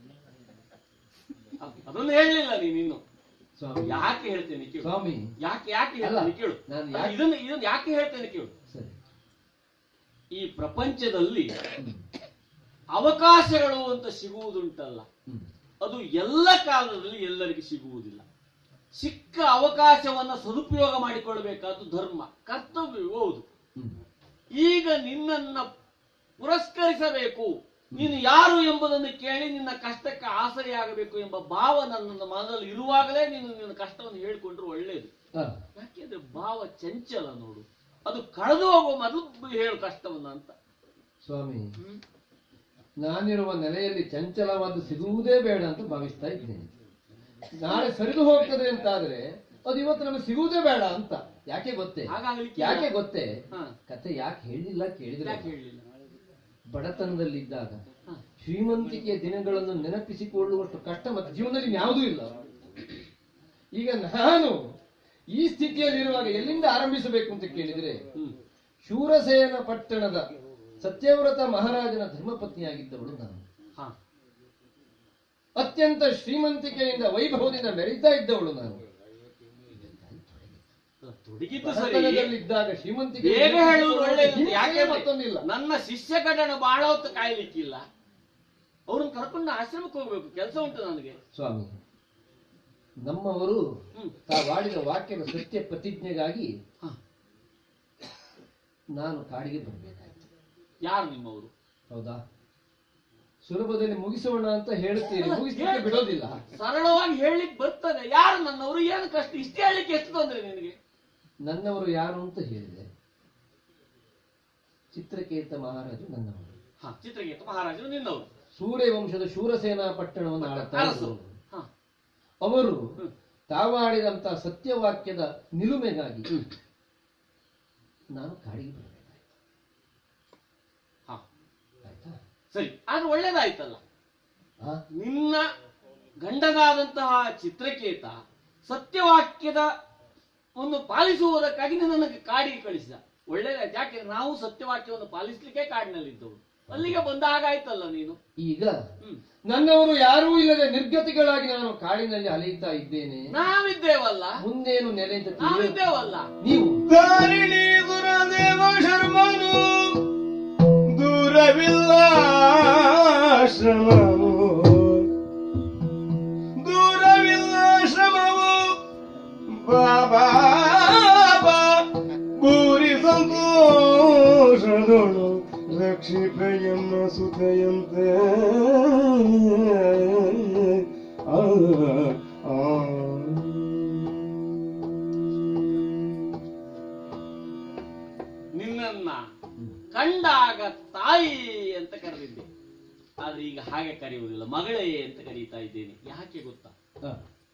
ಅದ್- ಅದನ್ನು ಹೇಳಲಿಲ್ಲ ನೀನು ಇನ್ನು ಸ್ವಾಮಿ ಯಾಕೆ ಹೇಳ್ತೇನೆ ಕೇಳು ಸ್ವಾಮಿ ಯಾಕೆ ಯಾಕೆ ಅಲ್ಲ, ಹೇಳ್ತೇನೆ ಕೇಳು ನಾನು ಯಾಕೆ- ಇದನ್ನ ಇದನ್ನ ಯಾಕೆ ಹೇಳ್ತೇನೆ ಕೇಳು ಸರಿ ಈ ಪ್ರಪಂಚದಲ್ಲಿ ಅವಕಾಶಗಳು ಅಂತ ಸಿಗುವುದುಂಟಲ್ಲ ಹ್ಮ್ ಅದು ಎಲ್ಲ ಕಾಲದಲ್ಲಿ ಎಲ್ಲರಿಗೂ ಸಿಗುವುದಿಲ್ಲ ಸಿಕ್ಕ ಅವಕಾಶವನ್ನ ಸದುಪಯೋಗ ಮಾಡಿಕೊಳ್ಳಬೇಕಾದ್ದು ಧರ್ಮ ಕರ್ತವ್ಯವೂ ಹೌದು ಹ್ಮ್ ಈಗ ನಿನ್ನನ್ನ ಪುರಸ್ಕರಿಸಬೇಕು ನೀನು ಯಾರು ಎಂಬುದನ್ನು ಕೇಳಿ ನಿನ್ನ ಕಷ್ಟಕ್ಕೆ ಆಸರೆಯಾಗಬೇಕು ಎಂಬ ಭಾವ ನನ್ನ ಮನದಲ್ಲಿ ಇರುವಾಗಲೇ ನೀನು ನಿನ್ನ ಕಷ್ಟವನ್ನು ಹೇಳಿಕೊಂಡ್ರೆ ಒಳ್ಳೆಯದು ಆ, ಯಾಕೆಂದ್ರೆ ಭಾವ ಚಂಚಲ ನೋಡು ಅದು ಕಳೆದು ಹೋಗುವ ಮೊದಲು ಹೇಳು ಕಷ್ಟವನ್ನ ಅಂತ ಸ್ವಾಮಿ ನಾನಿರುವ ನೆಲೆಯಲ್ಲಿ ಚಂಚಲವಾದ ಸಿಗುವುದೇ ಬೇಡ ಅಂತ ಭಾವಿಸ್ತಾ ಇದ್ದೇನೆ ನಾಳೆ ಸರಿದು ಹೋಗ್ತದೆ ಅಂತಾದ್ರೆ ಅದು ಇವತ್ತು ನಮಗೆ ಸಿಗುವುದೇ ಬೇಡ ಅಂತ ಯಾಕೆ ಗೊತ್ತೇ ಹಾಗಾಗ್ಲಿಕ್ಕೆ ಯಾಕೆ ಗೊತ್ತೇ ಹಾ. ಕತೆ ಯಾಕೆ ಹೇಳಿಲ್ಲ ಕೇಳಿದ್ರೆ ಯಾಕೆ ಹೇಳಲಿಲ್ಲ ಬಡತನದಲ್ಲಿದ್ದಾಗ ಹಾ. ಶ್ರೀಮಂತಿಕೆಯ ದಿನಗಳನ್ನು ನೆನಪಿಸಿಕೊಳ್ಳುವಷ್ಟು ಕಷ್ಟ ಮತ್ತೆ ಜೀವನದಲ್ಲಿ ಯಾವುದೂ ಇಲ್ಲ ಈಗ ನಾನು ಈ ಸ್ಥಿತಿಯಲ್ಲಿರುವಾಗ ಎಲ್ಲಿಂದ ಆರಂಭಿಸಬೇಕು ಅಂತ ಕೇಳಿದ್ರೆ ಹ್ಮ್ ಶೂರಸೇನ ಪಟ್ಟಣದ ಸತ್ಯವ್ರತ ಮಹಾರಾಜನ ಧರ್ಮಪತ್ನಿಯಾಗಿದ್ದವಳು ನಾನು ಹಾ ಅತ್ಯಂತ ಶ್ರೀಮಂತಿಕೆಯಿಂದ ವೈಭವದಿಂದ ಮೆರೀತಾ ಇದ್ದವಳು ನಾನು ತೊಡಗಿದ್ದು ಸರಿ ಬಡತನದಲ್ಲಿದ್ದಾಗ ಶ್ರೀಮಂತಿಕೆ ಬೇಗ ಹೇಳುವುದು ಒಳ್ಳೆಯದು ಯಾಕೆ ಮತ್ತೊಂದಿಲ್ಲ ನನ್ನ ಶಿಷ್ಯ ಕಡಣ ಬಹಳ ಹೊತ್ತು ಕಾಯ್ಲಿಕ್ಕಿಲ್ಲ ಅವ್ರನ್ನ ಕರ್ಕೊಂಡು ಆಶ್ರಮಕ್ಕೆ ಹೋಗ್ಬೇಕು ಕೆಲಸ ಉಂಟು ನನಗೆ ಸ್ವಾಮಿ ನಮ್ಮವರು ಹ್ಮ್ ತಾವಾಡಿದ ವಾಕ್ಯದ ಸತ್ಯ ಪ್ರತಿಜ್ಞೆಗಾಗಿ ಹ. ನಾನು ಕಾಡಿಗೆ ಬರಬೇಕಾಯ್ತು ಯಾರು ನಿಮ್ಮವರು ಹೌದಾ ಸುಲಭದಲ್ಲಿ ಮುಗಿಸೋಣ ಅಂತ ಹೇಳ್ತೀರಿ ಮುಗಿಸ್ಲಿಕ್ಕೆ ಬಿಡೋದಿಲ್ಲ ಸರಳವಾಗಿ ಹೇಳಲಿಕ್ಕೆ ಬರ್ತದೆ ಯಾರು ನನ್ನವರು ಏನು ಕಷ್ಟ ಇಷ್ಟೇ ಹೇಳಲಿಕ್ಕೆ ಎಷ್ಟು ತೊಂದರೆ ನಿನಗೆ ನನ್ನವರು ಯಾರು ಅಂತ ಹೇಳಿದೆ ಚಿತ್ರಕೇತ ಮಹಾರಾಜು ನನ್ನವರು ಹಾ ಚಿತ್ರಗೀತ ಮಹಾರಾಜರು ನಿನ್ನವರು ಸೂರ್ಯ ವಂಶದ ಶೂರಸೇನಾ ಪಟ್ಟಣವನ್ನು ಆಳುತ್ತಾ ಅರಸರು. ಇದ್ದವರು. ಹಾ ಅವರು ಹ್ಮ್. ತಾವಾಡಿದಂತ ಸತ್ಯವಾಕ್ಯದ ನಿಲುಮೆಗಾಗಿ ನಾನು ಕಾಡಿಗೆ ಬರಬೇಕಾಯ್ತು ಹಾ ಆಯ್ತಾ ಸರಿ ಆದ್ರೆ ಒಳ್ಳೇದಾಯ್ತಲ್ಲ ಆ? ನಿನ್ನ ಗಂಡನಾದಂತಹ ಚಿತ್ರಕೇತ ಸತ್ಯವಾಕ್ಯದ ಒಂದು ಪಾಲಿಸುವುದಕ್ಕಾಗಿ ನಿನ್ನನ್ನು ಕಾಡಿಗೆ ಕಳಿಸಿದ ಒಳ್ಳೇದಾಯ್ತು ಯಾಕೆ ನಾವು ಸತ್ಯವಾಕ್ಯವನ್ನು ಪಾಲಿಸ್ಲಿಕ್ಕೆ ಕಾಡಿನಲ್ಲಿದ್ದವು ಅಲ್ಲಿಗೆ ಬಂದ ಹಾಗಾಯ್ತಲ್ಲ ನೀನು ಈಗ ಹ್ಮ್ ನನ್ನವರು ಯಾರೂ ಇಲ್ಲದೆ ನಿರ್ಗತಿಗಳಾಗಿ ನಾನು ಕಾಡಿನಲ್ಲಿ ಅಲೆಯುತ್ತಾ ಇದ್ದೇನೆ ನಾವಿದ್ದೇವಲ್ಲ ಮುಂದೇನು ನೆಲೆ ಅಂತ ತಿಳಿಯೋ- ನಾವಿದ್ದೇವಲ್ಲ ನೀವು ದಾರಿಣಿ ದುರದೇವ ಶರ್ಮನು ದೂರವಿಲ್ಲ ಶ್ರಮವು ದೂರವಿಲ್ಲ ಶ್ರಮವು ಬಾಬಾ ಭೂರಿ ಸಂತೋಷದೊಳು ರಕ್ಷ ಸೀತೆಯಂತೆ ಆ, ಆ. ನಿನ್ನನ್ನ ಕಂಡಾಗ ತಾಯಿ ಅಂತ ಕರೆದಿದ್ದೆ ಆದ್ರೆ ಈಗ ಹಾಗೆ ಕರೆಯುವುದಿಲ್ಲ ಮಗಳೇ ಅಂತ ಕರೀತಾ ಇದ್ದೇನೆ ಯಾಕೆ ಗೊತ್ತಾ ಹ.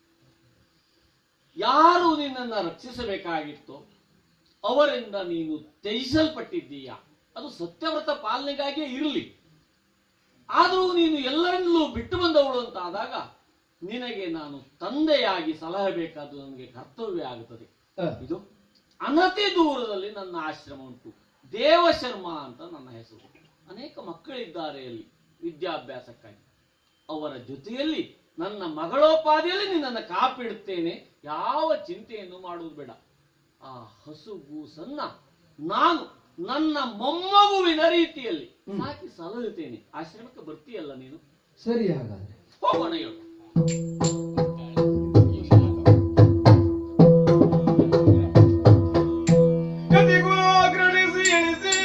ಯಾರು ನಿನ್ನನ್ನ ರಕ್ಷಿಸಬೇಕಾಗಿತ್ತೋ ಅವರಿಂದ ನೀನು ತ್ಯಜಿಸಲ್ಪಟ್ಟಿದ್ದೀಯ ಅದು ಸತ್ಯವ್ರತ ಪಾಲನೆಗಾಗಿಯೇ ಇರಲಿ ಆದರೂ ನೀನು ಎಲ್ಲರನ್ನೂ ಬಿಟ್ಟು ಬಂದವಳು ಅಂತ ಆದಾಗ ನಿನಗೆ ನಾನು ತಂದೆಯಾಗಿ ಸಲಹಬೇಕಾದ್ದು ನನಗೆ ಕರ್ತವ್ಯ ಆಗುತ್ತದೆ ಹ. ಇದು ಅನತಿ ದೂರದಲ್ಲಿ ನನ್ನ ಆಶ್ರಮ ಉಂಟು ದೇವಶರ್ಮ ಅಂತ ನನ್ನ ಹೆಸರು ಅನೇಕ ಮಕ್ಕಳಿದ್ದಾರೆ ಅಲ್ಲಿ ವಿದ್ಯಾಭ್ಯಾಸಕ್ಕಾಗಿ ಅವರ ಜೊತೆಯಲ್ಲಿ ನನ್ನ ಮಗಳೋಪಾದಿಯಲ್ಲಿ ನಿನ್ನನ್ನು ಕಾಪಿಡುತ್ತೇನೆ ಯಾವ ಚಿಂತೆಯನ್ನು ಮಾಡುವುದು ಬೇಡ ಆ ಹಸುಗೂಸನ್ನ ನಾನು ನನ್ನ ಮೊಮ್ಮಗುವಿನ ರೀತಿಯಲ್ಲಿ ಸಾಕಿ ಸಲಹುತ್ತೇನೆ ಆಶ್ರಮಕ್ಕೆ ಬರ್ತೀಯಲ್ಲ ನೀನು ಸರಿ ಹಾಗಾದ್ರೆ ಹೋಗೋಣ ಹೇಳು ಗತಿಗೂ ಅಗ್ರಣಿಸಿ ಎಣಿಸಿ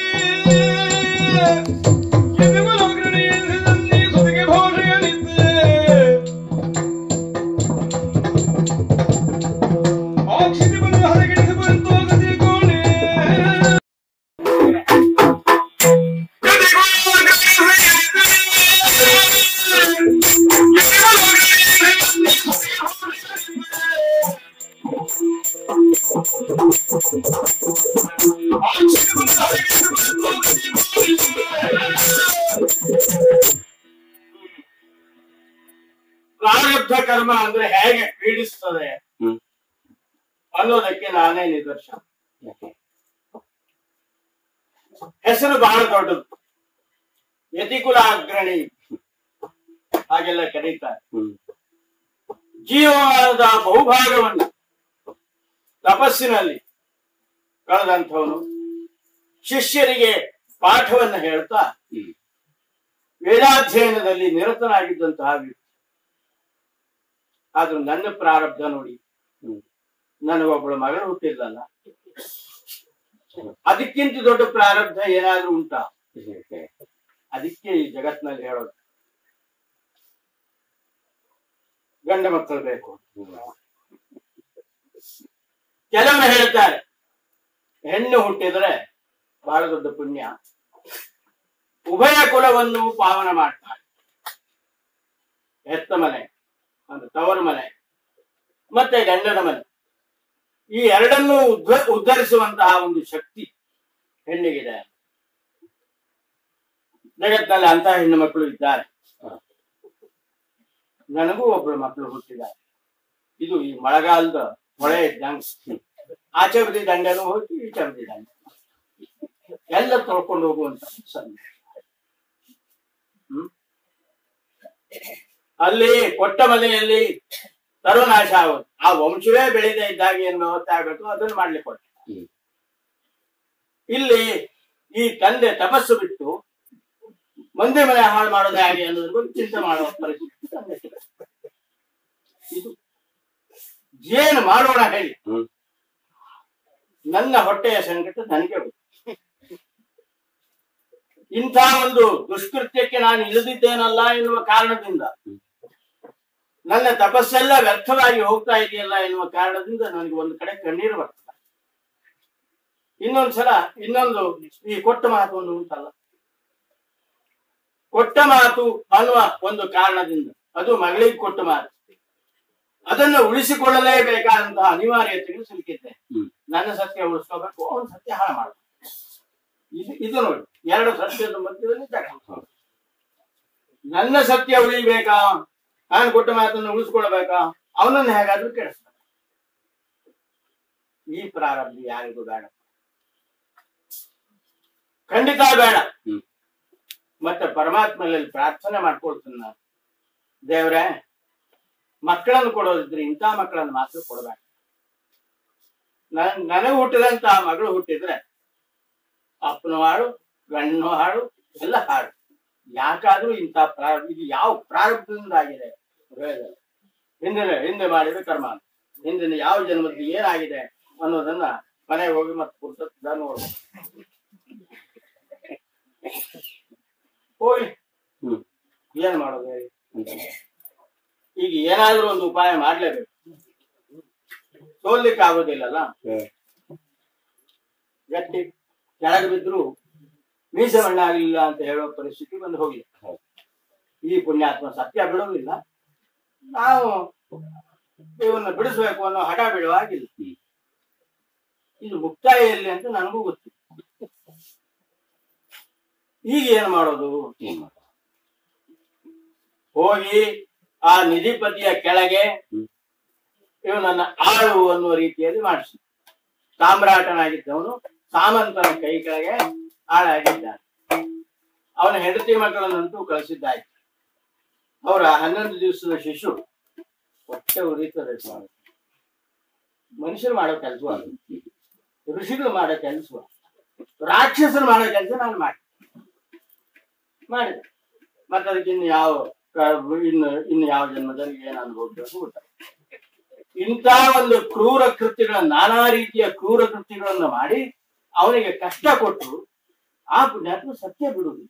ಗತಿಗೂ ಅಗ್ರಣಿಸಿ ನನ್ನಿ ಸುದಿಗೆ ಭೋಷೆಯಲಿದ್ದೆ ಆಕ್ಷಿತಿ ಬಂದು ಹದಗೆಡಿಸಿ ಬಂತು ಗತಿ ಕೋಣೆ ಗತಿಗೂ ಅಗ್ರಣಿಸಿ ಎಣಿಸಿ ಗತಿಗೂ ಅಗ್ರಣಿಸಿ ನನ್ನಿ ಸುದಿಗೆ ಭೋಷೆಯಲಿದ್ದೆ ಪ್ರಾರಬ್ಧ ಕರ್ಮ ಅಂದ್ರೆ ಹೇಗೆ ಪೀಡಿಸ್ತದೆ ಅನ್ನೋದಕ್ಕೆ ನಾನೇ ನಿದರ್ಶನ ಹೆಸರು ಬಹಳ ದೊಡ್ಡದು ಯತಿಕುಲ ಅಗ್ರಣಿ ಹಾಗೆಲ್ಲ ಕರೀತಾರೆ ಜೀವನದ ಬಹುಭಾಗವನ್ನು ತಪಸ್ಸಿನಲ್ಲಿ ಕಳೆದಂಥವನು ಶಿಷ್ಯರಿಗೆ ಪಾಠವನ್ನು ಹೇಳ್ತಾ ವೇದಾಧ್ಯಯನದಲ್ಲಿ ನಿರತನಾಗಿದ್ದಂತಹ ವ್ಯಕ್ತಿ ಆದ್ರೂ ನನ್ನ ಪ್ರಾರಬ್ಧ ನೋಡಿ ನನಗೊಬ್ಬಳು ಮಗಳು ಹುಟ್ಟಿಲ್ಲಲ್ಲ ಅದಕ್ಕಿಂತ ದೊಡ್ಡ ಪ್ರಾರಬ್ಧ ಏನಾದ್ರೂ ಉಂಟಾ ಅದಕ್ಕೆ ಈ ಜಗತ್ನಲ್ಲಿ ಹೇಳೋದು ಗಂಡ ಮಕ್ಕಳು ಬೇಕು ಕೆಲವರು ಹೇಳ್ತಾರೆ ಹೆಣ್ಣು ಹುಟ್ಟಿದ್ರೆ ಬಹಳ ದೊಡ್ಡ ಪುಣ್ಯ ಉಭಯ ಕುಲವನ್ನು ಪಾವನ ಮಾಡ್ತಾರೆ ಹೆತ್ತ ಮನೆ ಅಂದ್ರೆ ತವರ ಮನೆ ಮತ್ತೆ ಗಂಡನ ಮನೆ ಈ ಎರಡನ್ನೂ ಉದ್ಧ ಉದ್ಧರಿಸುವಂತಹ ಒಂದು ಶಕ್ತಿ ಹೆಣ್ಣಿಗಿದೆ ಜಗತ್ತಿನಲ್ಲಿ ಅಂತಹ ಹೆಣ್ಣು ಮಕ್ಕಳು ಇದ್ದಾರೆ ನನಗೂ ಒಬ್ಬರು ಮಕ್ಕಳು ಹುಟ್ಟಿದ್ದಾರೆ ಇದು ಈ ಮಳೆಗಾಲದ ಹೊಳೆ ಇದ್ದಂಗೆ ಆಚೆ ಬದಿ ದಂಡೆನೂ ಹೋಗಿ ಈಚೆ ಬದಿ ದಂಡೆ ಎಲ್ಲ ತೊಳ್ಕೊಂಡು ಹೋಗುವಂತ ಸಂದೇಶ ಹ್ಮ್ ಅಲ್ಲಿ ಕೊಟ್ಟ ಮನೆಯಲ್ಲಿ ಸರ್ವನಾಶ ಆಗೋದು ಆ ವಂಶವೇ ಬೆಳೆದೇ ಇದ್ದಾಗ ಏನ್ ವ್ಯವಸ್ಥೆ ಆಗ್ಬೇಕು ಅದನ್ನು ಮಾಡ್ಲಿಕ್ಕೆ ಕೊಟ್ಟ ಇಲ್ಲಿ ಈ ತಂದೆ ತಪಸ್ಸು ಬಿಟ್ಟು ಮಂದಿ ಮನೆ ಹಾಳು ಮಾಡೋದು ಹೇಗೆ ಅನ್ನೋದ್ರ ಬಗ್ಗೆ ಚಿಂತೆ ಮಾಡುವ ಪರಿಸ್ಥಿತಿ ತಂದೆ. ಇದು ಏನು ಮಾಡೋಣ ಹೇಳಿ ನನ್ನ ಹೊಟ್ಟೆಯ ಸಂಕಟ ನನಗೆ ಗೊತ್ತು ಇಂಥ ಒಂದು ದುಷ್ಕೃತ್ಯಕ್ಕೆ ನಾನು ಇಳಿದಿದ್ದೇನಲ್ಲ ಎನ್ನುವ ಕಾರಣದಿಂದ ನನ್ನ ತಪಸ್ಸೆಲ್ಲ ವ್ಯರ್ಥವಾಗಿ ಹೋಗ್ತಾ ಇದೆಯಲ್ಲ ಎನ್ನುವ ಕಾರಣದಿಂದ ನನಗೆ ಒಂದು ಕಡೆ ಕಣ್ಣೀರು ಬರ್ತದೆ ಇನ್ನೊಂದ್ಸಲ ಇನ್ನೊಂದು ಈ ಕೊಟ್ಟ ಮಾತು ಒಂದು ಉಂಟಲ್ಲ ಕೊಟ್ಟ ಮಾತು ಅನ್ನುವ ಒಂದು ಕಾರಣದಿಂದ ಅದು ಮಗಳಿಗೆ ಕೊಟ್ಟ ಮಾತು ಅದನ್ನು ಉಳಿಸಿಕೊಳ್ಳಲೇಬೇಕಾದಂತಹ ಅನಿವಾರ್ಯತೆಗೆ ಸಿಲುಕಿದ್ದೆ ನನ್ನ ಸತ್ಯ ಉಳಿಸ್ಕೋಬೇಕು ಅವನ ಸತ್ಯ ಹಾಳು ಮಾಡಬೇಕು ಇದು ಇದು ನೋಡಿ ಎರಡು ಸತ್ಯದ ಮಧ್ಯದಲ್ಲಿ ಜಗಳ ನನ್ನ ಸತ್ಯ ಉಳಿಬೇಕಾ ನಾನು ಕೊಟ್ಟ ಮಾತನ್ನು ಉಳಿಸ್ಕೊಳ್ಬೇಕಾ ಅವನನ್ನು ಹೇಗಾದ್ರೂ ಕೆಡಿಸ್ಬೇಕು ಈ ಪ್ರಾರಂಭ ಯಾರಿಗೂ ಬೇಡ ಖಂಡಿತ ಬೇಡ ಮತ್ತೆ ಪರಮಾತ್ಮನಲ್ಲಿ ಪ್ರಾರ್ಥನೆ ಮಾಡ್ಕೊಳ್ತೀನಿ ನಾನು ದೇವ್ರೆ ಮಕ್ಕಳನ್ನು ಕೊಡೋದಿದ್ರೆ ಇಂಥ ಮಕ್ಕಳನ್ನು ಮಾತ್ರ ಕೊಡಬೇಡ ನನ್ ನನಗೆ ಹುಟ್ಟಿದಂತಹ ಮಗಳು ಹುಟ್ಟಿದ್ರೆ ಅಪ್ಪನ ಹಾಡು ಗಂಡನ ಹಾಡು ಎಲ್ಲ ಹಾಡು ಯಾಕಾದ್ರೂ ಇಂಥ ಪ್ರಾರ ಇದು ಯಾವ ಪ್ರಾರಬ್ಧದಿಂದ ಆಗಿದೆ ವೇದದಲ್ಲಿ. ಹಿಂದಿನ ಹಿಂದೆ ಮಾಡಿದ ಕರ್ಮ ಅಂತ. ಹಿಂದಿನ ಯಾವ ಜನ್ಮದಲ್ಲಿ ಏನಾಗಿದೆ ಅನ್ನೋದನ್ನ ಮನೆಗೆ ಹೋಗಿ ಮತ್ತೆ ಪುಸ್ತಕದ ನೋಡ್ಬೇಕು ಹೋಗ್ಲಿ ಹ್ಮ್. ಏನ್ ಮಾಡೋದು ಹೇಳಿ ಈಗ ಏನಾದ್ರೂ ಒಂದು ಉಪಾಯ ಮಾಡ್ಲೇಬೇಕು ಸೋಲ್ಲಿಕ್ಕೆ ಆಗೋದಿಲ್ಲಲ್ಲ ಹ್ಮ್. ಗಟ್ಟಿ ಕೆಳಗೆ ಬಿದ್ರು ಮೀಸೆ ಮಣ್ಣಾಗಲಿಲ್ಲ ಅಂತ ಹೇಳೋ ಪರಿಸ್ಥಿತಿ ಬಂದು ಹೋಗಿ ಈ ಪುಣ್ಯಾತ್ಮ ಸತ್ಯ ಬಿಡೋದಿಲ್ಲ ನಾವು ಇವನ್ನ ಬಿಡಿಸ್ಬೇಕು ಅನ್ನೋ ಹಠ ಬಿಡುವ ಹಾಗಿಲ್ಲ ಇದು ಮುಕ್ತಾಯ ಎಲ್ಲಿ ಅಂತ ನನಗೂ ಗೊತ್ತು ಈಗ ಏನ್ ಮಾಡೋದು ಏನ್ ಮಾಡೋದು? ಹೋಗಿ ಆ ನಿಧಿಪತಿಯ ಕೆಳಗೆ ಇವನನ್ನ ಆಳು ಅನ್ನುವ ರೀತಿಯಲ್ಲಿ ಮಾಡಿಸಿ ಸಾಮ್ರಾಟನಾಗಿದ್ದವನು ಸಾಮಂತನ ಕೈ ಕೆಳಗೆ ಆಳಾಗಿದ್ದಾನೆ ಅವನ ಹೆಂಡತಿ ಮಕ್ಕಳನ್ನಂತೂ ಕಳಿಸಿದ್ದಾಯ್ತು ಅವರ ಹನ್ನೊಂದು ದಿವಸದ ಶಿಶು ಹೊಟ್ಟೆ ಉರಿತದೆ ಸ್ವಾಮಿ ಮನುಷ್ಯರು ಮಾಡೋ ಕೆಲಸ ಅದು ಋಷಿಗಳು ಮಾಡೋ ಕೆಲಸ ರಾಕ್ಷಸರು ಮಾಡೋ ಕೆಲಸ ನಾನು ಮಾಡಿ ಮಾಡಿದೆ ಮತ್ತೆ ಅದಕ್ಕೆ ಇನ್ನು ಯಾವ ಕ- ಇನ್ನು ಇನ್ನು ಯಾವ ಜನ್ಮದಲ್ಲಿ ಏನು ಅನುಭವಿಸಬೇಕು ಗೊತ್ತ ಇಂಥ ಒಂದು ಕ್ರೂರ ಕೃತ್ಯಗಳ ನಾನಾ ರೀತಿಯ ಕ್ರೂರ ಕೃತ್ಯಗಳನ್ನ ಮಾಡಿ ಅವನಿಗೆ ಕಷ್ಟ ಕೊಟ್ಟು ಆ ಪುಣ್ಯಾತ್ಮ ಸತ್ಯ ಬಿಡುವುದು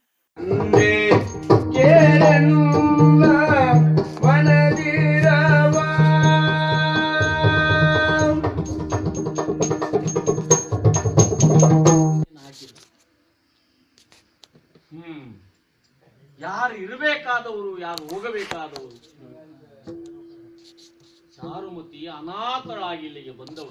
ಹ್ಮ್ ಯಾರು ಇರಬೇಕಾದವರು ಯಾರು ಹೋಗಬೇಕಾದವರು ಚಾರುಮತಿ ಅನಾಥಳಾಗಿ ಇಲ್ಲಿಗೆ ಬಂದವಳು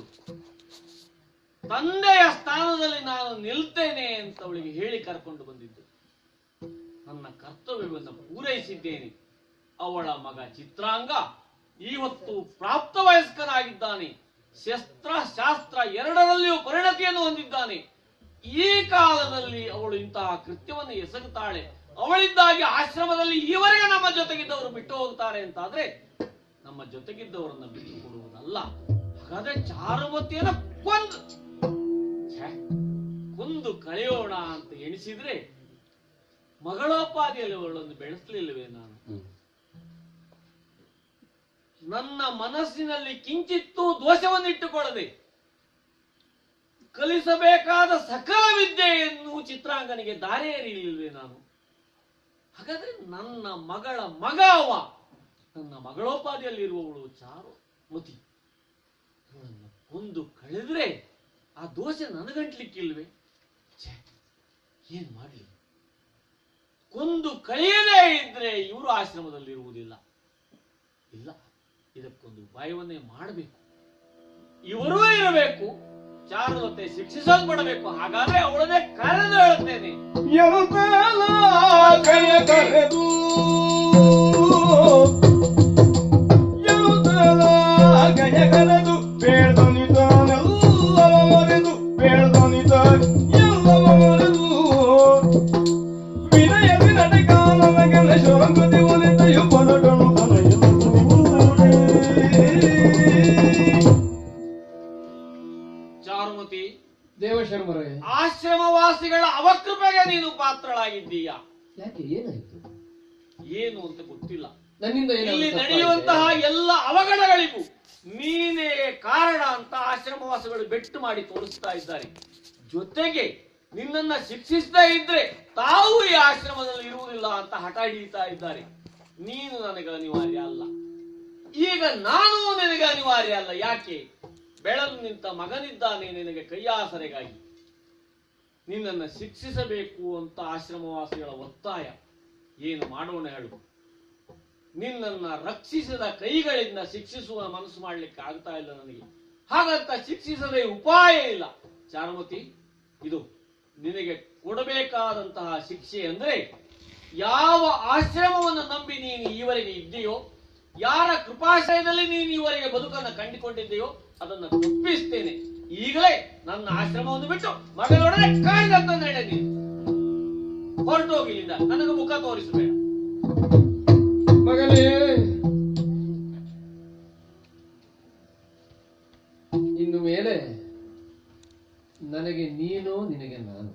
ತಂದೆಯ ಸ್ಥಾನದಲ್ಲಿ ನಾನು ನಿಲ್ತೇನೆ ಅಂತ ಅವಳಿಗೆ ಹೇಳಿ ಕರ್ಕೊಂಡು ಬಂದಿದ್ದು ನನ್ನ ಕರ್ತವ್ಯವನ್ನು ಪೂರೈಸಿದ್ದೇನೆ ಅವಳ ಮಗ ಚಿತ್ರಾಂಗ ಇವತ್ತು ಪ್ರಾಪ್ತ ವಯಸ್ಕನಾಗಿದ್ದಾನೆ ಶಸ್ತ್ರ ಶಾಸ್ತ್ರ ಎರಡರಲ್ಲಿಯೂ ಪರಿಣತಿಯನ್ನು ಹೊಂದಿದ್ದಾನೆ ಈ ಕಾಲದಲ್ಲಿ ಅವಳು ಇಂತಹ ಕೃತ್ಯವನ್ನು ಎಸಗುತ್ತಾಳೆ ಅವಳಿಂದಾಗಿ ಆಶ್ರಮದಲ್ಲಿ ಈವರೆಗೆ ನಮ್ಮ ಜೊತೆಗಿದ್ದವರು ಬಿಟ್ಟು ಹೋಗ್ತಾರೆ ಅಂತಾದ್ರೆ ನಮ್ಮ ಜೊತೆಗಿದ್ದವರನ್ನ ಬಿಟ್ಟು ಕೊಡುವುದಲ್ಲ ಹಾಗಾದ್ರೆ ಚಾರುಮತಿಯನ್ನ ಕೊಂದು ಛೆ, ಕೊಂದು ಕಳೆಯೋಣ ಅಂತ ಎಣಿಸಿದ್ರೆ ಮಗಳೋಪಾದಿಯಲ್ಲಿ ಅವಳನ್ನು ಬೆಳೆಸಲಿಲ್ಲವೇ ನಾನು ಹ್ಮ್. ನನ್ನ ಮನಸ್ಸಿನಲ್ಲಿ ಕಿಂಚಿತ್ತೂ ದೋಷವನ್ನು ಇಟ್ಟುಕೊಳ್ಳದೆ ಕಲಿಸಬೇಕಾದ ಸಕಲ ವಿದ್ಯೆಯನ್ನು ಚಿತ್ರಾಂಗನಿಗೆ ದಾರಿ ಎರೆಯಲಿಲ್ವೇ ನಾನು ಹಾಗಾದ್ರೆ ನನ್ನ ಮಗಳ ಮಗ ಅವ ನನ್ನ ಮಗಳೋಪಾದಿಯಲ್ಲಿರುವವಳು ಚಾರು ಮತಿ ಇವಳನ್ನು ಕೊಂದು ಕಳೆದ್ರೆ ಆ ದೋಷ ನನಗಂಟ್ಲಿಕ್ಕಿಲ್ವೇ ಛೆ, ಏನ್ ಮಾಡ್ಲಿ ಕೊಂದು ಕಳೆಯದೇ ಇದ್ರೆ ಇವರು ಆಶ್ರಮದಲ್ಲಿರುವುದಿಲ್ಲ ಇಲ್ಲ ಇದಕ್ಕೊಂದು ಉಪಾಯವನ್ನೇ ಮಾಡಬೇಕು ಇವರೂ ಇರಬೇಕು ಚಾರುಲತೆ ಶಿಕ್ಷಿಸಲ್ಪಡಬೇಕು ಹಾಗಾದ್ರೆ ಅವಳನ್ನೇ ಕರೆದು ಹೇಳುತ್ತೇನೆ ಎಂತೆಲ್ಲ ಕೈಯ ಕರೆದು ಎಂತೆಲ್ಲ ಕೈಯ ಕರೆದು ಬೇಡ್ದನಿತಾನೆಲ್ಲವ ಮರೆದು ಬೇಡ್ದನಿತ ಎಲ್ಲವ ಮರೆದು ವಿನಯದಿ ನಡೆಗಾನನಗೆಲ್ಲ ಶೋಕದಿ ಒಲಿತೆಯು ಪದಗಳು ಚಾರುಮತಿ ದೇವಶರ್ಮರೇ ಆಶ್ರಮವಾಸಿಗಳ ಅವಕೃಪೆಗೆ ನೀನು ಪಾತ್ರಳಾಗಿದ್ದೀಯ ಯಾಕೆ ಏನಾಯ್ತು ಏನು ಅಂತ ಗೊತ್ತಿಲ್ಲ ನನ್ನಿಂದ ಏನಾದ್ರು ಇಲ್ಲಿ ತಪ್ಪಾಯ್ತೆ? ನಡೆಯುವಂತಹ ಎಲ್ಲ ಅವಘಡಗಳಿಗೂ ನೀನೇ ಕಾರಣ ಅಂತ ಆಶ್ರಮವಾಸಿಗಳು ಬೆಟ್ಟು ಮಾಡಿ ತೋರಿಸ್ತಾ ಇದ್ದಾರೆ ಜೊತೆಗೆ ನಿನ್ನನ್ನ ಶಿಕ್ಷಿಸ್ತಾ ಇದ್ರೆ ತಾವು ಈ ಆಶ್ರಮದಲ್ಲಿ ಇರುವುದಿಲ್ಲ ಅಂತ ಹಠ ಹಿಡಿತಾ ಇದ್ದಾರೆ ನೀನು ನನಗೆ ಅನಿವಾರ್ಯ ಅಲ್ಲ ಈಗ ನಾನು ನಿನಗೆ ಅನಿವಾರ್ಯ ಅಲ್ಲ ಯಾಕೆ ಬೆಳಲು ನಿಂತ ಮಗನಿದ್ದಾನೆ ನಿನಗೆ ಕೈಯಾಸರೆಗಾಗಿ ನಿನ್ನನ್ನು ಶಿಕ್ಷಿಸಬೇಕು ಅಂತ ಆಶ್ರಮವಾಸಿಗಳ ಒತ್ತಾಯ ಏನು ಮಾಡೋಣ ಹೇಳು ನಿನ್ನನ್ನ ರಕ್ಷಿಸಿದ ಕೈಗಳಿಂದ ಶಿಕ್ಷಿಸುವ ಮನಸ್ಸು ಮಾಡ್ಲಿಕ್ಕೆ ಆಗ್ತಾ ಇಲ್ಲ ನನಗೆ ಹಾಗಂತ ಶಿಕ್ಷಿಸದೆ ಉಪಾಯ ಇಲ್ಲ ಚಾರುಮತಿ ಇದು ನಿನಗೆ ಕೊಡಬೇಕಾದಂತಹ ಶಿಕ್ಷೆ ಅಂದ್ರೆ ಯಾವ ಆಶ್ರಮವನ್ನು ನಂಬಿ ನೀನು ಈವರೆಗೆ ಇದ್ದೀಯೋ ಯಾರ ಕೃಪಾಶ್ರಯದಲ್ಲಿ ನೀನು ಈವರೆಗೆ ಬದುಕನ್ನು ಕಂಡುಕೊಂಡಿದ್ದೀಯೋ ಅದನ್ನು ತಪ್ಪಿಸ್ತೇನೆ ಈಗಲೇ ನನ್ನ ಆಶ್ರಮವನ್ನು ಬಿಟ್ಟು ಮಗಳೊಡನೆ ಕಾಯ್ದಂತ ನಡೆ ನೀನು ಹೊರಟೋಗಿ ಇಲ್ಲಿಂದ ನನಗೆ ಮುಖ ತೋರಿಸಬೇಡ ಮಗನೇ ಇನ್ನು ಮೇಲೆ ನನಗೆ ನೀನು ನಿನಗೆ ನಾನು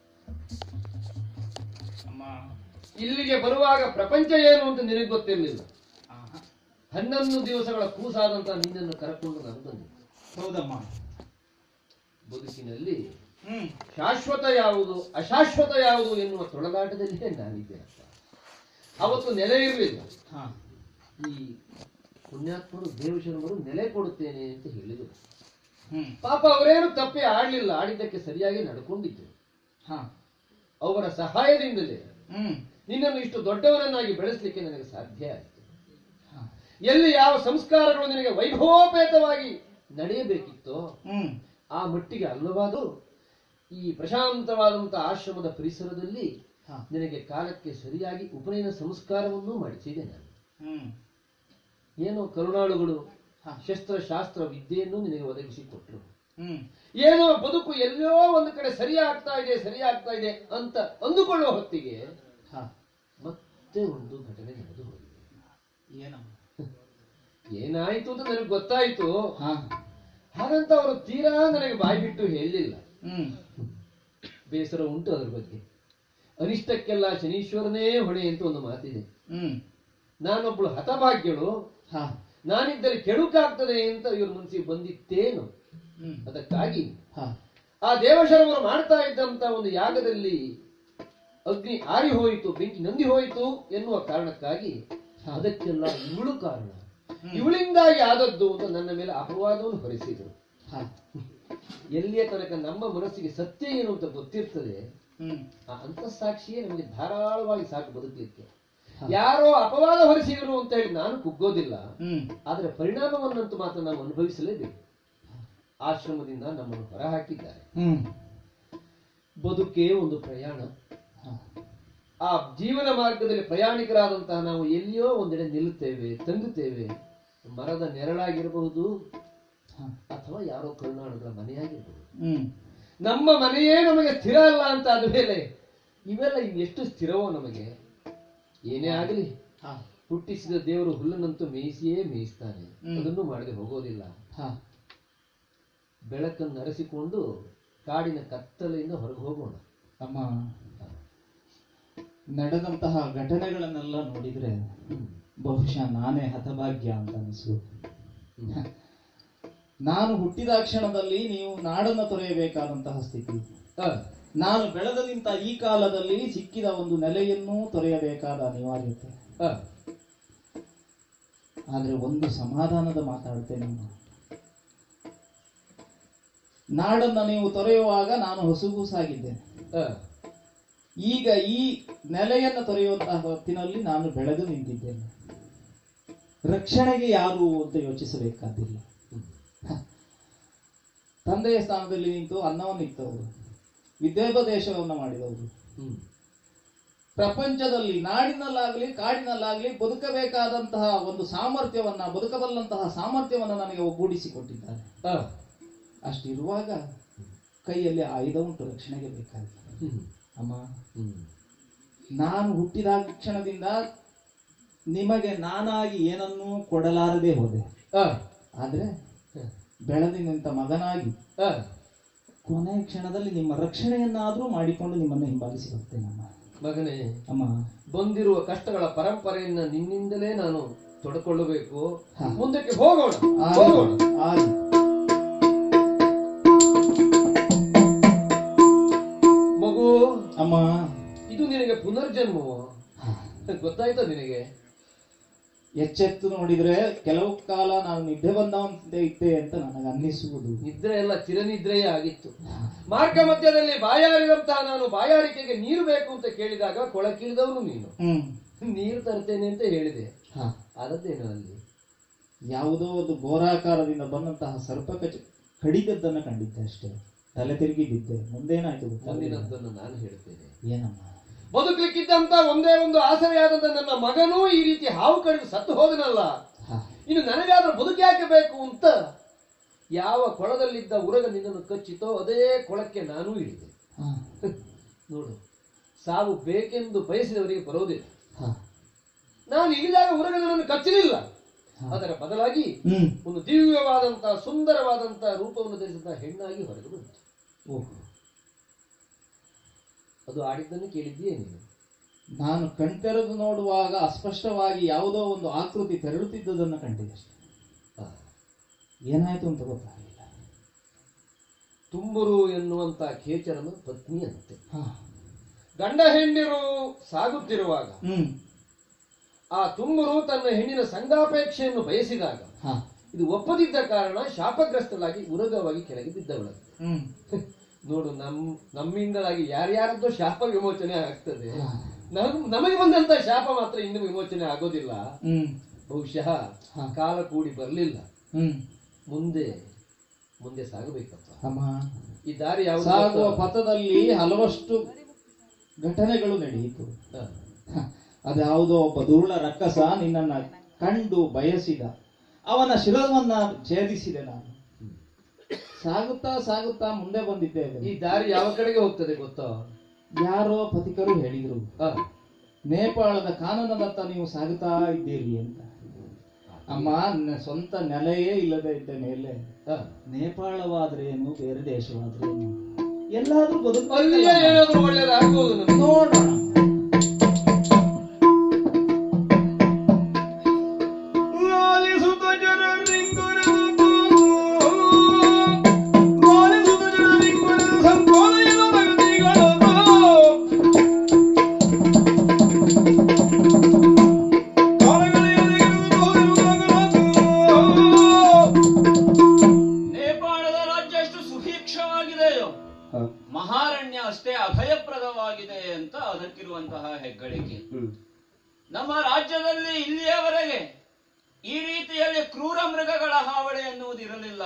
ಇಲ್ಲಿಗೆ ಬರುವಾಗ ಪ್ರಪಂಚ ಏನು ಅಂತ ನಿನಗೆ ಗೊತ್ತಿರಲಿಲ್ಲ ಹನ್ನೊಂದು ದಿವಸಗಳ ಕೂಸಾದಂತ ನಿನ್ನನ್ನು ಕರಕೊಂಡು ನಾನು ಬಂದೆ ಹೌದಮ್ಮ ಬದುಕಿನಲ್ಲಿ ಹ್ಮ್ ಶಾಶ್ವತ ಯಾವುದು ಅಶಾಶ್ವತ ಯಾವುದು ಎನ್ನುವ ತೊಳಲಾಟದಲ್ಲಿಯೇ ನಾನಿದ್ದೇನಪ್ಪ ಅವತ್ತು ನೆಲೆ ಇರಲಿಲ್ಲ ಹಾ ಈ ಪುಣ್ಯಾತ್ಮರು ದೇವಶರ್ಮರು ನೆಲೆ ಕೊಡುತ್ತೇನೆ ಅಂತ ಹೇಳಿದರು ಹ್ಮ್ ಪಾಪ ಅವರೇನು ತಪ್ಪೇ ಆಡ್ಲಿಲ್ಲ ಆಡಿದ್ದಕ್ಕೆ ಸರಿಯಾಗಿ ನಡ್ಕೊಂಡಿದ್ರು ಹಾ ಅವರ ಸಹಾಯದಿಂದಲೇ ಹ್ಮ್ ನಿನ್ನನ್ನು ಇಷ್ಟು ದೊಡ್ಡವರನ್ನಾಗಿ ಬೆಳೆಸಲಿಕ್ಕೆ ನನಗೆ ಸಾಧ್ಯ ಆಯಿತು ಹಾ. ಎಲ್ಲಿ ಯಾವ ಸಂಸ್ಕಾರಗಳು ನಿನಗೆ ವೈಭವೋಪೇತವಾಗಿ ನಡೆಯಬೇಕಿತ್ತೋ ಹ್ಮ್ ಆ ಮಟ್ಟಿಗೆ ಅಲ್ಲವಾದರೂ ಈ ಪ್ರಶಾಂತವಾದಂತಹ ಆಶ್ರಮದ ಪರಿಸರದಲ್ಲಿ ಹಾ. ನಿನಗೆ ಕಾಲಕ್ಕೆ ಸರಿಯಾಗಿ ಉಪನಯನ ಸಂಸ್ಕಾರವನ್ನು ಮಾಡಿಸಿದೆ ನಾನು ಹ್ಮ್ ಏನೋ ಕರುಣಾಳುಗಳು ಹಾ. ಶಸ್ತ್ರಶಾಸ್ತ್ರ ವಿದ್ಯೆಯನ್ನು ನಿನಗೆ ಒದಗಿಸಿಕೊಟ್ರು ಹ್ಮ್ ಏನೋ ಬದುಕು ಎಲ್ಲೋ ಒಂದು ಕಡೆ ಸರಿ ಆಗ್ತಾ ಇದೆ ಸರಿ ಆಗ್ತಾ ಇದೆ ಅಂತ ಅಂದುಕೊಳ್ಳುವ ಹೊತ್ತಿಗೆ ಹಾ ಮತ್ತೆ ಒಂದು ಘಟನೆ ನಡೆದು ಹೋಗಿದೆ ಏನಮ್ಮ ಏನಾಯ್ತು ಅಂತ ನನಗೆ ಗೊತ್ತಾಯ್ತು ಹಾ ಹಾಗಂತ ಅವರು ತೀರಾ ನನಗೆ ಬಾಯಿ ಬಿಟ್ಟು ಹೇಳಲಿಲ್ಲ ಹ್ಮ್ ಬೇಸರ ಉಂಟು ಅದ್ರ ಬಗ್ಗೆ ಅನಿಷ್ಟಕ್ಕೆಲ್ಲ ಶನೀಶ್ವರನೇ ಹೊಣೆ ಅಂತ ಒಂದು ಮಾತಿದೆ ಹ್ಮ್ ನಾನೊಬ್ಳು ಹತಭಾಗ್ಯಳು ಹಾ ನಾನಿದ್ದರೆ ಕೆಡುಕಾಗ್ತದೆ ಅಂತ ಇವ್ರ ಮನಸ್ಸಿಗೆ ಬಂದಿತ್ತೇನು ಹ್ಮ್ ಅದಕ್ಕಾಗಿ ಹಾ ಆ ದೇವಶರವರು ಮಾಡ್ತಾ ಇದ್ದಂತ ಒಂದು ಯಾಗದಲ್ಲಿ ಅಗ್ನಿ ಆರಿ ಹೋಯಿತು ಬೆಂಕಿ ನಂದಿ ಹೋಯಿತು ಎನ್ನುವ ಕಾರಣಕ್ಕಾಗಿ ಅದಕ್ಕೆಲ್ಲ ಇವಳು ಕಾರಣ ಇವಳಿಂದಾಗಿ ಆದದ್ದು ಅಂತ ನನ್ನ ಮೇಲೆ ಅಪವಾದವನ್ನು ಹೊರಿಸಿದರು ಹಾ ಎಲ್ಲಿಯ ತನಕ ನಮ್ಮ ಮನಸ್ಸಿಗೆ ಸತ್ಯ ಏನು ಅಂತ ಗೊತ್ತಿರ್ತದೆ ಹ್ಮ್ ಆ ಅಂತಃಸಾಕ್ಷಿಯೇ ನಮಗೆ ಧಾರಾಳವಾಗಿ ಸಾಕು ಬದುಕಲಿಕ್ಕೆ ಯಾರೋ ಅಪವಾದ ಹೊರಿಸಿದರು ಅಂತ ಹೇಳಿ ನಾನು ಕುಗ್ಗೋದಿಲ್ಲ ಹ್ಮ್ ಆದರೆ ಪರಿಣಾಮವನ್ನಂತೂ ಮಾತ್ರ ನಾವು ಅನುಭವಿಸಲೇಬೇಕು ಆಶ್ರಮದಿಂದ ನಮ್ಮನ್ನು ಹೊರಹಾಕಿದ್ದಾರೆ ಹ್ಮ್ ಬದುಕೇ ಒಂದು ಪ್ರಯಾಣ ಹಾ. ಆ ಜೀವನ ಮಾರ್ಗದಲ್ಲಿ ಪ್ರಯಾಣಿಕರಾದಂತಹ ನಾವು ಎಲ್ಲಿಯೋ ಒಂದೆಡೆ ನಿಲ್ಲುತ್ತೇವೆ ತಂಗುತ್ತೇವೆ ಮರದ ನೆರಳಾಗಿರಬಹುದು ಹಾ. ಅಥವಾ ಯಾರೋ ಕರುನಾಡುಗಳ ಮನೆಯಾಗಿರಬಹುದು ಹ್ಮ್ ನಮ್ಮ ಮನೆಯೇ ನಮಗೆ ಸ್ಥಿರ ಅಲ್ಲ ಅಂತ ಆದ ಮೇಲೆ ಇವೆಲ್ಲ ಇನ್ನೆಷ್ಟು ಸ್ಥಿರವೋ ನಮಗೆ ಏನೇ ಆಗಲಿ ಹಾ ಹುಟ್ಟಿಸಿದ ದೇವರು ಹುಲ್ಲನ್ನಂತೂ ಮೇಯಿಸಿಯೇ ಮೇಯಿಸ್ತಾನೆ ಹ್ಮ್. ಅದನ್ನು ಮಾಡದೆ ಹೋಗೋದಿಲ್ಲ ಹಾ ಬೆಳಕನ್ನು ಅರಸಿಕೊಂಡು ಕಾಡಿನ ಕತ್ತಲೆಯಿಂದ ಹೊರಗೆ ಹೋಗೋಣ ಅಮ್ಮ ನಡೆದಂತಹ ಘಟನೆಗಳನ್ನೆಲ್ಲ ನೋಡಿದ್ರೆ ಬಹುಶಃ ನಾನೇ ಹತಭಾಗ್ಯ ಅಂತ ಅನಿಸು ನಾನು ಹುಟ್ಟಿದ ಕ್ಷಣದಲ್ಲಿ ನೀವು ನಾಡನ್ನು ತೊರೆಯಬೇಕಾದಂತಹ ಸ್ಥಿತಿ ಆ, ನಾನು ಬೆಳೆದ ನಿಂತ ಈ ಕಾಲದಲ್ಲಿ ಸಿಕ್ಕಿದ ಒಂದು ನೆಲೆಯನ್ನು ತೊರೆಯಬೇಕಾದ ಅನಿವಾರ್ಯತೆ ಆ, ಆದ್ರೆ ಒಂದು ಸಮಾಧಾನದ ಮಾತಾಡ್ತೇನೆ ನಾನು ನಾಡನ್ನ ನೀವು ತೊರೆಯುವಾಗ ನಾನು ಹೊಸಗೂಸಾಗಿದ್ದೇನೆ ಆ, ಈಗ ಈ ನೆಲೆಯನ್ನು ತೊರೆಯುವಂತಹ ಹೊತ್ತಿನಲ್ಲಿ ನಾನು ಬೆಳೆದು ನಿಂತಿದ್ದೇನೆ ರಕ್ಷಣೆಗೆ ಯಾರು ಅಂತ ಯೋಚಿಸಬೇಕಾದಿಲ್ಲ ಹ. ತಂದೆಯ ಸ್ಥಾನದಲ್ಲಿ ನಿಂತು ಅನ್ನವನ್ನು ಇತ್ತವರು ವಿದ್ಯೋಪದೇಶವನ್ನು ಮಾಡಿದವರು ಹ್ಮ್. ಪ್ರಪಂಚದಲ್ಲಿ ನಾಡಿನಲ್ಲಾಗ್ಲಿ ಕಾಡಿನಲ್ಲಾಗ್ಲಿ ಬದುಕಬೇಕಾದಂತಹ ಒಂದು ಸಾಮರ್ಥ್ಯವನ್ನ ಬದುಕಬಲ್ಲಂತಹ ಸಾಮರ್ಥ್ಯವನ್ನ ನನಗೆ ಒಗ್ಗೂಡಿಸಿಕೊಟ್ಟಿದ್ದಾರೆ ಆ, ಅಷ್ಟಿರುವಾಗ ಕೈಯಲ್ಲಿ ಆಯುಧ ಉಂಟು ರಕ್ಷಣೆಗೆ ಬೇಕಾಗಿ ಹ್ಮ್. ಅಮ್ಮ ಹ್ಮ್. ನಾನು ಹುಟ್ಟಿದ ಕ್ಷಣದಿಂದ ನಿಮಗೆ ನಾನಾಗಿ ಏನನ್ನೂ ಕೊಡಲಾರದೆ ಹೋದೆ ಆ, ಆದ್ರೆ ಹ. ಬೆಳೆದಿ ನಿಂತ ಮಗನಾಗಿ ಆ, ಕೊನೆಯ ಕ್ಷಣದಲ್ಲಿ ನಿಮ್ಮ ರಕ್ಷಣೆಯನ್ನಾದ್ರೂ ಮಾಡಿಕೊಂಡು ನಿಮ್ಮನ್ನು ಹಿಂಬಾಲಿಸಿ ಬರ್ತೇನಮ್ಮ ಮಗನೇ ಅಮ್ಮ ಬಂದಿರುವ ಕಷ್ಟಗಳ ಪರಂಪರೆಯನ್ನ ನಿನ್ನಿಂದಲೇ ನಾನು ತೊಡಕೊಳ್ಳಬೇಕು ಹಾ. ಮುಂದಕ್ಕೆ ಹೋಗೋಣ ಆಗಿ- ಹೋಗೋಣ ಆಗಿ. ಮಗು ಅಮ್ಮ ಇದು ನಿನಗೆ ಪುನರ್ಜನ್ಮವೋ ಗೊತ್ತಾಯ್ತಾ ನಿನಗೆ ಎಚ್ಚೆತ್ತು ನೋಡಿದ್ರೆ ಕೆಲವು ಕಾಲ ನಾನು ನಿದ್ದೆ ಬಂದವಂತೆ ಇದ್ದೆ ಅಂತ ನನಗೆ ಅನ್ನಿಸುವುದು ನಿದ್ರೆ ಎಲ್ಲ ಚಿರನಿದ್ರೆಯೇ ಆಗಿತ್ತು ಮಾರ್ಗ ಮಧ್ಯದಲ್ಲಿ ಬಾಯಾರಿದಂತಹ ನಾನು ಬಾಯಾರಿಕೆಗೆ ನೀರು ಬೇಕು ಅಂತ ಕೇಳಿದಾಗ ಕೊಳಕಿಳಿದವನು ನೀನು ಹ್ಮ್ ನೀರು ತರ್ತೇನೆ ಅಂತ ಹೇಳಿದೆ ಹಾ ಆದದ್ದೇನು ಅಲ್ಲಿ ಯಾವುದೋ ಒಂದು ಗೋರಾಕಾರದಿಂದ ಬಂದಂತಹ ಸರ್ಪ ಕಚ ಕಡಿದದ್ದನ್ನ ಕಂಡಿದ್ದೆ ಅಷ್ಟೇ ತಲೆ ತಿರುಗಿ ಬಿದ್ದೆ ಮುಂದೇನಾಯ್ತು ಗೊತ್ತಾಗ್ಲಿಲ್ಲ. ಮುಂದಿನದ್ದನ್ನು ನಾನು ಹೇಳ್ತೇನೆ ಏನಮ್ಮ ಬದುಕಲಿಕ್ಕಿದ್ದಂತ ಒಂದೇ ಒಂದು ಆಸರೆಯಾದಂತ ನನ್ನ ಮಗನೂ ಈ ರೀತಿ ಹಾವು ಕಡಿದು ಸತ್ತು ಹೋದನಲ್ಲ ಹಾ ಇನ್ನು ನನಗಾದ್ರೂ ಬದುಕ್ಯಾಕೆ ಬೇಕು ಅಂತ ಯಾವ ಕೊಳದಲ್ಲಿದ್ದ ಉರಗ ನಿನ್ನನ್ನು ಕಚ್ಚಿತೋ ಅದೇ ಕೊಳಕ್ಕೆ ನಾನೂ ಇಳಿದೆ ಹಾ ನೋಡು ಸಾವು ಬೇಕೆಂದು ಬಯಸಿದವರಿಗೆ ಬರೋದಿಲ್ಲ ಹಾ ನಾನು ಇಳಿದಾಗ ಉರಗ ನನ್ನನ್ನು ಕಚ್ಚಲಿಲ್ಲ ಹಾ. ಅದರ ಬದಲಾಗಿ ಓಹ್ ಅದು ಆಡಿದ್ದನ್ನು ಕೇಳಿದ್ದೀಯೇ ನೀನು ನಾನು ಕಣ್ತೆರೆದು ನೋಡುವಾಗ ಅಸ್ಪಷ್ಟವಾಗಿ ಯಾವುದೋ ಒಂದು ಆಕೃತಿ ತೆರಳುತ್ತಿದ್ದುದನ್ನು ಕಂಡಿದೆ ಅಷ್ಟೇ ಆ, ಏನಾಯ್ತು ಅಂತ ಗೊತ್ತಾಗಲಿಲ್ಲ ತುಂಬುರು ಎನ್ನುವಂತ ಖೇಚರನ ಪತ್ನಿ ಅಂತೆ ಹಾ ಗಂಡ ಹೆಂಡಿರು ಸಾಗುತ್ತಿರುವಾಗ ಹ್ಮ್ ಆ ತುಂಬರು ತನ್ನ ಹೆಣ್ಣಿನ ಸಂಗಾಪೇಕ್ಷೆಯನ್ನು ಬಯಸಿದಾಗ ಹಾ ಇದು ಒಪ್ಪದಿದ್ದ ಕಾರಣ ಶಾಪಗ್ರಸ್ತಲಾಗಿ ಉರಗವಾಗಿ ಕೆಳಗೆ ಬಿದ್ದವಳು ಹ್ಮ್ ನೋಡು ನಮ್ ನಮ್ಮಿಂದಲಾಗಿ ಯಾರ್ಯಾರದ್ದು ಶಾಪ ವಿಮೋಚನೆ ಆಗ್ತದೆ ನಮ್ ನಮಗೆ ಬಂದಂತ ಶಾಪ ಮಾತ್ರ ಇನ್ನು ವಿಮೋಚನೆ ಆಗೋದಿಲ್ಲ ಹ್ಮ್ ಬಹುಶಃ ಕಾಲ ಕೂಡಿ ಬರ್ಲಿಲ್ಲ ಹ್ಮ್ ಮುಂದೆ ಮುಂದೆ ಸಾಗಬೇಕಪ್ಪ ಅಮ್ಮ ಈ ದಾರಿ ಯಾವುದು ಸಾಗುವ ಗೊತ್ತಾ? ಪಥದಲ್ಲಿ ಹಲವಷ್ಟು ಘಟನೆಗಳು ನಡೆಯಿತು ಹ. ಹ, ಅದ್ಯಾವುದೋ ಒಬ್ಬ ದುರುಳ ರಕ್ಕಸ ನಿನ್ನನ್ನ ಕಂಡು ಬಯಸಿದ ಅವನ ಶಿರವನ್ನ ಛೇದಿಸಿದೆ ನಾನು ಸಾಗುತ್ತಾ ಸಾಗುತ್ತಾ ಮುಂದೆ ಬಂದಿದ್ದೇವೆ ಈ ದಾರಿ ಯಾವ ಕಡೆಗೆ ಹೋಗ್ತದೆ ಗೊತ್ತಾ ಯಾರೋ ಪಥಿಕರು ಹೇಳಿದ್ರು ಹ. ನೇಪಾಳದ ಕಾನನದತ್ತ ನೀವು ಸಾಗುತ್ತಾ ಇದ್ದೀರಿ ಅಂತ ಅಮ್ಮ ನನ್ನ ಸ್ವಂತ ನೆಲೆಯೇ ಇಲ್ಲದೆ ಇದ್ದ ಮೇಲೆ ಹ. ನೇಪಾಳವಾದ್ರೇನು ಬೇರೆ ದೇಶವಾದ್ರೇನು ಎಲ್ಲಾದ್ರೂ ಅಲ್ಲಿಯೇ ಬದುಕು ಏನಾದ್ರೂ ಒಳ್ಳೇದಾಗ್ಬೋದು ನಮ್ಗೆ. ನೋಡೋಣ ಲಾಲಿಸುತ್ತ ಜನರಿಂಗುರದು ಲಾಲಿಸುತ್ತ ಜನರಿಂಗುರದು ಸಂಕೋಲೆಯನ್ನು ನಗದಿಗಳದು ನೇಪಾಳದ ರಾಜ್ಯ ಎಷ್ಟು ಸುಭಿಕ್ಷವಾಗಿದೆಯೋ ಮಹಾರಣ್ಯ ಅಷ್ಟೇ ಅಭಯಪ್ರದವಾಗಿದೆ ಅಂತ ಅದಕ್ಕಿರುವಂತಹ ಹೆಗ್ಗಳಿಕೆ ನಮ್ಮ ರಾಜ್ಯದಲ್ಲಿ ಇಲ್ಲಿಯವರೆಗೆ ಈ ರೀತಿಯಲ್ಲಿ ಕ್ರೂರ ಮೃಗಗಳ ಹಾವಳಿ ಎನ್ನುವುದಿರಲಿಲ್ಲ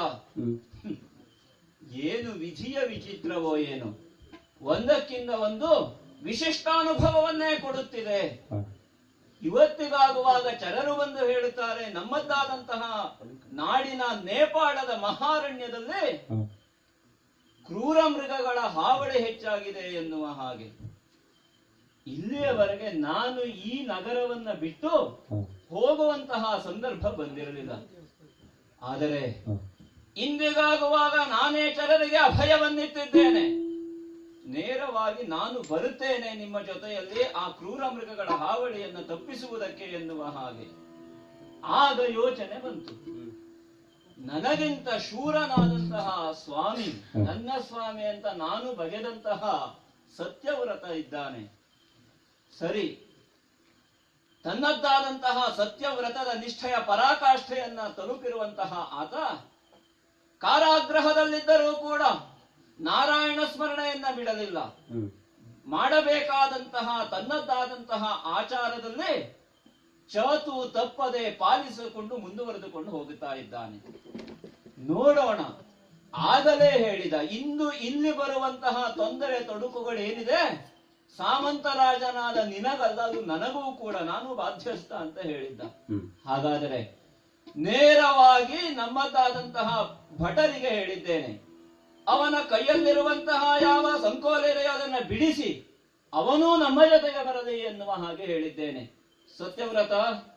ಏನು ವಿಧಿಯ ವಿಚಿತ್ರವೋ ಏನು ಒಂದಕ್ಕಿಂತ ಒಂದು ವಿಶಿಷ್ಟಾನುಭವವನ್ನೇ ಕೊಡುತ್ತಿದೆ ಇವತ್ತಿಗಾಗುವಾಗ ಚರರು ಬಂದು ಹೇಳುತ್ತಾರೆ ನಮ್ಮದ್ದಾದಂತಹ ನಾಡಿನ ನೇಪಾಳದ ಮಹಾರಣ್ಯದಲ್ಲಿ ಕ್ರೂರ ಮೃಗಗಳ ಹಾವಳಿ ಹೆಚ್ಚಾಗಿದೆ ಎನ್ನುವ ಹಾಗೆ ಇಲ್ಲಿಯವರೆಗೆ ನಾನು ಈ ನಗರವನ್ನ ಬಿಟ್ಟು ಹೋಗುವಂತಹ ಸಂದರ್ಭ ಬಂದಿರಲಿಲ್ಲ ಆದರೆ ಇಂದಿಗಾಗುವಾಗ ನಾನೇ ಚರರಿಗೆ ಅಭಯವನ್ನಿಟ್ಟಿದ್ದೇನೆ ನೇರವಾಗಿ ನಾನು ಬರುತ್ತೇನೆ ನಿಮ್ಮ ಜೊತೆಯಲ್ಲಿ ಆ ಕ್ರೂರ ಮೃಗಗಳ ಹಾವಳಿಯನ್ನು ತಪ್ಪಿಸುವುದಕ್ಕೆ ಎನ್ನುವ ಹಾಗೆ ಆಗ ಯೋಚನೆ ಬಂತು ನನಗಿಂತ ಶೂರನಾದಂತಹ ಸ್ವಾಮಿ ನನ್ನ ಸ್ವಾಮಿ ಅಂತ ನಾನು ಬಗೆದಂತಹ ಸತ್ಯವ್ರತ ಇದ್ದಾನೆ ಸರಿ ತನ್ನದ್ದಾದಂತಹ ಸತ್ಯವ್ರತದ ನಿಷ್ಠೆಯ ಪರಾಕಾಷ್ಠೆಯನ್ನ ತಲುಪಿರುವಂತಹ ಆತ ಕಾರಾಗೃಹದಲ್ಲಿದ್ದರೂ ಕೂಡ ನಾರಾಯಣ ಸ್ಮರಣೆಯನ್ನ ಬಿಡಲಿಲ್ಲ ಮಾಡಬೇಕಾದಂತಹ ತನ್ನದ್ದಾದಂತಹ ಆಚಾರದಲ್ಲಿ ಚವತು ತಪ್ಪದೆ ಪಾಲಿಸಿಕೊಂಡು ಮುಂದುವರೆದುಕೊಂಡು ಹೋಗುತ್ತಾ ಇದ್ದಾನೆ ನೋಡೋಣ ಆಗಲೇ ಹೇಳಿದ ಇಂದು ಇಲ್ಲಿ ಬರುವಂತಹ ತೊಂದರೆ ತೊಡಕುಗಳೇನಿದೆ ಸಾಮಂತರಾಜನಾದ ನಿನಗಲ್ಲ ಅದು ನನಗೂ ಕೂಡ ನಾನು ಬಾಧ್ಯಸ್ಥ ಅಂತ ಹೇಳಿದ್ದ ಹಾಗಾದರೆ ನೇರವಾಗಿ ನಮ್ಮದಾದಂತಹ ಭಟರಿಗೆ ಹೇಳಿದ್ದೇನೆ ಅವನ ಕೈಯಲ್ಲಿರುವಂತಹ ಯಾವ ಸಂಕೋಲೆ ಇದೆಯೋ ಅದನ್ನ ಬಿಡಿಸಿ ಅವನೂ ನಮ್ಮ ಜೊತೆಗೆ ಬರಲಿ ಎನ್ನುವ ಹಾಗೆ ಹೇಳಿದ್ದೇನೆ ಸತ್ಯವ್ರತ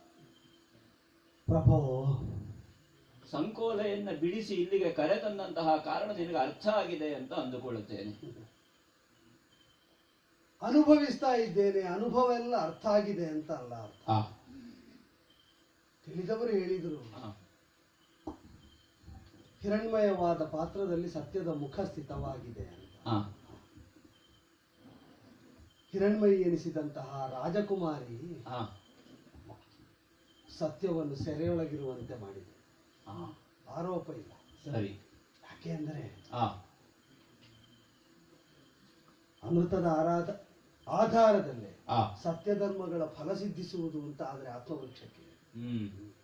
ಪ್ರಭೋ ಸಂಕೋಲೆಯನ್ನ ಬಿಡಿಸಿ ಇಲ್ಲಿಗೆ ಕರೆತಂದಂತಹ ಕಾರಣ ನಿನಗೆ ಅರ್ಥ ಆಗಿದೆ ಅಂತ ಅಂದುಕೊಳ್ಳುತ್ತೇನೆ ಅನುಭವಿಸ್ತಾ ಇದ್ದೇನೆ ಅನುಭವ ಎಲ್ಲ ಅರ್ಥ ಆಗಿದೆ ಅಂತ ಅಲ್ಲ ಆ, ತಿಳಿದವರು ಹೇಳಿದರು ಆ, ಹಿರಣ್ಮಯವಾದ ಪಾತ್ರದಲ್ಲಿ ಸತ್ಯದ ಮುಖ ಸ್ಥಿತವಾಗಿದೆ ಅಂತ ಆ, ಹಿರಣ್ಮಯಿ ಎನಿಸಿದಂತಹ ರಾಜಕುಮಾರಿ ಆ, ಸತ್ಯವನ್ನು ಸೆರೆಯೊಳಗಿರುವಂತೆ ಮಾಡಿದೆ ಆ, ಆರೋಪ ಇಲ್ಲ ಸರಿ ಯಾಕೆ ಅಂದ್ರೆ ಆ ಅಮೃತದ ಆರಾಧ ಆಧಾರದಲ್ಲೇ ಆ ಸತ್ಯಧರ್ಮಗಳ ಫಲ ಸಿದ್ಧಿಸುವುದು ಅಂತ ಆದ್ರೆ ಆತ್ಮವೃಕ್ಷಕ್ಕೆ ಹ್ಮ್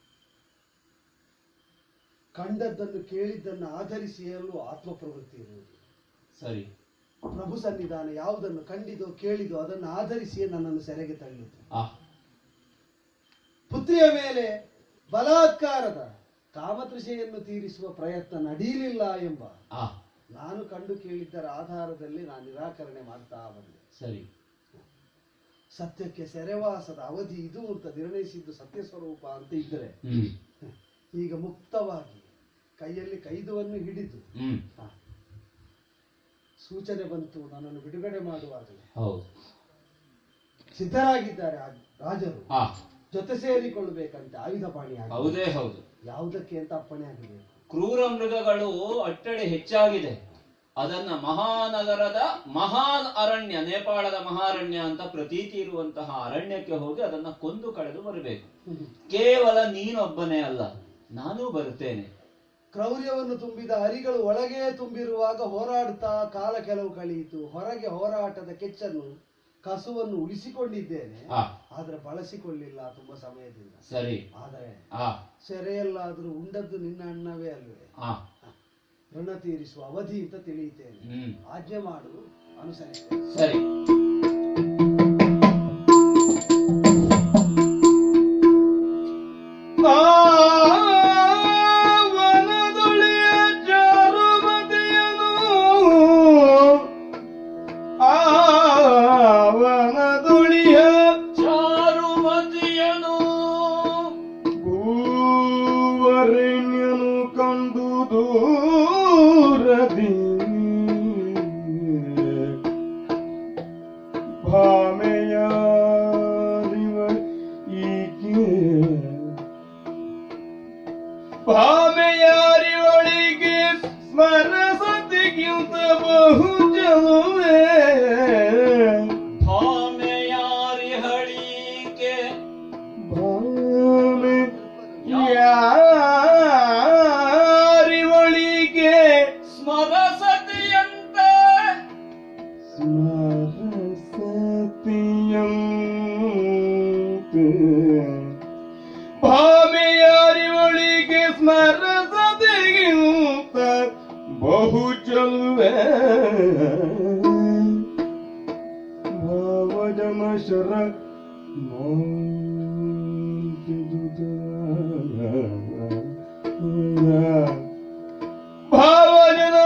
ಕಂಡದ್ದನ್ನು ಕೇಳಿದ್ದನ್ನು ಆಧರಿಸಿಯಲ್ಲೂ ಆತ್ಮ ಪ್ರವೃತ್ತಿ ಇರುವುದು ಸರಿ ಪ್ರಭು ಸನ್ನಿಧಾನ ಯಾವುದನ್ನು ಕಂಡಿದೋ ಕೇಳಿದೋ ಅದನ್ನು ಆಧರಿಸಿಯೇ ನನ್ನನ್ನು ಸೆರೆಗೆ ತಳ್ಳಿತು ಆ ಪುತ್ರಿಯ ಮೇಲೆ ಬಲಾತ್ಕಾರದ ಕಾಮತೃಷೆಯನ್ನು ತೀರಿಸುವ ಪ್ರಯತ್ನ ನಡೆಯಲಿಲ್ಲ ಎಂಬ ಆ ನಾನು ಕಂಡು ಕೇಳಿದ್ದರ ಆಧಾರದಲ್ಲಿ ನಾನು ನಿರಾಕರಣೆ ಮಾಡ್ತಾ ಬಂದೆ ಸರಿ ಸತ್ಯಕ್ಕೆ ಸೆರೆವಾಸದ ಅವಧಿ ಇದು ಅಂತ ನಿರ್ಣಯಿಸಿದ್ದು ಸತ್ಯ ಸ್ವರೂಪ ಅಂತ ಇದ್ದರೆ ಹ್ಮ್ ಈಗ ಮುಕ್ತವಾಗಿ ಕೈಯಲ್ಲಿ ಕೈದುವನ್ನು ಹಿಡಿದು ಹ್ಮ್ ಸೂಚನೆ ಬಂತು ನನ್ನನ್ನು ಬಿಡುಗಡೆ ಮಾಡುವಾಗಲೇ ಹೌದು ಸಿದ್ಧರಾಗಿದ್ದಾರೆ ಆ ರಾಜರು ಆ ಜೊತೆ ಸೇರಿಕೊಳ್ಳಬೇಕಂತೆ ಆಯುಧ ಪಾಣಿ ಆಗಿ ಹೌದೇ ಹೌದು ಯಾವುದಕ್ಕೆ ಅಂತ ಅಪ್ಪಣೆ ಆಗಬೇಕು ಕ್ರೂರ ಮೃಗಗಳು ಅಟ್ಟಡೆ ಹೆಚ್ಚಾಗಿದೆ ಅದನ್ನ ಮಹಾನಗರದ ಮಹಾನ್ ಅರಣ್ಯ ನೇಪಾಳದ ಮಹಾರಣ್ಯ ಅಂತ ಪ್ರತೀತಿ ಇರುವಂತಹ ಅರಣ್ಯಕ್ಕೆ ಹೋಗಿ ಅದನ್ನ ಕೊಂದು ಕಳೆದು ಬರಬೇಕು ಕೇವಲ ನೀನೊಬ್ಬನೇ ಅಲ್ಲ ನಾನೂ ಬರುತ್ತೇನೆ ಕ್ರೌರ್ಯವನ್ನು ತುಂಬಿದ ಹರಿಗಳು ಒಳಗೆ ತುಂಬಿರುವಾಗ ಹೋರಾಡುತ್ತಾ ಕಾಲ ಕೆಲವು ಕಳೆಯಿತು ಹೊರಗೆ ಹೋರಾಟದ ಕೆಚ್ಚನ್ನು ಕಸುವನ್ನು ಉಳಿಸಿಕೊಂಡಿದ್ದೇನೆ ಆ ಆದ್ರೆ ಬಳಸಿಕೊಳ್ಳಿಲ್ಲ ತುಂಬಾ ಸಮಯದಿಂದ ಸರಿ ಆದರೆ ಆ ಸೆರೆಯಲ್ಲಾದ್ರೂ ಉಂಡದ್ದು ನಿನ್ನ ಅಣ್ಣವೇ ಅಲ್ವೇ ಆ ಋಣ ತೀರಿಸುವ ಅವಧಿ ಅಂತ ತಿಳಿಯುತ್ತೇನೆ ಹ್ಮ್ ಆಜ್ಞೆ ಮಾಡು ಅನುಸರಿಸ್ತೇನೆ ಸರಿ ವನದೊಳಿಯ ಚಾರುಮತಿಯನು ಆವನದೊಳಿಯ ಚಾರುಮತಿಯನು ಭೂವರೆಣ್ಯನು ಕಂಡು ದೂರದಿ ಭಾಮೆಯಾರಿವ ಈಕೆ ಭಾಮೆಯಾರಿವಳಿಗೆ ಸ್ಮರಸತಿಗಿಂತ ಬಹು ಜನುವೆ ಭಾಮೆಯಾರಿ ಹಳಿಕೆ ಭಾಮೆ ಯಾರಿವಳಿಗೆ ಸ್ಮರಸತಿಯಂತ ಸ್ಮರಸತಿಯಂತೆ ಭಾಮೆಯಾರಿವಳಿಗೆ ಸ್ಮರಸತಿಗಿಂತ ಬಹು ಚಲುವೆ ಭಾವಜನ ಶರ ಭಾವಜನ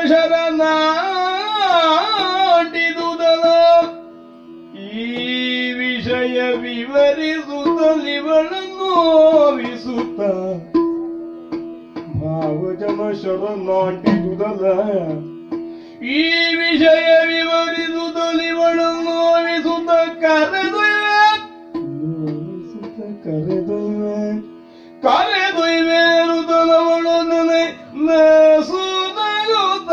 ಶರಣಾಟಿದುದಲ ಈ ವಿಷಯ ವಿವರಿಸುತ್ತಲಿವಳನ್ನು ನೋವಿಸುತ್ತ ಭಾವಜನ ಶರಣಾಟಿದುದಲ ಈ ವಿಷಯ ವಿವರಿಸುತ್ತಲಿವಳನ್ನು ನೋವಿಸುತ್ತ ಕರೆದೊಯ್ವೆ ನೋವಿಸುತ್ತ ಕರೆದೊಯ್ವೆ ಕರೆದೊಯ್ವೆ ರುದಲವಳು ನನೆ ನಸುನಗುತ್ತ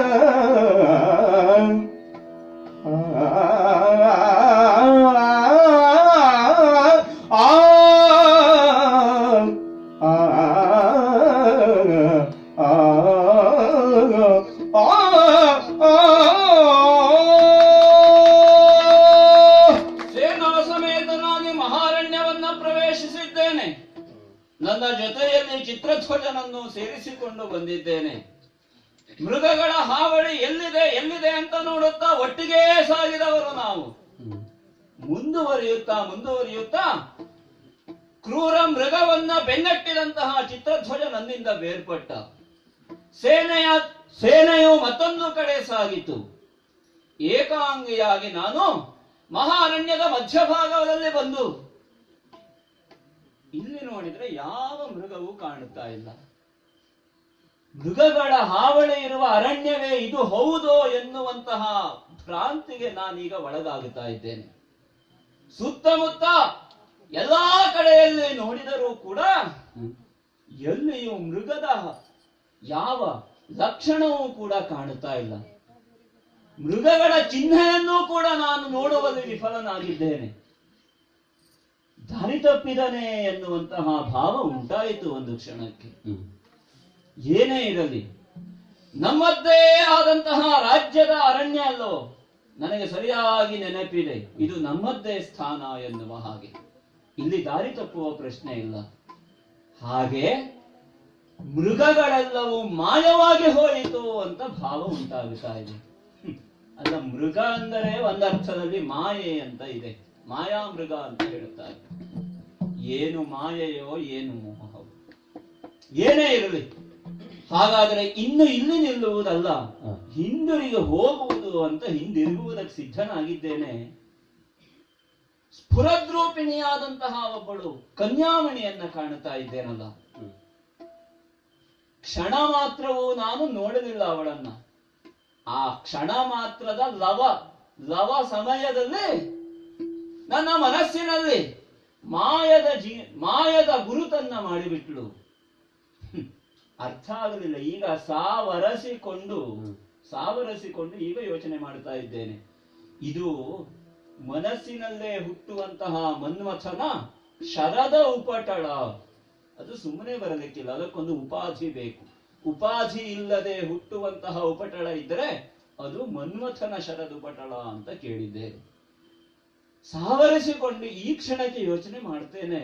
ಸೇನಾ ಸಮೇತನಾಗಿ ಮಹಾರಣ್ಯವನ್ನ ಪ್ರವೇಶಿಸಿದ್ದೇನೆ ನನ್ನ ಜೊತೆಯಲ್ಲಿ ಚಿತ್ರಧ್ವಜನನ್ನು ಸೇರಿಸಿಕೊಂಡು ಬಂದಿದ್ದೇನೆ ಮೃಗಗಳ ಹಾವಳಿ ಎಲ್ಲಿದೆ ಎಲ್ಲಿದೆ ಅಂತ ನೋಡುತ್ತಾ ಒಟ್ಟಿಗೆ ಸಾಗಿದವರು ನಾವು ಮುಂದುವರಿಯುತ್ತಾ ಮುಂದುವರಿಯುತ್ತಾ ಕ್ರೂರ ಮೃಗವನ್ನ ಬೆನ್ನಟ್ಟಿದಂತಹ ಚಿತ್ರಧ್ವಜ ನನ್ನಿಂದ ಬೇರ್ಪಟ್ಟ ಸೇನೆಯ ಸೇನೆಯು ಮತ್ತೊಂದು ಕಡೆ ಸಾಗಿತು ಏಕಾಂಗಿಯಾಗಿ ನಾನು ಮಹಾರಣ್ಯದ ಮಧ್ಯಭಾಗದಲ್ಲಿ ಬಂದು ಇಲ್ಲಿ ನೋಡಿದ್ರೆ ಯಾವ ಮೃಗವೂ ಕಾಣುತ್ತಾ ಇಲ್ಲ ಮೃಗಗಳ ಹಾವಳಿ ಇರುವ ಅರಣ್ಯವೇ ಇದು ಹೌದೋ ಎನ್ನುವಂತಹ ಭ್ರಾಂತಿಗೆ ನಾನೀಗ ಒಳಗಾಗುತ್ತಾ ಇದ್ದೇನೆ ಸುತ್ತಮುತ್ತ ಎಲ್ಲಾ ಕಡೆಯಲ್ಲಿ ನೋಡಿದರೂ ಕೂಡ ಎಲ್ಲಿಯೂ ಮೃಗದ ಯಾವ ಲಕ್ಷಣವೂ ಕೂಡ ಕಾಣುತ್ತಾ ಇಲ್ಲ ಮೃಗಗಳ ಚಿಹ್ನೆಯನ್ನೂ ಕೂಡ ನಾನು ನೋಡುವಲ್ಲಿ ವಿಫಲನಾಗಿದ್ದೇನೆ ದಾರಿ ತಪ್ಪಿದನೆ ಎನ್ನುವಂತಹ ಭಾವ ಉಂಟಾಯಿತು ಒಂದು ಕ್ಷಣಕ್ಕೆ ಏನೇ ಇರಲಿ ನಮ್ಮದ್ದೇ ಆದಂತಹ ರಾಜ್ಯದ ಅರಣ್ಯ ಅಲ್ಲೋ ನನಗೆ ಸರಿಯಾಗಿ ನೆನಪಿದೆ ಇದು ನಮ್ಮದ್ದೇ ಸ್ಥಾನ ಎನ್ನುವ ಹಾಗೆ ಇಲ್ಲಿ ದಾರಿ ತಪ್ಪುವ ಪ್ರಶ್ನೆ ಇಲ್ಲ ಹಾಗೆ ಮೃಗಗಳೆಲ್ಲವೂ ಮಾಯವಾಗಿ ಹೋಯಿತು ಅಂತ ಭಾವ ಉಂಟಾಗುತ್ತಾ ಇದೆ ಹ್ಮ್. ಅಲ್ಲ ಮೃಗ ಅಂದರೆ ಒಂದರ್ಥದಲ್ಲಿ ಮಾಯೆ ಅಂತ ಇದೆ ಮಾಯಾ ಮೃಗ ಅಂತ ಹೇಳುತ್ತಾರೆ ಏನು ಮಾಯೆಯೋ ಏನು ಮೋಹವೋ ಏನೇ ಇರಲಿ ಹಾಗಾದರೆ ಇನ್ನು ಇಲ್ಲಿ ನಿಲ್ಲುವುದಲ್ಲ ಹಿಂದಿರುಗಿ ಹೋಗುವುದು ಅಂತ ಹಿಂದಿರುಗುವುದಕ್ಕೆ ಸಿದ್ಧನಾಗಿದ್ದೇನೆ ಸ್ಫುರದ್ರೂಪಿಣಿಯಾದಂತಹ ಒಬ್ಬಳು ಕನ್ಯಾಮಣಿಯನ್ನ ಕಾಣುತ್ತಾ ಇದ್ದೇನಲ್ಲ ಕ್ಷಣ ಮಾತ್ರವೂ ನಾನು ನೋಡಲಿಲ್ಲ ಅವಳನ್ನ ಆ ಕ್ಷಣ ಮಾತ್ರದ ಲವ ಲವ ಸಮಯದಲ್ಲಿ ನನ್ನ ಮನಸ್ಸಿನಲ್ಲಿ ಮಾಯದ ಜೀ ಮಾಯದ ಗುರುತನ್ನ ಮಾಡಿಬಿಟ್ಲು ಹ್ಮ್. ಅರ್ಥ ಆಗಲಿಲ್ಲ ಈಗ ಸಾವರಸಿಕೊಂಡು ಸಾವರಿಸಿಕೊಂಡು ಈಗ ಯೋಚನೆ ಮಾಡ್ತಾ ಇದ್ದೇನೆ ಇದು ಮನಸ್ಸಿನಲ್ಲೇ ಹುಟ್ಟುವಂತಹ ಮನ್ಮಥನ ಶರದ ಉಪಟಳ ಅದು ಸುಮ್ಮನೆ ಬರಲಿಕ್ಕಿಲ್ಲ ಅದಕ್ಕೊಂದು ಉಪಾಧಿ ಬೇಕು ಉಪಾಧಿ ಇಲ್ಲದೆ ಹುಟ್ಟುವಂತಹ ಉಪಟಳ ಇದ್ರೆ ಅದು ಮನ್ಮಥನ ಶರದ ಉಪಟಳ ಅಂತ ಕೇಳಿದ್ದೆ ಸಾವರಿಸಿಕೊಂಡು ಈ ಕ್ಷಣಕ್ಕೆ ಯೋಚನೆ ಮಾಡ್ತೇನೆ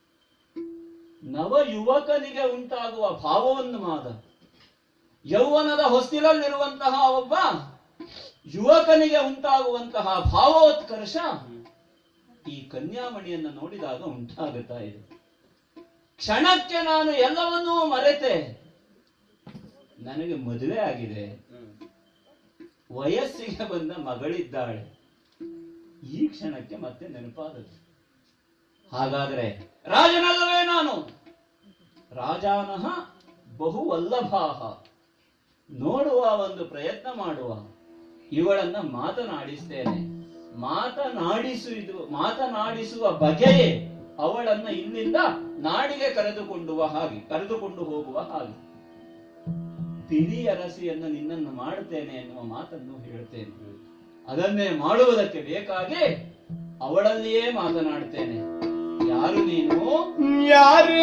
ನವ ಯುವಕನಿಗೆ ಉಂಟಾಗುವ ಭಾವೋನ್ಮಾದ ಯೌವನದ ಹೊಸ್ತಿಲಲ್ಲಿರುವಂತಹ ಒಬ್ಬ ಯುವಕನಿಗೆ ಉಂಟಾಗುವಂತಹ ಭಾವೋತ್ಕರ್ಷ ಈ ಕನ್ಯಾಮಣಿಯನ್ನು ನೋಡಿದಾಗ ಉಂಟಾಗುತ್ತಾ ಇದೆ ಕ್ಷಣಕ್ಕೆ ನಾನು ಎಲ್ಲವನ್ನೂ ಮರೆತೆ ನನಗೆ ಮದುವೆ ಆಗಿದೆ ವಯಸ್ಸಿಗೆ ಬಂದ ಮಗಳಿದ್ದಾಳೆ ಈ ಕ್ಷಣಕ್ಕೆ ಮತ್ತೆ ನೆನಪಾದದ್ದು ಹಾಗಾದ್ರೆ ರಾಜನಲ್ಲವೇ ನಾನು ರಾಜಾನಃ ಬಹು ವಲ್ಲಭಾಹ ನೋಡುವ ಒಂದು ಪ್ರಯತ್ನ ಮಾಡುವ ಇವಳನ್ನ ಮಾತನಾಡಿಸ್ತೇನೆ ಮಾತನಾಡಿಸುವುದು ಮಾತನಾಡಿಸುವ ಬಗೆಯೇ ಅವಳನ್ನ ಇಲ್ಲಿಂದ ನಾಡಿಗೆ ಕರೆದುಕೊಂಡುವ ಹಾಗೆ ಕರೆದುಕೊಂಡು ಹೋಗುವ ಹಾಗೆ ತಿಳಿ ಅರಸಿಯನ್ನು ನಿನ್ನನ್ನು ಮಾಡುತ್ತೇನೆ ಎನ್ನುವ ಮಾತನ್ನು ಹೇಳ್ತೇನೆ ಅದನ್ನೇ ಮಾಡುವುದಕ್ಕೆ ಬೇಕಾಗಿ ಅವಳಲ್ಲಿಯೇ ಮಾತನಾಡ್ತೇನೆ ಯಾರು ನೀನು ಯಾರೇ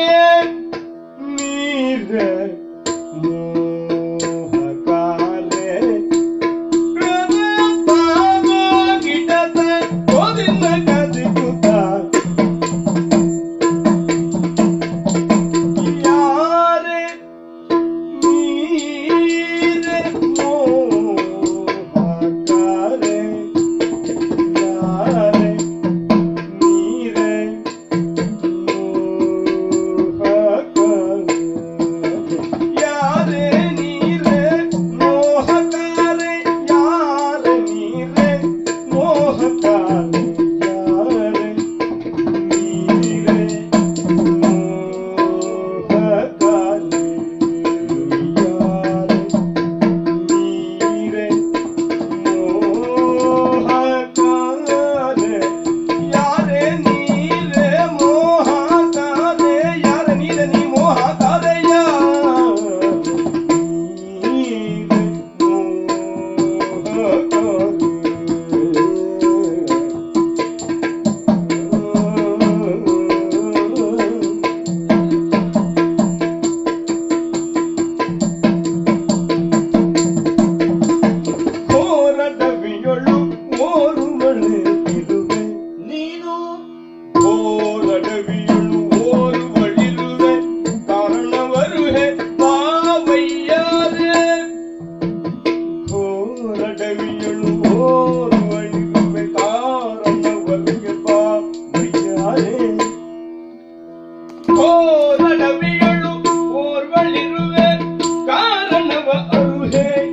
ನೀರೆ ಮೋಹಕಾರೆ ಪ್ರಭಾವ ಗಿಡದ ಗೋದಿನ ಕದಿಗುತ್ತ ಯಾರೇ ನೀರೆ ಮೋಹಕಾರೆ ಯಾರೇ ನೀರೆ ಯಾರೇ ನೀರೆ ಮೋಹಕಾರೆ ಯಾರ ನೀರೆ ಮೋಹಕಾರೆ ಯಾರೇ ನೀರೆ ಮೋಹಕಾರೆ ಯಾರೇ ನೀರೆ ಮೋಹಕಾರೆ ಯಾರೇ ನೀರೆ ಮೋಹಕಾರೆ ಯಾರ ನೀರೆ ನೀ ಮೋಹಕಾರೆ ಹೋರಡವಿಯೊಳು ಓರುವಳೆ ಇರುವೆ ನೀನು ಹೋರಡವಿಯೊಳು ಓರುವಳಿರುವೆ ಕಾರಣವರುಹೆ ಬಾವಯ್ಯಾರೆ ಹೋರಡವಿಯೊಳು ಓರುವಳಿರುವೆ ಕಾರಣವರುಹೆ ಬಾವಯ್ಯಾರೆ ಹೋರಡವಿಯೊಳು ಓರ್ವಳಿರುವೆ ಕಾರಣವ ಅರುಹೆ